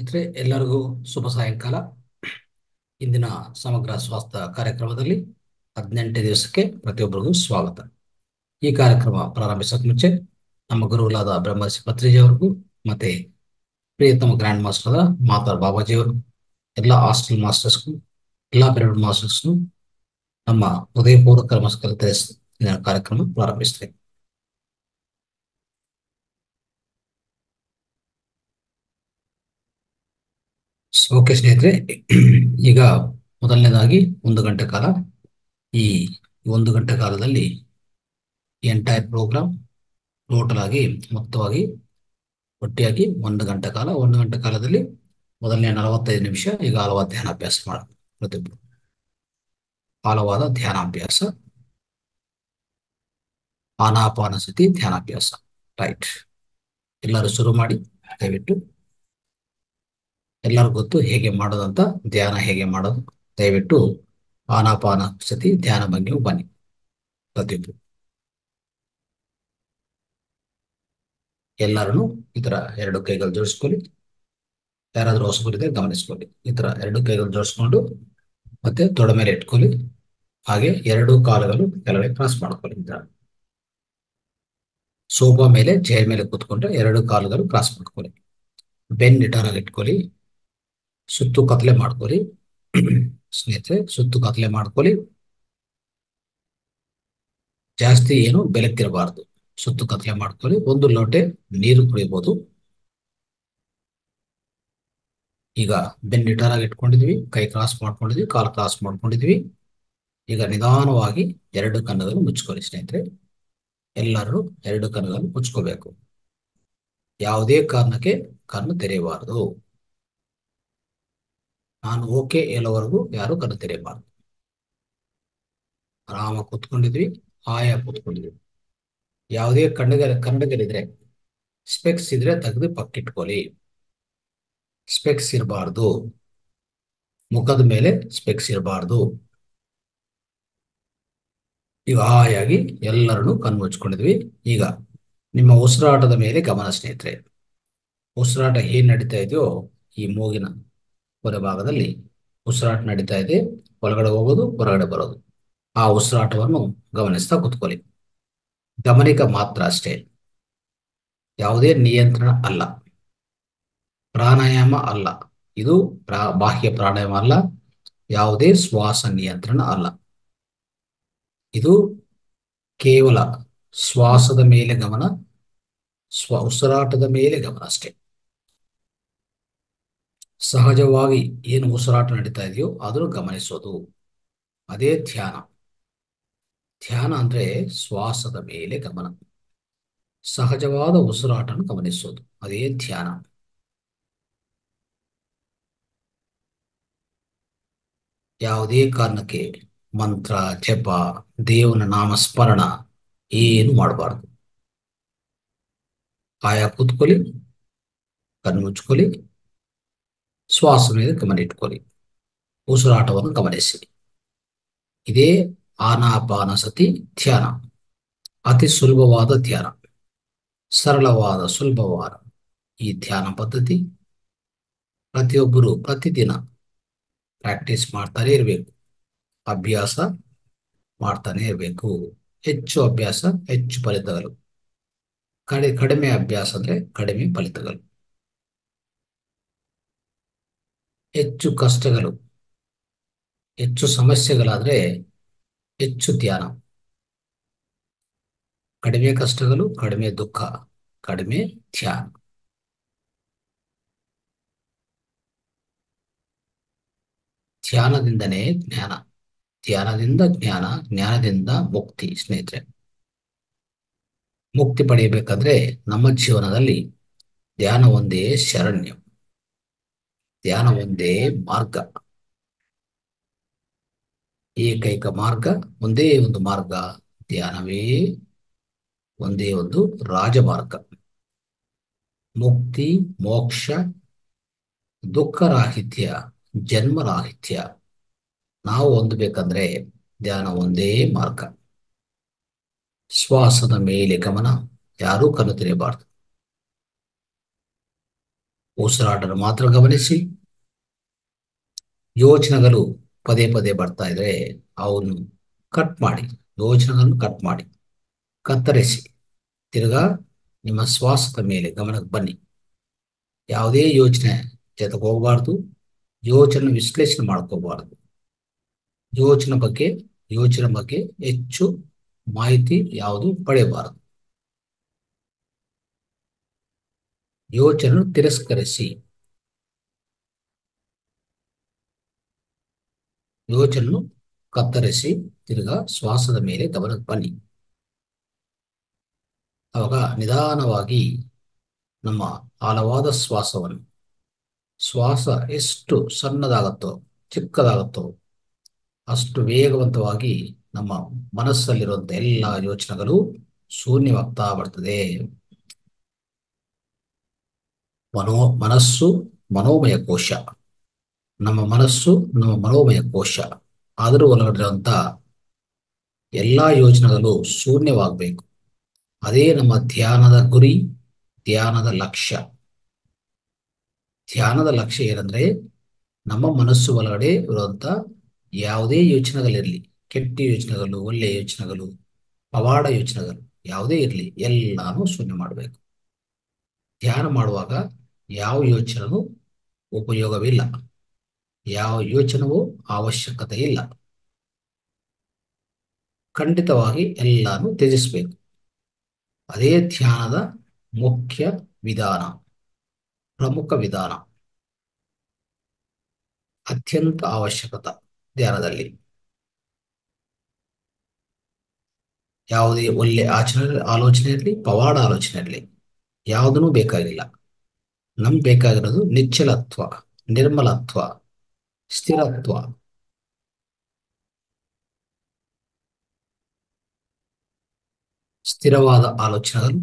ಸ್ನೇಹಿತರೆ ಎಲ್ಲರಿಗೂ ಶುಭ ಸಾಯಂಕಾಲ ಇಂದಿನ ಸಮಗ್ರ ಸ್ವಾಸ್ಥ್ಯ ಕಾರ್ಯಕ್ರಮದಲ್ಲಿ ಹದಿನೆಂಟನೇ ದಿವಸಕ್ಕೆ ಪ್ರತಿಯೊಬ್ಬರಿಗೂ ಸ್ವಾಗತ ಈ ಕಾರ್ಯಕ್ರಮ ಪ್ರಾರಂಭಿಸೋಕೆ ಮುಂಚೆ ನಮ್ಮ ಗುರುಗಳಾದ ಬ್ರಹ್ಮರ್ಷಿ ಪತ್ರಿಜಿ ಅವ್ರಿಗೂ ಮತ್ತೆ ಪ್ರಿಯತಮ ಗ್ರ್ಯಾಂಡ್ ಮಾಸ್ಟರ್ ಆದ ಮಾತಾರ್ ಬಾಬಾಜಿ ಅವರು ಎಲ್ಲ ಹಾಸ್ಟೆಲ್ ಮಾಸ್ಟರ್ಸ್ಗೂ ಎಲ್ಲ ಪಿರಮಿಡ್ ಮಾಸ್ಟರ್ಸ್ಗೂ ನಮ್ಮ ಹೃದಯಪೂರ್ವಕ ನಮಸ್ಕಾರ ತಿಳಿಸಿ ಇದರ ಕಾರ್ಯಕ್ರಮ ಪ್ರಾರಂಭಿಸ್ತೇವೆ ಓಕೆ ಸ್ನೇಹಿತರೆ ಈಗ ಮೊದಲನೇದಾಗಿ ಒಂದು ಗಂಟೆ ಕಾಲ ಈ ಒಂದು ಗಂಟೆ ಕಾಲದಲ್ಲಿ ಎಂಟೈರ್ ಪ್ರೋಗ್ರಾಮ್ ಟೋಟಲ್ ಆಗಿ ಮೊತ್ತವಾಗಿ ಒಟ್ಟಿಯಾಗಿ ಒಂದು ಗಂಟೆ ಕಾಲ ಒಂದು ಗಂಟೆ ಕಾಲದಲ್ಲಿ ಮೊದಲನೇ ನಲವತ್ತೈದು ನಿಮಿಷ ಈಗ ಆಳವಾದ ಧ್ಯಾನಾಭ್ಯಾಸ ಮಾಡ ಪ್ರತಿಯೊಬ್ಬರು ಆಳವಾದ ಧ್ಯಾನಾಭ್ಯಾಸ ಆನಾಪಾನ ಸ್ಥಿತಿ ಧ್ಯಾನಾಭ್ಯಾಸ ರೈಟ್ ಎಲ್ಲರೂ ಶುರು ಮಾಡಿ ದಯವಿಟ್ಟು ಎಲ್ಲರಿಗೂ ಗೊತ್ತು ಹೇಗೆ ಮಾಡೋದಂತ ಧ್ಯಾನ ಹೇಗೆ ಮಾಡೋದು ದಯವಿಟ್ಟು ಆನಾಪಾನ ಸ್ಥಿತಿ ಧ್ಯಾನ ಬಗ್ಗೆ ಬನ್ನಿ ಪ್ರತಿಯೊಬ್ಬರು ಎಲ್ಲರನ್ನು ಈ ತರ ಎರಡು ಕೈಗಳು ಜೋಡಿಸ್ಕೊಳ್ಳಿ ಯಾರಾದ್ರೂ ಹೊಸಬರಿದ್ರೆ ಗಮನಿಸ್ಕೊಳ್ಳಿ ಈ ತರ ಎರಡು ಕೈಗಳು ಜೋಡಿಸ್ಕೊಂಡು ಮತ್ತೆ ತೊಡ ಮೇಲೆ ಇಟ್ಕೊಳ್ಳಿ ಹಾಗೆ ಎರಡು ಕಾಲುಗಳು ಕೆಳಗಡೆ ಕ್ರಾಸ್ ಮಾಡ್ಕೊಳ್ಳಿ ಈ ತರ ಸೋಫಾ ಮೇಲೆ ಚೇರ್ ಮೇಲೆ ಕೂತ್ಕೊಂಡ್ರೆ ಎರಡು ಕಾಲುಗಳು ಕ್ರಾಸ್ ಮಾಡ್ಕೊಳ್ಳಿ ಬೆನ್ ನಿಟಾರಾಗಿ ಇಟ್ಕೊಳ್ಳಿ ಸುತ್ತು ಕತ್ಲೆ ಮಾಡ್ಕೊಳ್ಳಿ ಸ್ನೇಹಿತರೆ ಸುತ್ತು ಕತ್ಲೆ ಮಾಡ್ಕೊಳ್ಳಿ ಜಾಸ್ತಿ ಏನು ಬೆಳಕಿರಬಾರ್ದು ಸುತ್ತು ಕತ್ಲೆ ಮಾಡ್ಕೊಳ್ಳಿ ಒಂದು ಲೋಟೆ ನೀರು ಕುಡಿಯಬಹುದು ಈಗ ಬೆನ್ ನಿಟಾರಾಗಿ ಇಟ್ಕೊಂಡಿದ್ವಿ ಕೈ ಕ್ರಾಸ್ ಮಾಡ್ಕೊಂಡಿದ್ವಿ ಕಾಲು ಕ್ರಾಸ್ ಮಾಡ್ಕೊಂಡಿದ್ವಿ ಈಗ ನಿಧಾನವಾಗಿ ಎರಡು ಕಣ್ಣುಗಳು ಮುಚ್ಕೊಳ್ಳಿ ಸ್ನೇಹಿತರೆ ಎಲ್ಲರೂ ಎರಡು ಕಣ್ಣುಗಳು ಮುಚ್ಕೋಬೇಕು ಯಾವುದೇ ಕಾರಣಕ್ಕೆ ಕಣ್ಣು ತೆರೆಯಬಾರದು ನಾನು ಓಕೆ ಹೇಳೋವರೆಗೂ ಯಾರು ಕಣ್ಣು ತೆರೆಯಬಾರದು ಆರಾಮ ಕೂತ್ಕೊಂಡಿದ್ವಿ ಆಯ ಕೂತ್ಕೊಂಡಿದ್ವಿ ಯಾವುದೇ ಕಣ್ಣುಗಳ ಕನ್ನಡಗಳಿದ್ರೆ ಸ್ಪೆಕ್ಸ್ ಇದ್ರೆ ತೆಗೆದು ಪಕ್ಕಿಟ್ಕೊಳ್ಳಿ ಸ್ಪೆಕ್ಸ್ ಇರಬಾರ್ದು ಮುಖದ ಮೇಲೆ ಸ್ಪೆಕ್ಸ್ ಇರಬಾರ್ದು ಈಗ ಹಾಯಾಗಿ ಎಲ್ಲರನ್ನು ಕಣ್ಣು ಮುಚ್ಕೊಂಡಿದ್ವಿ ಈಗ ನಿಮ್ಮ ಉಸಿರಾಟದ ಮೇಲೆ ಗಮನ ಸ್ನೇಹಿತರೆ ಉಸಿರಾಟ ಏನ್ ನಡೀತಾ ಇದೆಯೋ ಈ ಮೂಗಿನ ಹೊರ ಭಾಗದಲ್ಲಿ ಉಸಿರಾಟ ನಡೀತಾ ಇದೆ ಒಳಗಡೆ ಹೋಗೋದು ಹೊರಗಡೆ ಬರೋದು ಆ ಉಸಿರಾಟವನ್ನು ಗಮನಿಸ್ತಾ ಕೂತ್ಕೊಳ್ಳಿ ಗಮನಿಕ ಮಾತ್ರ ಅಷ್ಟೇ ಯಾವುದೇ ನಿಯಂತ್ರಣ ಅಲ್ಲ ಪ್ರಾಣಾಯಾಮ ಅಲ್ಲ ಇದು ಪ್ರಾ ಬಾಹ್ಯ ಪ್ರಾಣಾಯಾಮ ಅಲ್ಲ ಯಾವುದೇ ಶ್ವಾಸ ನಿಯಂತ್ರಣ ಅಲ್ಲ ಇದು ಕೇವಲ ಶ್ವಾಸದ ಮೇಲೆ ಗಮನ ಸ್ವ ಉಸಿರಾಟದ ಮೇಲೆ ಗಮನ ಅಷ್ಟೇ ಸಹಜವಾಗಿ ಏನು ಉಸಿರಾಟ ನಡೀತಾ ಇದೆಯೋ ಅದನ್ನು ಗಮನಿಸೋದು ಅದೇ ಧ್ಯಾನ ಧ್ಯಾನ ಅಂದ್ರೆ ಶ್ವಾಸದ ಮೇಲೆ ಗಮನ ಸಹಜವಾದ ಉಸಿರಾಟನ ಗಮನಿಸೋದು ಅದೇ ಧ್ಯಾನ ಯಾವುದೇ ಕಾರಣಕ್ಕೆ ಮಂತ್ರ ಜಪ ದೇವನ ನಾಮಸ್ಮರಣ ಏನು ಮಾಡಬಾರ್ದು ಆಯಾ ಕೂತ್ಕೊಳ್ಳಿ ಕಣ್ಣು ಮುಚ್ಕೊಳ್ಳಿ ಶ್ವಾಸ ಮೇಲೆ ಗಮನ ಇಟ್ಕೊಳ್ಳಿ ಉಸಿರಾಟವನ್ನು ಗಮನಿಸಿ ಇದೇ ಆನಾಪಾನ ಸತಿ ಧ್ಯಾನ ಅತಿ ಸುಲಭವಾದ ಧ್ಯಾನ ಸರಳವಾದ ಸುಲಭವಾದ ಈ ಧ್ಯಾನ ಪದ್ಧತಿ ಪ್ರತಿಯೊಬ್ಬರು ಪ್ರತಿದಿನ ಪ್ರಾಕ್ಟೀಸ್ ಮಾಡ್ತಾನೆ ಇರಬೇಕು ಅಭ್ಯಾಸ ಮಾಡ್ತಾನೆ ಇರಬೇಕು ಹೆಚ್ಚು ಅಭ್ಯಾಸ ಹೆಚ್ಚು ಫಲಿತಗಳು ಕಡೆ ಕಡಿಮೆ ಅಭ್ಯಾಸ ಅಂದ್ರೆ ಕಡಿಮೆ ಫಲಿತಗಳು ಹೆಚ್ಚು ಕಷ್ಟಗಳು ಹೆಚ್ಚು ಸಮಸ್ಯೆಗಳಾದ್ರೆ ಹೆಚ್ಚು ಧ್ಯಾನ ಕಡಿಮೆ ಕಷ್ಟಗಳು ಕಡಿಮೆ ದುಃಖ ಕಡಿಮೆ ಧ್ಯಾನ ಧ್ಯಾನದಿಂದನೇ ಜ್ಞಾನ ಧ್ಯಾನದಿಂದ ಜ್ಞಾನ ಜ್ಞಾನದಿಂದ ಮುಕ್ತಿ ಸ್ನೇಹಿತರೆ ಮುಕ್ತಿ ಪಡೆಯಬೇಕಾದ್ರೆ ನಮ್ಮ ಜೀವನದಲ್ಲಿ ಧ್ಯಾನ ಒಂದೇ ಶರಣ್ಯ ಧ್ಯಾನ ಒಂದೇ ಮಾರ್ಗ ಏಕೈಕ ಮಾರ್ಗ ಒಂದೇ ಒಂದು ಮಾರ್ಗ ಧ್ಯಾನವೇ ಒಂದೇ ಒಂದು ರಾಜಮಾರ್ಗ ಮುಕ್ತಿ ಮೋಕ್ಷ ದುಃಖರಾಹಿತ್ಯ ಜನ್ಮರಾಹಿತ್ಯ ನಾವು ಹೊಂದಬೇಕಂದ್ರೆ ಧ್ಯಾನ ಒಂದೇ ಮಾರ್ಗ ಶ್ವಾಸದ ಮೇಲೆ ಗಮನ ಯಾರೂ ಕಣ್ಣು ತೆರೆಯಬಾರದು ಉಸಿರಾಟನ ಮಾತ್ರ ಗಮನಿಸಿ ಯೋಚನೆಗಳು ಪದೇ ಪದೇ ಬರ್ತಾ ಇದ್ರೆ ಅವನು ಕಟ್ ಮಾಡಿ ಯೋಚನೆಗಳನ್ನು ಕಟ್ ಮಾಡಿ ಕತ್ತರಿಸಿ ತಿರ್ಗಾ ನಿಮ್ಮ ಶ್ವಾಸದ ಮೇಲೆ ಗಮನಕ್ಕೆ ಬನ್ನಿ ಯಾವುದೇ ಯೋಚನೆ ಜೊತೆಗೆ ಹೋಗಬಾರ್ದು ಯೋಚನೆ ವಿಶ್ಲೇಷಣೆ ಮಾಡ್ಕೋಬಾರ್ದು ಯೋಚನೆ ಬಗ್ಗೆ ಯೋಚನೆ ಬಗ್ಗೆ ಹೆಚ್ಚು ಮಾಹಿತಿ ಯಾವುದು ಪಡೆಯಬಾರದು ಯೋಚನೆ ತಿರಸ್ಕರಿಸಿ ಯೋಚನೆ ಕತ್ತರಿಸಿ ತಿರ್ಗಾ ಶ್ವಾಸದ ಮೇಲೆ ಗಮನಕ್ಕೆ ಬನ್ನಿ ಅವಾಗ ನಿಧಾನವಾಗಿ ನಮ್ಮ ಆಳವಾದ ಶ್ವಾಸವನ್ನು ಶ್ವಾಸ ಎಷ್ಟು ಸಣ್ಣದಾಗತ್ತೋ ಚಿಕ್ಕದಾಗತ್ತೋ ಅಷ್ಟು ವೇಗವಂತವಾಗಿ ನಮ್ಮ ಮನಸ್ಸಲ್ಲಿರುವಂಥ ಎಲ್ಲ ಯೋಚನೆಗಳು ಶೂನ್ಯವಾಗ್ತಾ ಬರ್ತದೆ ಮನೋ ಮನಸ್ಸು ಮನೋಮಯ ಕೋಶ ನಮ್ಮ ಮನಸ್ಸು ನಮ್ಮ ಮನೋಮಯ ಕೋಶ ಅದರ ಒಳಗಡೆರುವಂಥ ಎಲ್ಲ ಯೋಚನೆಗಳು ಶೂನ್ಯವಾಗಬೇಕು ಅದೇ ನಮ್ಮ ಧ್ಯಾನದ ಗುರಿ ಧ್ಯಾನದ ಲಕ್ಷ್ಯ ಧ್ಯಾನದ ಲಕ್ಷ್ಯ ಏನಂದ್ರೆ ನಮ್ಮ ಮನಸ್ಸು ಒಳಗಡೆ ಇರುವಂತ ಯಾವುದೇ ಯೋಚನೆಗಳಿರಲಿ ಕೆಟ್ಟ ಯೋಚನೆಗಳು ಒಳ್ಳೆಯ ಯೋಚನೆಗಳು ಪವಾಡ ಯೋಚನೆಗಳು ಯಾವುದೇ ಇರಲಿ ಎಲ್ಲಾನು ಶೂನ್ಯ ಮಾಡಬೇಕು ಧ್ಯಾನ ಮಾಡುವಾಗ ಯಾವ ಯೋಚನೆನೂ ಉಪಯೋಗವಿಲ್ಲ ಯಾವ ಯೋಚನೆಗೂ ಅವಶ್ಯಕತೆ ಇಲ್ಲ ಖಂಡಿತವಾಗಿ ಎಲ್ಲಾನು ತ್ಯಜಿಸಬೇಕು ಅದೇ ಧ್ಯಾನದ ಮುಖ್ಯ ವಿಧಾನ ಪ್ರಮುಖ ವಿಧಾನ ಅತ್ಯಂತ ಅವಶ್ಯಕತೆ ಧ್ಯಾನದಲ್ಲಿ ಯಾವುದೇ ಒಳ್ಳೆ ಆಚರಣೆ ಆಲೋಚನೆ ಇರಲಿ ಪವಾಡ ಆಲೋಚನೆ ಇರಲಿ ಯಾವುದೂ ಬೇಕಾಗಿಲ್ಲ ನಮ್ಗೆ ಬೇಕಾಗಿರೋದು ನಿಶ್ಚಲತ್ವ ನಿರ್ಮಲತ್ವ ಸ್ಥಿರತ್ವ ಸ್ಥಿರವಾದ ಆಲೋಚನೆಗಳು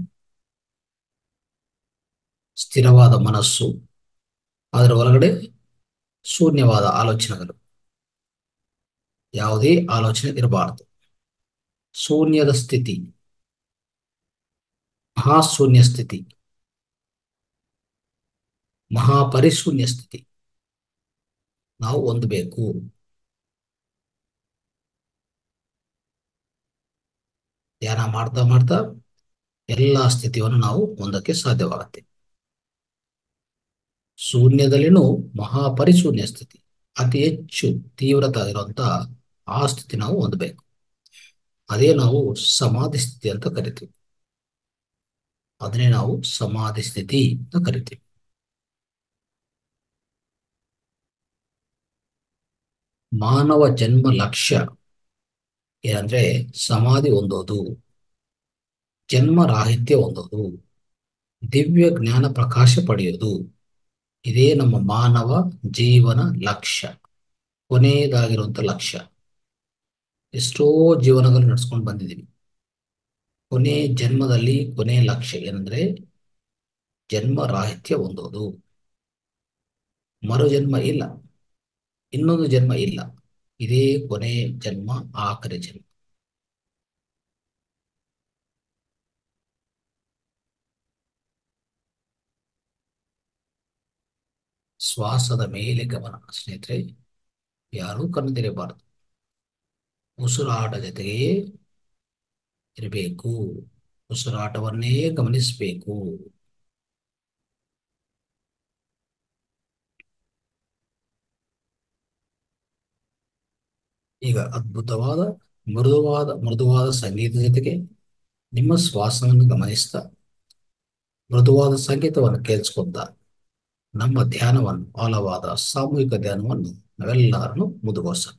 ಸ್ಥಿರವಾದ ಮನಸ್ಸು ಅದರ ಒಳಗಡೆ ಶೂನ್ಯವಾದ ಆಲೋಚನೆಗಳು ಯಾವುದೇ ಆಲೋಚನೆ ಇರಬಾರದು ಶೂನ್ಯದ ಸ್ಥಿತಿ ಮಹಾಶೂನ್ಯ ಸ್ಥಿತಿ ಮಹಾಪರಿಶೂನ್ಯ ಸ್ಥಿತಿ ನಾವು ಹೊಂದಬೇಕು ಧ್ಯಾನ ಮಾಡ್ತಾ ಮಾಡ್ತಾ ಎಲ್ಲ ಸ್ಥಿತಿಯನ್ನು ನಾವು ಹೊಂದಕ್ಕೆ ಸಾಧ್ಯವಾಗುತ್ತೆ ಶೂನ್ಯದಲ್ಲಿನೂ ಮಹಾಪರಿಶೂನ್ಯ ಸ್ಥಿತಿ ಅತಿ ಹೆಚ್ಚು ತೀವ್ರತೆ ಇರುವಂತಹ ಆ ಸ್ಥಿತಿ ನಾವು ಹೊಂದಬೇಕು ಅದೇ ನಾವು ಸಮಾಧಿ ಸ್ಥಿತಿ ಅಂತ ಕರಿತೀವಿ ಅದನ್ನೇ ನಾವು ಸಮಾಧಿ ಸ್ಥಿತಿ ಅಂತ ಕರಿತೀವಿ ಮಾನವ ಜನ್ಮ ಲಕ್ಷ್ಯ ಏನಂದ್ರೆ ಸಮಾಧಿ ಹೊಂದೋದು ಜನ್ಮ ರಾಹಿತ್ಯ ಹೊಂದೋದು ದಿವ್ಯ ಜ್ಞಾನ ಪ್ರಕಾಶ ಪಡೆಯೋದು ಇದೇ ನಮ್ಮ ಮಾನವ ಜೀವನ ಲಕ್ಷ್ಯ ಕೊನೆಯದಾಗಿರುವಂತ ಲಕ್ಷ್ಯ ಎಷ್ಟೋ ಜೀವನಗಳು ನಡ್ಸ್ಕೊಂಡು ಬಂದಿದ್ದೀವಿ ಕೊನೆ ಜನ್ಮದಲ್ಲಿ ಕೊನೆ ಲಕ್ಷ್ಯ ಏನಂದ್ರೆ ಜನ್ಮ ರಾಹಿತ್ಯ ಹೊಂದೋದು ಮರು ಜನ್ಮ ಇಲ್ಲ ಇನ್ನೊಂದು ಜನ್ಮ ಇಲ್ಲ ಇದೇ ಕೊನೆ ಜನ್ಮ ಆಖರಿ ಜನ್ಮ ಶ್ವಾಸದ ಮೇಲೆ ಗಮನ ಸ್ನೇಹಿತರೆ ಯಾರೂ ಕಣ್ಣು ತೆರೆಯಬಾರದು ಉಸಿರಾಟ ಜೊತೆಗೆ ಇರಬೇಕು ಉಸಿರಾಟವನ್ನೇ ಗಮನಿಸಬೇಕು ಈಗ ಅದ್ಭುತವಾದ ಮೃದುವಾದ ಮೃದುವಾದ ಸಂಗೀತ ಜೊತೆಗೆ ನಿಮ್ಮ ಶ್ವಾಸವನ್ನು ಗಮನಿಸ್ತಾ ಮೃದುವಾದ ಸಂಗೀತವನ್ನು ಕೇಳಿಸ್ಕೊಂತ ನಮ್ಮ ಧ್ಯಾನವನ್ನು ಆಳವಾದ ಸಾಮೂಹಿಕ ಧ್ಯಾನವನ್ನು ನಾವೆಲ್ಲರನ್ನು ಮುದುಗೋಸ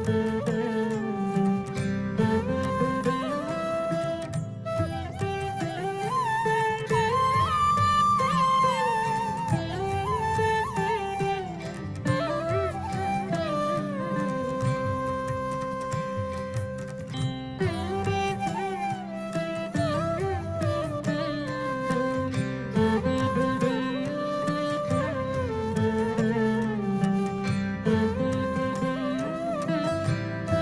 ಿ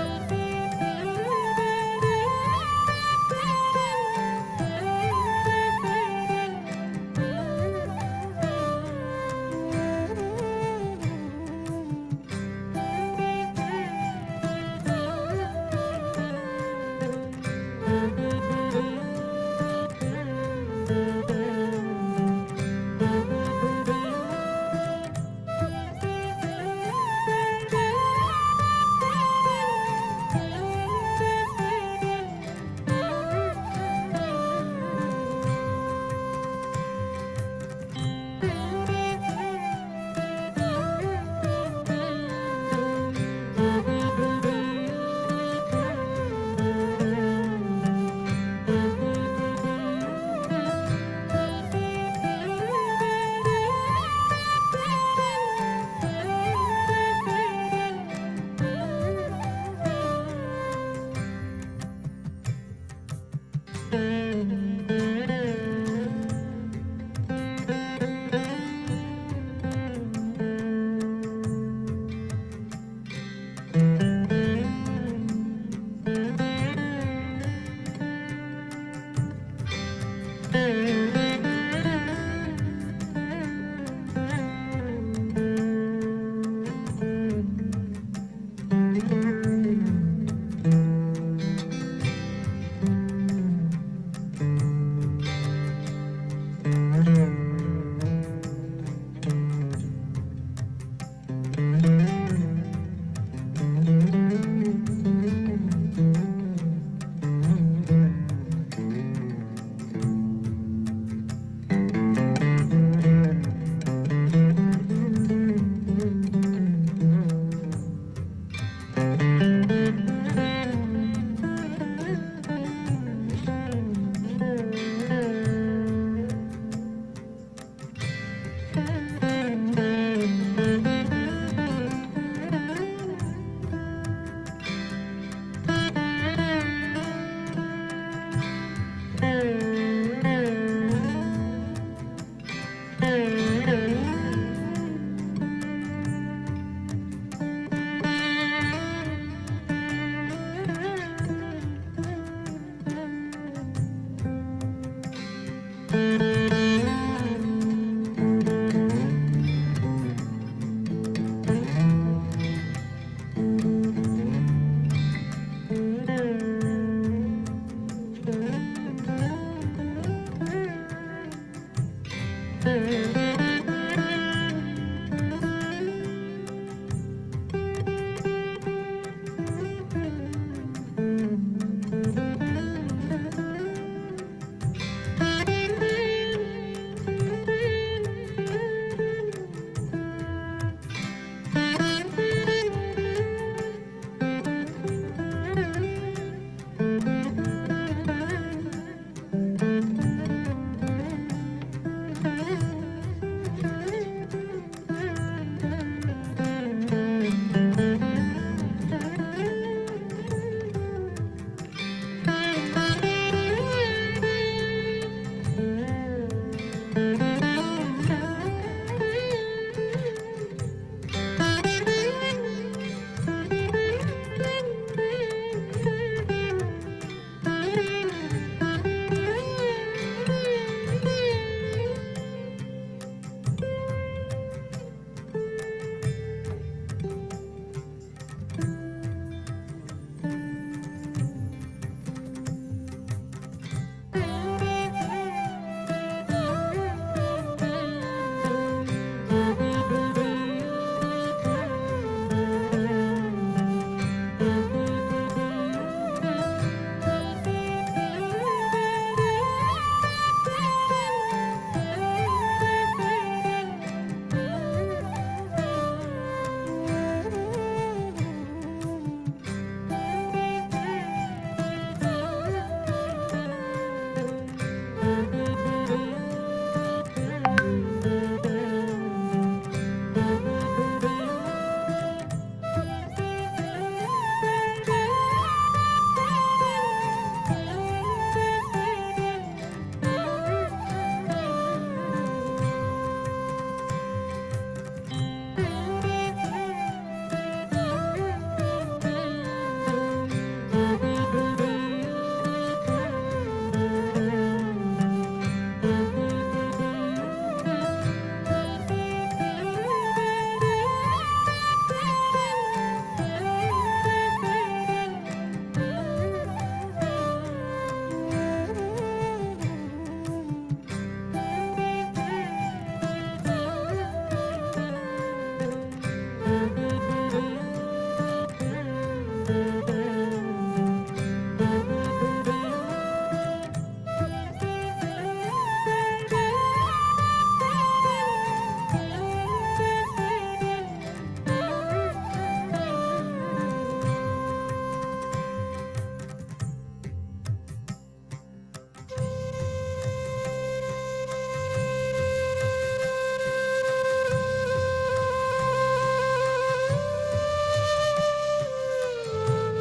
ಆ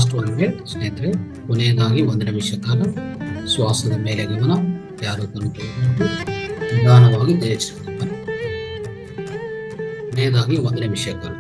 ಲಾಸ್ಟ್ ಒನ್ಗೆ ಸ್ನೇಹಿತರೆ ಕೊನೆಯದಾಗಿ ಒಂದು ನಿಮಿಷ ಕಾಲ ಶ್ವಾಸದ ಮೇಲೆ ಗಮನ ಯಾರು ತೆಗೆದುಕೊಂಡು ನಿಧಾನವಾಗಿ ಜಯಿಸಿರ್ತಾರೆ ಕೊನೆಯದಾಗಿ ಒಂದು ನಿಮಿಷ ಕಾಲ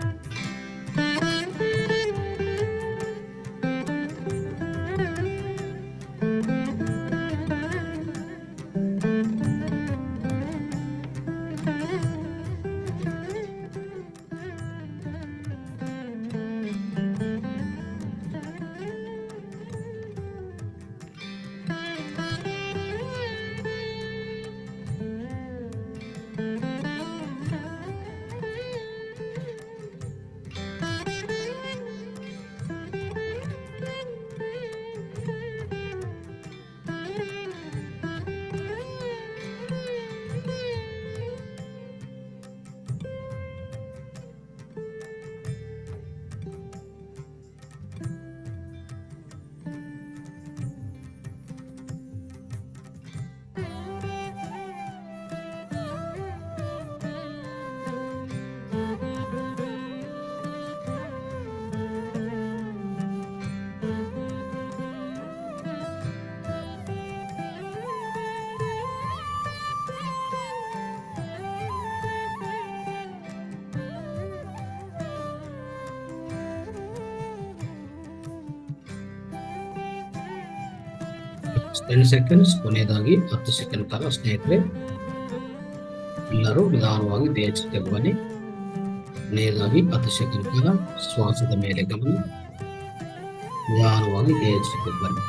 ಟೆನ್ ಸೆಕೆಂಡ್ಸ್ ಕೊನೆಯದಾಗಿ ಹತ್ತು ಸೆಕೆಂಡ್ ಕಾಲ ಸ್ನೇಹಿತರೆ ಎಲ್ಲರೂ ನಿಧಾನವಾಗಿ ದೇಹಕ್ಕೆ ಬನ್ನಿ ಕೊನೆಯದಾಗಿ ಹತ್ತು ಸೆಕೆಂಡ್ ಕಾಲ ಶ್ವಾಸದ ಮೇಲೆ ಗಮನ ನಿಧಾನವಾಗಿ ದೇಹಕ್ಕೆ ಬನ್ನಿ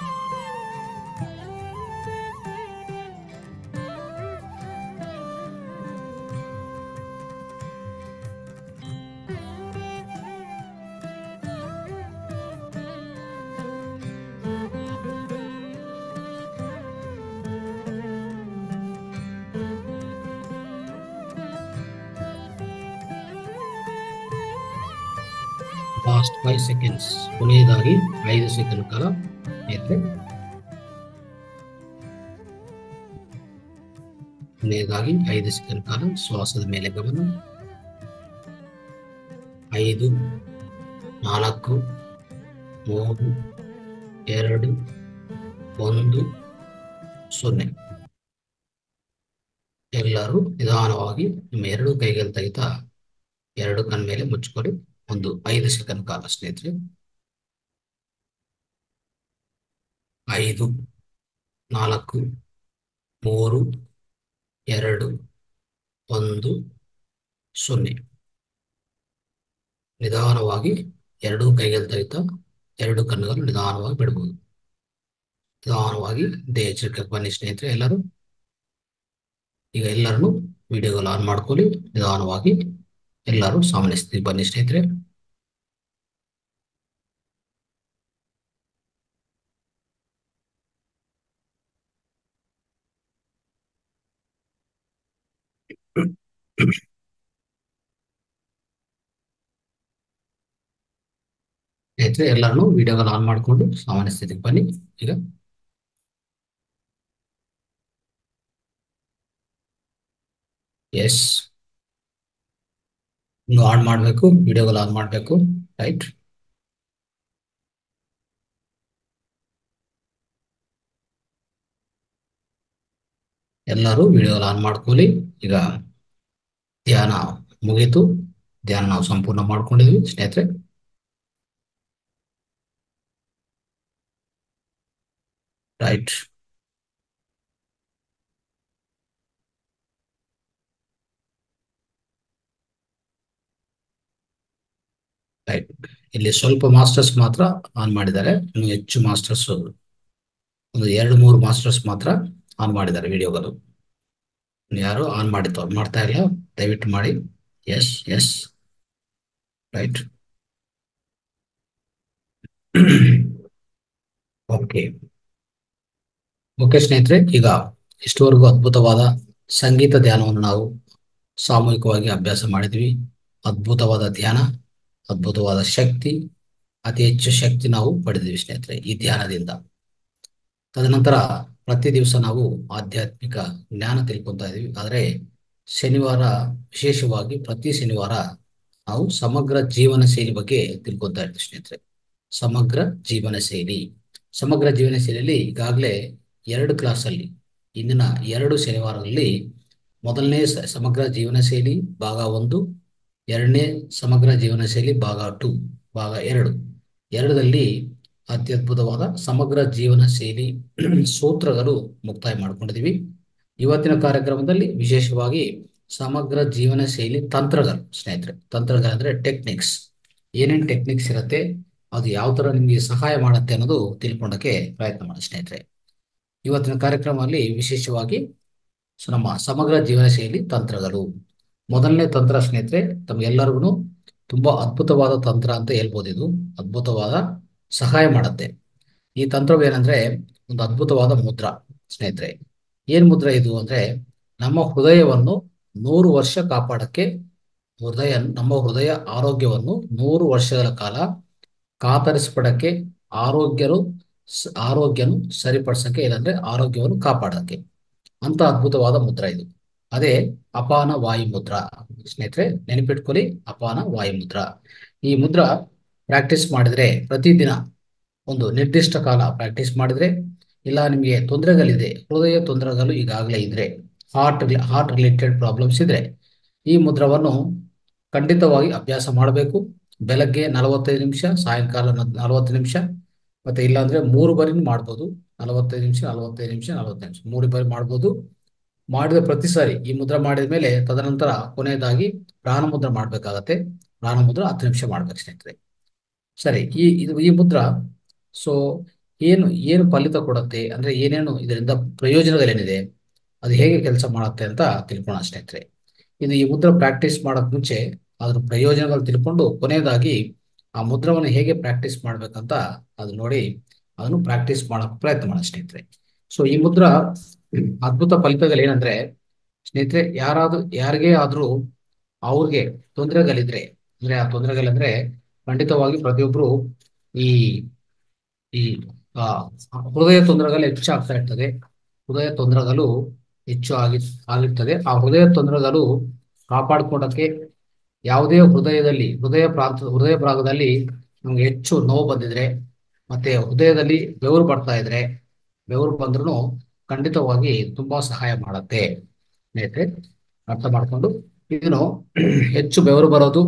ಲಾಸ್ಟ್ ಫೈವ್ ಸೆಕೆಂಡ್ಸ್ ಕೊನೆಯದಾಗಿ ಐದು ಸೆಕೆಂಡ್ ಕಾಲ ಸ್ನೇಹಿತರೆ ಕೊನೆಯದಾಗಿ ಐದು ಸೆಕೆಂಡ್ ಕಾಲ ಶ್ವಾಸದ ಮೇಲೆ ಗಮನ ಐದು ನಾಲ್ಕು ಮೂರು ಎರಡು ಒಂದು ಸೊನ್ನೆ ಎಲ್ಲರೂ ನಿಧಾನವಾಗಿ ನಿಮ್ಮ ಎರಡು ಕೈಗಳು ತೆಗಿತಾ ಎರಡು ಕಣ್ಣ ಮೇಲೆ ಮುಚ್ಚಿಕೊಳ್ಳಿ ಒಂದು ಐದು ಸೆಕೆಂಡ್ ಕಾಲ ಸ್ನೇಹಿತರೆ ಐದು ನಾಲ್ಕು ಮೂರು ಎರಡು ಒಂದು ಸೊನ್ನೆ ನಿಧಾನವಾಗಿ ಎರಡೂ ಕೈಗಳು ತೆಗಿತಾ ಎರಡು ಕಣ್ಣುಗಳು ನಿಧಾನವಾಗಿ ಬಿಡಬಹುದು ನಿಧಾನವಾಗಿ ದೇಹ ಚಿಕ್ಕಕ್ಕೆ ಬನ್ನಿ ಸ್ನೇಹಿತರೆ ಎಲ್ಲರೂ ಈಗ ಎಲ್ಲರನ್ನು ವಿಡಿಯೋಗಳು ಆನ್ ಮಾಡ್ಕೊಳ್ಳಿ ನಿಧಾನವಾಗಿ ಎಲ್ಲರೂ ಸಾಮಾನ್ಯ ಸ್ಥಿತಿಗೆ ಬನ್ನಿ ಸ್ನೇಹಿತರೆ ಸ್ನೇಹಿತರೆ ಎಲ್ಲರನ್ನು ವಿಡಿಯೋಗಳು ಆನ್ ಮಾಡಿಕೊಂಡು ಸಾಮಾನ್ಯ ಸ್ಥಿತಿಗೆ ಬನ್ನಿ ಈಗ ಎಸ್ ಇನ್ನು ಆನ್ ಮಾಡಬೇಕು ವಿಡಿಯೋಗಳು ಆನ್ ಮಾಡಬೇಕು ರೈಟ್ ಎಲ್ಲರೂ ವಿಡಿಯೋಗಳು ಆನ್ ಮಾಡ್ಕೊಳ್ಳಿ ಈಗ ಧ್ಯಾನ ಮುಗೀತು ಧ್ಯಾನ ನಾವು ಸಂಪೂರ್ಣ ಮಾಡ್ಕೊಂಡಿದ್ವಿ ಸ್ನೇಹಿತರೆ ರೈಟ್ ರೈಟ್ ಇಲ್ಲಿ ಸ್ವಲ್ಪ ಮಾಸ್ಟರ್ಸ್ ಮಾತ್ರ ಆನ್ ಮಾಡಿದ್ದಾರೆ ಇನ್ನು ಹೆಚ್ಚು ಮಾಸ್ಟರ್ಸ್ ಒಂದು ಎರಡು ಮೂರು ಮಾಸ್ಟರ್ಸ್ ಮಾತ್ರ ಆನ್ ಮಾಡಿದ್ದಾರೆ ವಿಡಿಯೋಗಳು ಯಾರು ಆನ್ ಮಾಡಿತ್ತು ಮಾಡ್ತಾ ಇಲ್ಲ ದಯವಿಟ್ಟು ಮಾಡಿ yes yes right okay okay ಸ್ನೇಹಿತರೆ ಈಗ ಇಷ್ಟವರೆಗೂ ಅದ್ಭುತವಾದ ಸಂಗೀತ ಧ್ಯಾನವನ್ನು ನಾವು ಸಾಮೂಹಿಕವಾಗಿ ಅಭ್ಯಾಸ ಮಾಡಿದ್ವಿ ಅದ್ಭುತವಾದ ಧ್ಯಾನ ಅದ್ಭುತವಾದ ಶಕ್ತಿ ಅತಿ ಹೆಚ್ಚು ಶಕ್ತಿ ನಾವು ಪಡೆದಿದ್ವಿ ಸ್ನೇಹಿತರೆ ಈ ಧ್ಯಾನದಿಂದ ತದನಂತರ ಪ್ರತಿ ದಿವಸ ನಾವು ಆಧ್ಯಾತ್ಮಿಕ ಜ್ಞಾನ ತಿಳ್ಕೊತಾ ಇದೀವಿ ಆದರೆ ಶನಿವಾರ ವಿಶೇಷವಾಗಿ ಪ್ರತಿ ಶನಿವಾರ ನಾವು ಸಮಗ್ರ ಜೀವನ ಶೈಲಿ ಬಗ್ಗೆ ತಿಳ್ಕೊತಾ ಇರ್ತೀವಿ ಸ್ನೇಹಿತರೆ ಸಮಗ್ರ ಜೀವನ ಶೈಲಿ ಸಮಗ್ರ ಜೀವನ ಶೈಲಿಯಲ್ಲಿ ಈಗಾಗಲೇ ಎರಡು ಕ್ಲಾಸಲ್ಲಿ ಇಂದಿನ ಎರಡು ಶನಿವಾರದಲ್ಲಿ ಮೊದಲನೇ ಸ- ಸಮಗ್ರ ಜೀವನ ಶೈಲಿ ಭಾಗ ಒಂದು ಎರಡನೇ ಸಮಗ್ರ ಜೀವನ ಶೈಲಿ ಭಾಗ ಟು ಭಾಗ ಎರಡು ಎರಡರಲ್ಲಿ ಅತ್ಯದ್ಭುತವಾದ ಸಮಗ್ರ ಜೀವನ ಶೈಲಿ ಸೂತ್ರಗಳು ಮುಕ್ತಾಯ ಮಾಡ್ಕೊಂಡಿದ್ದೀವಿ ಇವತ್ತಿನ ಕಾರ್ಯಕ್ರಮದಲ್ಲಿ ವಿಶೇಷವಾಗಿ ಸಮಗ್ರ ಜೀವನ ಶೈಲಿ ತಂತ್ರಗಳು ಸ್ನೇಹಿತರೆ ತಂತ್ರಗಳು ಅಂದ್ರೆ ಟೆಕ್ನಿಕ್ಸ್ ಏನೇನು ಟೆಕ್ನಿಕ್ಸ್ ಇರುತ್ತೆ ಅದು ಯಾವ ತರ ನಿಮಗೆ ಸಹಾಯ ಮಾಡುತ್ತೆ ಅನ್ನೋದು ತಿಳ್ಕೊಂಡಕ್ಕೆ ಪ್ರಯತ್ನ ಮಾಡಿ ಸ್ನೇಹಿತರೆ ಇವತ್ತಿನ ಕಾರ್ಯಕ್ರಮದಲ್ಲಿ ವಿಶೇಷವಾಗಿ ಸ- ನಮ್ಮ ಸಮಗ್ರ ಜೀವನ ಶೈಲಿ ತಂತ್ರಗಳು ಮೊದಲನೇ ತಂತ್ರ ಸ್ನೇಹಿತರೆ ತಮಗೆಲ್ಲರಿಗೂ ತುಂಬಾ ಅದ್ಭುತವಾದ ತಂತ್ರ ಅಂತ ಹೇಳ್ಬೋದು ಇದು ಅದ್ಭುತವಾದ ಸಹಾಯ ಮಾಡುತ್ತೆ ಈ ತಂತ್ರವೇನೆಂದ್ರೆ ಒಂದು ಅದ್ಭುತವಾದ ಮುದ್ರಾ ಸ್ನೇಹಿತರೆ ಏನ್ ಮುದ್ರಾ ಇದು ಅಂದ್ರೆ ನಮ್ಮ ಹೃದಯವನ್ನು ನೂರು ವರ್ಷ ಕಾಪಾಡಕ್ಕೆ ಹೃದಯ ನಮ್ಮ ಹೃದಯ ಆರೋಗ್ಯವನ್ನು ನೂರು ವರ್ಷಗಳ ಕಾಲ ಕಾತರಿಸ್ಪಡಕ್ಕೆ ಆರೋಗ್ಯನು ಸ- ಆರೋಗ್ಯನು ಸರಿಪಡಿಸಕ್ಕೆ ಇಲ್ಲಾಂದ್ರೆ ಆರೋಗ್ಯವನ್ನು ಕಾಪಾಡಕ್ಕೆ ಅಂತ ಅದ್ಭುತವಾದ ಮುದ್ರಾ ಇದು ಅದೇ ಅಪಾನ ವಾಯು ಮುದ್ರಾ ಸ್ನೇಹಿತರೆ ನೆನಪಿಟ್ಕೊಳ್ಳಿ ಅಪಾನ ವಾಯು ಮುದ್ರಾ ಈ ಮುದ್ರಾ ಪ್ರಾಕ್ಟೀಸ್ ಮಾಡಿದ್ರೆ ಪ್ರತಿದಿನ ಒಂದು ನಿರ್ದಿಷ್ಟ ಕಾಲ ಪ್ರಾಕ್ಟೀಸ್ ಮಾಡಿದ್ರೆ ಇಲ್ಲ ನಿಮಗೆ ತೊಂದರೆಗಳಿದೆ ಹೃದಯ ತೊಂದರೆಗಳು ಈಗಾಗಲೇ ಇದ್ರೆ ಹಾರ್ಟ್ ಹಾರ್ಟ್ ರಿಲೇಟೆಡ್ ಪ್ರಾಬ್ಲಮ್ಸ್ ಇದ್ರೆ ಈ ಮುದ್ರವನ್ನು ಖಂಡಿತವಾಗಿ ಅಭ್ಯಾಸ ಮಾಡಬೇಕು ಬೆಳಗ್ಗೆ ನಲವತ್ತೈದು ನಿಮಿಷ ಸಾಯಂಕಾಲ ನಲವತ್ತು ನಿಮಿಷ ಮತ್ತೆ ಇಲ್ಲಾಂದ್ರೆ ಮೂರು ಬಾರಿನೂ ಮಾಡ್ಬೋದು ನಲವತ್ತೈದು ನಿಮಿಷ ನಲವತ್ತೈದು ನಿಮಿಷ ನಲವತ್ತೈದು ನಿಮಿಷ ಮೂರು ಬಾರಿ ಮಾಡ್ಬೋದು ಮಾಡಿದ ಪ್ರತಿ ಸಾರಿ ಈ ಮುದ್ರ ಮಾಡಿದ ಮೇಲೆ ತದನಂತರ ಕೊನೆಯದಾಗಿ ಪ್ರಾಣ ಮುದ್ರ ಮಾಡ್ಬೇಕಾಗತ್ತೆ ಪ್ರಾಣ ಮುದ್ರ ಹತ್ತು ನಿಮಿಷ ಮಾಡ್ಬೇಕು ಸ್ನೇಹಿತರೆ ಸರಿ ಈ ಇದು ಈ ಮುದ್ರ ಸೊ ಏನು ಏನು ಫಲಿತ ಕೊಡುತ್ತೆ ಅಂದ್ರೆ ಏನೇನು ಇದರಿಂದ ಪ್ರಯೋಜನಗಳೇನಿದೆ ಅದು ಹೇಗೆ ಕೆಲಸ ಮಾಡುತ್ತೆ ಅಂತ ತಿಳ್ಕೊಳ್ಳೋಣ ಸ್ನೇಹಿತರೆ ಇದು ಈ ಮುದ್ರ ಪ್ರಾಕ್ಟೀಸ್ ಮಾಡೋಕ್ ಮುಂಚೆ ಅದ್ರ ಪ್ರಯೋಜನಗಳು ತಿಳ್ಕೊಂಡು ಕೊನೆಯದಾಗಿ ಆ ಮುದ್ರವನ್ನು ಹೇಗೆ ಪ್ರಾಕ್ಟೀಸ್ ಮಾಡ್ಬೇಕಂತ ಅದು ನೋಡಿ ಅದನ್ನು ಪ್ರಾಕ್ಟೀಸ್ ಮಾಡಕ್ ಪ್ರಯತ್ನ ಮಾಡೋಣ ಸ್ನೇಹಿತರೆ ಸೊ ಈ ಮುದ್ರ ಅದ್ಭುತ ಫಲಿತಗಳು ಏನಂದ್ರೆ ಸ್ನೇಹಿತರೆ ಯಾರಾದ್ರೂ ಯಾರಿಗೇ ಆದ್ರೂ ಅವ್ರಿಗೆ ತೊಂದರೆಗಳಿದ್ರೆ ಅಂದ್ರೆ ಆ ತೊಂದರೆಗಳಂದ್ರೆ ಖಂಡಿತವಾಗಿ ಪ್ರತಿಯೊಬ್ರು ಈ ಈ ಆ ಹೃದಯ ತೊಂದರೆಗಳು ಹೆಚ್ಚಾಗ್ತಾ ಇರ್ತದೆ ಹೃದಯ ತೊಂದರೆಗಳು ಹೆಚ್ಚು ಆಗಿ ಆಗಿರ್ತದೆ ಆ ಹೃದಯ ತೊಂದರೆಗಳು ಕಾಪಾಡ್ಕೊಳಕ್ಕೆ ಯಾವುದೇ ಹೃದಯದಲ್ಲಿ ಹೃದಯ ಪ್ರಾಂತ ಹೃದಯ ಭಾಗದಲ್ಲಿ ನಮ್ಗೆ ಹೆಚ್ಚು ನೋವು ಬಂದಿದ್ರೆ ಮತ್ತೆ ಹೃದಯದಲ್ಲಿ ಬೆವರು ಬರ್ತಾ ಇದ್ರೆ ಬೆವರು ಬಂದ್ರೂ ಖಂಡಿತವಾಗಿ ತುಂಬಾ ಸಹಾಯ ಮಾಡುತ್ತೆ ಸ್ನೇಹಿತರೆ ಅರ್ಥ ಮಾಡ್ಕೊಂಡು ಇದನ್ನು ಹೆಚ್ಚು ಬೆವರು ಬರೋದು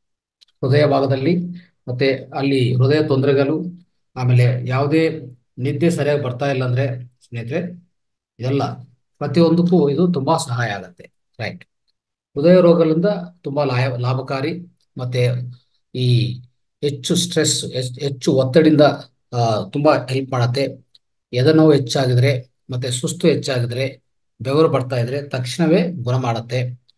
ಹೃದಯ ಭಾಗದಲ್ಲಿ ಮತ್ತೆ ಅಲ್ಲಿ ಹೃದಯ ತೊಂದರೆಗಳು ಆಮೇಲೆ ಯಾವುದೇ ನಿದ್ದೆ ಸರಿಯಾಗಿ ಬರ್ತಾ ಇಲ್ಲ ಅಂದ್ರೆ ಸ್ನೇಹಿತರೆ ಇದೆಲ್ಲ ಪ್ರತಿಯೊಂದಕ್ಕೂ ಇದು ತುಂಬಾ ಸಹಾಯ ಆಗುತ್ತೆ ರೈಟ್ ಹೃದಯ ರೋಗಗಳಿಂದ ತುಂಬಾ ಲಾಯ ಲಾಭಕಾರಿ ಮತ್ತೆ ಈ ಹೆಚ್ಚು ಸ್ಟ್ರೆಸ್ ಹೆಚ್ಚು ಒತ್ತಡಿಂದ ಆ, ತುಂಬಾ ಹೆಲ್ಪ್ ಮಾಡುತ್ತೆ ಎದೆ ನೋವು ಹೆಚ್ಚಾಗಿದ್ರೆ ಮತ್ತೆ ಸುಸ್ತು ಹೆಚ್ಚಾಗಿದ್ರೆ ಬೆವರು ಬರ್ತಾ ಇದ್ರೆ ತಕ್ಷಣವೇ ಗುಣ ಮಾಡುತ್ತೆ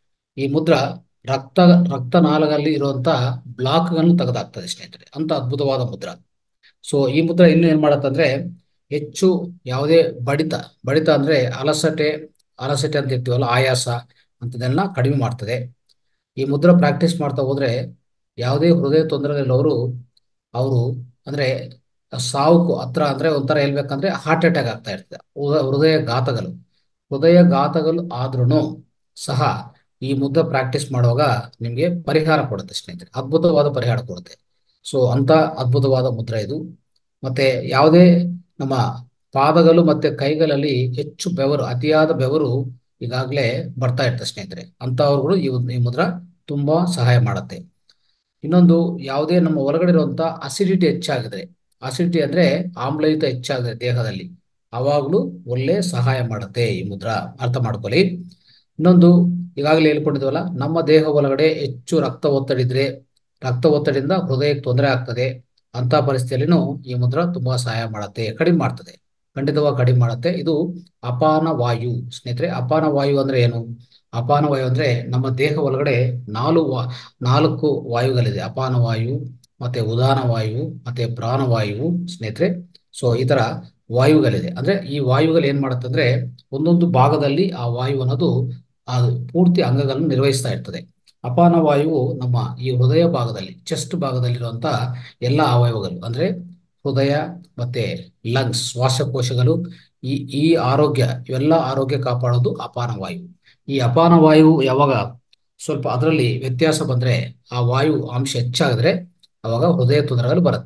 ಈ ಮುದ್ರ ರಕ್ತ ರಕ್ತನಾಳಗಳಲ್ಲಿ ಇರುವಂತಹ ಬ್ಲಾಕ್ಗಳನ್ನು ತೆಗೆದಾಕ್ತದೆ ಸ್ನೇಹಿತರೆ ಅಂತ ಅದ್ಭುತವಾದ ಮುದ್ರ ಸೊ ಈ ಮುದ್ರ ಇನ್ನು ಏನ್ ಮಾಡತ್ತಂದ್ರೆ ಹೆಚ್ಚು ಯಾವುದೇ ಬಡಿತ ಬಡಿತ ಅಂದ್ರೆ ಅಲಸಟೆ ಅಲಸಟೆ ಅಂತ ಇರ್ತೀವಲ್ಲ ಆಯಾಸ ಅಂತದೆಲ್ಲ ಕಡಿಮೆ ಮಾಡ್ತದೆ ಈ ಮುದ್ರ ಪ್ರಾಕ್ಟೀಸ್ ಮಾಡ್ತಾ ಹೋದ್ರೆ ಯಾವುದೇ ಹೃದಯ ತೊಂದರೆಗಳವರು ಅವರು ಅಂದ್ರೆ ಸಾವುಕು ಹತ್ರ ಅಂದ್ರೆ ಒಂಥರ ಹೇಳ್ಬೇಕಂದ್ರೆ ಹಾರ್ಟ್ ಅಟ್ಯಾಕ್ ಆಗ್ತಾ ಇರ್ತದೆ ಹೃದಯ ಹೃದಯ ಘಾತಗಳು ಹೃದಯ ಘಾತಗಳು ಆದ್ರೂ ಸಹ ಈ ಮುದ್ರ ಪ್ರಾಕ್ಟೀಸ್ ಮಾಡುವಾಗ ನಿಮ್ಗೆ ಪರಿಹಾರ ಕೊಡುತ್ತೆ ಸ್ನೇಹಿತರೆ ಅದ್ಭುತವಾದ ಪರಿಹಾರ ಕೊಡುತ್ತೆ ಸೊ ಅಂತ ಅದ್ಭುತವಾದ ಮುದ್ರ ಇದು ಮತ್ತೆ ಯಾವುದೇ ನಮ್ಮ ಪಾದಗಳು ಮತ್ತೆ ಕೈಗಳಲ್ಲಿ ಹೆಚ್ಚು ಬೆವರು ಅತಿಯಾದ ಬೆವರು ಈಗಾಗಲೇ ಬರ್ತಾ ಇರ್ತದೆ ಸ್ನೇಹಿತರೆ ಅಂತವ್ರುಗಳು ಈ ಈ ಮುದ್ರ ತುಂಬಾ ಸಹಾಯ ಮಾಡುತ್ತೆ ಇನ್ನೊಂದು ಯಾವುದೇ ನಮ್ಮ ಒಳಗಡೆ ಇರುವಂತ ಅಸಿಡಿಟಿ ಹೆಚ್ಚಾಗಿದ್ರೆ ಅಸಿಡಿಟಿ ಅಂದ್ರೆ ಆಮ್ಲಯುತ ಹೆಚ್ಚಾಗಿದೆ ದೇಹದಲ್ಲಿ ಅವಾಗಲೂ ಒಳ್ಳೆ ಸಹಾಯ ಮಾಡುತ್ತೆ ಈ ಮುದ್ರಾ ಅರ್ಥ ಮಾಡ್ಕೊಳ್ಳಿ ಇನ್ನೊಂದು ಈಗಾಗಲೇ ಹೇಳ್ಕೊಂಡಿದ್ವಲ್ಲ ನಮ್ಮ ದೇಹ ಒಳಗಡೆ ಹೆಚ್ಚು ರಕ್ತ ಒತ್ತಡ ಇದ್ರೆ ರಕ್ತ ಒತ್ತಡದಿಂದ ಹೃದಯಕ್ಕೆ ತೊಂದರೆ ಆಗ್ತದೆ ಅಂತ ಪರಿಸ್ಥಿತಿಯಲ್ಲಿನೂ ಈ ಮುದ್ರಾ ತುಂಬಾ ಸಹಾಯ ಮಾಡುತ್ತೆ ಕಡಿಮೆ ಮಾಡ್ತದೆ ಖಂಡಿತವಾಗಿ ಕಡಿಮೆ ಮಾಡುತ್ತೆ ಇದು ಅಪಾನ ವಾಯು ಸ್ನೇಹಿತರೆ ಅಪಾನ ವಾಯು ಅಂದ್ರೆ ಏನು ಅಪಾನ ವಾಯು ಅಂದ್ರೆ ನಮ್ಮ ದೇಹ ಒಳಗಡೆ ನಾಲ್ಕು ವಾ ನಾಲ್ಕು ವಾಯುಗಳಿದೆ ಅಪಾನ ವಾಯು ಮತ್ತೆ ಉದಾನ ವಾಯು ಮತ್ತೆ ಪ್ರಾಣವಾಯು ಸ್ನೇಹಿತರೆ ಸೊ ಈ ತರ ವಾಯುಗಳಿದೆ ಅಂದ್ರೆ ಈ ವಾಯುಗಳು ಏನ್ ಮಾಡುತ್ತಂದ್ರೆ ಒಂದೊಂದು ಭಾಗದಲ್ಲಿ ಆ ವಾಯು ಅನ್ನೋದು ಆ ಪೂರ್ತಿ ಅಂಗಗಳನ್ನು ನಿರ್ವಹಿಸ್ತಾ ಇರ್ತದೆ ಅಪಾನ ವಾಯುವು ನಮ್ಮ ಈ ಹೃದಯ ಭಾಗದಲ್ಲಿ ಚೆಸ್ಟ್ ಭಾಗದಲ್ಲಿರುವಂತ ಎಲ್ಲ ಅವಯವಗಳು ಅಂದ್ರೆ ಹೃದಯ ಮತ್ತೆ ಲಂಗ್ಸ್ ಶ್ವಾಸಕೋಶಗಳು ಈ ಈ ಆರೋಗ್ಯ ಇವೆಲ್ಲ ಆರೋಗ್ಯ ಕಾಪಾಡೋದು ಅಪಾನ ವಾಯು ಈ ಅಪಾನ ವಾಯು ಯಾವಾಗ ಸ್ವಲ್ಪ ಅದರಲ್ಲಿ ವ್ಯತ್ಯಾಸ ಬಂದ್ರೆ ಆ ವಾಯು ಅಂಶ ಹೆಚ್ಚಾಗಿದ್ರೆ ಅವಾಗ ಹೃದಯ ತೊಂದರೆಗಳು ಬರುತ್ತೆ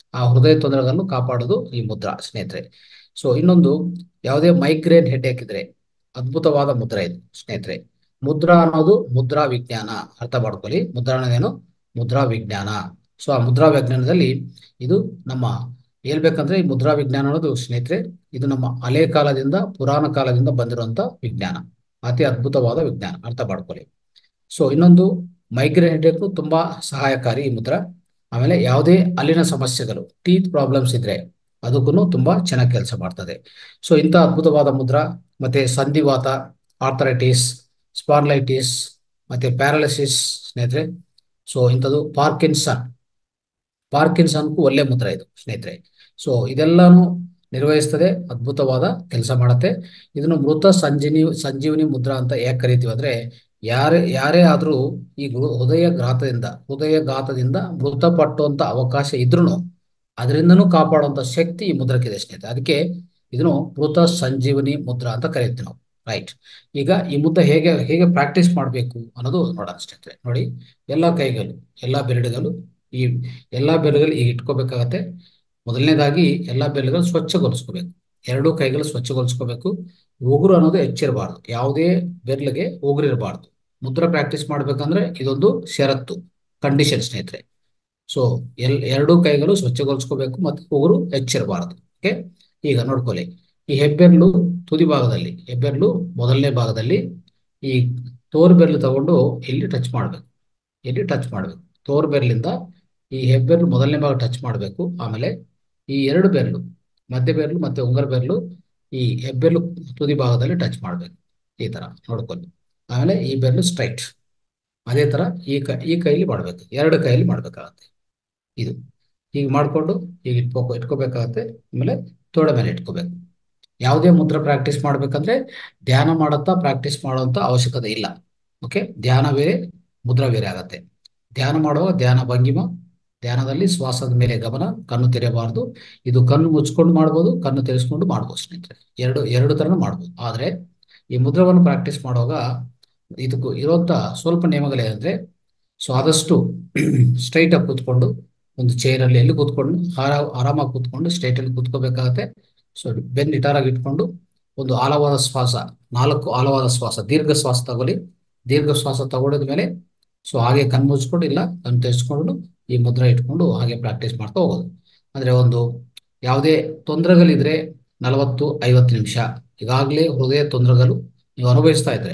ಆ ಹೃದಯ ತೊಂದರೆಗಳನ್ನು ಕಾಪಾಡೋದು ಈ ಮುದ್ರಾ ಸ್ನೇಹಿತರೆ ಸೊ ಇನ್ನೊಂದು ಯಾವುದೇ ಮೈಗ್ರೇನ್ ಹೆಡ್ಏಕ್ ಇದ್ರೆ ಅದ್ಭುತವಾದ ಮುದ್ರಾ ಇದು ಸ್ನೇಹಿತರೆ ಮುದ್ರಾ ಅನ್ನೋದು ಮುದ್ರಾ ವಿಜ್ಞಾನ ಅರ್ಥ ಮಾಡ್ಕೊಳ್ಳಿ ಮುದ್ರಾ ಅನ್ನೋದೇನು ಮುದ್ರಾ ವಿಜ್ಞಾನ ಸೊ ಆ ಮುದ್ರಾ ವಿಜ್ಞಾನದಲ್ಲಿ ಇದು ನಮ್ಮ ಹೇಳ್ಬೇಕಂದ್ರೆ ಈ ಮುದ್ರಾ ವಿಜ್ಞಾನ ಅನ್ನೋದು ಸ್ನೇಹಿತರೆ ಇದು ನಮ್ಮ ಹಳೆ ಕಾಲದಿಂದ ಪುರಾಣ ಕಾಲದಿಂದ ಬಂದಿರುವಂತ ವಿಜ್ಞಾನ ಅತಿ ಅದ್ಭುತವಾದ ವಿಜ್ಞಾನ ಅರ್ಥ ಮಾಡ್ಕೊಳ್ಳಿ ಸೊ ಇನ್ನೊಂದು ಮೈಗ್ರೇನ್ ಹೆಡ್ಏಕ್ ತುಂಬಾ ಸಹಾಯಕಾರಿ ಈ ಮುದ್ರಾ ಆಮೇಲೆ ಯಾವುದೇ ಅಲ್ಲಿನ ಸಮಸ್ಯೆಗಳು ಟೀತ್ ಪ್ರಾಬ್ಲಮ್ಸ್ ಇದ್ರೆ ಅದಕ್ಕೂ ತುಂಬಾ ಚೆನ್ನಾಗಿ ಕೆಲಸ ಮಾಡ್ತದೆ ಸೊ ಇಂಥ ಅದ್ಭುತವಾದ ಮುದ್ರಾ ಮತ್ತೆ ಸಂಧಿವಾತ ಆರ್ಥರೈಟಿಸ್ ಸ್ಪಾರ್ಲೈಟಿಸ್ ಮತ್ತೆ ಪ್ಯಾರಾಲಿಸಿಸ್ ಸ್ನೇಹಿತರೆ ಸೊ ಇಂಥದ್ದು ಪಾರ್ಕಿನ್ಸನ್ ಪಾರ್ಕಿನ್ಸನ್ಗೂ ಒಳ್ಳೆ ಮುದ್ರಾ ಇದು ಸ್ನೇಹಿತರೆ ಸೊ ಇದೆಲ್ಲಾನು ನಿರ್ವಹಿಸ್ತದೆ ಅದ್ಭುತವಾದ ಕೆಲಸ ಮಾಡುತ್ತೆ ಇದನ್ನು ಮೃತ ಸಂಜೀವಿ ಸಂಜೀವನಿ ಮುದ್ರಾ ಅಂತ ಯಾಕೆ ಕರಿತೀವಿ ಅಂದ್ರೆ ಯಾರೇ ಯಾರೇ ಆದ್ರೂ ಈ ಗೃ- ಹೃದಯ ಘಾತದಿಂದ ಹೃದಯ ಘಾತದಿಂದ ಮೃತಪಟ್ಟುವಂತ ಅವಕಾಶ ಇದ್ರೂ ಅದರಿಂದನೂ ಕಾಪಾಡುವಂತ ಶಕ್ತಿ ಈ ಮುದ್ರಕ್ಕಿದೆ ಸ್ನೇಹಿತರೆ ಅದಕ್ಕೆ ಇದನ್ನು ಮೃತ ಸಂಜೀವನಿ ಮುದ್ರಾ ಅಂತ ಕರಿತೀವಿ ನಾವು ರೈಟ್ ಈಗ ಈ ಮುದ್ದೆ ಹೇಗೆ ಹೇಗೆ ಪ್ರಾಕ್ಟೀಸ್ ಮಾಡಬೇಕು ಅನ್ನೋದು ನೋಡೋಣ ಸ್ನೇಹಿತರೆ ನೋಡಿ ಎಲ್ಲ ಕೈಗಳು ಎಲ್ಲ ಬೆರಳುಗಳು ಈ ಎಲ್ಲಾ ಬೆರಳುಗಳು ಈಗ ಇಟ್ಕೋಬೇಕಾಗತ್ತೆ ಮೊದಲನೇದಾಗಿ ಎಲ್ಲಾ ಬೆರಳುಗಳು ಸ್ವಚ್ಛಗೊಳಿಸ್ಕೋಬೇಕು ಎರಡೂ ಕೈಗಳು ಸ್ವಚ್ಛಗೊಳಿಸ್ಕೋಬೇಕು ಉಗುರು ಅನ್ನೋದು ಹೆಚ್ಚಿರಬಾರ್ದು ಯಾವುದೇ ಬೆರಳಿಗೆ ಉಗುರಿರಬಾರ್ದು ಮುದ್ರಾ ಪ್ರಾಕ್ಟೀಸ್ ಮಾಡ್ಬೇಕಂದ್ರೆ ಇದೊಂದು ಷರತ್ತು ಕಂಡೀಷನ್ ಸ್ನೇಹಿತರೆ ಸೊ ಎಲ್ ಎರಡೂ ಕೈಗಳು ಸ್ವಚ್ಛಗೊಳಿಸ್ಕೋಬೇಕು ಮತ್ತು ಉಗುರು ಹೆಚ್ಚಿರಬಾರದು ಓಕೆ ಈಗ ನೋಡ್ಕೊಳ್ಳಿ ಈ ಹೆಬ್ಬೆರಳು ತುದಿ ಭಾಗದಲ್ಲಿ ಹೆಬ್ಬೆರಳು ಮೊದಲನೇ ಭಾಗದಲ್ಲಿ ಈ ತೋರು ಬೆರಳು ತಗೊಂಡು ಇಲ್ಲಿ ಟಚ್ ಮಾಡಬೇಕು ಇಲ್ಲಿ ಟಚ್ ಮಾಡಬೇಕು ತೋರು ಬೆರಳಿಂದ ಈ ಹೆಬ್ಬೆರಳು ಮೊದಲನೇ ಭಾಗ ಟಚ್ ಮಾಡಬೇಕು ಆಮೇಲೆ ಈ ಎರಡು ಬೆರಳು ಮಧ್ಯ ಬೆರಳು ಮತ್ತೆ ಉಂಗರ ಬೆರಳು ಈ ಹೆಬ್ಬೆರಳು ತುದಿ ಭಾಗದಲ್ಲಿ ಟಚ್ ಮಾಡಬೇಕು ಈ ತರ ನೋಡ್ಕೊಳ್ಳಿ ಆಮೇಲೆ ಈ ಬೆರಳು ಸ್ಟ್ರೈಟ್ ಅದೇ ತರ ಈ ಕೈ ಈ ಕೈಲಿ ಮಾಡ್ಬೇಕು ಎರಡು ಕೈಯಲ್ಲಿ ಮಾಡ್ಬೇಕಾಗತ್ತೆ ಇದು ಹೀಗೆ ಮಾಡಿಕೊಂಡು ಈಗ ಇಟ್ಕೋ ಇಟ್ಕೋಬೇಕಾಗತ್ತೆ ಆಮೇಲೆ ತೋಳ ಮೇಲೆ ಇಟ್ಕೋಬೇಕು ಯಾವುದೇ ಮುದ್ರ ಪ್ರಾಕ್ಟೀಸ್ ಮಾಡ್ಬೇಕಂದ್ರೆ ಧ್ಯಾನ ಮಾಡುತ್ತಾ ಪ್ರಾಕ್ಟೀಸ್ ಮಾಡುವಂತ ಅವಶ್ಯಕತೆ ಇಲ್ಲ ಓಕೆ ಧ್ಯಾನ ಬೇರೆ ಮುದ್ರಾ ಬೇರೆ ಆಗತ್ತೆ ಧ್ಯಾನ ಮಾಡುವಾಗ ಧ್ಯಾನ ಭಂಗಿಮ ಧ್ಯಾನದಲ್ಲಿ ಶ್ವಾಸದ ಮೇಲೆ ಗಮನ ಕಣ್ಣು ತೆರೆಯಬಾರದು ಇದು ಕಣ್ಣು ಮುಚ್ಕೊಂಡು ಮಾಡ್ಬೋದು ಕಣ್ಣು ತೆರೆಸ್ಕೊಂಡು ಮಾಡ್ಬೋದು ಸ್ನೇಹಿತರೆ ಎರಡು ಎರಡು ತರನು ಮಾಡ್ಬೋದು ಆದ್ರೆ ಈ ಮುದ್ರವನ್ನು ಪ್ರಾಕ್ಟೀಸ್ ಮಾಡುವಾಗ ಇದಕ್ಕೂ ಇರುವಂತ ಸ್ವಲ್ಪ ನಿಯಮಗಳೇನಂದ್ರೆ ಸೊ ಆದಷ್ಟು ಸ್ಟ್ರೈಟ್ ಆಗಿ ಕೂತ್ಕೊಂಡು ಒಂದು ಚೇರ್ ಅಲ್ಲಿ ಎಲ್ಲಿ ಕೂತ್ಕೊಂಡು ಆರಾ ಆರಾಮಾಗಿ ಕೂತ್ಕೊಂಡು ಸ್ಟ್ರೈಟ್ ಅಲ್ಲಿ ಕೂತ್ಕೋಬೇಕಾಗತ್ತೆ ಸೊ ಬೆನ್ ನಿಟಾರಾಗಿ ಇಟ್ಕೊಂಡು ಒಂದು ಆಳವಾದ ಶ್ವಾಸ ನಾಲ್ಕು ಆಳವಾದ ಶ್ವಾಸ ದೀರ್ಘ ಶ್ವಾಸ ತಗೊಳ್ಳಿ ದೀರ್ಘ ಶ್ವಾಸ ತಗೊಳಿದ ಮೇಲೆ ಸೊ ಹಾಗೆ ಕಣ್ಣು ಮುಚ್ಕೊಂಡು ಇಲ್ಲ ಕಣ್ಣು ತೆರೆಸ್ಕೊಂಡು ಈ ಮುದ್ರೆ ಇಟ್ಕೊಂಡು ಹಾಗೆ ಪ್ರಾಕ್ಟೀಸ್ ಮಾಡ್ತಾ ಹೋಗೋದು ಅಂದ್ರೆ ಒಂದು ಯಾವುದೇ ತೊಂದರೆಗಳಿದ್ರೆ ನಲವತ್ತು ಐವತ್ತು ನಿಮಿಷ ಈಗಾಗಲೇ ಹೃದಯ ತೊಂದರೆಗಳು ನೀವು ಅನುಭವಿಸ್ತಾ ಇದ್ರೆ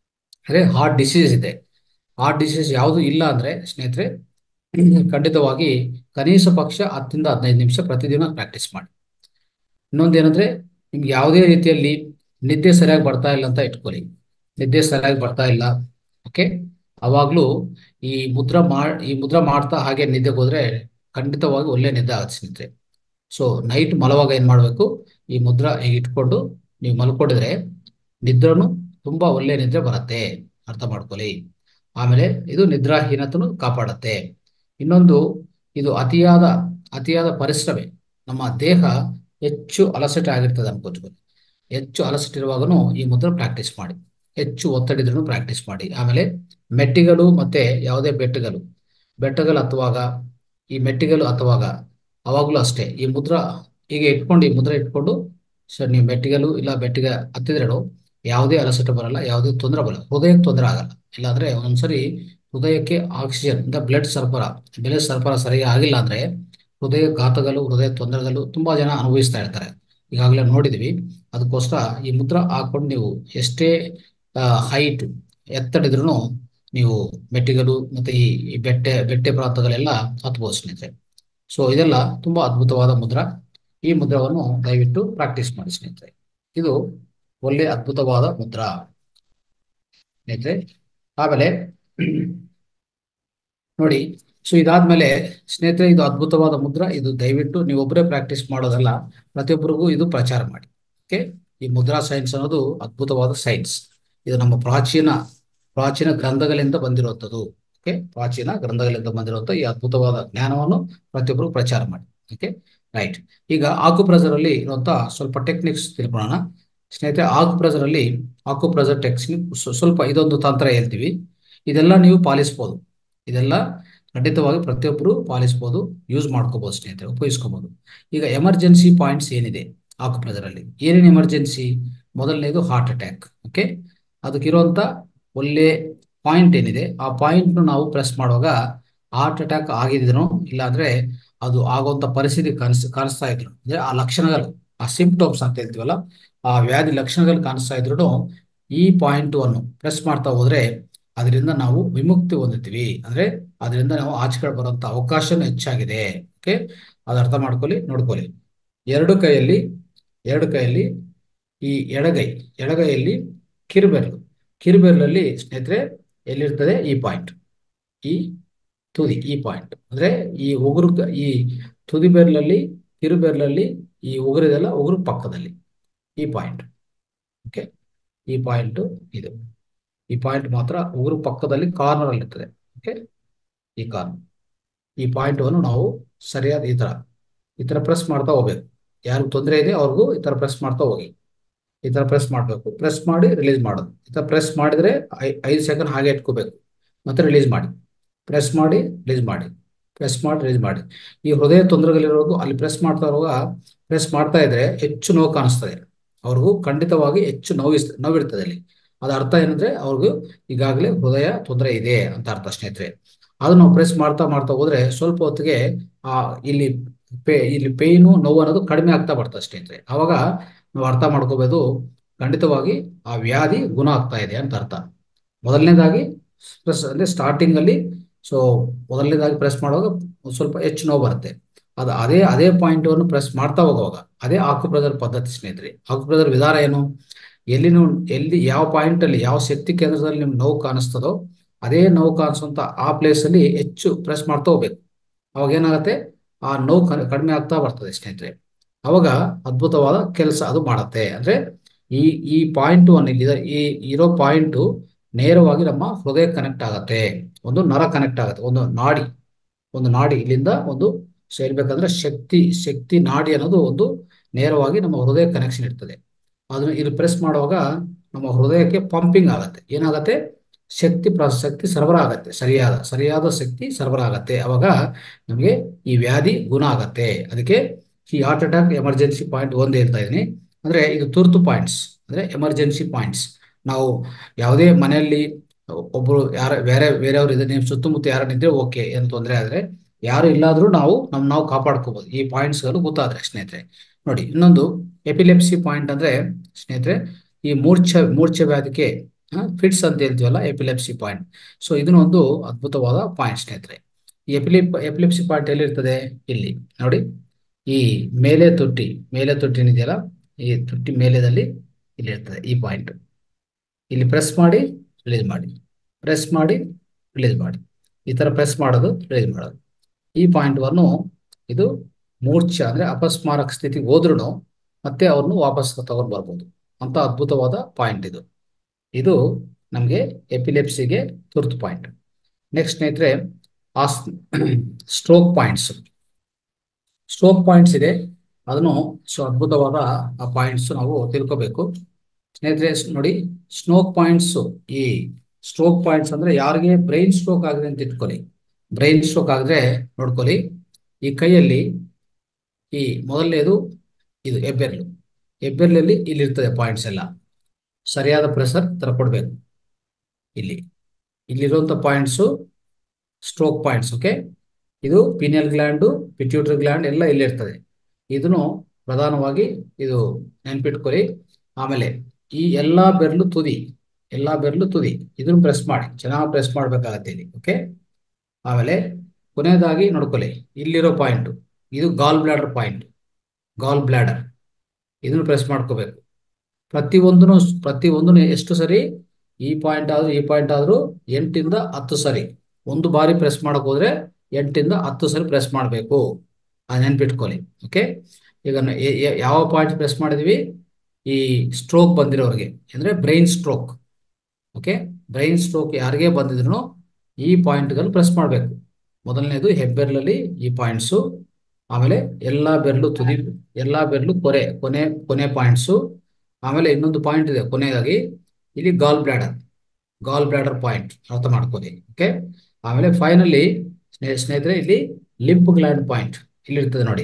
ಅದೇ ಹಾರ್ಟ್ ಡಿಸೀಸ್ ಇದೆ ಹಾರ್ಟ್ ಡಿಸೀಸ್ ಯಾವುದು ಇಲ್ಲ ಅಂದ್ರೆ ಸ್ನೇಹಿತರೆ ಖಂಡಿತವಾಗಿ ಕನಿಷ್ಠ ಪಕ್ಷ ಹತ್ತರಿಂದ ಹದಿನೈದು ನಿಮಿಷ ಪ್ರತಿದಿನ ಪ್ರಾಕ್ಟೀಸ್ ಮಾಡಿ ಇನ್ನೊಂದೇನಂದ್ರೆ ನಿಮ್ಗೆ ಯಾವುದೇ ರೀತಿಯಲ್ಲಿ ನಿದ್ದೆ ಸರಿಯಾಗಿ ಬರ್ತಾ ಇಲ್ಲ ಅಂತ ಇಟ್ಕೊಳ್ಳಿ ನಿದ್ದೆ ಸರಿಯಾಗಿ ಬರ್ತಾ ಇಲ್ಲ ಓಕೆ ಅವಾಗ್ಲೂ ಈ ಮುದ್ರಾ ಮಾಡ್ ಈ ಮುದ್ರಾ ಮಾಡ್ತಾ ಹಾಗೆ ನಿದ್ದೆಗೆ ಹೋದ್ರೆ ಖಂಡಿತವಾಗಿ ಒಳ್ಳೆ ನಿದ್ದೆ ಆಗುತ್ತೆ ಸ್ನೇಹಿತರೆ ಸೊ ನೈಟ್ ಮಲವಾಗ ಏನ್ ಮಾಡ್ಬೇಕು ಈ ಮುದ್ರಾ ಹೀಗೆ ಇಟ್ಕೊಂಡು ನೀವು ಮಲ್ಕೊಂಡಿದ್ರೆ ನಿದ್ರನು ತುಂಬಾ ಒಳ್ಳೆ ನಿದ್ರೆ ಬರುತ್ತೆ ಅರ್ಥ ಮಾಡ್ಕೊಳ್ಳಿ ಆಮೇಲೆ ಇದು ನಿದ್ರಾಹೀನತನು ಕಾಪಾಡುತ್ತೆ ಇನ್ನೊಂದು ಇದು ಅತಿಯಾದ ಅತಿಯಾದ ಪರಿಶ್ರಮೆ ನಮ್ಮ ದೇಹ ಹೆಚ್ಚು ಅಲಸಟೆ ಆಗಿರ್ತದೆ ಅನ್ಕೋತೀವಿ ಹೆಚ್ಚು ಅಲಸಟೆ ಇರುವಾಗನು ಈ ಮುದ್ರೆ ಪ್ರಾಕ್ಟೀಸ್ ಮಾಡಿ ಹೆಚ್ಚು ಒತ್ತಡ ಇದ್ರೂ ಪ್ರಾಕ್ಟೀಸ್ ಮಾಡಿ ಆಮೇಲೆ ಮೆಟ್ಟಿಗಳು ಮತ್ತೆ ಯಾವುದೇ ಬೆಟ್ಟಗಳು ಬೆಟ್ಟಗಳು ಹತ್ತುವಾಗ ಈ ಮೆಟ್ಟಿಗಳು ಹತ್ತುವಾಗ ಅವಾಗಲೂ ಅಷ್ಟೇ ಈ ಮುದ್ರಾ ಹೀಗೆ ಇಟ್ಕೊಂಡು ಈ ಮುದ್ರೆ ಇಟ್ಕೊಂಡು ಸೊ ನೀವು ಮೆಟ್ಟಿಗಲು ಇಲ್ಲ ಬೆಟ್ಟಿಗೆ ಹತ್ತಿದ್ರೇನು ಯಾವುದೇ ಅಲಸಟೆ ಬರಲ್ಲ ಯಾವುದೇ ತೊಂದರೆ ಬರಲ್ಲ ಹೃದಯಕ್ಕೆ ತೊಂದರೆ ಆಗಲ್ಲ ಇಲ್ಲಾಂದ್ರೆ ಒಂದ್ಸರಿ ಹೃದಯಕ್ಕೆ ಆಕ್ಸಿಜನ್ ಇಂದ ಬ್ಲಡ್ ಸರಬರ ಬ್ಲಡ್ ಸರಬರ ಸರಿಯಾಗಿ ಆಗಿಲ್ಲ ಅಂದ್ರೆ ಹೃದಯ ಘಾತಗಳು ಹೃದಯ ತೊಂದರೆಗಳು ತುಂಬಾ ಜನ ಅನುಭವಿಸ್ತಾ ಇರ್ತಾರೆ ಈಗಾಗಲೇ ನೋಡಿದ್ವಿ ಅದಕ್ಕೋಸ್ಕರ ಈ ಮುದ್ರಾ ಹಾಕೊಂಡು ನೀವು ಎಷ್ಟೇ ಹೈಟ್ ಎತ್ತಡಿದ್ರು ನೀವು ಮೆಟ್ಟಿಗಳು ಮತ್ತೆ ಈ ಈ ಬೆಟ್ಟೆ ಬೆಟ್ಟೆ ಪ್ರಾಂತಗಳೆಲ್ಲ ಹತ್ಬೋದು ಸ್ನೇಹಿತರೆ ಸೊ ಇದೆಲ್ಲ ತುಂಬಾ ಅದ್ಭುತವಾದ ಮುದ್ರಾ ಈ ಮುದ್ರವನ್ನು ದಯವಿಟ್ಟು ಪ್ರಾಕ್ಟೀಸ್ ಮಾಡಿ ಸ್ನೇಹಿತರೆ ಇದು ಒಳ್ಳೆ ಅದ್ಭುತವಾದ ಮುದ್ರಾ ಸ್ನೇಹಿತರೆ ಆಮೇಲೆ ನೋಡಿ ಸೊ ಇದಾದ್ಮೇಲೆ ಸ್ನೇಹಿತರೆ ಇದು ಅದ್ಭುತವಾದ ಮುದ್ರಾ ಇದು ದಯವಿಟ್ಟು ನೀವು ಒಬ್ಬರೇ ಪ್ರಾಕ್ಟೀಸ್ ಮಾಡೋದಲ್ಲ ಪ್ರತಿಯೊಬ್ಬರಿಗೂ ಇದು ಪ್ರಚಾರ ಮಾಡಿ ಓಕೆ ಈ ಮುದ್ರಾ ಸೈನ್ಸ್ ಅನ್ನೋದು ಅದ್ಭುತವಾದ ಸೈನ್ಸ್ ಇದು ನಮ್ಮ ಪ್ರಾಚೀನ ಪ್ರಾಚೀನ ಗ್ರಂಥಗಳಿಂದ ಬಂದಿರುವಂಥದ್ದು ಓಕೆ ಪ್ರಾಚೀನ ಗ್ರಂಥಗಳಿಂದ ಬಂದಿರುವಂಥ ಈ ಅದ್ಭುತವಾದ ಜ್ಞಾನವನ್ನು ಪ್ರತಿಯೊಬ್ಬರು ಪ್ರಚಾರ ಮಾಡಿ ಓಕೆ ರೈಟ್ ಈಗ ಆಕುಪ್ರೆಸರ್ ಅಲ್ಲಿ ಇರುವಂತ ಸ್ವಲ್ಪ ಟೆಕ್ನಿಕ್ಸ್ ತಿಳ್ಕೊಳ್ಳೋಣ ಸ್ನೇಹಿತರೆ ಆಕುಪ್ರೆಸರ್ ಅಲ್ಲಿ ಆಕುಪ್ರೆಸರ್ ಟೆಕ್ನಿಕ್ ಸ್ವಲ್ಪ ಇದೊಂದು ತಂತ್ರ ಹೇಳ್ತೀವಿ ಇದೆಲ್ಲ ನೀವು ಪಾಲಿಸ್ಬೋದು ಇದೆಲ್ಲ ಖಂಡಿತವಾಗಿ ಪ್ರತಿಯೊಬ್ಬರು ಪಾಲಿಸ್ಬೋದು ಯೂಸ್ ಮಾಡ್ಕೋಬಹುದು ಸ್ನೇಹಿತರೆ ಉಪಯೋಗಿಸ್ಕೋಬಹುದು ಈಗ ಎಮರ್ಜೆನ್ಸಿ ಪಾಯಿಂಟ್ಸ್ ಏನಿದೆ ಆಕುಪ್ರೆಜರಲ್ಲಿ ಏನೇನು ಎಮರ್ಜೆನ್ಸಿ ಮೊದಲನೇದು ಹಾರ್ಟ್ ಅಟ್ಯಾಕ್ ಓಕೆ ಅದಕ್ಕಿರುವಂತ ಒಳ್ಳೆ ಪಾಯಿಂಟ್ ಏನಿದೆ ಆ ಪಾಯಿಂಟ್ ನಾವು ಪ್ರೆಸ್ ಮಾಡುವಾಗ ಹಾರ್ಟ್ ಅಟ್ಯಾಕ್ ಆಗಿದ್ರು ಇಲ್ಲಾಂದ್ರೆ ಅದು ಆಗುವಂತ ಪರಿಸ್ಥಿತಿ ಕಾಣಿಸ್ ಕಾಣಿಸ್ತಾ ಇದ್ರು ಅಂದ್ರೆ ಆ ಲಕ್ಷಣಗಳು ಆ ಸಿಂಪ್ಟಮ್ಸ್ ಅಂತ ಹೇಳ್ತೀವಲ್ಲ ಆ ವ್ಯಾಧಿ ಲಕ್ಷಣಗಳು ಕಾಣಿಸ್ತಾ ಇದ್ರು ಈ ಪಾಯಿಂಟ್ ಅನ್ನು ಪ್ರೆಸ್ ಮಾಡ್ತಾ ಹೋದ್ರೆ ಅದರಿಂದ ನಾವು ವಿಮುಕ್ತಿ ಹೊಂದುತ್ತೀವಿ ಅಂದ್ರೆ ಅದರಿಂದ ನಾವು ಆಚೆ ಕಡೆ ಬರುವಂತ ಅವಕಾಶನೂ ಹೆಚ್ಚಾಗಿದೆ ಓಕೆ ಅದು ಅರ್ಥ ಮಾಡ್ಕೊಳ್ಳಿ ನೋಡ್ಕೊಳ್ಳಿ ಎರಡು ಕೈಯಲ್ಲಿ ಎರಡು ಕೈಯಲ್ಲಿ ಈ ಎಡಗೈ ಎಡಗೈಯಲ್ಲಿ ಕಿರುಬೆರಳು ಕಿರುಬೆರಳಲ್ಲಿ ಸ್ನೇಹಿತರೆ ಎಲ್ಲಿರ್ತದೆ ಈ ಪಾಯಿಂಟ್ ಈ ತುದಿ ಈ ಪಾಯಿಂಟ್ ಅಂದ್ರೆ ಈ ಉಗುರು ಈ ತುದಿ ಬೆರಳಲ್ಲಿ ಕಿರುಬೆರಳಲ್ಲಿ ಈ ಉಗುರಿದೆಲ್ಲ ಉಗುರು ಪಕ್ಕದಲ್ಲಿ ಈ ಪಾಯಿಂಟ್ ಓಕೆ ಈ ಪಾಯಿಂಟ್ ಇದು ಈ ಪಾಯಿಂಟ್ ಮಾತ್ರ ಉಗುರು ಪಕ್ಕದಲ್ಲಿ ಕಾರ್ನರ್ ಅಲ್ಲಿ ಇರ್ತದೆ ಓಕೆ ಈ ಕಾರ್ನರ್ ಈ ಪಾಯಿಂಟ್ ಅನ್ನು ನಾವು ಸರಿಯಾದ ಈ ತರ ಈ ತರ ಪ್ರೆಸ್ ಮಾಡ್ತಾ ಹೋಗ್ಬೇಕು ಯಾರು ತೊಂದರೆ ಇದೆ ಅವ್ರಿಗೂ ಈ ತರ ಪ್ರೆಸ್ ಮಾಡ್ತಾ ಹೋಗಿ ಈ ತರ ಪ್ರೆಸ್ ಮಾಡಬೇಕು ಪ್ರೆಸ್ ಮಾಡಿ ರಿಲೀಸ್ ಮಾಡೋದು ಈ ತರ ಪ್ರೆಸ್ ಮಾಡಿದ್ರೆ ಐದು ಸೆಕೆಂಡ್ ಹಾಗೆ ಇಟ್ಕೋಬೇಕು ಮತ್ತೆ ರಿಲೀಸ್ ಮಾಡಿ ಪ್ರೆಸ್ ಮಾಡಿ ರಿಲೀಸ್ ಮಾಡಿ ಪ್ರೆಸ್ ಮಾಡಿ ರಿಲೀಸ್ ಮಾಡಿ ಈ ಹೃದಯ ತೊಂದರೆಗಳಿರೋದು ಅಲ್ಲಿ ಪ್ರೆಸ್ ಮಾಡ್ತಾ ಇರುವಾಗ ಪ್ರೆಸ್ ಮಾಡ್ತಾ ಇದ್ರೆ ಹೆಚ್ಚು ನೋವು ಕಾಣಿಸ್ತದೆ ಅವ್ರಿಗೂ ಖಂಡಿತವಾಗಿ ಹೆಚ್ಚು ನೋವಿಸ್ ನೋವಿರ್ತದೆ ಅಲ್ಲಿ ಅದ ಅರ್ಥ ಏನಂದ್ರೆ ಅವ್ರಿಗೂ ಈಗಾಗಲೇ ಹೃದಯ ತೊಂದರೆ ಇದೆ ಅಂತ ಅರ್ಥ ಸ್ನೇಹಿತರೆ ಅದು ನಾವು ಪ್ರೆಸ್ ಮಾಡ್ತಾ ಮಾಡ್ತಾ ಹೋದ್ರೆ ಸ್ವಲ್ಪ ಹೊತ್ತಿಗೆ ಆ ಇಲ್ಲಿ ಪೇ ಇಲ್ಲಿ ಪೇಯ್ನು ನೋವು ಅನ್ನೋದು ಕಡಿಮೆ ಆಗ್ತಾ ಬರ್ತದೆ ಸ್ನೇಹಿತರೆ ಅವಾಗ ನಾವು ಅರ್ಥ ಮಾಡ್ಕೋಬಹುದು ಖಂಡಿತವಾಗಿ ಆ ವ್ಯಾಧಿ ಗುಣ ಆಗ್ತಾ ಇದೆ ಅಂತ ಅರ್ಥ ಮೊದಲನೇದಾಗಿ ಪ್ರೆಸ್ ಅಂದ್ರೆ ಸ್ಟಾರ್ಟಿಂಗ್ ಅಲ್ಲಿ ಸೊ ಮೊದಲನೇದಾಗಿ ಪ್ರೆಸ್ ಮಾಡುವಾಗ ಒಂದ್ ಸ್ವಲ್ಪ ಹೆಚ್ಚು ನೋವು ಬರುತ್ತೆ ಅದು ಅದೇ ಅದೇ ಪಾಯಿಂಟ್ ಅನ್ನು ಪ್ರೆಸ್ ಮಾಡ್ತಾ ಹೋಗುವಾಗ ಅದೇ ಆಕುಪ್ರೆಜರ್ ಪದ್ಧತಿ ಸ್ನೇಹಿತರೆ ಆಕುಪ್ರೆಜರ್ ವಿಧಾನ ಏನು ಎಲ್ಲಿ ನೀವು ಎಲ್ಲಿ ಯಾವ ಪಾಯಿಂಟ್ ಅಲ್ಲಿ ಯಾವ ಶಕ್ತಿ ಕೇಂದ್ರದಲ್ಲಿ ನಿಮ್ಗೆ ನೋವು ಕಾಣಿಸ್ತದೋ ಅದೇ ನೋವು ಕಾಣಿಸುವಂತ ಆ ಪ್ಲೇಸ್ ಅಲ್ಲಿ ಹೆಚ್ಚು ಪ್ರೆಸ್ ಮಾಡ್ತಾ ಹೋಗ್ಬೇಕು ಅವಾಗ ಏನಾಗುತ್ತೆ ಆ ನೋವು ಕಡಿಮೆ ಆಗ್ತಾ ಬರ್ತದೆ ಸ್ನೇಹಿತರೆ ಅವಾಗ ಅದ್ಭುತವಾದ ಕೆಲಸ ಅದು ಮಾಡತ್ತೆ ಅಂದ್ರೆ ಈ ಈ ಪಾಯಿಂಟ್ ಒನ್ ಇಲ್ಲಿ ಈ ಇರೋ ಪಾಯಿಂಟ್ ನೇರವಾಗಿ ನಮ್ಮ ಹೃದಯ ಕನೆಕ್ಟ್ ಆಗತ್ತೆ ಒಂದು ನರ ಕನೆಕ್ಟ್ ಆಗುತ್ತೆ ಒಂದು ನಾಡಿ ಒಂದು ನಾಡಿ ಇಲ್ಲಿಂದ ಒಂದು ಸೇರ್ಬೇಕಂದ್ರೆ ಶಕ್ತಿ ಶಕ್ತಿ ನಾಡಿ ಅನ್ನೋದು ಒಂದು ನೇರವಾಗಿ ನಮ್ಮ ಹೃದಯ ಕನೆಕ್ಷನ್ ಇರ್ತದೆ ಅದನ್ನ ಇಲ್ಲಿ ಪ್ರೆಸ್ ಮಾಡುವಾಗ ನಮ್ಮ ಹೃದಯಕ್ಕೆ ಪಂಪಿಂಗ್ ಆಗತ್ತೆ ಏನಾಗತ್ತೆ ಶಕ್ತಿ ಪ್ರ ಶಕ್ತಿ ಸರಬರಾಜ್ ಆಗತ್ತೆ ಸರಿಯಾದ ಸರಿಯಾದ ಶಕ್ತಿ ಸರಬರಾಜ್ ಆಗತ್ತೆ ಅವಾಗ ನಮಗೆ ಈ ವ್ಯಾಧಿ ಗುಣ ಆಗತ್ತೆ ಅದಕ್ಕೆ ಈ ಹಾರ್ಟ್ ಅಟ್ಯಾಕ್ ಎಮರ್ಜೆನ್ಸಿ ಪಾಯಿಂಟ್ ಒಂದು ಹೇಳ್ತಾ ಇದ್ದೀನಿ ಅಂದ್ರೆ ಇದು ತುರ್ತು ಪಾಯಿಂಟ್ಸ್ ಅಂದ್ರೆ ಎಮರ್ಜೆನ್ಸಿ ಪಾಯಿಂಟ್ಸ್ ನಾವು ಯಾವುದೇ ಮನೆಯಲ್ಲಿ ಒಬ್ಬರು ಯಾರ ಬೇರೆ ಬೇರೆಯವರು ಇದ್ರೆ ನೀವು ಸುತ್ತಮುತ್ತ ಯಾರನ್ನಿದ್ರೆ ಓಕೆ ಏನು ತೊಂದರೆ ಆದ್ರೆ ಯಾರು ಇಲ್ಲಾದ್ರೂ ನಾವು ನಮ್ ನಾವು ಕಾಪಾಡ್ಕೋಬಹುದು ಈ ಪಾಯಿಂಟ್ಸ್ ಗಳು ಗೊತ್ತಾದ್ರೆ ಸ್ನೇಹಿತರೆ ನೋಡಿ ಇನ್ನೊಂದು ಎಪಿಲೆಪ್ಸಿ ಪಾಯಿಂಟ್ ಅಂದ್ರೆ ಸ್ನೇಹಿತರೆ ಈ ಮೂರ್ಛ ಮೂರ್ಛೆ ವ್ಯಾಧಿಗೆ ಫಿಟ್ಸ್ ಅಂತ ಹೇಳ್ತೀವಲ್ಲ ಎಪಿಲೆಪ್ಸಿ ಪಾಯಿಂಟ್ ಸೊ ಇದನ್ನ ಒಂದು ಅದ್ಭುತವಾದ ಪಾಯಿಂಟ್ ಸ್ನೇಹಿತರೆ ಈ ಎಪಿಲಿಪ್ ಎಪಿಲೆಪ್ಸಿ ಪಾಯಿಂಟ್ ಎಲ್ಲಿರ್ತದೆ ಇಲ್ಲಿ ನೋಡಿ ಈ ಮೇಲೆ ತೊಟ್ಟಿ ಮೇಲೆ ತೊಟ್ಟಿ ಏನಿದೆಯಲ್ಲ ಈ ತೊಟ್ಟಿ ಮೇಲೆದಲ್ಲಿ ಇಲ್ಲಿ ಇರ್ತದೆ ಈ ಪಾಯಿಂಟ್ ಇಲ್ಲಿ ಪ್ರೆಸ್ ಮಾಡಿ ರಿಲೀಸ್ ಮಾಡಿ ಪ್ರೆಸ್ ಮಾಡಿ ರಿಲೀಸ್ ಮಾಡಿ ಈ ತರ ಪ್ರೆಸ್ ಮಾಡೋದು ರಿಲೀಸ್ ಮಾಡೋದು ಈ ಪಾಯಿಂಟ್ವನ್ನು ಇದು ಮೂರ್ಛ ಅಂದ್ರೆ ಅಪಸ್ಮಾರಕ ಸ್ಥಿತಿಗೆ ಹೋದ್ರೂ ಮತ್ತೆ ಅವ್ರನ್ನು ವಾಪಸ್ ತಗೊಂಡು ಬರ್ಬೋದು ಅಂತ ಅದ್ಭುತವಾದ ಪಾಯಿಂಟ್ ಇದು ಇದು ನಮಗೆ ಎಪಿಲೆಪ್ಸಿಗೆ ತುರ್ತು ಪಾಯಿಂಟ್ ನೆಕ್ಸ್ಟ್ ಸ್ನೇಹಿತರೆ as stroke points stroke points ಇದೆ ಅದನ್ನು ಸೊ ಅದ್ಭುತವಾದ ಆ ಪಾಯಿಂಟ್ಸ್ ನಾವು ತಿಳ್ಕೋಬೇಕು ಸ್ನೇಹಿತರೆ ನೋಡಿ ಸ್ಟ್ರೋಕ್ ಪಾಯಿಂಟ್ಸ್ ಈ ಸ್ಟ್ರೋಕ್ ಪಾಯಿಂಟ್ಸ್ ಅಂದ್ರೆ ಯಾರಿಗೆ ಬ್ರೈನ್ ಸ್ಟ್ರೋಕ್ ಆಗಿದೆ ಅಂತ ಇಟ್ಕೊಳ್ಳಿ ಬ್ರೈನ್ ಸ್ಟ್ರೋಕ್ ಆಗಿದ್ರೆ ನೋಡ್ಕೊಳ್ಳಿ ಈ ಕೈಯಲ್ಲಿ ಈ ಮೊದಲನೇದು ಇದು ಹೆಬ್ಬೆರಳು ಹೆಬ್ಬೆರಳಲ್ಲಿ ಇಲ್ಲಿ ಇರ್ತದೆ ಪಾಯಿಂಟ್ಸ್ ಎಲ್ಲ ಸರಿಯಾದ ಪ್ರೆಷರ್ ತರ ಕೊಡ್ಬೇಕು ಇಲ್ಲಿ ಇಲ್ಲಿರುವಂತ ಪಾಯಿಂಟ್ಸು ಸ್ಟ್ರೋಕ್ ಪಾಯಿಂಟ್ಸ್ ಓಕೆ ಇದು ಪಿನಿಯಲ್ ಗ್ಲ್ಯಾಂಡು ಪಿಟ್ಯೂಟರಿ ಗ್ಲ್ಯಾಂಡ್ ಎಲ್ಲ ಇಲ್ಲಿರ್ತದೆ ಇದನ್ನು ಪ್ರಧಾನವಾಗಿ ಇದು ನೆನ್ಪಿಟ್ಕೊಳ್ಳಿ ಆಮೇಲೆ ಈ ಎಲ್ಲಾ ಬೆರಳು ತುದಿ ಎಲ್ಲಾ ಬೆರಳು ತುದಿ ಇದನ್ನು ಪ್ರೆಸ್ ಮಾಡಿ ಚೆನ್ನಾಗಿ ಪ್ರೆಸ್ ಮಾಡ್ಬೇಕಾಗತ್ತೆ ಇಲ್ಲಿ ಓಕೆ ಆಮೇಲೆ ಕೊನೆಯದಾಗಿ ನೋಡ್ಕೊಳ್ಳಿ ಇಲ್ಲಿರೋ ಪಾಯಿಂಟ್ ಇದು gall bladder point gall bladder ಇದನ್ನು ಪ್ರೆಸ್ ಮಾಡ್ಕೋಬೇಕು ಪ್ರತಿಯೊಂದನು ಪ್ರತಿಯೊಂದನು ಎಷ್ಟು ಸರಿ ಈ ಪಾಯಿಂಟ್ ಆದ್ರೂ ಈ ಪಾಯಿಂಟ್ ಆದ್ರೂ ಎಂಟಿಂದ ಹತ್ತು ಸರಿ ಒಂದು ಬಾರಿ ಪ್ರೆಸ್ ಮಾಡಕ್ ಹೋದ್ರೆ ಎಂಟಿಂದ ಹತ್ತು ಸರಿ ಪ್ರೆಸ್ ಮಾಡಬೇಕು ಅದು ನೆನ್ಪಿಟ್ಕೊಳ್ಳಿ ಓಕೆ ಈಗ ಯಾವ ಪಾಯಿಂಟ್ ಪ್ರೆಸ್ ಮಾಡಿದ್ವಿ ಈ ಸ್ಟ್ರೋಕ್ ಬಂದಿರೋರಿಗೆ ಅಂದ್ರೆ brain stroke okay brain stroke ಯಾರಿಗೆ ಬಂದಿದ್ರು ಈ ಪಾಯಿಂಟ್ಗಳು ಪ್ರೆಸ್ ಮಾಡಬೇಕು ಮೊದಲನೇದು ಹೆಬ್ಬೆರಳಲ್ಲಿ ಈ ಪಾಯಿಂಟ್ಸು ಆಮೇಲೆ ಎಲ್ಲಾ ಬೆರಳು ತುದಿ ಎಲ್ಲಾ ಬೆರಳು ಕೊರೆ ಕೊನೆ ಕೊನೆ ಪಾಯಿಂಟ್ಸು ಆಮೇಲೆ ಇನ್ನೊಂದು ಪಾಯಿಂಟ್ ಇದೆ ಕೊನೆಯದಾಗಿ ಇಲ್ಲಿ gall bladder gall bladder point ಅರ್ಥ ಮಾಡ್ಕೊಳ್ಳಿ ಓಕೆ ಆಮೇಲೆ ಫೈನಲಿ ಸ್ನೇ- ಸ್ನೇಹಿತರೆ ಇಲ್ಲಿ ಲಿಂಪ್ ಗ್ಲ್ಯಾಂಡ್ ಪಾಯಿಂಟ್ ಇಲ್ಲಿ ಇರ್ತದೆ ನೋಡಿ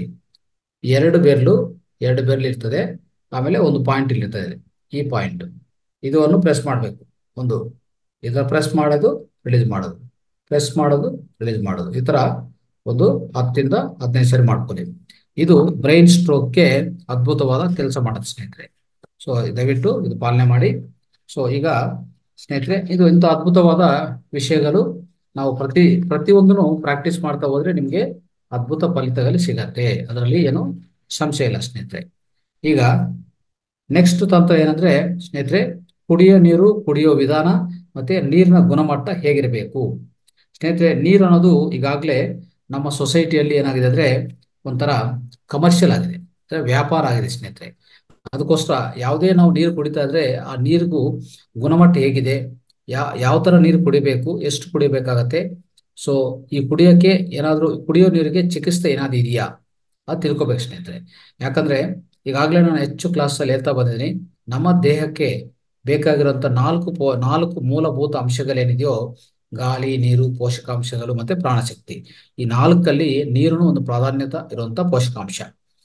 ಎರಡು ಬೆರಳು ಎರಡು ಬೆರಳು ಇರ್ತದೆ ಆಮೇಲೆ ಒಂದು ಪಾಯಿಂಟ್ ಇಲ್ಲಿ ಇರ್ತದೆ ಈ ಪಾಯಿಂಟ್ ಇದನ್ನು ಪ್ರೆಸ್ ಮಾಡಬೇಕು ಒಂದು ಇದರ ಪ್ರೆಸ್ ಮಾಡೋದು ರಿಲೀಸ್ ಮಾಡೋದು ಪ್ರೆಸ್ ಮಾಡೋದು ರಿಲೀಸ್ ಮಾಡೋದು ಈ ತರ ಒಂದು ಹತ್ತರಿಂದ ಹದಿನೈದು ಸರಿ ಮಾಡ್ಕೊಳ್ಳಿ ಇದು ಬ್ರೈನ್ ಸ್ಟ್ರೋಕ್ಗೆ ಅದ್ಭುತವಾದ ಕೆಲಸ ಮಾಡುತ್ತೆ ಸ್ನೇಹಿತರೆ ಸೊ ದಯವಿಟ್ಟು ಇದು ಪಾಲನೆ ಮಾಡಿ ಸೊ ಈಗ ಸ್ನೇಹಿತರೆ ಇದು ಇಂಥ ಅದ್ಭುತವಾದ ವಿಷಯಗಳು ನಾವು ಪ್ರತಿ ಪ್ರತಿಯೊಂದನ್ನು ಪ್ರಾಕ್ಟೀಸ್ ಮಾಡ್ತಾ ಹೋದ್ರೆ ನಿಮಗೆ ಅದ್ಭುತ ಫಲಿತಗಳು ಸಿಗತ್ತೆ ಅದರಲ್ಲಿ ಏನು ಸಂಶಯ ಇಲ್ಲ ಸ್ನೇಹಿತರೆ ಈಗ ನೆಕ್ಸ್ಟ್ ತಂತ್ರ ಏನಂದ್ರೆ ಸ್ನೇಹಿತರೆ ಕುಡಿಯೋ ನೀರು ಕುಡಿಯೋ ವಿಧಾನ ಮತ್ತೆ ನೀರಿನ ಗುಣಮಟ್ಟ ಹೇಗಿರಬೇಕು ಸ್ನೇಹಿತರೆ ನೀರು ಅನ್ನೋದು ಈಗಾಗಲೇ ನಮ್ಮ ಸೊಸೈಟಿಯಲ್ಲಿ ಏನಾಗಿದೆ ಅಂದ್ರೆ ಒಂಥರ ಕಮರ್ಷಿಯಲ್ ಆಗಿದೆ ಅಂದ್ರೆ ವ್ಯಾಪಾರ ಆಗಿದೆ ಸ್ನೇಹಿತರೆ ಅದಕ್ಕೋಸ್ಕರ ಯಾವುದೇ ನಾವು ನೀರು ಕುಡಿತಾ ಇದ್ರೆ ಆ ನೀರಿಗೂ ಗುಣಮಟ್ಟ ಹೇಗಿದೆ ಯಾ ಯಾವ ತರ ನೀರು ಕುಡಿಬೇಕು ಎಷ್ಟು ಕುಡಿಬೇಕಾಗತ್ತೆ ಸೊ ಈ ಕುಡಿಯೋಕೆ ಏನಾದರೂ ಕುಡಿಯೋ ನೀರಿಗೆ ಚಿಕಿತ್ಸೆ ಏನಾದ್ರು ಇದೆಯಾ ಅದು ತಿಳ್ಕೊಬೇಕು ಸ್ನೇಹಿತರೆ ಯಾಕಂದ್ರೆ ಈಗಾಗಲೇ ನಾನು ಹೆಚ್ಚು ಕ್ಲಾಸಲ್ಲಿ ಹೇಳ್ತಾ ಬಂದಿದ್ದೀನಿ ನಮ್ಮ ದೇಹಕ್ಕೆ ಬೇಕಾಗಿರುವಂತ ನಾಲ್ಕು ಪೋ ನಾಲ್ಕು ಮೂಲಭೂತ ಅಂಶಗಳೇನಿದೆಯೋ ಗಾಳಿ ನೀರು ಪೋಷಕಾಂಶಗಳು ಮತ್ತೆ ಪ್ರಾಣಶಕ್ತಿ ಈ ನಾಲ್ಕಲ್ಲಿ ನೀರು ಒಂದು ಪ್ರಾಧಾನ್ಯತೆ ಇರುವಂತ ಪೋಷಕಾಂಶ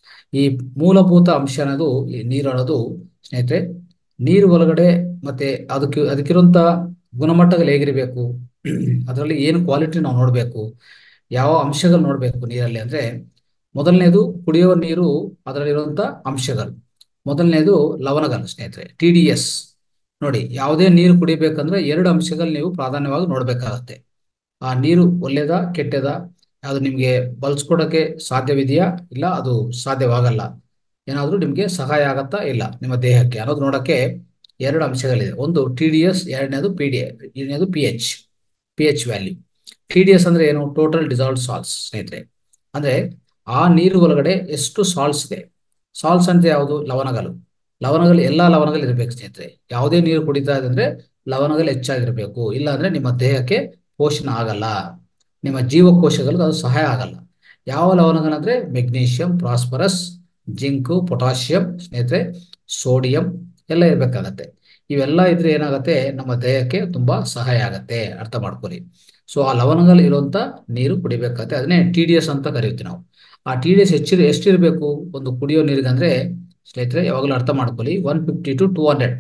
ಈ ಮೂಲಭೂತ ಅಂಶ ಅನ್ನೋದು ಈ ನೀರು ಅನ್ನೋದು ಸ್ನೇಹಿತರೆ ನೀರು ಒಳಗಡೆ ಮತ್ತೆ ಅದಕ್ಕೆ ಅದಕ್ಕಿರುವಂತ ಗುಣಮಟ್ಟಗಳು ಹೇಗಿರಬೇಕು ಅದರಲ್ಲಿ ಏನು ಕ್ವಾಲಿಟಿ ನಾವು ನೋಡಬೇಕು ಯಾವ ಅಂಶಗಳು ನೋಡಬೇಕು ನೀರಲ್ಲಿ ಅಂದ್ರೆ ಮೊದಲನೇದು ಕುಡಿಯುವ ನೀರು ಅದರಲ್ಲಿರುವಂತ ಅಂಶಗಳು ಮೊದಲನೇದು ಲವಣಗಳು ಸ್ನೇಹಿತರೆ ಟಿ ಡಿ ಎಸ್ ನೋಡಿ ಯಾವುದೇ ನೀರು ಕುಡಿಬೇಕಂದ್ರೆ ಎರಡು ಅಂಶಗಳು ನೀವು ಪ್ರಾಧಾನ್ಯವಾಗಿ ನೋಡ್ಬೇಕಾಗತ್ತೆ ಆ ನೀರು ಒಳ್ಳೇದಾ ಕೆಟ್ಟದಾ ಅದು ನಿಮ್ಗೆ ಬಲ್ಸ್ಕೊಡಕ್ಕೆ ಸಾಧ್ಯವಿದೆಯಾ ಇಲ್ಲ ಅದು ಸಾಧ್ಯವಾಗಲ್ಲ ಏನಾದ್ರೂ ನಿಮ್ಗೆ ಸಹಾಯ ಆಗತ್ತಾ ಇಲ್ಲ ನಿಮ್ಮ ದೇಹಕ್ಕೆ ಅನ್ನೋದು ನೋಡಕ್ಕೆ ಎರಡು ಅಂಶಗಳಿದೆ ಒಂದು ಟಿ ಡಿ ಎಸ್ ಎರಡನೇದು ಪಿ ಡಿ ಎರಡನೇದು P H P H value T D S ಅಂದ್ರೆ ಏನು ಟೋಟಲ್ ಡಿಸಾಲ್ವ್ ಸಾಲ್ಟ್ಸ್ ಸ್ನೇಹಿತರೆ ಅಂದ್ರೆ ಆ ನೀರು ಒಳಗಡೆ ಎಷ್ಟು ಸಾಲ್ಟ್ಸ್ ಇದೆ ಸಾಲ್ಟ್ಸ್ ಅಂತ ಯಾವುದು ಲವಣಗಳು ಲವಣಗಳು ಎಲ್ಲಾ ಲವಣಗಳು ಇರಬೇಕು ಸ್ನೇಹಿತರೆ ಯಾವುದೇ ನೀರು ಕುಡಿತಾ ಇದೆ ಅಂದ್ರೆ ಲವಣಗಳು ಹೆಚ್ಚಾಗಿರ್ಬೇಕು ಇಲ್ಲ ಅಂದ್ರೆ ನಿಮ್ಮ ದೇಹಕ್ಕೆ ಪೋಷಣ ಆಗಲ್ಲ ನಿಮ್ಮ ಜೀವಕೋಶಗಳಿಗೆ ಅದು ಸಹಾಯ ಆಗಲ್ಲ ಯಾವ ಲವಣಗಳಂದ್ರೆ ಮೆಗ್ನೀಷಿಯಂ ಪ್ರಾಸ್ಪರಸ್ ಜಿಂಕು ಪೊಟಾಷಿಯಂ ಸ್ನೇಹಿತರೆ ಸೋಡಿಯಂ ಎಲ್ಲ ಇರ್ಬೇಕಾಗತ್ತೆ ಇವೆಲ್ಲ ಇದ್ರೆ ಏನಾಗತ್ತೆ ನಮ್ಮ ದೇಹಕ್ಕೆ ತುಂಬಾ ಸಹಾಯ ಆಗತ್ತೆ ಅರ್ಥ ಮಾಡ್ಕೊಳ್ಳಿ ಸೊ ಆ ಲವಣಗಳು ಇರುವಂತ ನೀರು ಕುಡಿಬೇಕಾಗತ್ತೆ ಅದನ್ನೇ ಟಿ ಡಿ ಎಸ್ ಅಂತ ಕರಿತೀವಿ ನಾವು ಆ ಟಿ ಡಿ ಎಸ್ ಹೆಚ್ಚಿರ ಎಷ್ಟಿರಬೇಕು ಒಂದು ಕುಡಿಯೋ ನೀರಿಗಂದ್ರೆ ಸ್ನೇಹಿತರೆ ಯಾವಾಗಲೂ ಅರ್ಥ ಮಾಡ್ಕೊಳ್ಳಿ one fifty to two hundred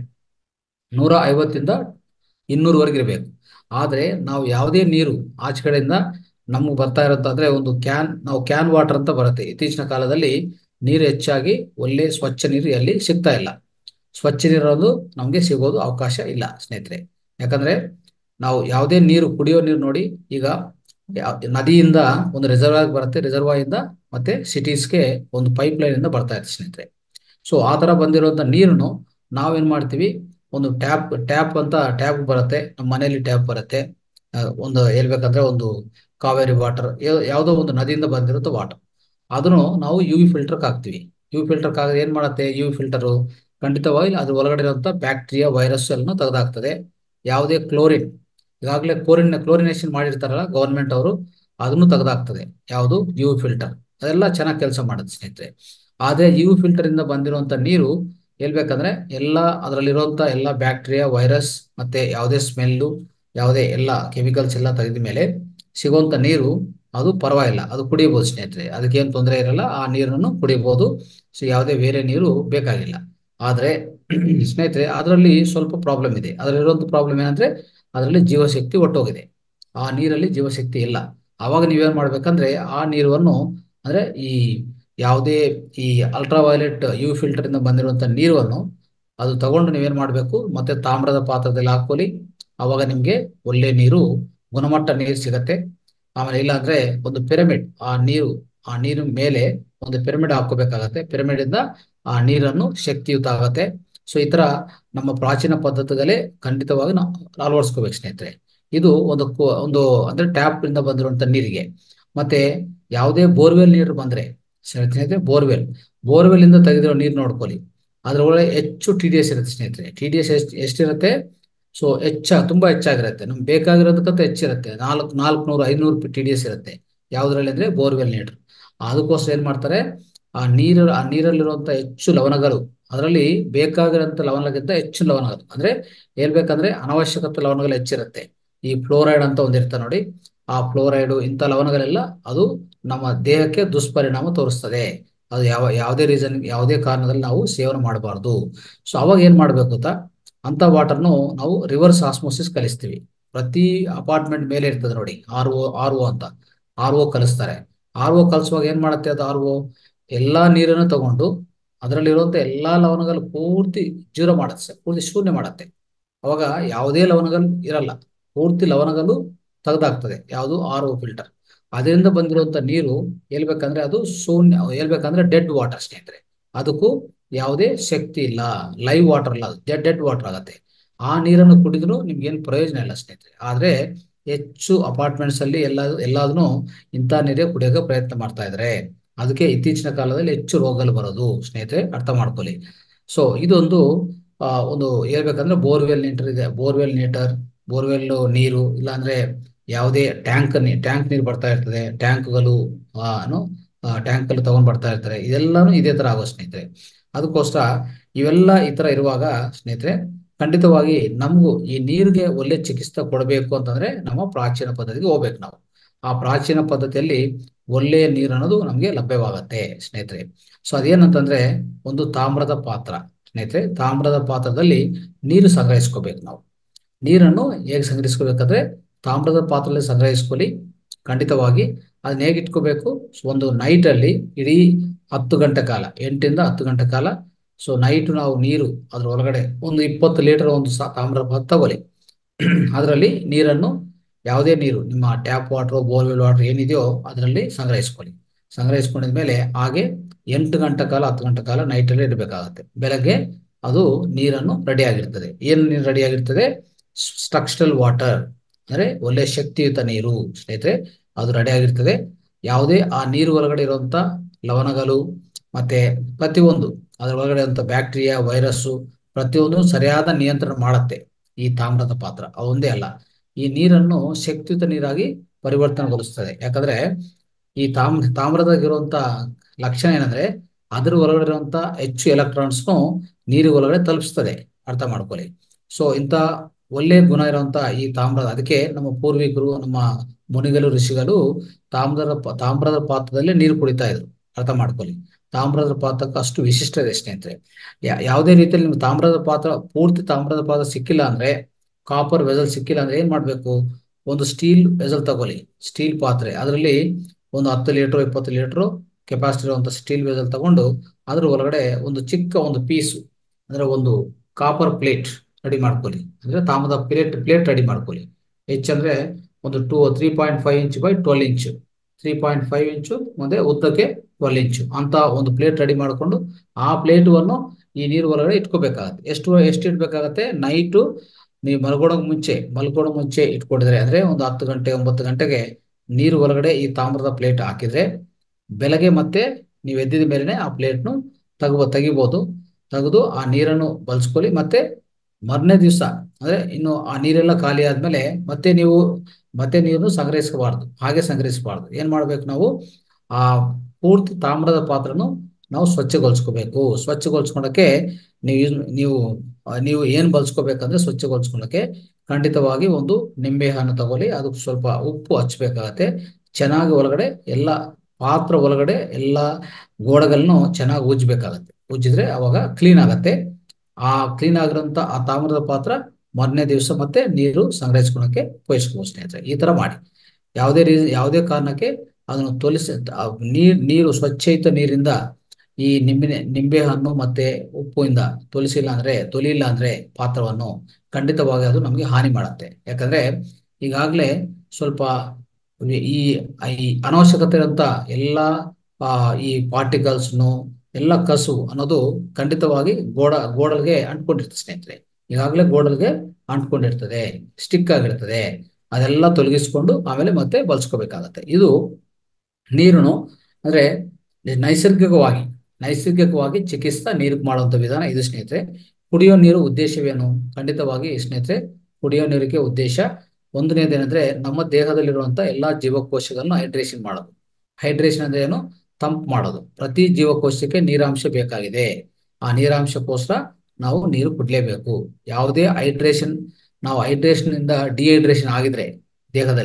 ನೂರ ಐವತ್ತಿಂದ ಇನ್ನೂರವರೆಗೆ ಇರಬೇಕು ಆದ್ರೆ ನಾವು ಯಾವುದೇ ನೀರು ಆಚೆ ಕಡೆಯಿಂದ ನಮ್ಗೆ ಬರ್ತಾ ಇರೋಂತ ಅಂದ್ರೆ ಒಂದು ಕ್ಯಾನ್ ನಾವು ಕ್ಯಾನ್ ವಾಟರ್ ಅಂತ ಬರುತ್ತೆ ಇತ್ತೀಚಿನ ಕಾಲದಲ್ಲಿ ನೀರು ಹೆಚ್ಚಾಗಿ ಒಳ್ಳೆ ಸ್ವಚ್ಛ ನೀರು ಎಲ್ಲಿ ಸಿಗ್ತಾ ಇಲ್ಲ ಸ್ವಚ್ಛ ನೀರನ್ನು ನಮಗೆ ಸಿಗೋದು ಅವಕಾಶ ಇಲ್ಲ ಸ್ನೇಹಿತರೆ ಯಾಕಂದ್ರೆ ನಾವು ಯಾವುದೇ ನೀರು ಕುಡಿಯೋ ನೀರು ನೋಡಿ ಈಗ ಯಾ- ನದಿಯಿಂದ ಒಂದು ರಿಸರ್ವಾಯರ್ ಬರುತ್ತೆ ರಿಸರ್ವಾಯರ್ ಇಂದ ಮತ್ತೆ ಸಿಟೀಸ್ಗೆ ಒಂದು ಪೈಪ್ ಲೈನ್ ಇಂದ ಬರ್ತಾ ಇರುತ್ತೆ ಸ್ನೇಹಿತರೆ ಸೊ ಆ ತರ ಬಂದಿರುವಂತ ನೀರನ್ನು ನಾವೇನ್ ಮಾಡ್ತೀವಿ ಒಂದು ಟ್ಯಾಪ್ ಟ್ಯಾಪ್ ಅಂತ ಟ್ಯಾಪ್ ಬರುತ್ತೆ ನಮ್ಮ ಮನೆಯಲ್ಲಿ ಟ್ಯಾಪ್ ಬರುತ್ತೆ ಆ, ಒಂದು ಹೇಳ್ಬೇಕಂದ್ರೆ ಒಂದು ಕಾವೇರಿ ವಾಟರ್ ಯಾವುದೋ ಒಂದು ನದಿಯಿಂದ ಬಂದಿರುತ್ತ ವಾಟರ್ ಅದನ್ನು ನಾವು ಯು ವಿ ಫಿಲ್ಟರ್ ಹಾಕ್ತಿವಿ ಯು ವಿ ಫಿಲ್ಟರ್ ಹಾಕಿದ್ರೆ ಏನ್ ಮಾಡುತ್ತೆ ಯು ವಿ ಫಿಲ್ಟರ್ ಖಂಡಿತವಾಗಿ ಅದ್ರ ಒಳಗಡೆ ಇರುವಂತ ಬ್ಯಾಕ್ಟೀರಿಯಾ ವೈರಸ್ ಎಲ್ಲ ತೆಗೆದಾಕ್ತದೆ ಯಾವುದೇ ಕ್ಲೋರಿನ್ ಈಗಾಗಲೇ ಕ್ಲೋರಿನ್ ಕ್ಲೋರಿನೇಷನ್ ಮಾಡಿರ್ತಾರಲ್ಲ ಗವರ್ಮೆಂಟ್ ಅವರು ಅದನ್ನು ತೆಗೆದಾಕ್ತದೆ ಯಾವುದು ಯು ವಿ ಫಿಲ್ಟರ್ ಅದೆಲ್ಲ ಚೆನ್ನಾಗಿ ಕೆಲಸ ಮಾಡುತ್ತೆ ಸ್ನೇಹಿತರೆ ಆದ್ರೆ ಯು ವಿ ಫಿಲ್ಟರ್ ಇಂದ ಬಂದಿರುವಂತ ನೀರು ಹೇಳ್ಬೇಕಂದ್ರೆ ಎಲ್ಲ ಅದರಲ್ಲಿರುವಂತ ಎಲ್ಲ ಬ್ಯಾಕ್ಟೀರಿಯಾ ವೈರಸ್ ಮತ್ತೆ ಯಾವುದೇ ಸ್ಮೆಲ್ಲು ಯಾವುದೇ ಎಲ್ಲ ಕೆಮಿಕಲ್ಸ್ ಎಲ್ಲ ತೆಗೆದ ಮೇಲೆ ಸಿಗುವಂತ ನೀರು ಅದು ಪರವಾಗಿಲ್ಲ ಅದು ಕುಡಿಯಬಹುದು ಸ್ನೇಹಿತರೆ ಅದಕ್ಕೇನು ತೊಂದರೆ ಇರಲ್ಲ ಆ ನೀರನ್ನು ಕುಡಿಯಬಹುದು ಸೊ ಯಾವುದೇ ಬೇರೆ ನೀರು ಬೇಕಾಗಿಲ್ಲ ಆದ್ರೆ ಸ್ನೇಹಿತರೆ ಅದರಲ್ಲಿ ಸ್ವಲ್ಪ ಪ್ರಾಬ್ಲಮ್ ಇದೆ ಅದರಲ್ಲಿರುವಂತ ಪ್ರಾಬ್ಲಮ್ ಏನಂದ್ರೆ ಅದರಲ್ಲಿ ಜೀವಶಕ್ತಿ ಒಟ್ಟೋಗಿದೆ ಆ ನೀರಲ್ಲಿ ಜೀವಶಕ್ತಿ ಇಲ್ಲ ಆವಾಗ ನೀವೇನ್ ಮಾಡ್ಬೇಕಂದ್ರೆ ಆ ನೀರನ್ನು ಅಂದ್ರೆ ಈ ಯಾವುದೇ ಈ ಅಲ್ಟ್ರಾ ವೈಲೆಟ್ ಯು ಫಿಲ್ಟರ್ ಇಂದ ಬಂದಿರುವಂತ ನೀರನ್ನು ಅದು ತಗೊಂಡು ನೀವೇನ್ ಮಾಡ್ಬೇಕು ಮತ್ತೆ ತಾಮ್ರದ ಪಾತ್ರದಲ್ಲಿ ಹಾಕೊಳ್ಳಿ ಅವಾಗ ನಿಮ್ಗೆ ಒಳ್ಳೆ ನೀರು ಗುಣಮಟ್ಟ ನೀರು ಸಿಗತ್ತೆ ಆಮೇಲೆ ಇಲ್ಲ ಅಂದ್ರೆ ಒಂದು ಪಿರಮಿಡ್ ಆ ನೀರು ಆ ನೀರಿನ ಮೇಲೆ ಒಂದು ಪಿರಮಿಡ್ ಹಾಕೋಬೇಕಾಗತ್ತೆ ಪಿರಮಿಡ್ ಇಂದ ಆ ನೀರನ್ನು ಶಕ್ತಿಯುತ ಆಗತ್ತೆ ಸೊ ಈ ತರ ನಮ್ಮ ಪ್ರಾಚೀನ ಪದ್ಧತಿಗಳೇ ಖಂಡಿತವಾಗಿ ನಾವು ಅಳವಡಿಸ್ಕೋಬೇಕು ಸ್ನೇಹಿತರೆ ಇದು ಒಂದು ಕು- ಒಂದು ಅಂದ್ರೆ ಟ್ಯಾಪ್ ಇಂದ ಬಂದಿರುವಂತ ನೀರಿಗೆ ಮತ್ತೆ ಯಾವುದೇ ಬೋರ್ವೆಲ್ ನೀರು ಬಂದ್ರೆ ಸ್ನೇಹಿತರೆ ಬೋರ್ವೆಲ್ ಬೋರ್ವೆಲ್ ಇಂದ ತೆಗೆದಿರೋ ನೀರು ನೋಡ್ಕೊಳ್ಳಿ ಅದ್ರೊಳಗೆ ಹೆಚ್ಚು ಟಿ ಡಿ ಎಸ್ ಇರುತ್ತೆ ಸ್ನೇಹಿತರೆ ಟಿ ಡಿ ಎಸ್ ಎಷ್ಟು ಎಷ್ಟಿರುತ್ತೆ ಸೊ ಹೆಚ್ಚ ತುಂಬಾ ಹೆಚ್ಚಾಗಿರುತ್ತೆ ನಮ್ಗೆ ಬೇಕಾಗಿರೋದಕ್ಕಿಂತ ಹೆಚ್ಚಿರುತ್ತೆ ನಾಲ್ಕು ನಾಲ್ಕುನೂರು ಐನೂರು ಟಿ ಡಿ ಎಸ್ ಇರುತ್ತೆ ಯಾವ್ದ್ರಲ್ಲಿ ಅಂದ್ರೆ ಬೋರ್ವೆಲ್ ನೀರು ಅದಕ್ಕೋಸ್ಕರ ಏನ್ ಮಾಡ್ತಾರೆ ಆ ನೀರು ಆ ನೀರಲ್ಲಿರುವಂತ ಹೆಚ್ಚು ಲವಣಗಳು ಅದರಲ್ಲಿ ಬೇಕಾಗಿರೋಂಥ ಲವಣಗಿಂತ ಹೆಚ್ಚು ಲವಣಗಳು ಅಂದ್ರೆ ಹೇಳ್ಬೇಕಂದ್ರೆ ಅನವಶ್ಯಕತೆ ಲವಣಗಳು ಹೆಚ್ಚಿರುತ್ತೆ ಈ ಫ್ಲೋರೈಡ್ ಅಂತ ಒಂದಿರುತ್ತೆ ನೋಡಿ ಆ ಫ್ಲೋರೈಡು ಇಂಥ ಲವಣಗಳೆಲ್ಲ ಅದು ನಮ್ಮ ದೇಹಕ್ಕೆ ದುಷ್ಪರಿಣಾಮ ತೋರಿಸ್ತದೆ ಅದು ಯಾವ ಯಾವುದೇ ರೀಸನ್ ಯಾವುದೇ ಕಾರಣದಲ್ಲಿ ನಾವು ಸೇವನೆ ಮಾಡಬಾರ್ದು ಸೊ ಅವಾಗ ಏನ್ ಮಾಡ್ಬೇಕು ಗೊತ್ತಾ ಅಂತ ವಾಟರ್ನು ನಾವು ರಿವರ್ಸ್ ಆಸ್ಮೋಸಿಸ್ ಕಲಿಸ್ತೀವಿ ಪ್ರತಿ ಅಪಾರ್ಟ್ಮೆಂಟ್ ಮೇಲೆ ಇರ್ತದೆ ನೋಡಿ ಆರ್ ಒ ಆರ್ ಒ ಅಂತ ಆರ್ ಒ ಕಲಿಸ್ತಾರೆ ಆರ್ ಒ ಕಲಿಸುವಾಗ ಏನ್ ಮಾಡುತ್ತೆ ಅದು ಆರ್ ಒ ಎಲ್ಲಾ ನೀರನ್ನು ತಗೊಂಡು ಅದರಲ್ಲಿರುವಂತ ಎಲ್ಲಾ ಲವಣಗಳು ಪೂರ್ತಿ ಜೀರೋ ಮಾಡುತ್ತೆ ಪೂರ್ತಿ ಶೂನ್ಯ ಮಾಡುತ್ತೆ ಅವಾಗ ಯಾವುದೇ ಲವಣಗಳು ಇರಲ್ಲ ಪೂರ್ತಿ ಲವಣಗಳು ತೆಗೆದಾಗ್ತದೆ ಯಾವುದು ಆರ್ ಒ ಫಿಲ್ಟರ್ ಅದರಿಂದ ಬಂದಿರುವಂತ ನೀರು ಹೇಳ್ಬೇಕಂದ್ರೆ ಅದು ಶೂನ್ಯ ಹೇಳ್ಬೇಕಂದ್ರೆ ಡೆಡ್ ವಾಟರ್ ಸ್ನೇಹಿತರೆ ಅದಕ್ಕೂ ಯಾವುದೇ ಶಕ್ತಿ ಇಲ್ಲ ಲೈವ್ ವಾಟರ್ ಅಲ್ಲ ಡೆಡ್ ಡೆಡ್ ವಾಟರ್ ಆಗತ್ತೆ ಆ ನೀರನ್ನು ಕುಡಿದ್ರು ನಿಮ್ಗೆ ಏನು ಪ್ರಯೋಜನ ಇಲ್ಲ ಸ್ನೇಹಿತರೆ ಆದ್ರೆ ಹೆಚ್ಚು ಅಪಾರ್ಟ್ಮೆಂಟ್ಸ್ ಅಲ್ಲಿ ಎಲ್ಲ ಎಲ್ಲಾದ್ರೂ ಇಂಥ ನೀರೇ ಕುಡಿಯೋಕೆ ಪ್ರಯತ್ನ ಮಾಡ್ತಾ ಇದ್ದಾರೆ ಅದಕ್ಕೆ ಇತ್ತೀಚಿನ ಕಾಲದಲ್ಲಿ ಹೆಚ್ಚು ರೋಗಗಳು ಬರೋದು ಸ್ನೇಹಿತರೆ ಅರ್ಥ ಮಾಡ್ಕೊಳ್ಳಿ ಸೊ ಇದೊಂದು ಆ, ಒಂದು ಹೇಳ್ಬೇಕಂದ್ರೆ ಬೋರ್ವೆಲ್ ನೀಟರ್ ಇದೆ ಬೋರ್ವೆಲ್ ನೀಟರ್ ಬೋರ್ವೆಲ್ ನೀರು ಇಲ್ಲಾಂದ್ರೆ ಯಾವುದೇ ಟ್ಯಾಂಕ್ ಟ್ಯಾಂಕ್ ನೀರು ಬರ್ತಾ ಇರ್ತದೆ ಟ್ಯಾಂಕ್ಗಳು ಟ್ಯಾಂಕ್ ಅಲ್ಲಿ ತಗೊಂಡ್ ಬರ್ತಾ ಇರ್ತಾರೆ ಇದೆಲ್ಲಾನು ಇದೇ ತರ ಆಗೋ ಸ್ನೇಹಿತರೆ ಅದಕ್ಕೋಸ್ಕರ ಇವೆಲ್ಲ ಈ ತರ ಇರುವಾಗ ಸ್ನೇಹಿತರೆ ಖಂಡಿತವಾಗಿ ನಮಗೂ ಈ ನೀರಿಗೆ ಒಳ್ಳೆ ಚಿಕಿತ್ಸೆ ಕೊಡಬೇಕು ಅಂತಂದ್ರೆ ನಮ್ಮ ಪ್ರಾಚೀನ ಪದ್ಧತಿಗೆ ಹೋಗ್ಬೇಕು ನಾವು ಆ ಪ್ರಾಚೀನ ಪದ್ಧತಿಯಲ್ಲಿ ಒಳ್ಳೆಯ ನೀರು ಅನ್ನೋದು ನಮಗೆ ಲಭ್ಯವಾಗತ್ತೆ ಸ್ನೇಹಿತರೆ ಸೊ ಅದೇನಂತಂದ್ರೆ ಒಂದು ತಾಮ್ರದ ಪಾತ್ರ ಸ್ನೇಹಿತರೆ ತಾಮ್ರದ ಪಾತ್ರದಲ್ಲಿ ನೀರು ಸಂಗ್ರಹಿಸ್ಕೋಬೇಕು ನಾವು ನೀರನ್ನು ಹೇಗೆ ಸಂಗ್ರಹಿಸ್ಕೋಬೇಕಂದ್ರೆ ತಾಮ್ರದ ಪಾತ್ರೆಯಲ್ಲಿ ಸಂಗ್ರಹಿಸ್ಕೊಳ್ಳಿ ಖಂಡಿತವಾಗಿ ಅದನ್ನ ಹೇಗೆ ಇಟ್ಕೋಬೇಕು ಸೊ ಒಂದು ನೈಟ್ ಅಲ್ಲಿ ಇಡೀ ಹತ್ತು ಗಂಟೆ ಕಾಲ ಎಂಟರಿಂದ ಹತ್ತು ಗಂಟೆ ಕಾಲ ಸೊ ನೈಟ್ ನಾವು ನೀರು ಅದ್ರ ಒಳಗಡೆ ಒಂದು ಇಪ್ಪತ್ತು ಲೀಟರ್ ಒಂದು ಸಾ- ತಾಮ್ರದ ಪಾತ್ರೆ ತಗೊಳ್ಳಿ ಅದರಲ್ಲಿ ನೀರನ್ನು ಯಾವುದೇ ನೀರು ನಿಮ್ಮ ಟ್ಯಾಪ್ ವಾಟರ್ ಬೋರ್ವೆಲ್ ವಾಟರ್ ಏನಿದೆಯೋ ಅದರಲ್ಲಿ ಸಂಗ್ರಹಿಸ್ಕೊಳ್ಳಿ ಸಂಗ್ರಹಿಸ್ಕೊಂಡಿದ ಮೇಲೆ ಹಾಗೆ ಎಂಟು ಗಂಟೆ ಕಾಲ ಹತ್ತು ಗಂಟೆ ಕಾಲ ನೈಟಲ್ಲಿ ಇಡಬೇಕಾಗತ್ತೆ ಬೆಳಗ್ಗೆ ಅದು ನೀರನ್ನು ರೆಡಿ ಆಗಿರ್ತದೆ ಏನು ನೀರು ರೆಡಿ ಆಗಿರ್ತದೆ ಸ್ಟ್ರಕ್ಚರಲ್ ವಾಟರ್ ಅಂದ್ರೆ ಒಳ್ಳೆ ಶಕ್ತಿಯುತ ನೀರು ಸ್ನೇಹಿತರೆ ಅದು ರೆಡಿ ಆಗಿರ್ತದೆ ಯಾವುದೇ ಆ ನೀರು ಒಳಗಡೆ ಇರುವಂತ ಲವಣಗಳು ಮತ್ತೆ ಪ್ರತಿಯೊಂದು ಅದರ ಒಳಗಡೆ ಇರುವಂತ ಬ್ಯಾಕ್ಟೀರಿಯಾ ವೈರಸ್ಸು ಪ್ರತಿಯೊಂದು ಸರಿಯಾದ ನಿಯಂತ್ರಣ ಮಾಡುತ್ತೆ ಈ ತಾಮ್ರದ ಪಾತ್ರ ಅದೊಂದೇ ಅಲ್ಲ ಈ ನೀರನ್ನು ಶಕ್ತಿಯುತ ನೀರಾಗಿ ಪರಿವರ್ತನೆಗೊಳಿಸ್ತದೆ ಯಾಕಂದ್ರೆ ಈ ತಾಮ್ ತಾಮ್ರದಾಗಿರುವಂತ ಲಕ್ಷಣ ಏನಂದ್ರೆ ಅದ್ರ ಒಳಗಡೆ ಇರುವಂತ ಹೆಚ್ಚು ಎಲೆಕ್ಟ್ರಾನ್ಸ್ನು ನೀರು ಒಳಗಡೆ ತಲುಪಿಸ್ತದೆ ಅರ್ಥ ಮಾಡ್ಕೊಳ್ಳಿ ಸೊ ಇಂಥ ಒಳ್ಳೆ ಗುಣ ಇರುವಂತ ಈ ತಾಮ್ರದ ಅದಕ್ಕೆ ನಮ್ಮ ಪೂರ್ವಿಕರು ನಮ್ಮ ಮುನಿಗಳು ಋಷಿಗಳು ತಾಮ್ರದ ಪ- ತಾಮ್ರದ ಪಾತ್ರದಲ್ಲಿ ನೀರು ಕುಡಿತಾ ಇದ್ರು ಅರ್ಥ ಮಾಡ್ಕೊಳ್ಳಿ ತಾಮ್ರದ ಪಾತ್ರಕ್ಕೆ ಅಷ್ಟು ವಿಶಿಷ್ಟ ಇದೆ ಸ್ನೇಹಿತರೆ ಯಾ- ಯಾವುದೇ ರೀತಿಯಲ್ಲಿ ನಿಮ್ಗೆ ತಾಮ್ರದ ಪಾತ್ರ ಪೂರ್ತಿ ತಾಮ್ರದ ಪಾತ್ರ ಸಿಕ್ಕಿಲ್ಲ ಅಂದ್ರೆ ಕಾಪರ್ ವೆಸಲ್ ಸಿಕ್ಕಿಲ್ಲ ಅಂದ್ರೆ ಏನ್ ಮಾಡ್ಬೇಕು ಒಂದು ಸ್ಟೀಲ್ ವೆಸಲ್ ತಗೊಳ್ಳಿ ಸ್ಟೀಲ್ ಪಾತ್ರೆ ಅದರಲ್ಲಿ ಒಂದು ಹತ್ತು ಲೀಟರ್ ಇಪ್ಪತ್ತು ಲೀಟರ್ ಕೆಪಾಸಿಟಿ ಇರುವಂತ ಸ್ಟೀಲ್ ವೆಸಲ್ ತಗೊಂಡು ಅದ್ರ ಒಳಗಡೆ ಒಂದು ಚಿಕ್ಕ ಒಂದು ಪೀಸು ಅಂದ್ರೆ ಒಂದು ಕಾಪರ್ ಪ್ಲೇಟ್ ರೆಡಿ ಮಾಡ್ಕೊಳ್ಳಿ ಅಂದ್ರೆ ತಾಮ್ರದ ಪ್ಲೇಟ್ ಪ್ಲೇಟ್ ರೆಡಿ ಮಾಡ್ಕೊಳ್ಳಿ ಹೆಚ್ಚಂದ್ರೆ ಒಂದು two three point five inch by twelve inch three point five inch ಮತ್ತೆ ಉದ್ದಕ್ಕೆ ಟ್ವೆಲ್ ಇಂಚು ಅಂತ ಒಂದು ಪ್ಲೇಟ್ ರೆಡಿ ಮಾಡಿಕೊಂಡು ಆ ಪ್ಲೇಟನ್ನು ಈ ನೀರು ಒಳಗಡೆ ಇಟ್ಕೋಬೇಕಾಗತ್ತೆ ಎಷ್ಟು ಎಷ್ಟು ಇಟ್ಬೇಕಾಗತ್ತೆ ನೈಟು ನೀವು ಮಲ್ಕೊಳಕ್ ಮುಂಚೆ ಮಲ್ಕೊಳಕ್ ಮುಂಚೆ ಇಟ್ಕೊಂಡಿದ್ರೆ ಅಂದ್ರೆ ಒಂದು ಹತ್ತು ಗಂಟೆ ಒಂಬತ್ತು ಗಂಟೆಗೆ ನೀರು ಒಳಗಡೆ ಈ ತಾಮ್ರದ ಪ್ಲೇಟ್ ಹಾಕಿದ್ರೆ ಬೆಳಗ್ಗೆ ಮತ್ತೆ ನೀವು ಎದ್ದಿದ ಮೇಲೆನೆ ಆ ಪ್ಲೇಟ್ನು ತಗೋ ತೆಗಿಬೋದು ತೆಗೆದು ಆ ನೀರನ್ನು ಬಳಸ್ಕೊಳ್ಳಿ ಮತ್ತೆ ಮರನೇ ದಿವಸ ಅಂದ್ರೆ ಇನ್ನು ಆ ನೀರೆಲ್ಲ ಖಾಲಿ ಆದ್ಮೇಲೆ ಮತ್ತೆ ನೀವು ಮತ್ತೆ ನೀರನ್ನು ಸಂಗ್ರಹಿಸಬಾರ್ದು ಹಾಗೆ ಸಂಗ್ರಹಿಸಬಾರ್ದು ಏನ್ ಮಾಡ್ಬೇಕು ನಾವು ಆ ಪೂರ್ತಿ ತಾಮ್ರದ ಪಾತ್ರನು ನಾವು ಸ್ವಚ್ಛಗೊಳಿಸ್ಕೋಬೇಕು ಸ್ವಚ್ಛಗೊಳಿಸ್ಕೊಳಕ್ಕೆ ನೀವು ಯೂಸ್- ನೀವು ಆ, ನೀವು ಏನ್ ಬಳಸ್ಕೋಬೇಕಂದ್ರೆ ಸ್ವಚ್ಛಗೊಳಿಸ್ಕೊಳಕ್ಕೆ ಖಂಡಿತವಾಗಿ ಒಂದು ನಿಂಬೆ ಹಣ್ಣು ತಗೊಳ್ಳಿ ಅದಕ್ಕೆ ಸ್ವಲ್ಪ ಉಪ್ಪು ಹಚ್ಬೇಕಾಗತ್ತೆ ಚೆನ್ನಾಗಿ ಒಳಗಡೆ ಎಲ್ಲ ಪಾತ್ರ ಒಳಗಡೆ ಎಲ್ಲ ಗೋಡೆಗಳನ್ನು ಚೆನ್ನಾಗಿ ಉಜ್ಜಬೇಕಾಗತ್ತೆ ಉಜ್ಜಿದ್ರೆ ಅವಾಗ ಕ್ಲೀನ್ ಆಗತ್ತೆ ಆ ಕ್ಲೀನ್ ಆಗಿರೋಂಥ ಆ ತಾಮ್ರದ ಪಾತ್ರ ಮೊದಲನೇ ದಿವಸ ಮತ್ತೆ ನೀರು ಸಂಗ್ರಹಿಸ್ಕೊಳಕ್ಕೆ ಉಪಯೋಗಿಸ್ಬೋದು ಸ್ನೇಹಿತರೆ ಈ ತರ ಮಾಡಿ ಯಾವುದೇ ರೀ ಯಾವುದೇ ಕಾರಣಕ್ಕೆ ಅದನ್ನು ತೊಲಿಸಿ ಆ ನೀರ್ ನೀರು ಸ್ವಚ್ಛಯುತ ನೀರಿಂದ ಈ ನಿಂಬೆ ನಿಂಬೆ ಹಣ್ಣು ಮತ್ತೆ ಉಪ್ಪಿಂದ ತೊಲಿಸಿಲ್ಲ ಅಂದ್ರೆ ತೊಲಿಲ್ಲ ಅಂದ್ರೆ ಪಾತ್ರವನ್ನು ಖಂಡಿತವಾಗಿ ಅದು ನಮಗೆ ಹಾನಿ ಮಾಡುತ್ತೆ ಯಾಕಂದ್ರೆ ಈಗಾಗಲೇ ಸ್ವಲ್ಪ ಈ ಈ ಅನವಶ್ಯಕತೆ ಇರುವಂತ ಎಲ್ಲ ಆ, ಈ ಪಾರ್ಟಿಕಲ್ಸ್ನು ಎಲ್ಲ ಕಸು ಅನ್ನೋದು ಖಂಡಿತವಾಗಿ ಗೋಡ ಗೋಡಲ್ಗೆ ಅಂಟ್ಕೊಂಡಿರ್ತದೆ ಸ್ನೇಹಿತರೆ ಈಗಾಗಲೇ ಗೋಡಲ್ಗೆ ಅಂಟ್ಕೊಂಡಿರ್ತದೆ ಸ್ಟಿಕ್ ಆಗಿರ್ತದೆ ಅದೆಲ್ಲ ತೊಲಗಿಸ್ಕೊಂಡು ಆಮೇಲೆ ಮತ್ತೆ ಬಳಸ್ಕೋಬೇಕಾಗತ್ತೆ ಇದು ನೀರನ್ನು ಅಂದ್ರೆ ನೈಸರ್ಗಿಕವಾಗಿ ನೈಸರ್ಗಿಕವಾಗಿ ಚಿಕಿತ್ಸಾ ನೀರು ಮಾಡುವಂತ ವಿಧಾನ ಇದು ಸ್ನೇಹಿತರೆ ಕುಡಿಯೋ ನೀರು ಉದ್ದೇಶವೇನು ಖಂಡಿತವಾಗಿ ಸ್ನೇಹಿತರೆ ಕುಡಿಯೋ ನೀರಿಗೆ ಉದ್ದೇಶ ಒಂದನೇದೇನೆಂದ್ರೆ ನಮ್ಮ ದೇಹದಲ್ಲಿರುವಂತ ಎಲ್ಲಾ ಜೀವಕೋಶಗಳನ್ನು ಹೈಡ್ರೇಷನ್ ಮಾಡೋದು ಹೈಡ್ರೇಷನ್ ಅಂದ್ರೆ ಏನು ತಂಪು ಮಾಡೋದು ಪ್ರತಿ ಜೀವಕೋಶಕ್ಕೆ ನೀರಾಂಶ ಬೇಕಾಗಿದೆ ಆ ನೀರಾಂಶಕ್ಕೋಸ್ಕರ ನಾವು ನೀರು ಕುಡ್ಲೇಬೇಕು ಯಾವುದೇ ಹೈಡ್ರೇಷನ್ ನಾವು ಹೈಡ್ರೇಷನ್ ಇಂದ ಡಿಹೈಡ್ರೇಷನ್ ಆಗಿದ್ರೆ ದೇಹದಲ್ಲಿ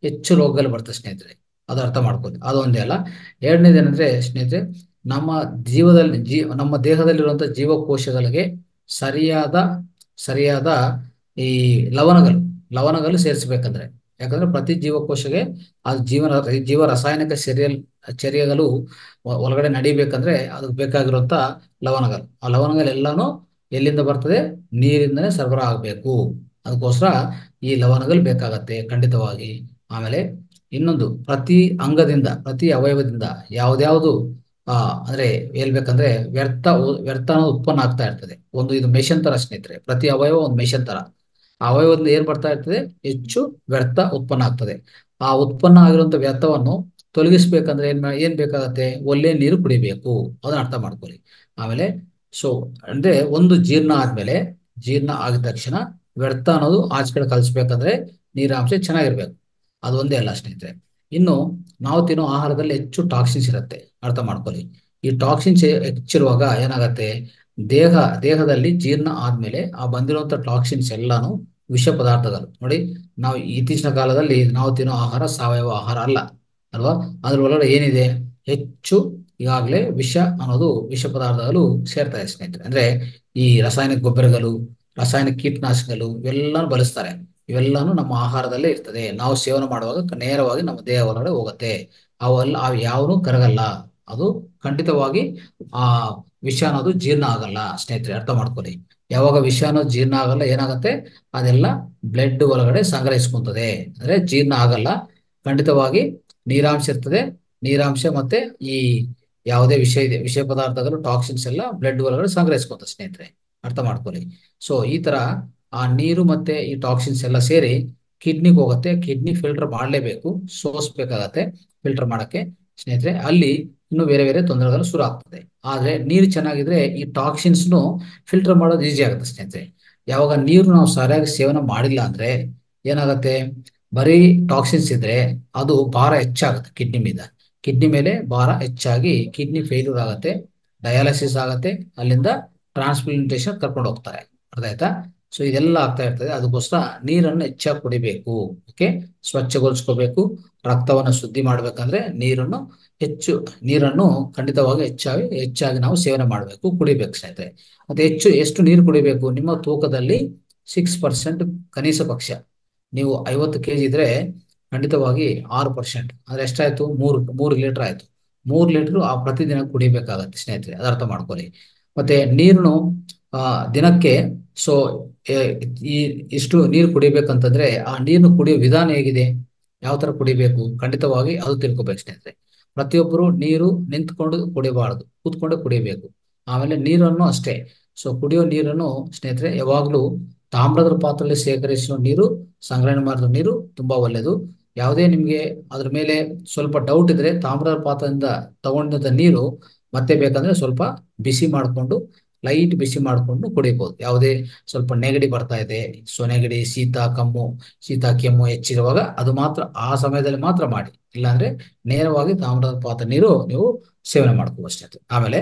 ಹೆಚ್ಚು ರೋಗಗಳು ಬರ್ತದೆ ಸ್ನೇಹಿತರೆ ಅದು ಅರ್ಥ ಮಾಡ್ಕೊಳ್ಳಿ ಅದೊಂದೇ ಅಲ್ಲ ಎರಡನೇದು ಏನಂದ್ರೆ ಸ್ನೇಹಿತರೆ ನಮ್ಮ ಜೀವದಲ್ಲಿ ಜೀ ನಮ್ಮ ದೇಹದಲ್ಲಿರುವಂತಹ ಜೀವಕೋಶಗಳಿಗೆ ಸರಿಯಾದ ಸರಿಯಾದ ಈ ಲವಣಗಳು ಲವಣಗಳು ಸೇರಿಸಬೇಕಂದ್ರೆ ಯಾಕಂದ್ರೆ ಪ್ರತಿ ಜೀವಕೋಶಗೆ ಅದು ಜೀವನ ಜೀವ ರಾಸಾಯನಿಕ ಚರ್ಯಲ್ ಚರ್ಯಗಳು ಒ- ಒಳಗಡೆ ನಡಿಬೇಕಂದ್ರೆ ಅದಕ್ಕೆ ಬೇಕಾಗಿರುವಂತ ಲವಣಗಳು ಆ ಲವಣಗಳೆಲ್ಲಾನು ಎಲ್ಲಿಂದ ಬರ್ತದೆ ನೀರಿಂದನೇ ಸರಬರಾಜು ಆಗಬೇಕು ಅದಕ್ಕೋಸ್ಕರ ಈ ಲವಣಗಳು ಬೇಕಾಗತ್ತೆ ಖಂಡಿತವಾಗಿ ಆಮೇಲೆ ಇನ್ನೊಂದು ಪ್ರತಿ ಅಂಗದಿಂದ ಪ್ರತಿ ಅವಯವದಿಂದ ಯಾವ್ದ್ಯಾವ್ದು ಆ ಅಂದ್ರೆ ಹೇಳ್ಬೇಕಂದ್ರೆ ವ್ಯರ್ಥ ಉ- ವ್ಯರ್ಥ ಅನ್ನೋದು ಉತ್ಪನ್ನ ಆಗ್ತಾ ಇರ್ತದೆ ಒಂದು ಇದು ಮೆಷಿನ್ ತರ ಸ್ನೇಹಿತರೆ ಪ್ರತಿ ಅವಯವ ಒಂದು ಮೆಷಿನ್ ತರ ಆ ಅವಯವದಿಂದ ಏನ್ ಬರ್ತಾ ಇರ್ತದೆ ಹೆಚ್ಚು ವ್ಯರ್ಥ ಉತ್ಪನ್ನ ಆಗ್ತದೆ ಆ ಉತ್ಪನ್ನ ಆಗಿರುವಂತ ವ್ಯರ್ಥವನ್ನು ತೊಲಗಿಸ್ಬೇಕಂದ್ರೆ ಏನ್ ಮಾ- ಏನ್ ಬೇಕಾಗತ್ತೆ ಒಳ್ಳೆ ನೀರು ಕುಡಿಬೇಕು ಅದನ್ನ ಅರ್ಥ ಮಾಡ್ಕೊಳ್ಳಿ ಆಮೇಲೆ ಸೊ ಅಂದ್ರೆ ಒಂದು ಜೀರ್ಣ ಆದ್ಮೇಲೆ ಜೀರ್ಣ ಆಗಿದ ತಕ್ಷಣ ವ್ಯರ್ಥ ಅನ್ನೋದು ಆಚೆ ಕಡೆ ಕಲಿಸ್ಬೇಕಂದ್ರೆ ನೀರಾಂಶ ಚೆನ್ನಾಗಿರ್ಬೇಕು ಅದು ಒಂದೇ ಅಲ್ಲ ಸ್ನೇಹಿತರೆ ಇನ್ನು ನಾವು ತಿನ್ನೋ ಆಹಾರದಲ್ಲಿ ಹೆಚ್ಚು ಟಾಕ್ಸಿನ್ಸ್ ಇರುತ್ತೆ ಅರ್ಥ ಮಾಡ್ಕೊಳ್ಳಿ ಈ ಟಾಕ್ಸಿನ್ಸ್ ಹೆಚ್ಚಿರುವಾಗ ಏನಾಗತ್ತೆ ದೇಹ ದೇಹದಲ್ಲಿ ಜೀರ್ಣ ಆದ್ಮೇಲೆ ಆ ಬಂದಿರುವಂತ ಟಾಕ್ಸಿನ್ಸ್ ಎಲ್ಲಾನು ವಿಷ ಪದಾರ್ಥಗಳು ನೋಡಿ ನಾವು ಇತ್ತೀಚಿನ ಕಾಲದಲ್ಲಿ ನಾವು ತಿನ್ನೋ ಆಹಾರ ಸಾವಯವ ಆಹಾರ ಅಲ್ಲ ಅಲ್ವಾ ಅದ್ರ ಒಳಗಡೆ ಏನಿದೆ ಹೆಚ್ಚು ಈಗಾಗಲೇ ವಿಷ ಅನ್ನೋದು ವಿಷ ಪದಾರ್ಥಗಳು ಸೇರ್ತಾ ಇದೆ ಸ್ನೇಹಿತರೆ ಅಂದ್ರೆ ಈ ರಾಸಾಯನಿಕ ಗೊಬ್ಬರಗಳು ರಾಸಾಯನಿಕ ಕೀಟನಾಶಕಗಳು ಇವೆಲ್ಲಾನು ಬಳಸ್ತಾರೆ ಇವೆಲ್ಲಾನು ನಮ್ಮ ಆಹಾರದಲ್ಲೇ ಇರ್ತದೆ ನಾವು ಸೇವನೆ ಮಾಡುವಾಗ ನೇರವಾಗಿ ನಮ್ಮ ದೇಹ ಒಳಗಡೆ ಹೋಗುತ್ತೆ ಅವೆಲ್ಲ ಅವು ಯಾವನು ಕರಗಲ್ಲ ಅದು ಖಂಡಿತವಾಗಿ ಆ ವಿಷ ಅನ್ನೋದು ಜೀರ್ಣ ಆಗಲ್ಲ ಸ್ನೇಹಿತರೆ ಅರ್ಥ ಮಾಡ್ಕೊಳ್ಳಿ ಯಾವಾಗ ವಿಷ ಅನ್ನೋದು ಜೀರ್ಣ ಆಗಲ್ಲ ಏನಾಗುತ್ತೆ ಅದೆಲ್ಲ ಬ್ಲಡ್ ಒಳಗಡೆ ಸಂಗ್ರಹಿಸ್ಕೊಂತದೆ ಅಂದ್ರೆ ಜೀರ್ಣ ಆಗಲ್ಲ ಖಂಡಿತವಾಗಿ ನೀರಾಂಶ ಇರ್ತದೆ ನೀರಾಂಶ ಮತ್ತೆ ಈ ಯಾವುದೇ ವಿಷ ಇದೆ ವಿಷ ಪದಾರ್ಥಗಳು ಟಾಕ್ಸಿನ್ಸ್ ಎಲ್ಲ ಬ್ಲಡ್ ಒಳಗಡೆ ಸಂಗ್ರಹಿಸ್ಕೊಂತ ಸ್ನೇಹಿತರೆ ಅರ್ಥ ಮಾಡ್ಕೊಳ್ಳಿ ಸೊ ಈ ತರ ಆ ನೀರು ಮತ್ತೆ ಈ ಟಾಕ್ಸಿನ್ಸ್ ಎಲ್ಲ ಸೇರಿ ಕಿಡ್ನಿಗೆ ಹೋಗುತ್ತೆ ಕಿಡ್ನಿ ಫಿಲ್ಟರ್ ಮಾಡಲೇಬೇಕು ಸೋಸ್ಬೇಕಾಗತ್ತೆ ಫಿಲ್ಟರ್ ಮಾಡಕ್ಕೆ ಸ್ನೇಹಿತರೆ ಅಲ್ಲಿ ಇನ್ನು ಬೇರೆ ಬೇರೆ ತೊಂದರೆಗಳು ಶುರು ಆಗ್ತದೆ ಆದ್ರೆ ನೀರು ಚೆನ್ನಾಗಿದ್ರೆ ಈ ಟಾಕ್ಸಿನ್ಸ್ನು ಫಿಲ್ಟರ್ ಮಾಡೋದು ಈಸಿ ಆಗುತ್ತೆ ಸ್ನೇಹಿತರೆ ಯಾವಾಗ ನೀರು ನಾವು ಸರಿಯಾಗಿ ಸೇವನೆ ಮಾಡಿಲ್ಲ ಅಂದ್ರೆ ಏನಾಗುತ್ತೆ ಬರೀ ಟಾಕ್ಸಿನ್ಸ್ ಇದ್ರೆ ಅದು ಭಾರ ಹೆಚ್ಚಾಗುತ್ತೆ ಕಿಡ್ನಿ మీద ಕಿಡ್ನಿ ಮೇಲೆ ಭಾರ ಹೆಚ್ಚಾಗಿ ಕಿಡ್ನಿ ಫೇಲ್ಯೂರ್ ಆಗುತ್ತೆ ಡಯಾಲಿಸಿಸ್ ಆಗುತ್ತೆ ಅಲ್ಲಿಂದ ಟ್ರಾನ್ಸ್ಪ್ಲಾಂಟೇಶನ್ ಕರ್ಕೊಂಡು ಹೋಗ್ತಾರೆ ಅರ್ಥ ಆಯ್ತಾ ಸೊ ಇದೆಲ್ಲ ಆಗ್ತಾ ಇರ್ತದೆ ಅದಕ್ಕೋಸ್ಕರ ನೀರನ್ನು ಹೆಚ್ಚಾಗಿ ಕುಡಿಬೇಕು ಓಕೆ ಸ್ವಚ್ಛಗೊಳಿಸ್ಕೋಬೇಕು ರಕ್ತವನ್ನು ಶುದ್ಧಿ ಮಾಡ್ಬೇಕಂದ್ರೆ ನೀರನ್ನು ಹೆಚ್ಚು ನೀರನ್ನು ಖಂಡಿತವಾಗಿ ಹೆಚ್ಚಾಗಿ ಹೆಚ್ಚಾಗಿ ನಾವು ಸೇವನೆ ಮಾಡಬೇಕು ಕುಡಿಬೇಕು ಸ್ನೇಹಿತರೆ ಮತ್ತೆ ಹೆಚ್ಚು ಎಷ್ಟು ನೀರು ಕುಡಿಬೇಕು ನಿಮ್ಮ ತೂಕದಲ್ಲಿ ಸಿಕ್ಸ್ ಪರ್ಸೆಂಟ್ ಕನಿಷ್ಠ ಪಕ್ಷ ನೀವು ಐವತ್ತು ಕೆ ಜಿ ಇದ್ರೆ ಖಂಡಿತವಾಗಿ ಆರು ಪರ್ಸೆಂಟ್ ಅಂದ್ರೆ ಎಷ್ಟಾಯ್ತು ಮೂರು ಮೂರು ಲೀಟರ್ ಆಯ್ತು ಮೂರು ಲೀಟರ್ ಆ ಪ್ರತಿದಿನ ಕುಡಿಬೇಕಾಗತ್ತೆ ಸ್ನೇಹಿತರೆ ಅದು ಅರ್ಥ ಮಾಡ್ಕೊಳ್ಳಿ ಮತ್ತೆ ನೀರನ್ನು ಆ ದಿನಕ್ಕೆ ಸೊ ಈ ಇಷ್ಟು ನೀರು ಕುಡಿಬೇಕಂತಂದ್ರೆ ಆ ನೀರನ್ನು ಕುಡಿಯೋ ವಿಧಾನ ಹೇಗಿದೆ ಯಾವ ತರ ಕುಡಿಬೇಕು ಖಂಡಿತವಾಗಿ ಅದು ತಿಳ್ಕೊಬೇಕು ಸ್ನೇಹಿತರೆ ಪ್ರತಿಯೊಬ್ಬರು ನೀರು ನಿಂತ್ಕೊಂಡು ಕುಡಿಬಾರದು ಕೂತ್ಕೊಂಡು ಕುಡಿಬೇಕು ಆಮೇಲೆ ನೀರನ್ನು ಅಷ್ಟೇ ಸೊ ಕುಡಿಯೋ ನೀರನ್ನು ಸ್ನೇಹಿತರೆ ಯಾವಾಗ್ಲೂ ತಾಮ್ರದ ಪಾತ್ರೆಯಲ್ಲಿ ಶೇಖರಿಸುವ ನೀರು ಸಂಗ್ರಹಣೆ ಮಾಡಿದ ನೀರು ತುಂಬಾ ಒಳ್ಳೆಯದು ಯಾವುದೇ ನಿಮ್ಗೆ ಅದ್ರ ಮೇಲೆ ಸ್ವಲ್ಪ ಡೌಟ್ ಇದ್ರೆ ತಾಮ್ರದ ಪಾತ್ರದಿಂದ ತಗೊಂಡಂತ ನೀರು ಮತ್ತೆ ಬೇಕಂದ್ರೆ ಸ್ವಲ್ಪ ಬಿಸಿ ಮಾಡಿಕೊಂಡು ಲೈಟ್ ಬಿಸಿ ಮಾಡಿಕೊಂಡು ಕುಡಿಬಹುದು ಯಾವುದೇ ಸ್ವಲ್ಪ ನೆಗಡಿ ಬರ್ತಾ ಇದೆ ಸೊ ನೆಗಡಿ ಶೀತ ಕಮ್ಮು ಶೀತ ಕೆಮ್ಮು ಹೆಚ್ಚಿರುವಾಗ ಅದು ಮಾತ್ರ ಆ ಸಮಯದಲ್ಲಿ ಮಾತ್ರ ಮಾಡಿ ಇಲ್ಲಾಂದ್ರೆ ನೇರವಾಗಿ ತಾಮ್ರದ ಪಾತ್ರ ನೀರು ನೀವು ಸೇವನೆ ಮಾಡ್ಕೋಬೋದು ಸ್ನೇಹಿತರೆ ಆಮೇಲೆ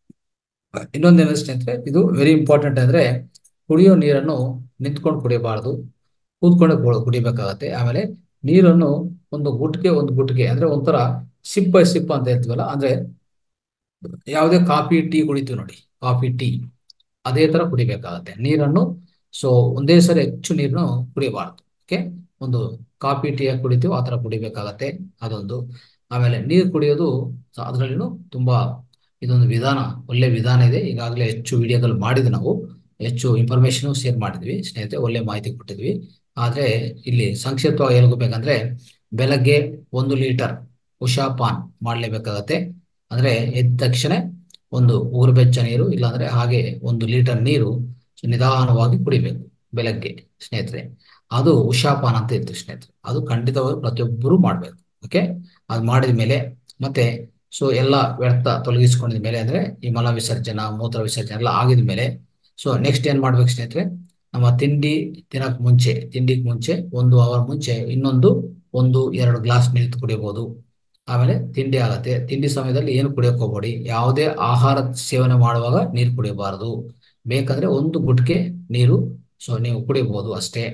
ಇನ್ನೊಂದೇನು ಸ್ನೇಹಿತರೆ ಇದು ವೆರಿ ಇಂಪಾರ್ಟೆಂಟ್ ಅಂದ್ರೆ ಕುಡಿಯೋ ನೀರನ್ನು ನಿಂತ್ಕೊಂಡು ಕುಡಿಯಬಾರದು ಕೂತ್ಕೊಂಡು ಕು- ಕುಡಿಬೇಕಾಗತ್ತೆ ಆಮೇಲೆ ನೀರನ್ನು ಒಂದು ಗುಟ್ಗೆ ಒಂದು ಗುಟ್ಗೆ ಅಂದ್ರೆ ಒಂಥರ ಸಿಪ್ ಬೈ ಸಿಪ್ ಅಂತ ಹೇಳ್ತೀವಲ್ಲ ಅಂದ್ರೆ ಯಾವುದೇ ಕಾಫಿ ಟೀ ಕುಡಿತೀವಿ ನೋಡಿ ಕಾಫಿ ಟೀ ಅದೇ ತರ ಕುಡಿಬೇಕಾಗತ್ತೆ ನೀರನ್ನು ಸೊ ಒಂದೇ ಸರಿ ಹೆಚ್ಚು ನೀರನ್ನು ಕುಡಿಯಬಾರದು ಓಕೆ ಒಂದು ಕಾಫಿ ಟೀ ಕುಡಿತೀವೋ ಆ ತರ ಕುಡಿಬೇಕಾಗತ್ತೆ ಅದೊಂದು ಆಮೇಲೆ ನೀರು ಕುಡಿಯೋದು ಅದರಲ್ಲಿನೂ ತುಂಬಾ ಇದೊಂದು ವಿಧಾನ ಒಳ್ಳೆ ವಿಧಾನ ಇದೆ ಈಗಾಗಲೇ ಹೆಚ್ಚು ವಿಡಿಯೋಗಳು ಮಾಡಿದ್ವಿ ನಾವು ಹೆಚ್ಚು ಇನ್ಫಾರ್ಮೇಶನ್ ಶೇರ್ ಮಾಡಿದ್ವಿ ಸ್ನೇಹಿತರೆ ಒಳ್ಳೆ ಮಾಹಿತಿ ಕೊಟ್ಟಿದ್ವಿ ಆದ್ರೆ ಇಲ್ಲಿ ಸಂಕ್ಷಿಪ್ತವಾಗಿ ಹೇಳ್ಬೇಕಂದ್ರೆ ಬೆಳಗ್ಗೆ ಒಂದು ಲೀಟರ್ ಉಷಾಪಾನ್ ಮಾಡಲೇಬೇಕಾಗತ್ತೆ ಅಂದ್ರೆ ಎದ್ದ ತಕ್ಷಣ ಒಂದು ಊರು ಬೆಚ್ಚ ನೀರು ಇಲ್ಲಾಂದ್ರೆ ಹಾಗೆ ಒಂದು ಲೀಟರ್ ನೀರು ನಿಧಾನವಾಗಿ ಕುಡಿಬೇಕು ಬೆಳಗ್ಗೆ ಸ್ನೇಹಿತರೆ ಅದು ಉಷಾಪಾನ ಅಂತ ಇತ್ತು ಸ್ನೇಹಿತರೆ ಅದು ಖಂಡಿತವಾಗಿ ಪ್ರತಿಯೊಬ್ಬರು ಮಾಡ್ಬೇಕು ಓಕೆ ಅದು ಮಾಡಿದ ಮೇಲೆ ಮತ್ತೆ ಸೊ ಎಲ್ಲ ವ್ಯರ್ಥ ತೊಲಗಿಸ್ಕೊಂಡಿದ ಮೇಲೆ ಅಂದ್ರೆ ಈ ಮಲ ವಿಸರ್ಜನ ಮೂತ್ರ ವಿಸರ್ಜನೆ ಎಲ್ಲ ಆಗಿದ ಮೇಲೆ ಸೊ ನೆಕ್ಸ್ಟ್ ಏನ್ ಮಾಡ್ಬೇಕು ಸ್ನೇಹಿತರೆ ನಮ್ಮ ತಿಂಡಿ ತಿನ್ನಕ್ ಮುಂಚೆ ತಿಂಡಿಗೆ ಮುಂಚೆ ಒಂದು ಅವರ್ ಮುಂಚೆ ಇನ್ನೊಂದು ಒಂದು ಎರಡು ಗ್ಲಾಸ್ ನೀರು ಕುಡಿಯಬಹುದು ಆಮೇಲೆ ತಿಂಡಿ ಆಗತ್ತೆ ತಿಂಡಿ ಸಮಯದಲ್ಲಿ ಏನು ಕುಡಿಯಕ್ ಹೋಗ್ಬೇಡಿ ಯಾವುದೇ ಆಹಾರ ಸೇವನೆ ಮಾಡುವಾಗ ನೀರು ಕುಡಿಯಬಾರದು ಬೇಕಂದ್ರೆ ಒಂದು ಗುಟ್ಕೆ ನೀರು ಸೊ ನೀವು ಕುಡಿಯಬಹುದು ಅಷ್ಟೇ